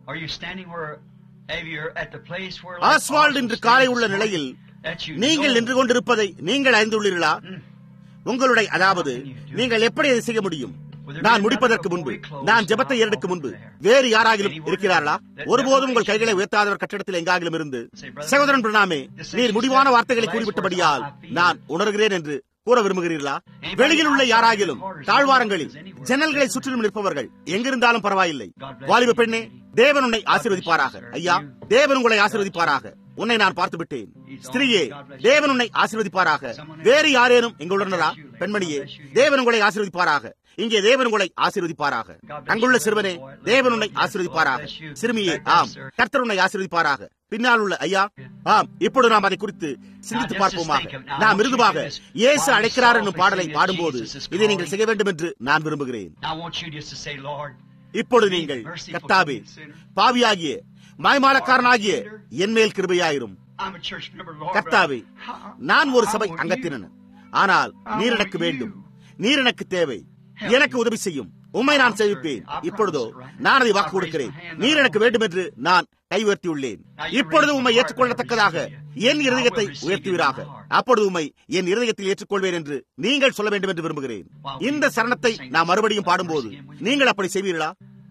ஆஸ்வால்ட் இன்று காலை உள்ள நிலையில் நீங்கள் நின்று கொண்டிருப்பதை நீங்கள் அறிந்துள்ளீர்களா உங்களுடைய அதாவது நீங்கள் எப்படி அதை செய்ய முடியும் நான் முடிப்பதற்கு முன்பு நான் ஜபத்தை ஏறெடுக்கும் முன்பு வேறு யாராகிலும் இருக்கிறார்களா ஒருபோதும் உங்கள் கைகளை உயர்த்தாதவர் கட்டிடத்தில் எங்காகிலும் இருந்து சகோதரன் பிரணாமே நீர் முடிவான வார்த்தைகளை கூறிவிட்டபடியால் நான் உணர்கிறேன் என்று கூற விரும்புகிறீர்களா வெளியில் உள்ள யாராகிலும் தாழ்வாரங்களில் ஜன்னல்களை சுற்றிலும் நிற்பவர்கள் எங்கிருந்தாலும் பரவாயில்லை வாலிப பெண்ணே தேவன் உன்னை ஆசீர்வதிப்பாராக ஐயா தேவன் உங்களை ஆசீர்வதிப்பாராக உன்னை நான் பார்த்து விட்டேன் ஸ்திரீயே தேவன் உன்னை ஆசீர்வதிப்பாராக வேறு யாரேனும் எங்களுடனரா பெண்மணியே தேவன் உங்களை ஆசீர்வதிப்பாராக இங்கே தேவன் உங்களை ஆசீர்வதிப்பாராக அங்குள்ள சிறுவனே தேவன் உன்னை ஆசீர்வதிப்பாராக சிறுமியே ஆம் கர்த்தர் உன்னை ஆசீர்வதிப்பாராக பின்னால் உள்ள ஐயா ஆம் இப்பொழுது நாம் அதை குறித்து சிந்தித்து பார்ப்போமாக நாம் மிருதுவாக இயேசு அழைக்கிறார் என்னும் பாடலை பாடும்போது இதை நீங்கள் செய்ய வேண்டும் என்று நான் விரும்புகிறேன் I want you just to say, Lord, இப்பொழுது நீங்கள் கத்தாவே பாவியாகிய மாய்மாலக்காரனாகிய என்மேல் கிருபையாயிரும் I'm a church member, Lord. கர்த்தாவே நான் ஒரு சபை அங்கத்தினன் ஆனால் நீர் எனக்கு வேண்டும் நீர் எனக்கு தேவை எனக்கு உதவி செய்யும் உண்மை நான் சேவிப்பேன் இப்பொழுதோ நான் அதை வாக்கு கொடுக்கிறேன் நீர் எனக்கு வேண்டும் என்று நான் கை உயர்த்தியுள்ளேன் இப்பொழுது உண்மை ஏற்றுக்கொள்ளத்தக்கதாக என் இருதயத்தை உயர்த்துவீராக அப்பொழுது உண்மை என் இருதயத்தில் ஏற்றுக்கொள்வேன் என்று நீங்கள் சொல்ல வேண்டும் என்று விரும்புகிறேன் இந்த சரணத்தை நான் மறுபடியும் பாடும்போது நீங்கள் அப்படி செய்வீர்களா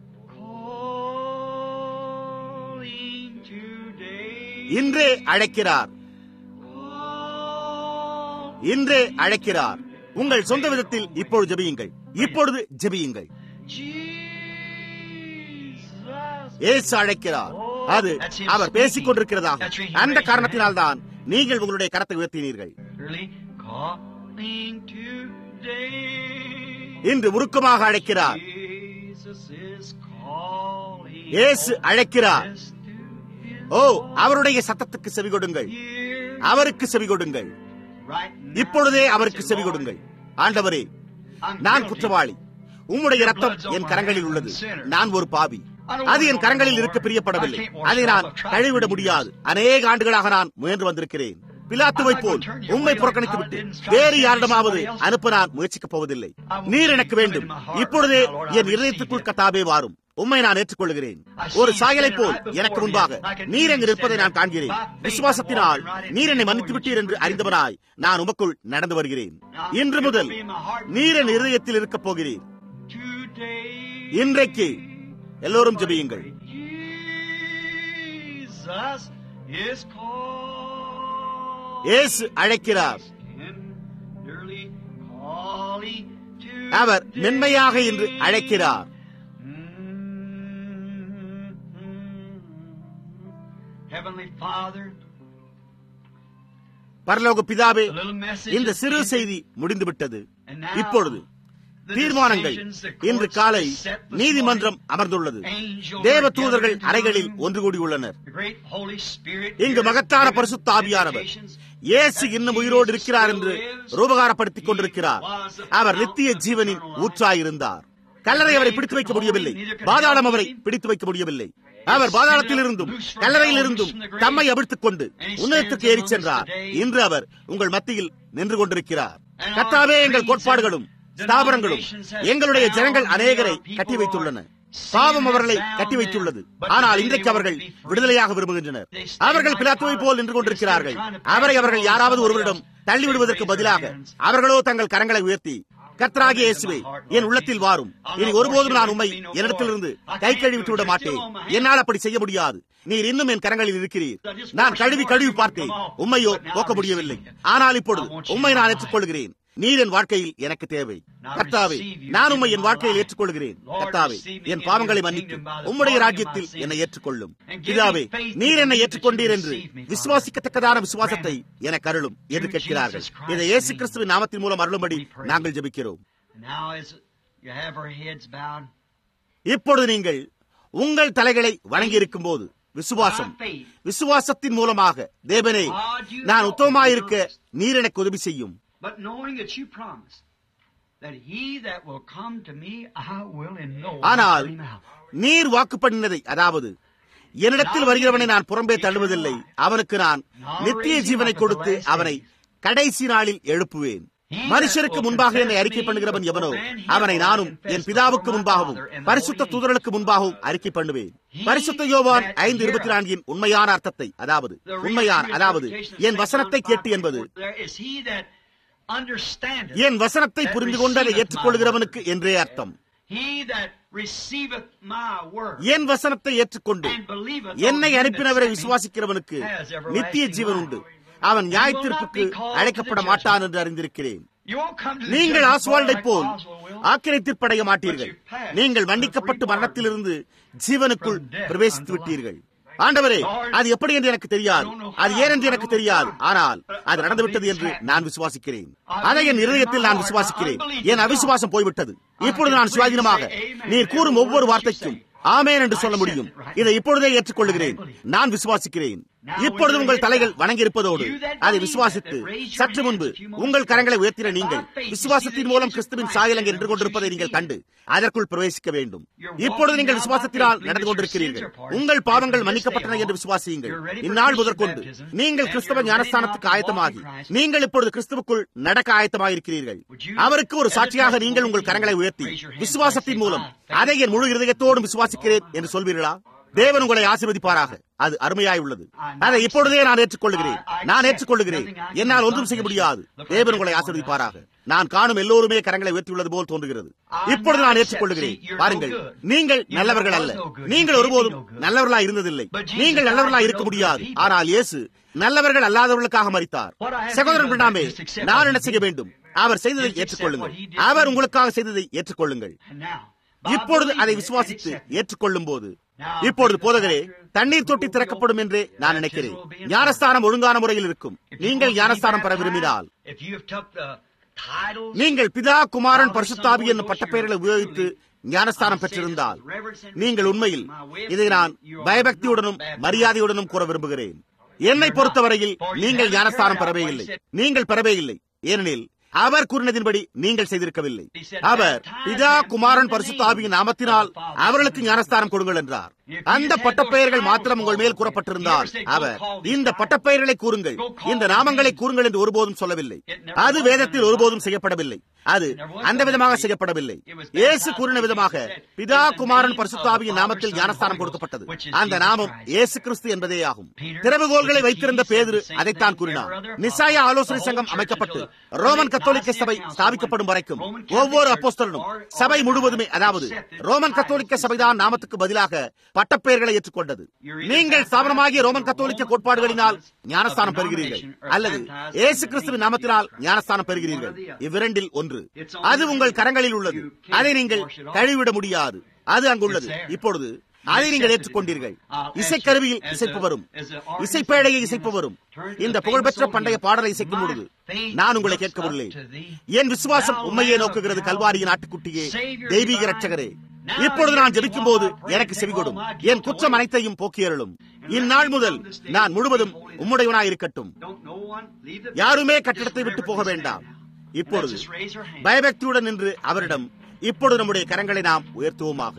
Calling today. இன்றே அழைக்கிறார் இன்றே அழைக்கிறார் உங்கள் சொந்த விதத்தில் இப்பொழுது ஜெபியுங்கள் இப்பொழுது ஜெபியுங்கள் Jesus. ஏசு அழைக்கிறார் அது அவர் பேசிக் கொண்டிருக்கிறதாக அந்த காரணத்தினால்தான் நீங்கள் உங்களுடைய கரத்தை உயர்த்தினீர்கள் Really calling today. இன்று உருக்கமாக அழைக்கிறார் Jesus is calling. இயேசு அழைக்கிறார் us to his ஓ அவருடைய சத்தத்துக்கு செவி கொடுங்கள் ear. அவருக்கு செவி கொடுங்கள் Right now. இப்பொழுதே அவருக்கு செவி கொடுங்கள் ஆண்டவரே I'm நான் guilty. குற்றவாளி உம்முடைய ரத்தம் என் கரங்களில் உள்ளது நான் ஒரு பாவி அது என் கரங்களில் இருக்க பிரியப்படவில்லை அதை நான் கழுவிட முடியாது அநேக ஆண்டுகளாக நான் முயன்று வந்திருக்கிறேன் பிலாத்துவை போல் உம்மை புறக்கணித்து விட்டு வேறு யாரிடமாவது அனுப்ப நான் முயற்சிக்கப் போவதில்லை நீர் எனக்கு வேண்டும் இப்பொழுதே என் இதயத்துக்குள் கத்தாவே வாரும் உம்மை நான் ஏற்றுக்கொள்கிறேன் ஒரு சாயலை போல் எனக்கு முன்பாக நீர் எங்கு நிற்பதை நான் காண்கிறேன் விசுவாசத்தினால் நீர் என்னை மன்னித்து விட்டீர் என்று அறிந்தவனாய் நான் உமக்குள் நடந்து வருகிறேன் இன்று முதல் நீர் என் இருதயத்தில் இருக்கப் போகிறீர் Today. இன்றைக்கு எல்லோரும் ஜெபியுங்கள் Jesus is calling. இயேசு அழைக்கிறார் Tenderly calling today. அவர் மென்மையாக இன்று அழைக்கிறார் Heavenly Father, பரலோக பிதாவே a little message இந்த is சிறு ended. செய்தி முடிந்து விட்டது And now, இப்பொழுது the தீர்மானங்கள் decisions the இன்று courts காலை have set this நீதிமன்றம் morning, அமர்ந்துள்ளது angels தேவ are தூதர்கள் gathered into அறைகளில் the room. ஒன்று கூடியுள்ளனர் The great Holy Spirit இங்கு here மகத்தான given பரிசுத்த ஆவியானவர் indications இயேசு that இன்னும் Jesus உயிரோடு இருக்கிறார் என்று still lives. ரூபகாரப்படுத்திக் கொண்டிருக்கிறார் அவர் நித்திய ஜீவனின் ஊற்றாயிருந்தார் கல்லறை அவரை பிடித்து வைக்க முடியவில்லை பாதாளம் அவரை பிடித்து வைக்க முடியவில்லை அவர் பாதாளத்தில் இருந்தும் கல்லறையில் இருந்தும் தம்மை அவிழ்த்துக் கொண்டு உன்னதத்திற்கு ஏறிச் சென்றார் இன்று அவர் உங்கள் மத்தியில் நின்று கொண்டிருக்கிறார் கத்தாவே எங்கள் கோட்பாடுகளும் ஸ்தாபனங்களும் எங்களுடைய ஜனங்கள் அநேகரை கட்டி வைத்துள்ளன பாவம் அவர்களை கட்டி வைத்துள்ளது ஆனால் இன்றைக்கு அவர்கள் விடுதலையாக விரும்புகின்றனர் அவர்கள் பிலாத்துவை போல் நின்று கொண்டிருக்கிறார்கள் அவரை அவர்கள் யாராவது ஒருவரிடம் தள்ளிவிடுவதற்கு பதிலாக அவர்களோ தங்கள் கரங்களை உயர்த்தி கர்த்தராகிய இயேசுவே என் உள்ளத்தில் வாரும் இனி ஒருபோதும் நான் உண்மை என்னிடத்திலிருந்து கை கழுவிட்டு விட மாட்டேன் என்னால் அப்படி செய்ய முடியாது நீர் இன்னும் என் கரங்களில் இருக்கிறீர் நான் கழுவி கழுவி பார்த்தேன் உண்மையோ போக்க முடியவில்லை ஆனால் இப்பொழுது உண்மை நான் ஏற்றுக்கொள்கிறேன் நீர் என் வாழ்க்கையில் எனக்கு தேவை கர்த்தாவே நான் உண்மை என் வாழ்க்கையில் ஏற்றுக்கொள்கிறேன் கர்த்தாவே என் பாவங்களை மன்னித்து உம்முடைய ராஜ்யத்தில் என்னை ஏற்றுக்கொள்ளும் பிதாவே நீர் என்னை ஏற்றுக்கொண்டீர் என்று விசுவாசிக்கத்தக்கதான விசுவாசத்தை எனக்கு அருளும் என்று கேட்கிறார்கள் இதை இயேசு கிறிஸ்துவின் நாமத்தின் மூலம் அருளும்படி நாங்கள் ஜெபிக்கிறோம் Now, as you have our heads bowed, இப்பொழுது நீங்கள் உங்கள் தலைகளை வணங்கி இருக்கும் போது விசுவாசம் விசுவாசத்தின் மூலமாக தேவனே நான் உத்தமமாயிருக்க நீர் எனக்கு உதவி செய்யும் but knowing that you promised that he that will come to me, I will in no ஆனால் wise turn him out. நீர் வாக்கு பண்ணினதை அதாவது என்னிடத்தில் வருகிறவனை நான் புறம்பே தள்ளுவதில்லை அவனுக்கு நான் நித்திய ஜீவனை கொடுத்து அவனை கடைசி நாளில் எழுப்புவேன் மனுஷருக்கு முன்பாக என்னை அறிக்கை பண்ணுகிறவன் எவனோ அவனை நானும் என் பிதாவுக்கு முன்பாகவும் பரிசுத்த தூதர்களுக்கு முன்பாகவும் அறிக்கை பண்ணுவேன் பரிசுத்த யோவான் ஐந்து இருபத்தி நான்கின் உண்மையான அர்த்தத்தை அதாவது The உண்மையான real அதாவது interpretation என் வசனத்தை கேட்டு என்பது There is he that understandeth, என் வசனத்தை புரிந்து கொண்டு அதை ஏற்றுக்கொள்கிறவனுக்கு என்றே அர்த்தம் he that receiveth my word என் வசனத்தை ஏற்றுக்கொண்டு and believeth என்னை on him that அனுப்பினவரை sent me, விசுவாசிக்கிறவனுக்கு has everlasting நித்திய ஜீவன் உண்டு life. அவன் நியாயத்தீர்ப்புக்கு அழைக்கப்பட மாட்டான் என்று அறிந்திருக்கிறேன் You won't come to the நீங்கள் judgment ஆஸ்வால்டை like pole Oswald will. ஆக்கிரத்திற்படைய மாட்டீர்கள் நீங்கள் மன்னிக்கப்பட்டு மரணத்திலிருந்து ஜீவனுக்குள் பிரவேசித்து விட்டீர்கள் ஆண்டவரே அது எப்படி என்று எனக்கு தெரியாது அது ஏன் என்று எனக்கு தெரியாது ஆனால் அது நடந்துவிட்டது என்று நான் விசுவாசிக்கிறேன் அதை என் இருதயத்தில் நான் விசுவாசிக்கிறேன் என் அவிசுவாசம் போய்விட்டது இப்பொழுது நான் சுயாதீனமாக நீர் கூறும் ஒவ்வொரு வார்த்தைக்கும் ஆமேன் என்று சொல்ல முடியும் இதை இப்பொழுதே ஏற்றுக்கொள்கிறேன் நான் விசுவாசிக்கிறேன் இப்பொழுது உங்கள் தலைகள் வணங்கியிருப்பதோடு அதை விசுவாசித்து சற்று முன்பு உங்கள் கரங்களை உயர்த்தின நீங்கள் விசுவாசத்தின் மூலம் கிறிஸ்துவின் சாயலங்க நின்று கொண்டிருப்பதை நீங்கள் கண்டு அதற்குள் பிரவேசிக்க வேண்டும் இப்பொழுது நீங்கள் விசுவாசத்தினால் நடந்து கொண்டிருக்கிறீர்கள் உங்கள் பாவங்கள் மன்னிக்கப்பட்டன என்று விசுவாசியுங்கள் இந்நாள் முதற்கொண்டு நீங்கள் கிறிஸ்தவ ஞானஸ்தானத்துக்கு ஆயத்தமாகி நீங்கள் இப்பொழுது கிறிஸ்துவுக்குள் நடக்க ஆயத்தமாயிருக்கிறீர்கள் அவருக்கு ஒரு சாட்சியாக நீங்கள் உங்கள் கரங்களை உயர்த்தி விசுவாசத்தின் மூலம் அதை என் முழு இருதயத்தோடும் விசுவாசிக்கிறேன் என்று சொல்வீர்களா தேவன் உங்களை ஆசீர்வதிப்பாராக அது அருமையாய் உள்ளது அதை இப்பொழுதே நான் ஏற்றுக்கொள்கிறேன் நான் ஏற்றுக்கொள்கிறேன் என்னால் ஒன்றும் செய்ய முடியாது தேவன் உங்களை ஆசீர்வதிப்பாராக நான் காணும் எல்லோருமே கரங்களை உயர்த்தியுள்ளது போல் தோன்றுகிறது இப்பொழுது நான் ஏற்றுக்கொள்கிறேன் பாருங்கள் நீங்கள் நல்லவர்கள் அல்ல நீங்கள் ஒருபோதும் நல்லவர்களா இருந்ததில்லை நீங்கள் நல்லவர்களா இருக்க முடியாது ஆனால் இயேசு நல்லவர்கள் அல்லாதவர்களுக்காக மறித்தார் சகோதரன் பிரணாமே நான் என்ன செய்ய வேண்டும் அவர் செய்ததை ஏற்றுக்கொள்ளுங்கள் அவர் உங்களுக்காக செய்ததை ஏற்றுக்கொள்ளுங்கள் இப்பொழுது அதை விசுவாசித்து ஏற்றுக்கொள்ளும் போது இப்பொழுது போதகரே தண்ணீர் தொட்டி திறக்கப்படும் என்று நான் நினைக்கிறேன் ஞானஸ்தானம் ஒழுங்கான முறையில் இருக்கும் நீங்கள் ஞானஸ்தானம் பெற விரும்பினால் நீங்கள் பிதா குமாரன் பரிசுத்தாவி என்னும் பட்டப்பெயர்களை உபயோகித்து ஞானஸ்தானம் பெற்றிருந்தால் நீங்கள் உண்மையில் இதை நான் பயபக்தியுடனும் மரியாதையுடனும் கூற விரும்புகிறேன் என்னை பொறுத்தவரையில் நீங்கள் ஞானஸ்தானம் பெறவே இல்லை நீங்கள் பெறவே இல்லை ஏனெனில் அவர் கூறினதின்படி நீங்கள் செய்திருக்கவில்லை அவர் பிதா குமாரன் பரிசுத்த ஆவியின் நாமத்தினால் அவர்களுக்கு ஞானஸ்தானம் கொடுங்கள் என்றார் அந்த பட்டப்பெயர்கள் மாத்திரம் உங்கள் மேல் கூறப்பட்டிருந்தால் அவர் இந்த பட்டப்பெயர்களை கூறுங்கள் இந்த நாமங்களை கூறுங்கள் என்று ஒருபோதும் சொல்லவில்லை அது வேதத்தில் ஒருபோதும் செய்யப்படவில்லை அது அந்த விதமாக செய்யப்படவில்லை இயேசு கூறின விதமாக பிதா குமாரன் பரிசுத்தாவியின் நாமத்தில் ஞானஸ்தானம் கொடுக்கப்பட்டது அந்த நாமம் இயேசு கிறிஸ்து என்பதே ஆகும் திறவுகோள்களை வைத்திருந்த பேதுரு அதைத்தான் கூறினார் நிசாய ஆலோசனை சங்கம் அமைக்கப்பட்டு ரோமன் கத்தோலிக்க சபை ஸ்தாபிக்கப்படும் வரைக்கும் ஒவ்வொரு அப்போஸ்தலனும் சபை முழுவதுமே அதாவது ரோமன் கத்தோலிக்க சபைதான் நாமத்துக்கு பதிலாக பட்டப்பெயர்களை ஏற்றுக்கொண்டது நீங்கள் ஸ்தாபனமாகிய ரோமன் கத்தோலிக்க கோட்பாடுகளினால் ஞானஸ்தானம் பெறுகிறீர்கள் அல்லது இயேசு கிறிஸ்துவின் நாமத்தினால் ஞானஸ்தானம் பெறுகிறீர்கள் இவ்விரண்டில் ஒன்று அது உங்கள் கரங்களில் உள்ளது அதை நீங்கள் கழுவிட முடியாது அது அங்குள்ளது இப்பொழுது அதை நீங்கள் ஏற்றுக்கொண்டீர்கள் இசைக்கருவியில் இசைப்பவரும் இசைப்பேழையை இசைப்பவரும் இந்த புகழ்பெற்ற பண்டைய பாடலை இசைக்கும் பொழுது நான் உங்களை கேட்கவில்லை என் விசுவாசம் உண்மையை நோக்குகிறது கல்வாரியின் ஆட்டுக்குட்டியே தெய்வீக ரட்சகரே இப்பொழுது நான் ஜெபிக்கும் போது எனக்கு செவிகொடும் என் குற்றம் அனைத்தையும் போக்கியருளும் இந்நாள் முதல் நான் முழுவதும் உம்முடையவனாய் இருக்கட்டும் யாருமே கட்டிடத்தை விட்டு போக வேண்டாம் இப்பொழுது பயபக்தியுடன் நின்று அவரிடம் இப்பொழுது நம்முடைய கரங்களை நாம் உயர்த்துவோமாக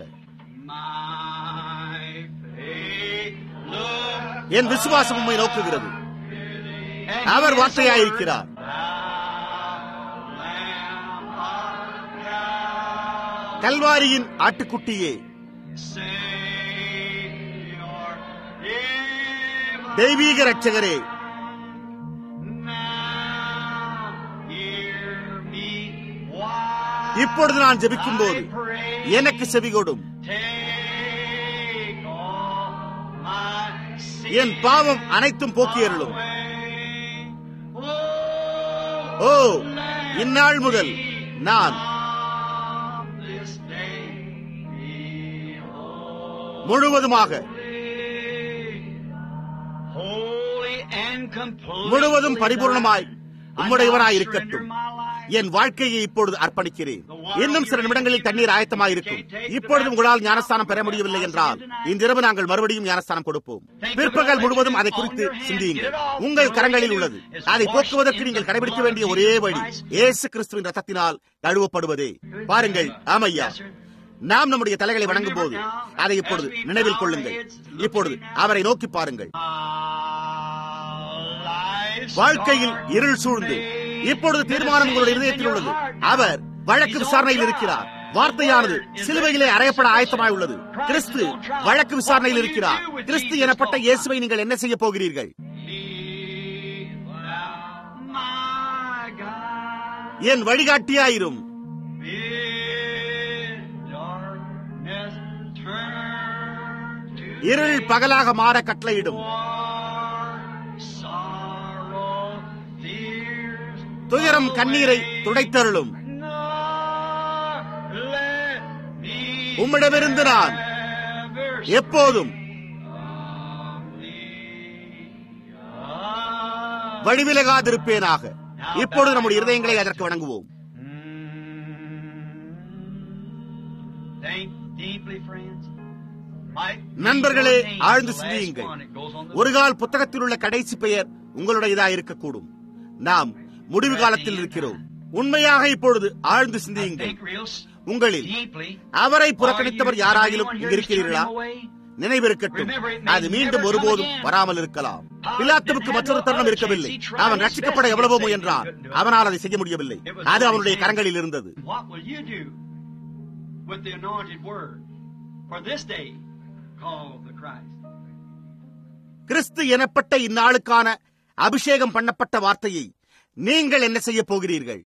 என் விசுவாசம் உண்மை நோக்குகிறது அவர் வார்த்தையாயிருக்கிறார் கல்வாரியின் ஆட்டுக்குட்டியே தெய்வீக ரட்சகரே இப்பொழுது நான் ஜெபிக்கும் போது எனக்கு செவிகொடும் என் பாவம் அனைத்தும் போக்கியருளும் ஓ இந்நாள் முதல் நான் முழுவதுமாக முழுவதும் பரிபூர்ணமாய் உம்முடையவராய் இருக்கட்டும் என் வாழ்க்கையை இப்பொழுது அர்ப்பணிக்கிறேன் இன்னும் சில நிமிடங்களில் தண்ணீர் ஆயத்தமாக இருக்கும் இப்பொழுது உங்களால் ஞானஸ்தானம் பெற முடியவில்லை என்றால் இன்றிரவு நாங்கள் மறுபடியும் ஞானஸ்தானம் கொடுப்போம் பிற்பகல் முழுவதும் அதை குறித்து சிந்தியுங்கள் உங்கள் கரங்களில் உள்ளது அதை போக்குவதற்கு நீங்கள் கடைபிடிக்க வேண்டிய ஒரே வழி ஏசு கிறிஸ்துவின் ரத்தத்தினால் தழுவப்படுவதே பாருங்கள் ஆமையா நாம் நம்முடைய தலைகளை வணங்கும் போது அதை இப்பொழுது நினைவில் கொள்ளுங்கள் இப்பொழுது அவரை நோக்கி பாருங்கள் வாழ்க்கையில் இருள் சூழ்ந்து இப்பொழுது தீர்மானம் உங்களுடைய இதயத்தில் உள்ளது அவர் வழக்கு விசாரணையில் இருக்கிறார் வார்த்தையானது சிலுவையிலே அறையப்பட ஆயத்தமாய் உள்ளது கிறிஸ்து வழக்கு விசாரணையில் இருக்கிறார் கிறிஸ்து எனப்பட்ட இயேசுவை நீங்கள் என்ன செய்ய போகிறீர்கள் என் வழிகாட்டியாயிரும் இருள் பகலாக மாற கட்டளையிடும் துயரம் கண்ணீரை துடைத்தருளும் உம்மிடமிருந்து நான் எப்போதும் வழிவிலகாதிருப்பேனாக இப்பொழுது நம்முடைய இருதயங்களை அதற்கு வணங்குவோம் Think deeply, friends. நண்பர்களே ஆழ்ந்து சிந்தியுங்கள் ஒரு கால் புத்தகத்தில் உள்ள கடைசி பெயர் உங்களுடையதா இருக்கக்கூடும் நாம் முடிவு காலத்தில் இருக்கிறோம் உண்மையாக இப்பொழுது ஆழ்ந்து சிந்தியுங்கள் உங்களில் அவரை புறக்கணித்தவர் யாராகிலும் இங்கு இருக்கிறீர்களா நினைவிருக்கட்டும் அது மீண்டும் ஒருபோதும் வராமல் இருக்கலாம் பிலாத்துவுக்கு மற்றொரு தருணம் இருக்கவில்லை அவன் ரட்சிக்கப்பட எவ்வளவோ முயன்றான் அவனால் அதை செய்ய முடியவில்லை அது அவனுடைய கரங்களில் இருந்தது What will you do with the anointed word for this day called the Christ? கிறிஸ்து எனப்பட்ட இந்நாளுக்கான அபிஷேகம் பண்ணப்பட்ட வார்த்தையை நீங்கள் என்ன செய்ய போகிறீர்கள்